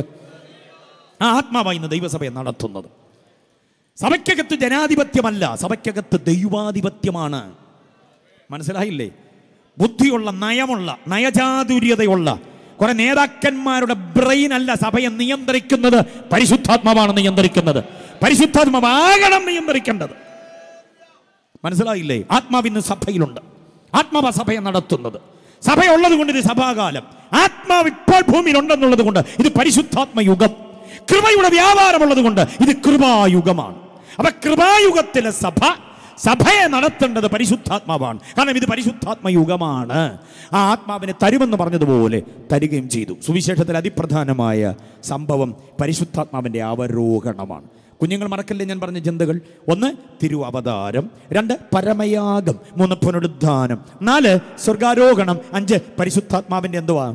ആ ആത്മാവായി ഇന്ന് ദൈവസഭയെ നടത്തുന്നത് സഭയ്ക്കകത്ത് ജനാധിപത്യമല്ല സഭയ്ക്കകത്ത് ദൈവാധിപത്യമാണ് മനസ്സിലായില്ലേ ബുദ്ധിയുള്ള നയമുള്ള നയചാതുര്യതയുള്ള കുറെ നേതാക്കന്മാരുടെ ബ്രെയിൻ അല്ല സഭയെ നിയന്ത്രിക്കുന്നത് പരിശുദ്ധാത്മാവാണ് നിയന്ത്രിക്കുന്നത് പരിശുദ്ധാത്മാവാകണം നിയന്ത്രിക്കേണ്ടത് മനസ്സിലായില്ലേ ആത്മാവിന്ന് സഭയിലുണ്ട് ആത്മാവ സഭയെ നടത്തുന്നത് സഭയുള്ളത് കൊണ്ട് ഇത് സഭാകാലം ആത്മാവ് ഇപ്പോൾ ഭൂമിയിൽ ഉണ്ടെന്നുള്ളത് കൊണ്ട് ഇത് പരിശുദ്ധാത്മയുഗം കൃപയുടെ വ്യാപാരമുള്ളത് കൊണ്ട് ഇത് കൃപായുഗമാണ് അപ്പൊ കൃപായുഗത്തിലെ സഭ സഭയെ നടത്തേണ്ടത് പരിശുദ്ധാത്മാവാണ് കാരണം ഇത് പരിശുദ്ധാത്മയുഗമാണ് ആ ആത്മാവിനെ തരുമെന്ന് പറഞ്ഞതുപോലെ തരികയും ചെയ്തു സുവിശേഷത്തിൽ അതിപ്രധാനമായ സംഭവം പരിശുദ്ധാത്മാവിൻ്റെ അവരോഹണമാണ് കുഞ്ഞുങ്ങൾ മറക്കല്ലേ ഞാൻ പറഞ്ഞ ചിന്തകൾ ഒന്ന് തിരുവവതാരം രണ്ട് പരമയാഗം മൂന്ന് പുനരുദ്ധാനം നാല് സ്വർഗാരോഹണം അഞ്ച് പരിശുദ്ധാത്മാവിൻ്റെ എന്തുവാ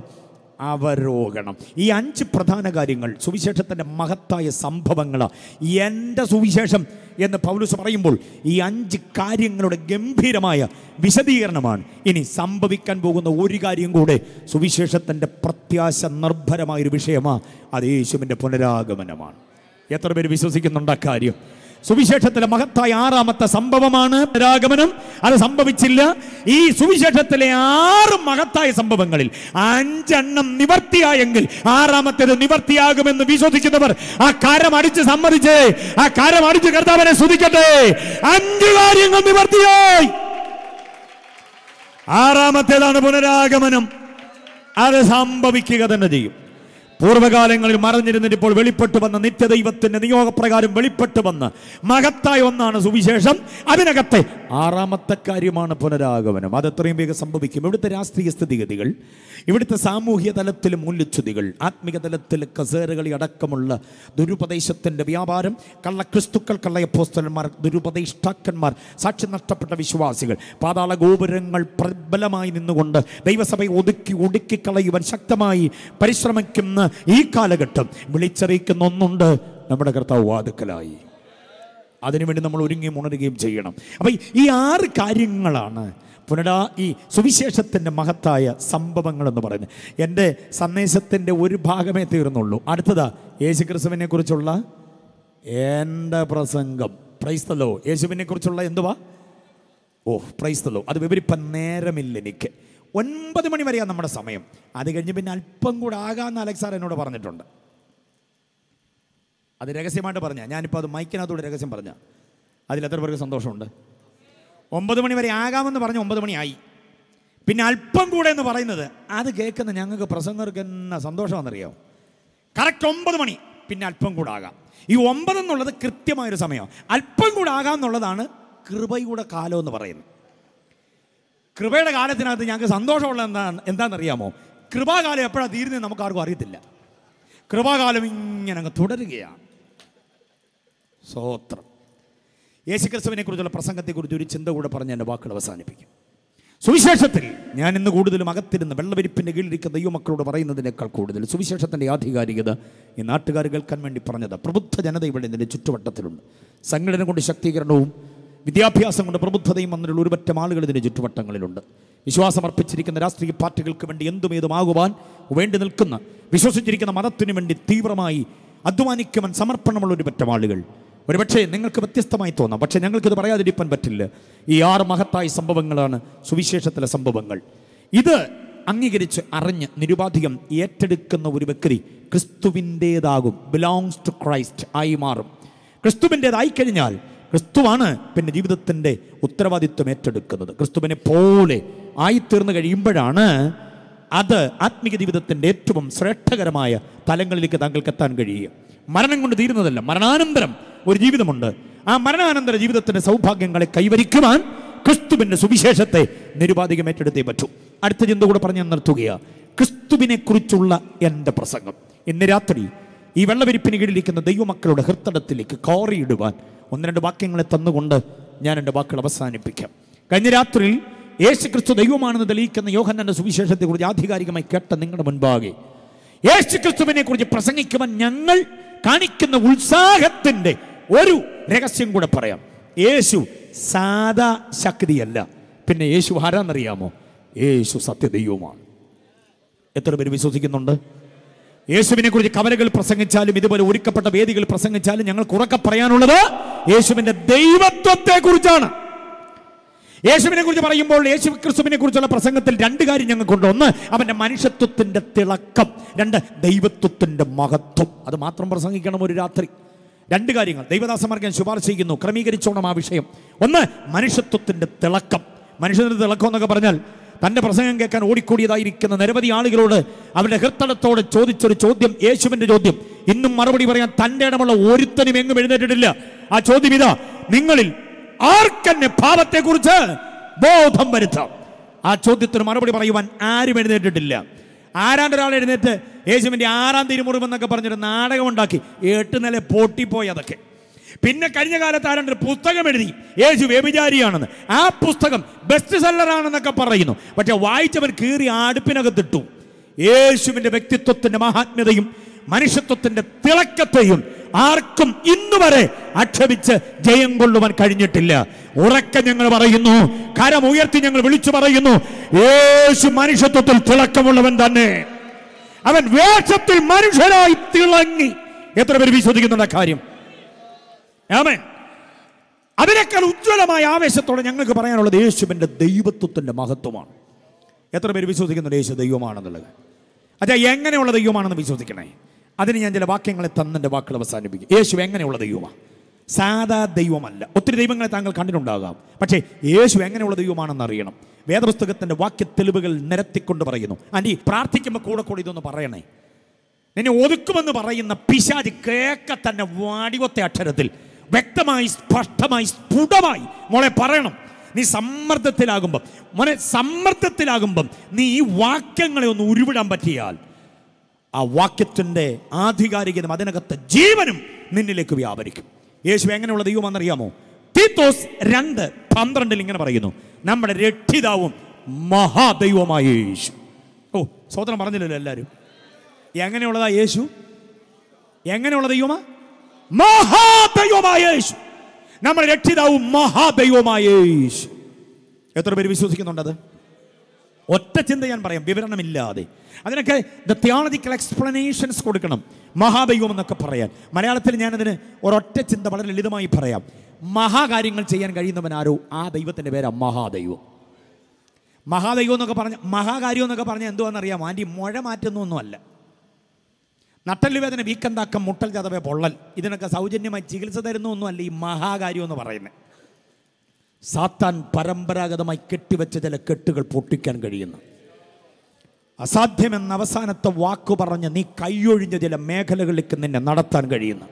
അവരോഹണം ഈ അഞ്ച് പ്രധാന കാര്യങ്ങൾ സുവിശേഷത്തിൻ്റെ മഹത്തായ സംഭവങ്ങളാണ് എൻ്റെ സുവിശേഷം എന്ന് പൗലൂസ് പറയുമ്പോൾ ഈ അഞ്ച് കാര്യങ്ങളുടെ ഗംഭീരമായ വിശദീകരണമാണ് ഇനി സംഭവിക്കാൻ പോകുന്ന ഒരു കാര്യം കൂടെ സുവിശേഷത്തിൻ്റെ പ്രത്യാശ നിർഭരമായൊരു വിഷയമാണ് അത് യേശുവിൻ്റെ പുനരാഗമനമാണ് എത്ര പേര് വിശ്വസിക്കുന്നുണ്ട് അക്കാര്യം സുവിശേഷത്തിലെ മഹത്തായ ആറാമത്തെ സംഭവമാണ് പുനരാഗമനം അത് സംഭവിച്ചില്ല ഈ സുവിശേഷത്തിലെ ആറ് മഹത്തായ സംഭവങ്ങളിൽ അഞ്ചെണ്ണം നിവർത്തിയായെങ്കിൽ ആറാമത്തേത് നിവർത്തിയാകുമെന്ന് വിശ്വസിക്കുന്നവർ ആ കാരം അടിച്ച് സമ്മതിച്ചേ ആ കാരം അടിച്ച് കർത്താവിനെ സ്തുതിക്കട്ടെ അഞ്ച് കാര്യങ്ങൾ നിവർത്തിയായി ആറാമത്തേതാണ് പുനരാഗമനം അത് സംഭവിക്കുക തന്നെ ചെയ്യും പൂർവ്വകാലങ്ങളിൽ മറഞ്ഞിരുന്നിട്ട് ഇപ്പോൾ വെളിപ്പെട്ടു വന്ന നിത്യദൈവത്തിന്റെ നിയോഗപ്രകാരം വെളിപ്പെട്ടു വന്ന് മഹത്തായ ഒന്നാണ് സുവിശേഷം അതിനകത്തെ ആറാമത്തെ കാര്യമാണ് പുനരാഗമനം അത് എത്രയും വേഗം സംഭവിക്കും ഇവിടുത്തെ രാഷ്ട്രീയ സ്ഥിതിഗതികൾ ഇവിടുത്തെ സാമൂഹ്യ തലത്തിലെ മൂല്യച്യുതികൾ ആത്മിക തലത്തിലെ കസേരകളി അടക്കമുള്ള ദുരുപദേശത്തിന്റെ വ്യാപാരം കള്ള ക്രിസ്തുക്കൾ കള്ളയപ്പോസ്തലന്മാർ ദുരുപദേഷ്ടാക്കന്മാർ സാക്ഷ്യം നഷ്ടപ്പെട്ട വിശ്വാസികൾ പാതാള ഗോപുരങ്ങൾ പ്രബലമായി നിന്നുകൊണ്ട് ദൈവസഭയെ ഒതുക്കി ഒടുക്കി കളയുവാൻ ശക്തമായി പരിശ്രമിക്കുന്ന ഈ കാലഘട്ടം വിളിച്ചറിയിക്കുന്ന ഒന്നുണ്ട് നമ്മുടെ കർത്താവ് വാതുക്കലായി അതിനുവേണ്ടി നമ്മൾ ഒരുങ്ങുകയും ഉണരുകയും ചെയ്യണം അപ്പം ഈ ആറ് കാര്യങ്ങളാണ് പുനരാ ഈ സുവിശേഷത്തിൻ്റെ മഹത്തായ സംഭവങ്ങൾ എന്ന് പറയുന്നത് എൻ്റെ സന്ദേശത്തിൻ്റെ ഒരു ഭാഗമേ തീർന്നുള്ളൂ അടുത്തതാ യേശു ക്രിസ്തുവിനെ കുറിച്ചുള്ള എൻ്റെ പ്രസംഗം പ്രൈസ്തലോ യേശുവിനെ കുറിച്ചുള്ള എന്തുവാ ഓ പ്രൈസ്തലോ അത് വിവരിപ്പം നേരമില്ല എനിക്ക് ഒൻപത് മണി വരെയാണ് നമ്മുടെ സമയം അത് കഴിഞ്ഞ് പിന്നെ അല്പം കൂടെ ആകാമെന്ന് അലക്സ് സാർ എന്നോട് പറഞ്ഞിട്ടുണ്ട് അത് രഹസ്യമായിട്ട് പറഞ്ഞ ഞാനിപ്പോൾ അത് മൈക്കിനകത്തൂടെ രഹസ്യം പറഞ്ഞ അതിൽ എത്ര പേർക്ക് സന്തോഷമുണ്ട് ഒമ്പത് മണി വരെ ആകാമെന്ന് പറഞ്ഞ് ഒമ്പത് മണിയായി പിന്നെ അല്പം കൂടെ എന്ന് പറയുന്നത് അത് കേൾക്കുന്ന ഞങ്ങൾക്ക് പ്രസംഗർക്ക് എന്നാ സന്തോഷമാണെന്നറിയാമോ കറക്റ്റ് ഒമ്പത് മണി പിന്നെ അല്പം കൂടെ ആകാം ഈ ഒമ്പത് എന്നുള്ളത് കൃത്യമായൊരു സമയം അല്പം കൂടെ ആകാം എന്നുള്ളതാണ് കൃപയുടെ കാലം എന്ന് പറയുന്നത് കൃപയുടെ കാലത്തിനകത്ത് ഞങ്ങൾക്ക് സന്തോഷമുള്ള എന്താ എന്താണെന്നറിയാമോ കൃപാകാലം എപ്പോഴാണ് തീരുന്നത് നമുക്ക് ആർക്കും അറിയത്തില്ല കൃപാകാലം ഇങ്ങനെ അങ്ങ് തുടരുകയാണ് സ്വോത്രം യേശുക്രിസ്തുവിനെ കുറിച്ചുള്ള പ്രസംഗത്തെക്കുറിച്ച് ഒരു ചിന്ത കൂടെ പറഞ്ഞ് എൻ്റെ വാക്കുകൾ അവസാനിപ്പിക്കും സുവിശേഷത്തിൽ ഞാൻ ഇന്ന് കൂടുതലും അകത്തിരുന്ന് വെള്ളവിരിപ്പിൻ്റെ കീഴിലിരിക്കുന്ന ദൈവമക്കളോട് പറയുന്നതിനേക്കാൾ കൂടുതൽ സുവിശേഷത്തിൻ്റെ ആധികാരികത ഈ നാട്ടുകാർ കേൾക്കാൻ വേണ്ടി പറഞ്ഞത് പ്രബുദ്ധ ജനത ഇവിടെ ഇതിൻ്റെ ചുറ്റുവട്ടത്തിലുണ്ട് സംഘടന കൊണ്ട് ശക്തീകരണവും വിദ്യാഭ്യാസം കൊണ്ട് പ്രബുദ്ധതയും വന്നിട്ടുള്ള ഒരുപറ്റം ആളുകൾ ഇതിൻ്റെ ചുറ്റുവട്ടങ്ങളിലുണ്ട് വിശ്വാസം അർപ്പിച്ചിരിക്കുന്ന രാഷ്ട്രീയ പാർട്ടികൾക്ക് വേണ്ടി എന്തും ഏതുമാകുവാൻ വേണ്ടി നിൽക്കുന്ന വിശ്വസിച്ചിരിക്കുന്ന മതത്തിനു വേണ്ടി തീവ്രമായി അധ്വാനിക്കുവാൻ സമർപ്പണമുള്ള ഒരു പറ്റം ആളുകൾ ഒരുപക്ഷേ നിങ്ങൾക്ക് വ്യത്യസ്തമായി തോന്നാം പക്ഷേ ഞങ്ങൾക്കിത് പറയാതിരിക്കാൻ പറ്റില്ല ഈ ആറ് മഹത്തായ സംഭവങ്ങളാണ് സുവിശേഷത്തിലെ സംഭവങ്ങൾ ഇത് അംഗീകരിച്ച് അറിഞ്ഞ് നിരുപാധികം ഏറ്റെടുക്കുന്ന ഒരു വ്യക്തി ക്രിസ്തുവിൻ്റേതാകും ബിലോങ്സ് ടു ക്രൈസ്റ്റ് ആയി മാറും ക്രിസ്തുവിൻ്റേതായി കഴിഞ്ഞാൽ ക്രിസ്തുവാണ് പിന്നെ ജീവിതത്തിൻ്റെ ഉത്തരവാദിത്വം ഏറ്റെടുക്കുന്നത് ക്രിസ്തുവിനെ പോലെ ആയിത്തീർന്നു കഴിയുമ്പോഴാണ് അത് ആത്മീയ ജീവിതത്തിൻ്റെ ഏറ്റവും ശ്രേഷ്ഠകരമായ തലങ്ങളിലേക്ക് താങ്കൾക്ക് എത്താൻ കഴിയുക മരണം കൊണ്ട് തീരുന്നതല്ല മരണാനന്തരം ഒരു ജീവിതമുണ്ട് ആ മരണാനന്തര ജീവിതത്തിൻ്റെ സൗഭാഗ്യങ്ങളെ കൈവരിക്കുവാൻ ക്രിസ്തുവിൻ്റെ സുവിശേഷത്തെ നിരുപാധികം ഏറ്റെടുത്തേ പറ്റൂ അടുത്ത ചിന്ത കൂടെ പറഞ്ഞ് ഞാൻ നിർത്തുകയാണ് ക്രിസ്തുവിനെ കുറിച്ചുള്ള എൻ്റെ പ്രസംഗം ഇന്ന് രാത്രി ഈ വെള്ളവിരിപ്പിന് കീഴിലിരിക്കുന്ന ദൈവമക്കളുടെ ഹൃത്തടത്തിലേക്ക് കോറിയിടുവാൻ ഒന്ന് രണ്ട് വാക്യങ്ങളെ തന്നുകൊണ്ട് ഞാൻ എൻ്റെ വാക്കുകൾ അവസാനിപ്പിക്കാം കഴിഞ്ഞ രാത്രിയിൽ യേശു ക്രിസ്തു ദൈവമാണെന്ന് തെളിയിക്കുന്ന യോഹന്നന്റെ സുവിശേഷത്തെക്കുറിച്ച് ആധികാരികമായി കേട്ട നിങ്ങളുടെ മുൻപാകെ യേശു ക്രിസ്തുവിനെ കുറിച്ച് പ്രസംഗിക്കുവാൻ ഞങ്ങൾ കാണിക്കുന്ന ഉത്സാഹത്തിന്റെ ഒരു രഹസ്യം കൂടെ പറയാം യേശു സാധാ ശക്തിയല്ല പിന്നെ യേശു ആരാന്നറിയാമോ യേശു സത്യദൈവമാണ് എത്ര പേര് വിശ്വസിക്കുന്നുണ്ട് യേശുവിനെ കുറിച്ച് കവലകൾ പ്രസംഗിച്ചാലും ഇതുപോലെ ഒരുക്കപ്പെട്ട വേദികൾ പ്രസംഗിച്ചാലും ഞങ്ങൾക്ക് ഉറക്കെ പറയാനുള്ളത് യേശുവിന്റെ ദൈവത്വത്തെ കുറിച്ചാണ് യേശുവിനെ കുറിച്ച് പറയുമ്പോൾ യേശു ക്രിസ്തുവിനെ കുറിച്ചുള്ള പ്രസംഗത്തിൽ രണ്ട് കാര്യം ഞങ്ങൾക്കുണ്ട് ഒന്ന് അവന്റെ മനുഷ്യത്വത്തിന്റെ തിളക്കം രണ്ട് ദൈവത്വത്തിന്റെ മഹത്വം അത് മാത്രം പ്രസംഗിക്കണം ഒരു രാത്രി രണ്ട് കാര്യങ്ങൾ ദൈവദാസന്മാർക്ക് ഞാൻ ശുപാർശ ചെയ്യുന്നു ക്രമീകരിച്ചോണം ആ വിഷയം ഒന്ന് മനുഷ്യത്വത്തിന്റെ തിളക്കം മനുഷ്യത്തിന്റെ തിളക്കം എന്നൊക്കെ പറഞ്ഞാൽ തന്റെ പ്രസംഗം കേൾക്കാൻ ഓടിക്കൂടിയതായിരിക്കുന്ന നിരവധി ആളുകളോട് അവരുടെ ഹൃത്തടത്തോട് ചോദിച്ചൊരു ചോദ്യം യേശുവിന്റെ ചോദ്യം ഇന്നും മറുപടി പറയാൻ തന്റെ ഇടമുള്ള ഒരുത്തനും എങ്ങും എഴുന്നേറ്റിട്ടില്ല ആ ചോദ്യം ഇതാ നിങ്ങളിൽ ആർക്കെന്നെ പാപത്തെക്കുറിച്ച് ബോധം വരുത്താം ആ ചോദ്യത്തിന് മറുപടി പറയുവാൻ ആരും എഴുന്നേറ്റിട്ടില്ല ആരാണ്ട് ഒരാൾ എഴുന്നേറ്റ് യേശുവിൻ്റെ ആറാം തിരുമുറിവെന്നൊക്കെ പറഞ്ഞൊരു നാടകം ഉണ്ടാക്കി എട്ട് നില പൊട്ടിപ്പോയി അതൊക്കെ പിന്നെ കഴിഞ്ഞ കാലത്ത് ആരാണ്ട് ഒരു പുസ്തകം എഴുതി യേശു വ്യഭിചാരിയാണെന്ന് ആ പുസ്തകം ബെസ്റ്റ് സെല്ലറാണെന്നൊക്കെ പറയുന്നു പക്ഷെ വായിച്ചവൻ കീറി അടുപ്പിനകത്തിട്ടു യേശുവിൻ്റെ വ്യക്തിത്വത്തിൻ്റെ മഹാത്മ്യതയും മനുഷ്യത്വത്തിൻ്റെ തിളക്കത്തെയും ആർക്കും ഇന്നു വരെ ആക്ഷേപിച്ച് ജയം കൊള്ളുവാൻ കഴിഞ്ഞിട്ടില്ല ഉറക്കെ ഞങ്ങൾ പറയുന്നു കരം ഉയർത്തി ഞങ്ങൾ വിളിച്ചു പറയുന്നു യേശു മനുഷ്യത്വത്തിൽ തിളക്കമുള്ളവൻ തന്നെ അവൻ വേഷത്തിൽ മനുഷ്യനായി തിളങ്ങി എത്ര പേര് വിശ്വസിക്കുന്നുണ്ട് ആ കാര്യം ആമേൻ അതിനേക്കാൾ ഉജ്ജ്വലമായ ആവേശത്തോടെ ഞങ്ങൾക്ക് പറയാനുള്ളത് യേശുവിൻ്റെ ദൈവത്വത്തിൻ്റെ മഹത്വമാണ് എത്ര പേര് വിശ്വസിക്കുന്നുണ്ട് യേശു ദൈവമാണെന്നുള്ളത് അച്ഛാ എങ്ങനെയുള്ള ദൈവമാണെന്ന് വിശ്വസിക്കണേ അതിന് ഞാൻ ചില വാക്യങ്ങളെ തന്നെൻ്റെ വാക്കുകൾ അവസാനിപ്പിക്കും യേശു എങ്ങനെയുള്ള ദൈവമാണ് സാധാ ദൈവമല്ല ഒത്തിരി ദൈവങ്ങളെ താങ്കൾ കണ്ടിട്ടുണ്ടാകാം പക്ഷേ യേശു എങ്ങനെയുള്ള ദൈവമാണെന്ന് അറിയണം വേദപുസ്തകത്തിൻ്റെ വാക്യ തെളിവുകൾ നിരത്തിക്കൊണ്ട് പറയുന്നു ആൻറ്റി പ്രാർത്ഥിക്കുമ്പോൾ കൂടെ കൂടി ഇതൊന്ന് പറയണേ നിന്നെ ഒതുക്കുമെന്ന് പറയുന്ന പിശാജ് കേക്ക തന്നെ വാടിവത്തെ അക്ഷരത്തിൽ വ്യക്തമായി സ്പഷ്ടമായി സ്ഫുടമായി മോളെ പറയണം നീ സമ്മർദ്ദത്തിലാകുമ്പം മോനെ സമ്മർദ്ദത്തിലാകുമ്പം നീ ഈ വാക്യങ്ങളെ ഒന്ന് ഉരുവിടാൻ പറ്റിയാൽ ആ വാക്യത്തിൻ്റെ ആധികാരികതയും അതിനകത്ത് ജീവനും നിന്നിലേക്ക് വ്യാപരിക്കും യേശു എങ്ങനെയുള്ള ദൈവമാണെന്നറിയാമോ തീത്തോസ് രണ്ട് പന്ത്രണ്ടിൽ ഇങ്ങനെ പറയുന്നു നമ്മുടെ രക്ഷിതാവും മഹാദൈവമായ യേശു ഓ സ്വതന്ത്രം പറഞ്ഞില്ലല്ലോ എല്ലാവരും എങ്ങനെയുള്ളതാ യേശു എങ്ങനെയുള്ള ദൈവമാ മഹാദൈവമായ യേശു നമ്മുടെ രക്ഷിതാവും മഹാദൈവമായ യേശു എത്ര പേര് വിശ്വസിക്കുന്നുണ്ടത് ഒറ്റ ചിന്ത ഞാൻ പറയാം വിവരണമില്ലാതെ അതിനൊക്കെ ദ തിയോളജിക്കൽ എക്സ്പ്ലനേഷൻസ് കൊടുക്കണം മഹാദൈവം എന്നൊക്കെ പറയാൻ മലയാളത്തിൽ ഞാനതിന് ഒരൊറ്റ ചിന്ത വളരെ ലളിതമായി പറയാം മഹാകാര്യങ്ങൾ ചെയ്യാൻ കഴിയുന്നവൻ ആരോ ആ ദൈവത്തിൻ്റെ പേരാ മഹാദൈവം മഹാദൈവം എന്നൊക്കെ പറഞ്ഞ മഹാകാര്യം എന്നൊക്കെ പറഞ്ഞാൽ എന്തുവാണെന്നറിയാം ആൻറ്റി മുഴ മാറ്റുന്നൊന്നുമല്ല നട്ടല് വേദന വീക്കന്താക്കം മുട്ടൽ ചതവ പൊള്ളൽ ഇതിനൊക്കെ സൗജന്യമായി ചികിത്സ തരുന്നൊന്നുമല്ല ഈ മഹാകാര്യം എന്ന് പറയുന്നത് സാത്താൻ പരമ്പരാഗതമായി കെട്ടിവെച്ച ചില കെട്ടുകൾ പൊട്ടിക്കാൻ കഴിയുന്ന അസാധ്യമെന്ന അവസാനത്തെ വാക്കു പറഞ്ഞ് നീ കൈയൊഴിഞ്ഞ ചില മേഖലകളിലേക്ക് നിന്നെ നടത്താൻ കഴിയുന്ന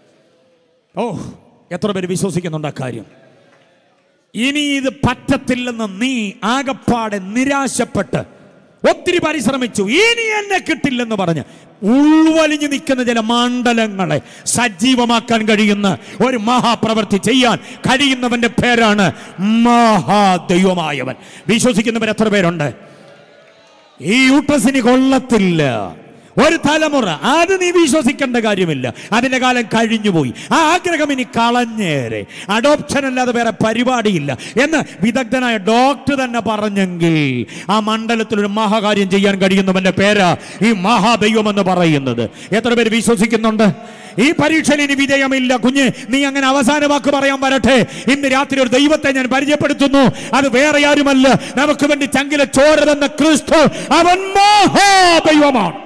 ഓ എത്ര പേര് വിശ്വസിക്കുന്നുണ്ട് ആ കാര്യം ഇനി ഇത് പറ്റത്തില്ലെന്ന് നീ ആകപ്പാടെ നിരാശപ്പെട്ട് ഒത്തിരി പരിശ്രമിച്ചു ഇനി എന്നെ കിട്ടില്ലെന്ന് പറഞ്ഞ് ഉൾവലിഞ്ഞു നിൽക്കുന്ന ചില മണ്ഡലങ്ങളെ സജീവമാക്കാൻ കഴിയുന്ന ഒരു മഹാപ്രവൃത്തി ചെയ്യാൻ കഴിയുന്നവന്റെ പേരാണ് മഹാദൈവമായവൻ വിശ്വസിക്കുന്നവർ എത്ര പേരുണ്ട് ഈ യൂട്രസിന് കൊള്ളത്തില്ല ഒരു തലമുറ അത് നീ വിശ്വസിക്കേണ്ട കാര്യമില്ല അതിന്റെ കാലം കഴിഞ്ഞുപോയി ആ ആഗ്രഹം ഇനി കളഞ്ഞേരെ അഡോപ്ഷൻ അല്ലാതെ വേറെ പരിപാടിയില്ല എന്ന് വിദഗ്ധനായ ഡോക്ടർ തന്നെ പറഞ്ഞെങ്കിൽ ആ മണ്ഡലത്തിൽ ഒരു മഹാകാര്യം ചെയ്യാൻ കഴിയുന്നവന്റെ പേരാ ഈ മഹാദൈവം എന്ന് പറയുന്നത് എത്ര പേര് വിശ്വസിക്കുന്നുണ്ട് ഈ പരീക്ഷയിൽ ഇനി വിജയമില്ല കുഞ്ഞ് നീ അങ്ങനെ അവസാന വാക്ക് പറയാൻ വരട്ടെ ഇന്ന് രാത്രി ഒരു ദൈവത്തെ ഞാൻ പരിചയപ്പെടുത്തുന്നു അത് വേറെ ആരുമല്ല നമുക്ക് വേണ്ടി ചങ്കിലെ ചോര തന്ന ക്രിസ്തു അവൻ മഹാദൈവമാണ്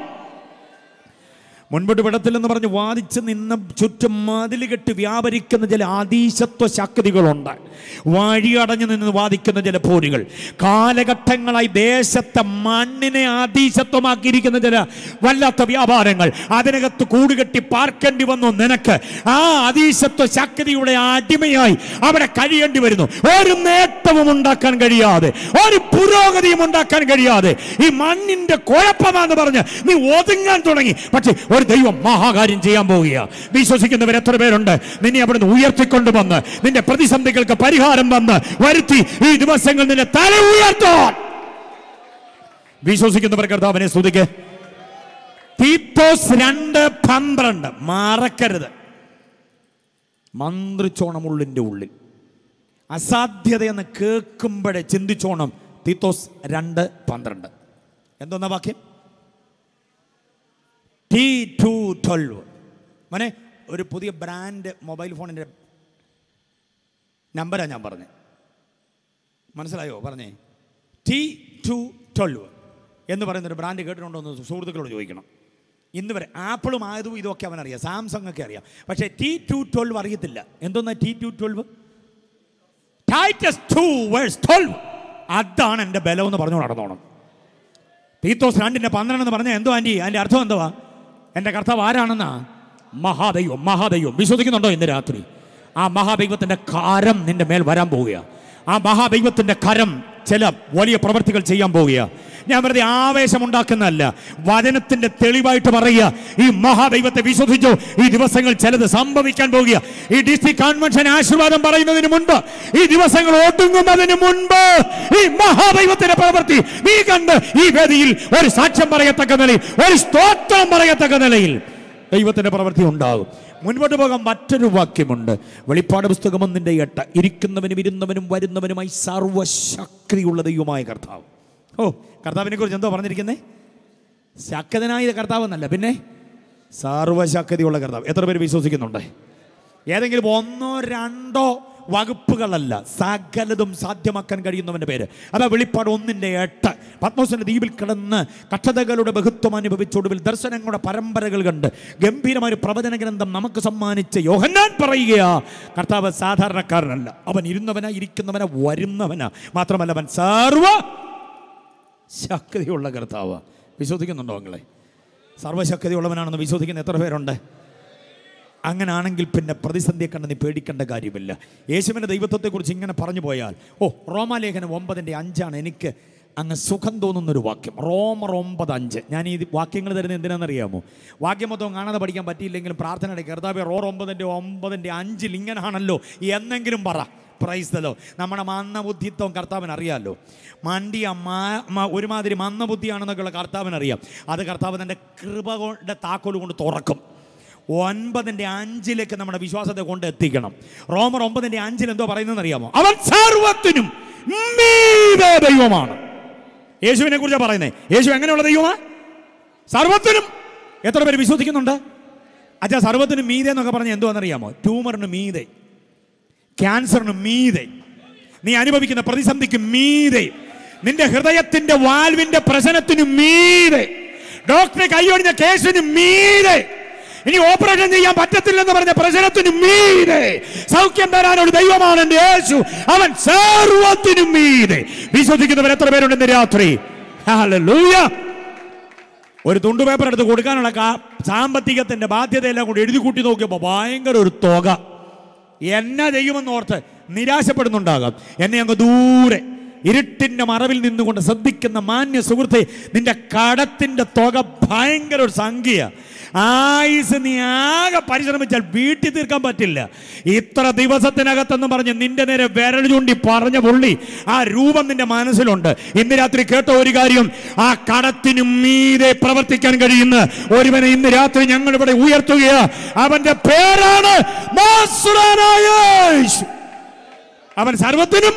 മുൻപോട്ട് വിടത്തില്ലെന്ന് പറഞ്ഞ് വാദിച്ച് നിന്ന് ചുറ്റും മതിൽ കെട്ടി വ്യാപരിക്കുന്ന ചില ആദീശത്വ ശക്തികളുണ്ട് വഴിയടഞ്ഞു നിന്ന് വാദിക്കുന്ന ചില പോരുകൾ കാലഘട്ടങ്ങളായി ദേശത്തെ മണ്ണിനെ ആദീശത്വമാക്കിയിരിക്കുന്ന ചില വല്ലാത്ത വ്യാപാരങ്ങൾ അതിനകത്ത് കൂടുകെട്ടി പാർക്കേണ്ടി വന്നു നിനക്ക് ആ അതീശത്വ ശക്തിയുടെ അടിമയായി അവിടെ കഴിയേണ്ടി വരുന്നു ഒരു നേട്ടവും ഉണ്ടാക്കാൻ കഴിയാതെ ഒരു പുരോഗതിയും ഉണ്ടാക്കാൻ കഴിയാതെ ഈ മണ്ണിന്റെ കുഴപ്പമാണെന്ന് പറഞ്ഞ് നീ ഒതുങ്ങാൻ തുടങ്ങി പക്ഷെ ഒരു ദൈവം മഹാകാര്യം ചെയ്യാൻ പോവുക വിശ്വസിക്കുന്നവർ എത്ര പേരുണ്ട് നിന്നെ അവിടുന്ന് ഉയർത്തിക്കൊണ്ട് വന്ന് നിന്റെ പ്രതിസന്ധികൾക്ക് പരിഹാരം വന്ന് വരുത്തി ഈ ദിവസങ്ങൾ നിന്നെ തല ഉയർത്താൻ വിശ്വസിക്കുന്നവർ കർത്താവിനെ സ്തുതിക്ക് തീത്തോസ് രണ്ട് പന്ത്രണ്ട് മറക്കരുത് മന്ത്രിച്ചോണമുള്ളിൻ്റെ ഉള്ളിൽ അസാധ്യതയെന്ന് കേൾക്കുമ്പോഴേ ചിന്തിച്ചോണം തീത്തോസ് രണ്ട് പന്ത്രണ്ട് എന്തോന്നാ വാക്യം ടി ടു ട്വൽവ് മോനെ ഒരു പുതിയ ബ്രാൻഡ് മൊബൈൽ ഫോണിൻ്റെ നമ്പറാണ് ഞാൻ പറഞ്ഞത് മനസ്സിലായോ പറഞ്ഞേ ടി ടു ട്വൽവ് എന്ന് പറയുന്നൊരു ബ്രാൻഡ് കേട്ടിട്ടുണ്ടോ എന്ന് സുഹൃത്തുക്കളോട് ചോദിക്കണം ഇന്ന് വരെ ആപ്പിളും ആയതും ഇതൊക്കെ അവനറിയാം സാംസങ് ഒക്കെ അറിയാം പക്ഷേ ടി ടു ട്വൽവ് അറിയത്തില്ല എന്തോന്നാ T two twelve Titus two verse twelve അതാണ് എൻ്റെ ബലം എന്ന് പറഞ്ഞു നടന്നോണം തീത്തോസ് രണ്ടിൻ്റെ പന്ത്രണ്ട് എന്ന് പറഞ്ഞാൽ എന്തോ ആൻറ്റി അതിൻ്റെ അർത്ഥം എന്തുവാ എൻ്റെ കർത്താവ് ആരാണെന്നാ മഹാദൈവം മഹാദൈവം വിശ്വസിക്കുന്നുണ്ടോ ഇന്ന് രാത്രി ആ മഹാദൈവത്തിൻ്റെ കരം നിന്റെ മേൽ വരാൻ പോവുക ആ മഹാദൈവത്തിൻ്റെ കരം ചില വലിയ പ്രവർത്തികൾ ചെയ്യാൻ പോവുക ഞാൻ വെറുതെ ആവേശമുണ്ടാക്കുന്നതല്ല വചനത്തിന്റെ തെളിവായിട്ട് പറയുക ഈ മഹാദൈവത്തെ വിശ്വസിച്ചു ഈ ദിവസങ്ങൾ ചിലത് സംഭവിക്കാൻ പോകുക ഈ ഡിസ്ട്രിക്ട് കൺവെൻഷൻ ആശീർവാദം പറയുന്നതിന് മുൻപ് ഈ ദിവസങ്ങൾ ഒടുങ്ങുന്നതിന് മുൻപ് ഈ മഹാദൈവത്തിന്റെ പ്രവൃത്തി നീ കണ്ട് ഈ വേദിയിൽ ഒരു സാക്ഷ്യം പറയത്തക്ക നിലയിൽ ഒരു സ്തോത്രം പറയത്തക്ക നിലയിൽ ദൈവത്തിന്റെ പ്രവൃത്തി ഉണ്ടാകും മുൻപോട്ട് പോകാൻ മറ്റൊരു വാക്യമുണ്ട് വെളിപ്പാട് പുസ്തകം ഒന്നിൻ്റെ എട്ട് ഇരിക്കുന്നവനും ഇരുന്നവനും വരുന്നവനുമായി സർവശക്തിയുള്ള ദൈവമായ കർത്താവ് ഓ കർത്താവിനെ കുറിച്ച് എന്തോ പറഞ്ഞിരിക്കുന്നേ ശക്തനായ കർത്താവ് എന്നല്ല പിന്നെ സർവശക്തിയുള്ള കർത്താവ് എത്ര പേര് വിശ്വസിക്കുന്നുണ്ട് ഏതെങ്കിലും ഒന്നോ രണ്ടോ വകുപ്പുകളല്ല സകലതും സാധ്യമാക്കാൻ കഴിയുന്നവന്റെ പേര് അതാ വെളിപ്പാട് ഒന്നിന്റെ എട്ട് പത്മോസിന്റെ ദ്വീപിൽ കിടന്ന് കക്ഷതകളുടെ ബഹുത്വം അനുഭവിച്ചൊടുവിൽ ദർശനങ്ങളുടെ പരമ്പരകൾ കണ്ട് ഗംഭീരമായ ഒരു പ്രവചന ഗ്രന്ഥം നമുക്ക് സമ്മാനിച്ച യോഹന്നാൻ പറയുകയാ കർത്താവ് സാധാരണക്കാരനല്ല അവൻ ഇരുന്നവനാ ഇരിക്കുന്നവനാ വരുന്നവനാ മാത്രമല്ല അവൻ സർവ ശക്തിയുള്ള കർത്താവ് വിശ്വസിക്കുന്നുണ്ടോ നിങ്ങളെ സർവശക്തിയുള്ളവനാണെന്ന് വിശ്വസിക്കുന്ന എത്ര പേരുണ്ട് അങ്ങനാണെങ്കിൽ പിന്നെ പ്രതിസന്ധിയെ കണ്ട് നീ പേടിക്കേണ്ട കാര്യമില്ല യേശുവിൻ്റെ ദൈവത്വത്തെക്കുറിച്ച് ഇങ്ങനെ പറഞ്ഞു പോയാൽ ഓ റോമാലേഖനം ഒമ്പതിൻ്റെ അഞ്ചാണ് എനിക്ക് അങ്ങ് സുഖം തോന്നുന്നൊരു വാക്യം റോമർ ഒമ്പത് അഞ്ച് ഞാൻ ഈ വാക്യങ്ങൾ തരുന്നത് എന്തിനാണെന്നറിയാമോ വാക്യം മൊത്തം കാണാതെ പഠിക്കാൻ പറ്റിയില്ലെങ്കിലും പ്രാർത്ഥനയുടെ കർത്താവ് റോർ ഒമ്പതിൻ്റെ ഒമ്പതിൻ്റെ അഞ്ചിൽ ഇങ്ങനാണല്ലോ എന്നെങ്കിലും പറ പ്രൈസ്തലോ നമ്മുടെ മന്ദബുദ്ധിത്വം കർത്താവിന് അറിയാമല്ലോ മണ്ടിയ മാ- മ- ഒരുമാതിരി മന്ദബുദ്ധിയാണെന്നൊക്കെയുള്ള കർത്താവിന് അറിയാം അത് കർത്താവ് തൻ്റെ കൃപ കൊണ്ട് താക്കോൽ കൊണ്ട് തുറക്കും ഒൻപതിൻ്റെ അഞ്ചിലേക്ക് നമ്മുടെ വിശ്വാസത്തെ കൊണ്ട് എത്തിക്കണം റോമർ ഒമ്പതിൻ്റെ അഞ്ചിൽ എന്തോ പറയുന്നതെന്ന് അറിയാമോ അവൻ സർവത്തിനും മീതെ ദൈവമാണ് യേശുവിനെ കുറിച്ചാണ് പറയുന്നത് യേശു എങ്ങനെയുള്ള ദൈവമാ സർവത്തിനും എത്ര പേര് വിശ്വസിക്കുന്നുണ്ട് അച്ഛാ സർവത്തിനും മീതെ എന്നൊക്കെ പറഞ്ഞാൽ എന്തുവാണെന്നറിയാമോ ട്യൂമറിന് മീതെ ക്യാൻസറിന് മീതെ നീ അനുഭവിക്കുന്ന പ്രതിസന്ധിക്ക് മീതെ നിന്റെ ഹൃദയത്തിന്റെ വാൽവിന്റെ പ്രശ്നത്തിന് മീതെ ഡോക്ടറെ കൈയൊഴിഞ്ഞ കേസിന് മീതെ ഇനി ഓപ്പറേഷൻ ചെയ്യാൻ പറ്റത്തില്ലെന്ന് പറഞ്ഞ പ്രശ്നത്തിന് മീതെ സൗഖ്യം തരാൻ ഒരു ദൈവമാണ് എന്റെ യേശു അവൻ സർവത്തിനും മീതെ വിശ്വസിക്കുന്നവർ എത്ര പേരുണ്ട് ഇന്ന് രാത്രി ഹല്ലേലൂയ ഒരു തുണ്ടു പേപ്പർ എടുത്ത് കൊടുക്കാനുള്ള കാ- സാമ്പത്തികത്തിന്റെ ബാധ്യതയെല്ലാം കൂടി എഴുതി കൂട്ടി നോക്കിയപ്പോൾ ഭയങ്കര ഒരു തുക എന്നാ ചെയ്യുമെന്ന് ഓർത്ത് നിരാശപ്പെടുന്നുണ്ടാകാം എന്നെ അങ്ങ് ദൂരെ ഇരുട്ടിന്റെ മറവിൽ നിന്നുകൊണ്ട് ശ്രദ്ധിക്കുന്ന മാന്യ സുഹൃത്തെ നിന്റെ കടത്തിന്റെ തുക ഭയങ്കര ഒരു സംഖ്യ ആയുസ് നീ ആകെ പരിശ്രമിച്ചാൽ വീട്ടിൽ തീർക്കാൻ പറ്റില്ല ഇത്ര ദിവസത്തിനകത്തെന്ന് പറഞ്ഞ് നിന്റെ നേരെ വിരൽ ചൂണ്ടി പറഞ്ഞ പുള്ളി ആ രൂപം നിന്റെ മനസ്സിലുണ്ട് ഇന്ന് രാത്രി കേട്ട ഒരു കാര്യം ആ കടത്തിനു മീതെ പ്രവർത്തിക്കാൻ കഴിയുന്ന ഒരുവനെ ഇന്ന് രാത്രി ഞങ്ങൾ ഇവിടെ ഉയർത്തുകയാ അവന്റെ പേരാണ് നാസറേനായ യേശു. അവൻ സർവത്തിനും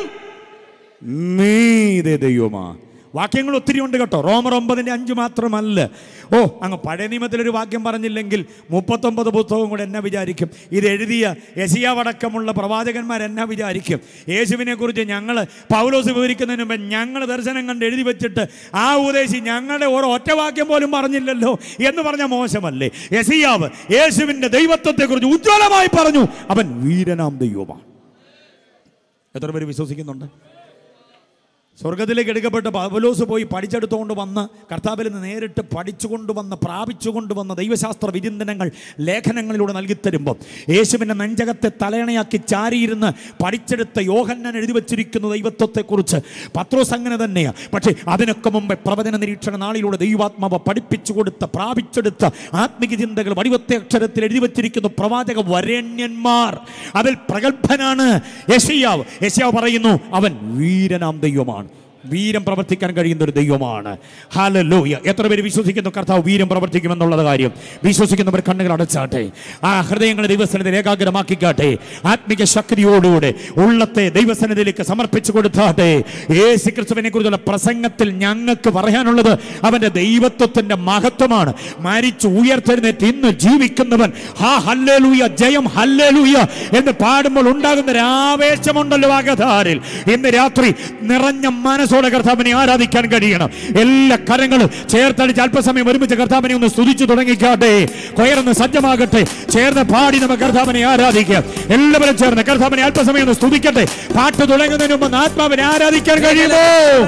മീതെ ദൈവമാ വാക്യങ്ങൾ ഒത്തിരി ഉണ്ട് കേട്ടോ റോമർ ഒമ്പതിൻ്റെ അഞ്ച് മാത്രമല്ല ഓ അങ്ങ് പഴയ നിയമത്തിലൊരു വാക്യം പറഞ്ഞില്ലെങ്കിൽ മുപ്പത്തൊമ്പത് പുസ്തകം കൂടെ എന്നാ വിചാരിക്കും ഇത് എഴുതിയ യശിയാവടക്കമുള്ള പ്രവാചകന്മാർ എന്നാ വിചാരിക്കും യേശുവിനെ കുറിച്ച് ഞങ്ങൾ പൗലോസ് വിവരിക്കുന്നതിന് മുമ്പ് ഞങ്ങൾ ദർശനം കണ്ട് എഴുതി വെച്ചിട്ട് ആ ഉപദേശി ഞങ്ങളുടെ ഓരോ ഒറ്റ വാക്യം പോലും പറഞ്ഞില്ലല്ലോ എന്ന് പറഞ്ഞ മോശമല്ലേ യസിയാവ് യേശുവിൻ്റെ ദൈവത്വത്തെക്കുറിച്ച് ഉജ്ജ്വലമായി പറഞ്ഞു അവൻ വീരനാം ദൈവമാണ് എത്ര പേര് വിശ്വസിക്കുന്നുണ്ട് സ്വർഗത്തിലേക്ക് എടുക്കപ്പെട്ട പൗലോസ് പോയി പഠിച്ചെടുത്തുകൊണ്ട് വന്ന് കർത്താവിൽ നിന്ന് നേരിട്ട് പഠിച്ചുകൊണ്ട് വന്ന് പ്രാപിച്ചുകൊണ്ട് വന്ന ദൈവശാസ്ത്ര വിചിന്തനങ്ങൾ ലേഖനങ്ങളിലൂടെ നൽകിത്തരുമ്പോൾ യേശുവിൻ്റെ നെഞ്ചകത്തെ തലയണയാക്കി ചാരിയിരുന്ന് പഠിച്ചെടുത്ത യോഹന്നാൻ എഴുതി വച്ചിരിക്കുന്ന ദൈവത്വത്തെക്കുറിച്ച് പത്രോസ് അങ്ങനെ തന്നെയാണ് പക്ഷേ അതിനൊക്കെ മുമ്പേ പ്രവചന നിരീക്ഷണ നാളിലൂടെ ദൈവാത്മാവ് പഠിപ്പിച്ചു കൊടുത്ത പ്രാപിച്ചെടുത്ത ആത്മിക ചിന്തകൾ വടിവത്തെ അക്ഷരത്തിൽ എഴുതി വച്ചിരിക്കുന്ന പ്രവാചക വരേണ്യന്മാർ അതിൽ പ്രഗത്ഭനാണ് യശയ്യാവ് യശയ്യാവ് പറയുന്നു അവൻ വീരനാം ദൈവമാണ് വീരം പ്രവർത്തിക്കാൻ കഴിയുന്ന ഒരു ദൈവമാണ് ഹാലലോയ എത്ര പേര് വിശ്വസിക്കുന്നു കർത്താവ് വീരം പ്രവർത്തിക്കുമെന്നുള്ളത് കാര്യം വിശ്വസിക്കുന്നവർ കണ്ണുകൾ അടച്ചാട്ടെ ആ ഹൃദയങ്ങളെ ദൈവസന്നിധിയിൽ ഏകാഗ്രമാക്കിക്കാട്ടെ ആത്മിക ശക്തിയോടുകൂടെ ഉള്ളത്തെ ദൈവസന്നിധിയിലേക്ക് സമർപ്പിച്ചു കൊടുത്താട്ടെ യേശു ക്രിസ്തുവിനെ കുറിച്ചുള്ള പ്രസംഗത്തിൽ ഞങ്ങൾക്ക് പറയാനുള്ളത് അവന്റെ ദൈവത്വത്തിന്റെ മഹത്വമാണ് മരിച്ചു ഉയർത്തെഴുന്നേറ്റ് ഇന്ന് ജീവിക്കുന്നവൻ ഹാ ഹല്ലേലൂയ ജയം ഹല്ലേലൂയ എന്ന് പാടുമ്പോൾ ഉണ്ടാകുന്ന ഒരു ആവേശമുണ്ടല്ലോ വാഗധാരിൽ ഇന്ന് രാത്രി നിറഞ്ഞ മനസ്സോടെ കർത്താവിനെ ആരാധിക്കാൻ കഴിയണം എല്ലാ കരങ്ങളും ചേർത്തടിച്ച് അല്പസമയം ഒരുമിച്ച് കർത്താവിനെ ഒന്ന് സ്തുതിച്ചു തുടങ്ങിക്കാട്ടെ കൊയർന്ന് സജ്ജമാകട്ടെ ചേർന്ന് പാടി നമുക്ക് കർത്താവിനെ ആരാധിക്കാം എല്ലാവരും ചേർന്ന് കർത്താവിനെ അല്പസമയം ഒന്ന് സ്തുതിക്കട്ടെ പാട്ട് തുടങ്ങുന്നതിന് മുമ്പ് ഒന്ന് ആത്മാവിനെ ആരാധിക്കാൻ കഴിയുമോ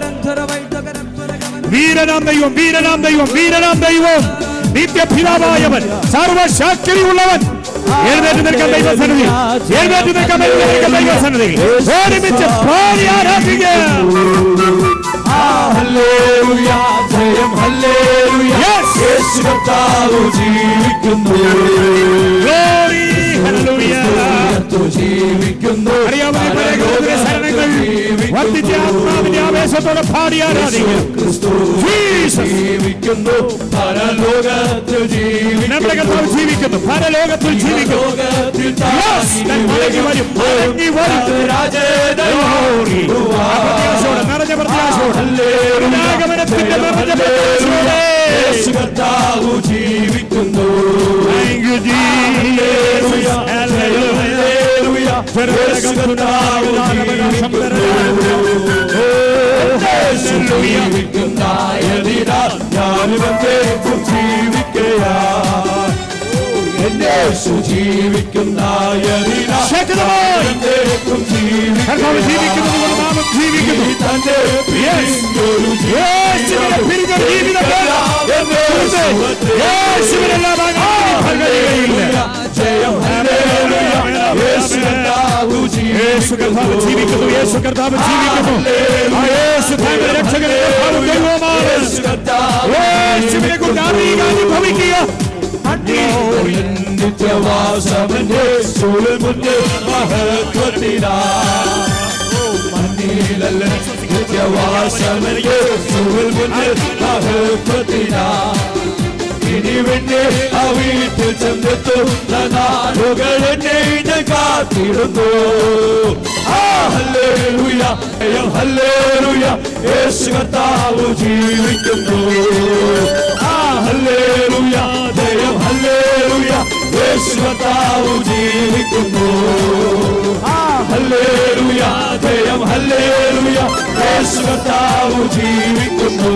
വീരനാം ദൈവം വീരനാം ദൈവം വീരനാം ദൈവം നിത്യപിതാവായവൻ സർവശക്തിയുള്ളവൻ എഴുന്നേറ്റ് നിൽക്കാൻ ദൈവസന്നിധി എഴുന്നേറ്റ് നിൽക്കാൻ ദൈവസന്നിധി ഒരുമിച്ച് പാടി ആരാധിക്കാം ജയം ഹല്ലേലൂയ Yes. യേശു കർത്താവ് ജീവിക്കുന്നു Glory, hallelujah. ഉയർത്തു ജീവിക്കുന്നു അറിയാവുന്ന പല ഗോത്ര ശരണങ്ങൾ വർദ്ധിച്ച ആത്മാവിന്റെ ആവേശത്തോടെ പാടി ആരാധിക്കാം ക്രിസ്തു Jesus. ജീവിക്കുന്നു പരലോകത്തിൽ നമ്മുടെ കർത്താവ് ജീവിക്കുന്നു പരലോകത്തിൽ ജീവിക്കുന്നു ലോകത്തിൽ Yes, ഞാൻ മടങ്ങി വരും മടങ്ങി വരും Glory. ആ പ്രത്യാശയോടെ, നിറഞ്ഞ പ്രത്യാശയോടെ പുനരാഗമനത്തിന്റെ നിറഞ്ഞ പ്രത്യാശയോടെ യേശു കർത്താവ് ജീവിക്കുന്നു Thank you, Jesus. Hallelujah. യേശു കർത്താവ് ജീവിക്കുന്നായതിനാൽ ഞാനും എന്നേക്കും ജീവിക്കയാ എന്റെ യേശു ജീവിക്കുന്നതിനാൽ ശക്തമായി എന്നേക്കും കർത്താവ് ജീവിക്കുന്നു നമ്മുടെ നാമം ജീവിക്കുന്നു തന്റെ പിരിഞ്ഞൊരു യേശുവിനെ പിരിഞ്ഞൊരു ജീവിതമല്ല എന്ന് ഓർത്ത് യേശുവിനെല്ലാം അങ്ങനെ കഴിയുകയില്ല. ജയം ഹല്ലേലൂയ യേശു കർത്താവ് യേശു കർത്താവ് ജീവിക്കുന്നു യേശു കർത്താവ് ജീവിക്കുന്നു ആ യേശു താങ്കളുടെ രക്ഷകനും കർത്താവും ദൈവവുമാണ്. യേശുവിനെ കൊണ്ട് അറിയുക അനുഭവിക്കുക നിത്യവാസവന്റെ മുന്നിൽ മഹത്വത്തിനാ മണ്ണിലല്ല നിത്യവാസവന്റെ മുന്നിൽ മഹത്വത്തിനാ ഇനി പിന്നെ ആ വീട്ടിൽ ചെന്നെത്തും നാടുകൾ എന്നെ ഞാൻ കാത്തിടുന്നു ആ ഹല്ലേലൂയ ജയം ഹല്ലേലൂയ യേശു കർത്താവ് ജീവിക്കുന്നു ആ ഹല്ലേലൂയ ജയം ഹല്ലേലൂയ യേശു കർത്താവ് ജീവിക്കുന്നു ആ ഹല്ലേലൂയ ജയം ഹല്ലേലൂയ യേശു കർത്താവ് ജീവിക്കുന്നു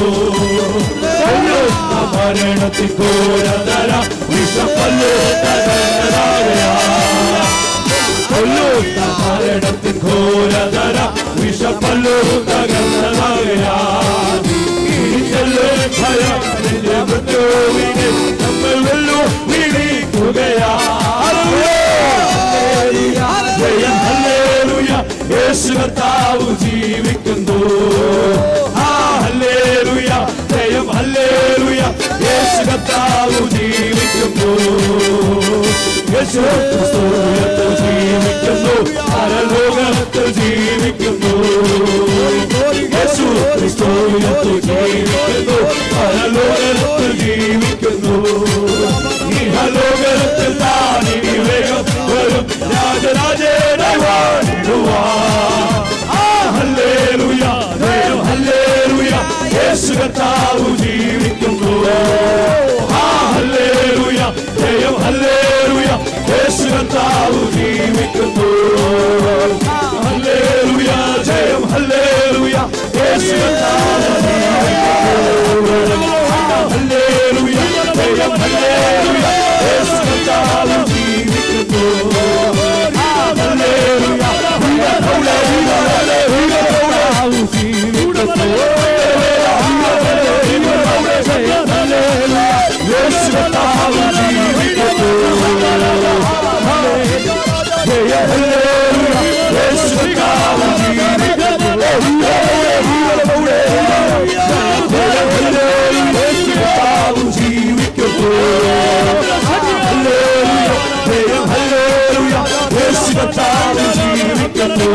മരണത്തിൽ കോരതര വിഷപ്പല്ല് കൊല്ലുന്ന മരണത്തിൽ ഘോരതര വിഷപ്പല്ലു തകർന്നതാകയാ മൃത്യുവിനെ നമ്മൾ വെല്ലു വിളിക്കുകയാ ജയം ഹല്ലേലൂയ യേശു കർത്താവ് ജീവിക്കുന്നു ആ ഹല്ലേലൂയ ജയം ഹല്ലേലൂയ യേശു കർത്താവ് ജീവിക്കുന്നു യേശു ക്രിസ്തു ഉയർത്തു ജീവിക്കുന്നു പരലോകത്ത് ജീവിക്കുന്നു യേശു ക്രിസ്തു ഉയർത്തു ജീവിക്കുന്നു പരലോകത്ത് ജീവിക്കുന്നു ഇഹലോകത്തിൽ താൻ ഇനി വേഗം വരും രാജരാജനായി വാണിടുവാൻ ആ ഹല്ലേലൂയ ജയം ഹല്ലേലൂയ യേശു കർത്താവ് ജീവിക്കുന്നു ആ ഹല്ലേലൂയ ജയം ഹല്ലേലൂയ യേശു കർത്താവ് ജീവിക്കുന്നു ഹല്ലേലൂയ ജയം ഹല്ലേലൂയ യേശു കർത്താവ് ജീവിക്കുന്നു ഹല്ലേലൂയ ജയം ഹല്ലേലൂയ യേശു കർത്താവ് ജീവിക്കുന്നു ഹല്ലേലൂയ യേശു കർത്താവ് ജീവിക്കുന്നു യേശു കർത്താവ് ജീവിക്കുന്നു യേശു കർത്താവ് ജീവിക്കുന്നു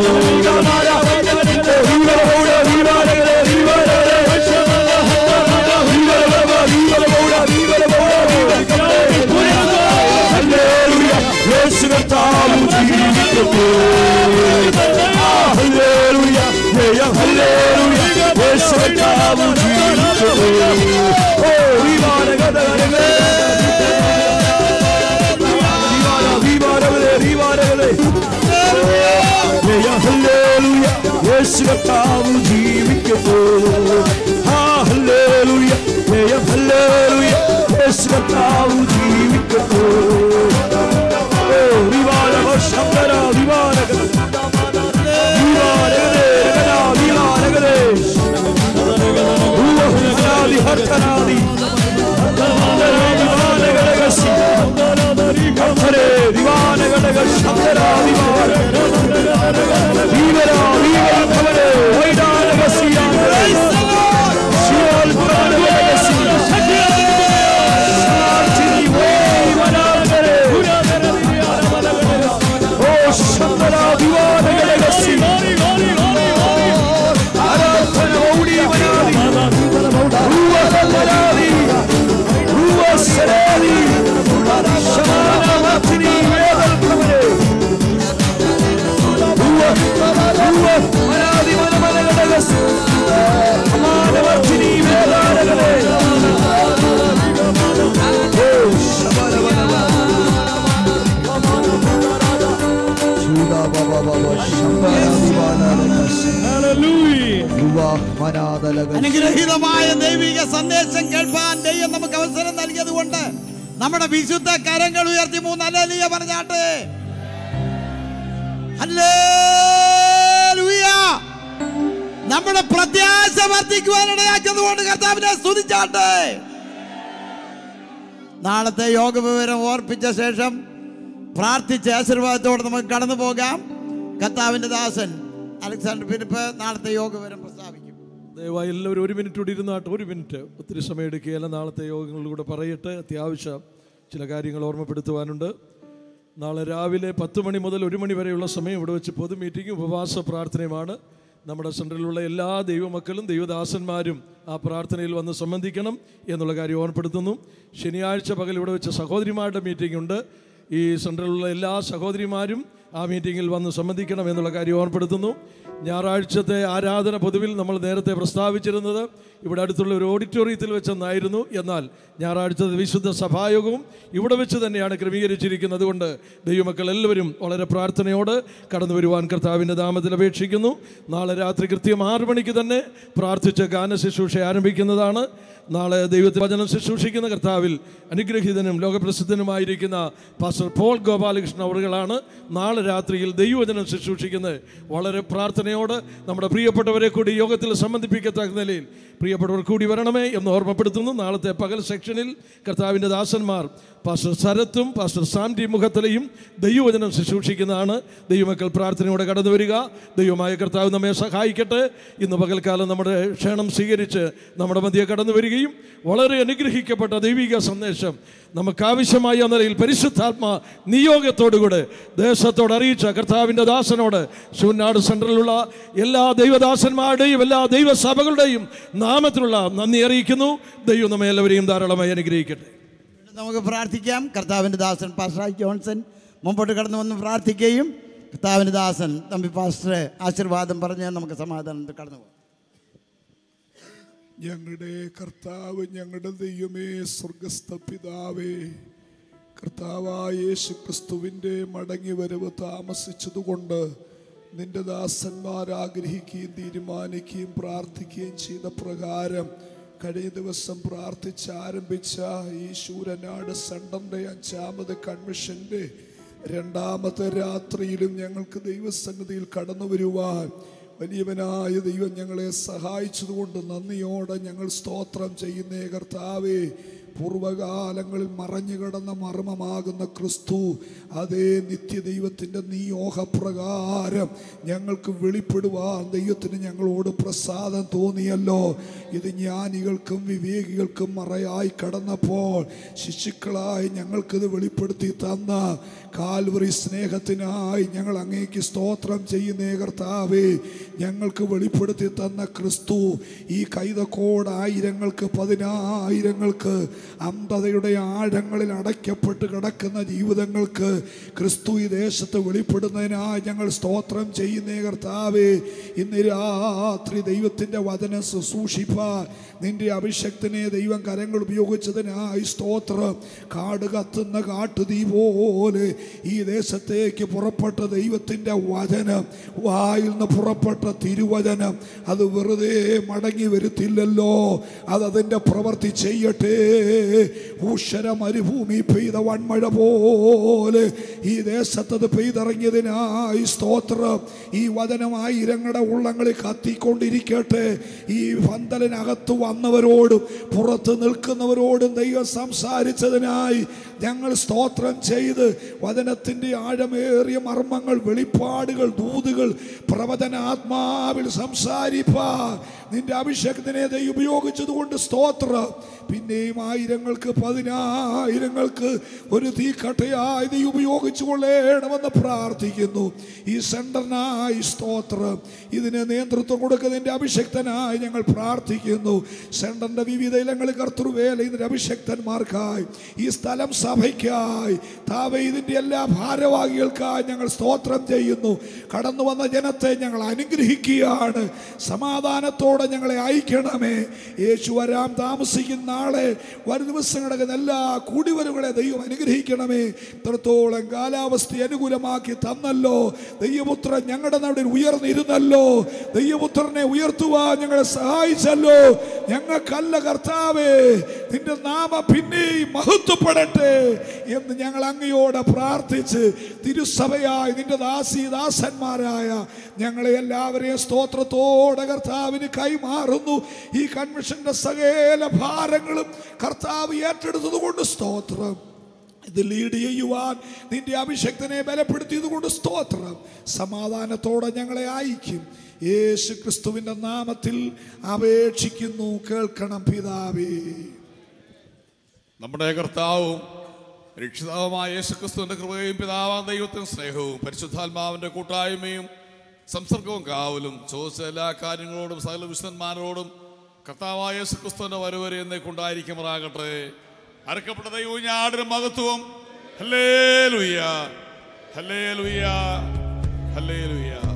യേശു കർത്താവ് ജീവിക്കുന്നു ആ, ഹല്ലേലൂയ ജയം ഹല്ലേലൂയ യേശു കർത്താവ് ജീവിക്കുന്നു ഓ വിമാനഗതകളെ യേശു കർത്താവ് ജീവിക്കുന്നു ആ ഹല്ലേലൂയ ജയം ഹല്ലേലൂയ യേശു കർത്താവ് ജീവിക്കുന്നു ഓ വിമാനക ശങ്കര വിമാനക വിമാനകരെ രഗന വിമാനകരെ ഊഹനാദി ഹർത്തനാദി വിമാനകടകസി കർത്തരെ വിമാനകടക ശങ്കര വിമാന വീവര വീവര ഭവനെ വൈഡാനകസിയാനകരെ ശിവൽ പുരാണകടകസി സാർച്ചിനി വൈവനാനകരെ ഓ ശങ്കര വിമാനകടകസി ആരാധന ഔടി വനാദി ഊവകലനാദി ഊവസരാദി ശമാനമത്തിനി വേദൽ ഭവനെ വനാദി വനമലകടകസി സമാനമത്തിനി വേദാനകളെ ഓ ശബരവനമ അനുഗ്രഹീതമായ ദൈവിക സന്ദേശം കേൾപ്പാൻ ദൈവം നമുക്ക് അവസരം നൽകിയത് കൊണ്ട് നമ്മുടെ വിശുദ്ധ കരങ്ങൾ ഉയർത്തി മൂന്ന് അല്ലേലിയ പറഞ്ഞാട്ടെ ഹല്ലേലൂയ. നമ്മുടെ പ്രത്യാശ വർദ്ധിക്കുവാനിടയാക്കുന്നത് കൊണ്ട് കർത്താവിനെ സ്തുതിച്ചാട്ടെ നാളത്തെ യോഗ വിവരം ഓർപ്പിച്ച ശേഷം പ്രാർത്ഥിച്ച ആശീർവാദത്തോടെ നമുക്ക് കടന്നു പോകാം കർത്താവിന്റെ ദാസൻ അലക്സാണ്ടർ ഫിലിപ്പ് നാളത്തെ യോഗ വിവരം പ്രസ്താവിക്കും ദയവായി എല്ലാവരും ഒരു മിനിറ്റ് കൂടി ഇരുന്നാട്ട് ഒരു മിനിറ്റ് ഒത്തിരി സമയം എടുക്കുകയല്ല നാളത്തെ യോഗങ്ങളിലൂടെ പറയട്ടെ അത്യാവശ്യം ചില കാര്യങ്ങൾ ഓർമ്മപ്പെടുത്തുവാനുണ്ട് നാളെ രാവിലെ പത്ത് മണി മുതൽ ഒരു മണി വരെയുള്ള സമയം ഇവിടെ വെച്ച് പൊതു മീറ്റിംഗും ഉപവാസ പ്രാർത്ഥനയുമാണ് നമ്മുടെ സെൻറ്ററിലുള്ള എല്ലാ ദൈവമക്കളും ദൈവദാസന്മാരും ആ പ്രാർത്ഥനയിൽ വന്ന് സംബന്ധിക്കണം എന്നുള്ള കാര്യം ഓർമ്മപ്പെടുത്തുന്നു ശനിയാഴ്ച പകൽ ഇവിടെ വെച്ച് സഹോദരിമാരുടെ മീറ്റിംഗ് ഉണ്ട് ഈ സെൻറ്ററിലുള്ള എല്ലാ സഹോദരിമാരും ആ മീറ്റിങ്ങിൽ വന്ന് സംബന്ധിക്കണം എന്നുള്ള കാര്യം ഓർമ്മപ്പെടുത്തുന്നു ഞായറാഴ്ചത്തെ ആരാധന പൊതുവിൽ നമ്മൾ നേരത്തെ പ്രസ്താവിച്ചിരുന്നത് ഇവിടെ അടുത്തുള്ള ഒരു ഓഡിറ്റോറിയത്തിൽ വെച്ചെന്നായിരുന്നു എന്നാൽ ഞായറാഴ്ചത്തെ വിശുദ്ധ സഭായോഗവും ഇവിടെ വെച്ച് തന്നെയാണ് ക്രമീകരിച്ചിരിക്കുന്നത് അതുകൊണ്ട് ദൈവമക്കൾ എല്ലാവരും വളരെ പ്രാർത്ഥനയോട് കടന്നു വരുവാൻ കർത്താവിൻ്റെ നാമത്തിൽ അപേക്ഷിക്കുന്നു നാളെ രാത്രി കൃത്യം ആറ് മണിക്ക് തന്നെ പ്രാർത്ഥിച്ച് ഗാന ശുശ്രൂഷ ആരംഭിക്കുന്നതാണ് നാളെ ദൈവത്തെ വചനം ശുശ്രൂഷിക്കുന്ന കർത്താവിൽ അനുഗ്രഹീതനും ലോകപ്രസിദ്ധനുമായിരിക്കുന്ന പാസ്റ്റർ പോൾ ഗോപാലകൃഷ്ണൻ അവറുകളാണ് നാളെ രാത്രിയിൽ ദൈവവചനം ശുശ്രൂഷിക്കുന്നത് വളരെ പ്രാർത്ഥനയോട് നമ്മുടെ പ്രിയപ്പെട്ടവരെ കൂടി യോഗത്തിൽ സംബന്ധിപ്പിക്കത്തക്ക നിലയിൽ പ്രിയപ്പെട്ടവർ കൂടി വരണമേ എന്ന് ഓർമ്മപ്പെടുത്തുന്നു നാളത്തെ പകൽ സെക്ഷനിൽ കർത്താവിൻ്റെ ദാസന്മാർ പാസ്റ്റർ ശരത്തും പാസ്റ്റർ സാംറ്റി മുഖത്തലയും ദൈവവചനം ശുശ്രൂഷിക്കുന്നതാണ് ദൈവമക്കൾ പ്രാർത്ഥനയോടെ കടന്നു വരിക ദൈവമായ കർത്താവ് നമ്മെ സഹായിക്കട്ടെ ഇന്ന് പകൽക്കാലം നമ്മുടെ ക്ഷണം സ്വീകരിച്ച് നമ്മുടെ മധ്യ കടന്നു വരികയും വളരെ അനുഗ്രഹിക്കപ്പെട്ട ദൈവിക സന്ദേശം നമുക്ക് ആവശ്യമായ നിലയിൽ പരിശുദ്ധാത്മാ നിയോഗത്തോടുകൂടെ ദേശത്തോട് അറിയിച്ച കർത്താവിൻ്റെ ദാസനോട് ശൂന്നാട് സെൻട്രലിലുള്ള എല്ലാ ദൈവദാസന്മാരുടെയും എല്ലാ ദൈവസഭകളുടെയും നാമത്തിലുള്ള നന്ദി അറിയിക്കുന്നു ദൈവം നമ്മെ എല്ലാവരെയും ധാരാളമായി അനുഗ്രഹിക്കട്ടെ നമുക്ക് പ്രാർത്ഥിക്കാം കർത്താവിൻ്റെ ദാസൻ പാസ്റ്റർ ജോൺസൺ മുമ്പോട്ട് കടന്നു വന്ന് പ്രാർത്ഥിക്കുകയും കർത്താവിൻ്റെ ദാസൻ തമ്പി പാസ്റ്റർ ആശീർവാദം പറഞ്ഞ് നമുക്ക് സമാധാനത്തിൽ കടന്നു പോകാം ഞങ്ങളുടെ കർത്താവ് ഞങ്ങളുടെ ദൈവമേ സ്വർഗസ്ഥ പിതാവേ കർത്താവായ യേശു ക്രിസ്തുവിൻ്റെ മടങ്ങി വരവ് താമസിച്ചതുകൊണ്ട് നിന്റെ ദാസന്മാർ ആഗ്രഹിക്കുകയും തീരുമാനിക്കുകയും പ്രാർത്ഥിക്കുകയും ചെയ്ത പ്രകാരം കഴിഞ്ഞ ദിവസം പ്രാർത്ഥിച്ച് ആരംഭിച്ച ഈ ശൂരനാട് സെൻറ്ററിൻ്റെ അഞ്ചാമത് കൺവെൻഷൻ്റെ രണ്ടാമത്തെ രാത്രിയിലും ഞങ്ങൾക്ക് ദൈവസന്നിധിയിൽ കടന്നു വരുവാൻ വലിയവനായ ദൈവം ഞങ്ങളെ സഹായിച്ചതുകൊണ്ട് നന്ദിയോടെ ഞങ്ങൾ സ്തോത്രം ചെയ്യുന്നേ കർത്താവേ പൂർവകാലങ്ങളിൽ മറഞ്ഞു കിടന്ന മർമ്മമാകുന്ന ക്രിസ്തു അതേ നിത്യദൈവത്തിൻ്റെ നിയോഗപ്രകാരം ഞങ്ങൾക്ക് വെളിപ്പെടുവാൻ ദൈവത്തിന് ഞങ്ങളോട് പ്രസാദം തോന്നിയല്ലോ ഇത് ജ്ഞാനികൾക്കും വിവേകികൾക്കും മറയായി കടന്നപ്പോൾ ശിശുക്കളായി ഞങ്ങൾക്കിത് വെളിപ്പെടുത്തി തന്ന കാൽവറി സ്നേഹത്തിനായി ഞങ്ങൾ അങ്ങേക്ക് സ്തോത്രം ചെയ്യുന്നേ കർത്താവേ ഞങ്ങൾക്ക് വെളിപ്പെടുത്തി തന്ന ക്രിസ്തു ഈ കൈതക്കോട് ആയിരങ്ങൾക്ക് പതിനായിരങ്ങൾക്ക് അന്ധതയുടെ ആഴങ്ങളിൽ അടയ്ക്കപ്പെട്ട് കിടക്കുന്ന ജീവിതങ്ങൾക്ക് ക്രിസ്തു ഈ ദേശത്ത് വെളിപ്പെടുന്നതിനായി ഞങ്ങൾ സ്തോത്രം ചെയ്യുന്നേ കർത്താവേ ഇന്ന് രാത്രി ദൈവത്തിൻ്റെ വചനം ശുശ്രൂഷിപ്പാൻ നിന്റെ അഭിഷക്തനെ ദൈവം കരങ്ങൾ ഉപയോഗിച്ചതിനായി സ്തോത്രം കാട് കത്തുന്ന കാട്ടുതീ പോലെ ഈ ദേശത്തേക്ക് പുറപ്പെട്ട ദൈവത്തിൻ്റെ വചനം വായിൽ നിന്ന് പുറപ്പെട്ട തിരുവചനം അത് വെറുതെ മടങ്ങി വരുത്തില്ലല്ലോ അത് അതിൻ്റെ പ്രവൃത്തി ചെയ്യട്ടെ ഊഷര മരുഭൂമി പെയ്ത വൺമഴ പോലെ ഈ ദേശത്തത് പെയ്തിറങ്ങിയതിനായി സ്തോത്രം ഈ വചനം ആയിരങ്ങളുടെ ഉള്ളങ്ങളിൽ കത്തിക്കൊണ്ടിരിക്കട്ടെ ഈ പന്തലിനകത്ത് വന്നവരോടും പുറത്ത് നിൽക്കുന്നവരോടും ദൈവം സംസാരിച്ചതിനായി ഞങ്ങൾ സ്തോത്രം ചെയ്ത് വചനത്തിൻ്റെ ആഴമേറിയ മർമ്മങ്ങൾ വെളിപ്പാടുകൾ ദൂതുകൾ പ്രവചനാത്മാവിൽ സംസാരിപ്പാ നിന്റെ അഭിഷേകത്തിനെ ദൈവം ഉപയോഗിച്ചതുകൊണ്ട് സ്തോത്രം പിന്നെയും ആയിരങ്ങൾക്ക് പതിനായിരങ്ങൾക്ക് ഒരു തീക്കട്ടയായി നീ ഉപയോഗിച്ചു കൊള്ളേണമെന്ന് പ്രാർത്ഥിക്കുന്നു ഈ സെന്ററിനായി സ്തോത്രം ഇതിന് നേതൃത്വം കൊടുക്കുന്നതിൻ്റെ അഭിഷക്തനായി ഞങ്ങൾ പ്രാർത്ഥിക്കുന്നു സെന്ററിൻ്റെ വിവിധ ഇലങ്ങളിൽ കർത്തൃവേല ഇതിൻ്റെ അഭിഷക്തന്മാർക്കായി ഈ സ്ഥലം സഭയ്ക്കായി താവ ഇതിൻ്റെ എല്ലാ ഭാരവാഹികൾക്കായി ഞങ്ങൾ സ്തോത്രം ചെയ്യുന്നു കടന്നു വന്ന ജനത്തെ ഞങ്ങൾ അനുഗ്രഹിക്കുകയാണ് സമാധാനത്തോടെ ഞങ്ങളെ അയക്കണമേ യേശു വരാൻ താമസിക്കുന്ന നാളെ വരും ദിവസം കിടക്കുന്ന എല്ലാ കൂടിവരുകളെ ദൈവം അനുഗ്രഹിക്കണമേ ഇത്രത്തോളം കാലാവസ്ഥ അനുകൂലമാക്കി തന്നല്ലോ ദൈവപുത്രൻ ഞങ്ങളുടെ നടുവിൽ ഉയർന്നിരുന്നല്ലോ ദൈവപുത്രനെ ഉയർത്തുവാൻ ഞങ്ങളെ സഹായിച്ചല്ലോ ഞങ്ങൾക്കല്ല കർത്താവേ നിന്റെ നാമം പിന്നെയും മഹത്വപ്പെടട്ടെ എന്ന് ഞങ്ങൾ അങ്ങയോട് പ്രാർത്ഥിച്ച് തിരുസഭയായി നിന്റെ ദാസി ദാസന്മാരായ ഞങ്ങളെ എല്ലാവരെയും സ്തോത്രത്തോടെ കർത്താവിന് കൈമാറുന്നു ഈ കൺവെൻഷന്റെ സകല ഭാരങ്ങളും കർത്താവ് ഏറ്റെടുത്തത് കൊണ്ട് സ്തോത്രം ഇത് ലീഡ് ചെയ്യുവാൻ നിന്റെ അഭിഷക്തനെ ബലപ്പെടുത്തിയത് കൊണ്ട് സ്തോത്രം സമാധാനത്തോടെ ഞങ്ങളെ അയക്കും യേശു ക്രിസ്തുവിന്റെ നാമത്തിൽ അപേക്ഷിക്കുന്നു കേൾക്കണം പിതാവേ നമ്മുടെ കർത്താവും രക്ഷിതാവുമായ യേശുക്രിസ്തുവിന്റെ കൃപയും പിതാവാം ദൈവത്തിന് സ്നേഹവും പരിശുദ്ധാത്മാവിന്റെ കൂട്ടായ്മയും സംസർഗവും കാവലും ചോദിച്ച എല്ലാ കാര്യങ്ങളോടും സകല വിശുദ്ധന്മാരോടും കർത്താവായ യേശുക്രിസ്തുവിന്റെ വരവരെ എന്നേക്കുണ്ടായിരിക്കുമാറാകട്ടെ അറക്കപ്പെട്ട ദൈവവും ഞാടിന് മഹത്വം ഹല്ലേ ലുയ്യ ഹല്ലേ ലുയ്യ ഹല്ലേ ലുയ്യ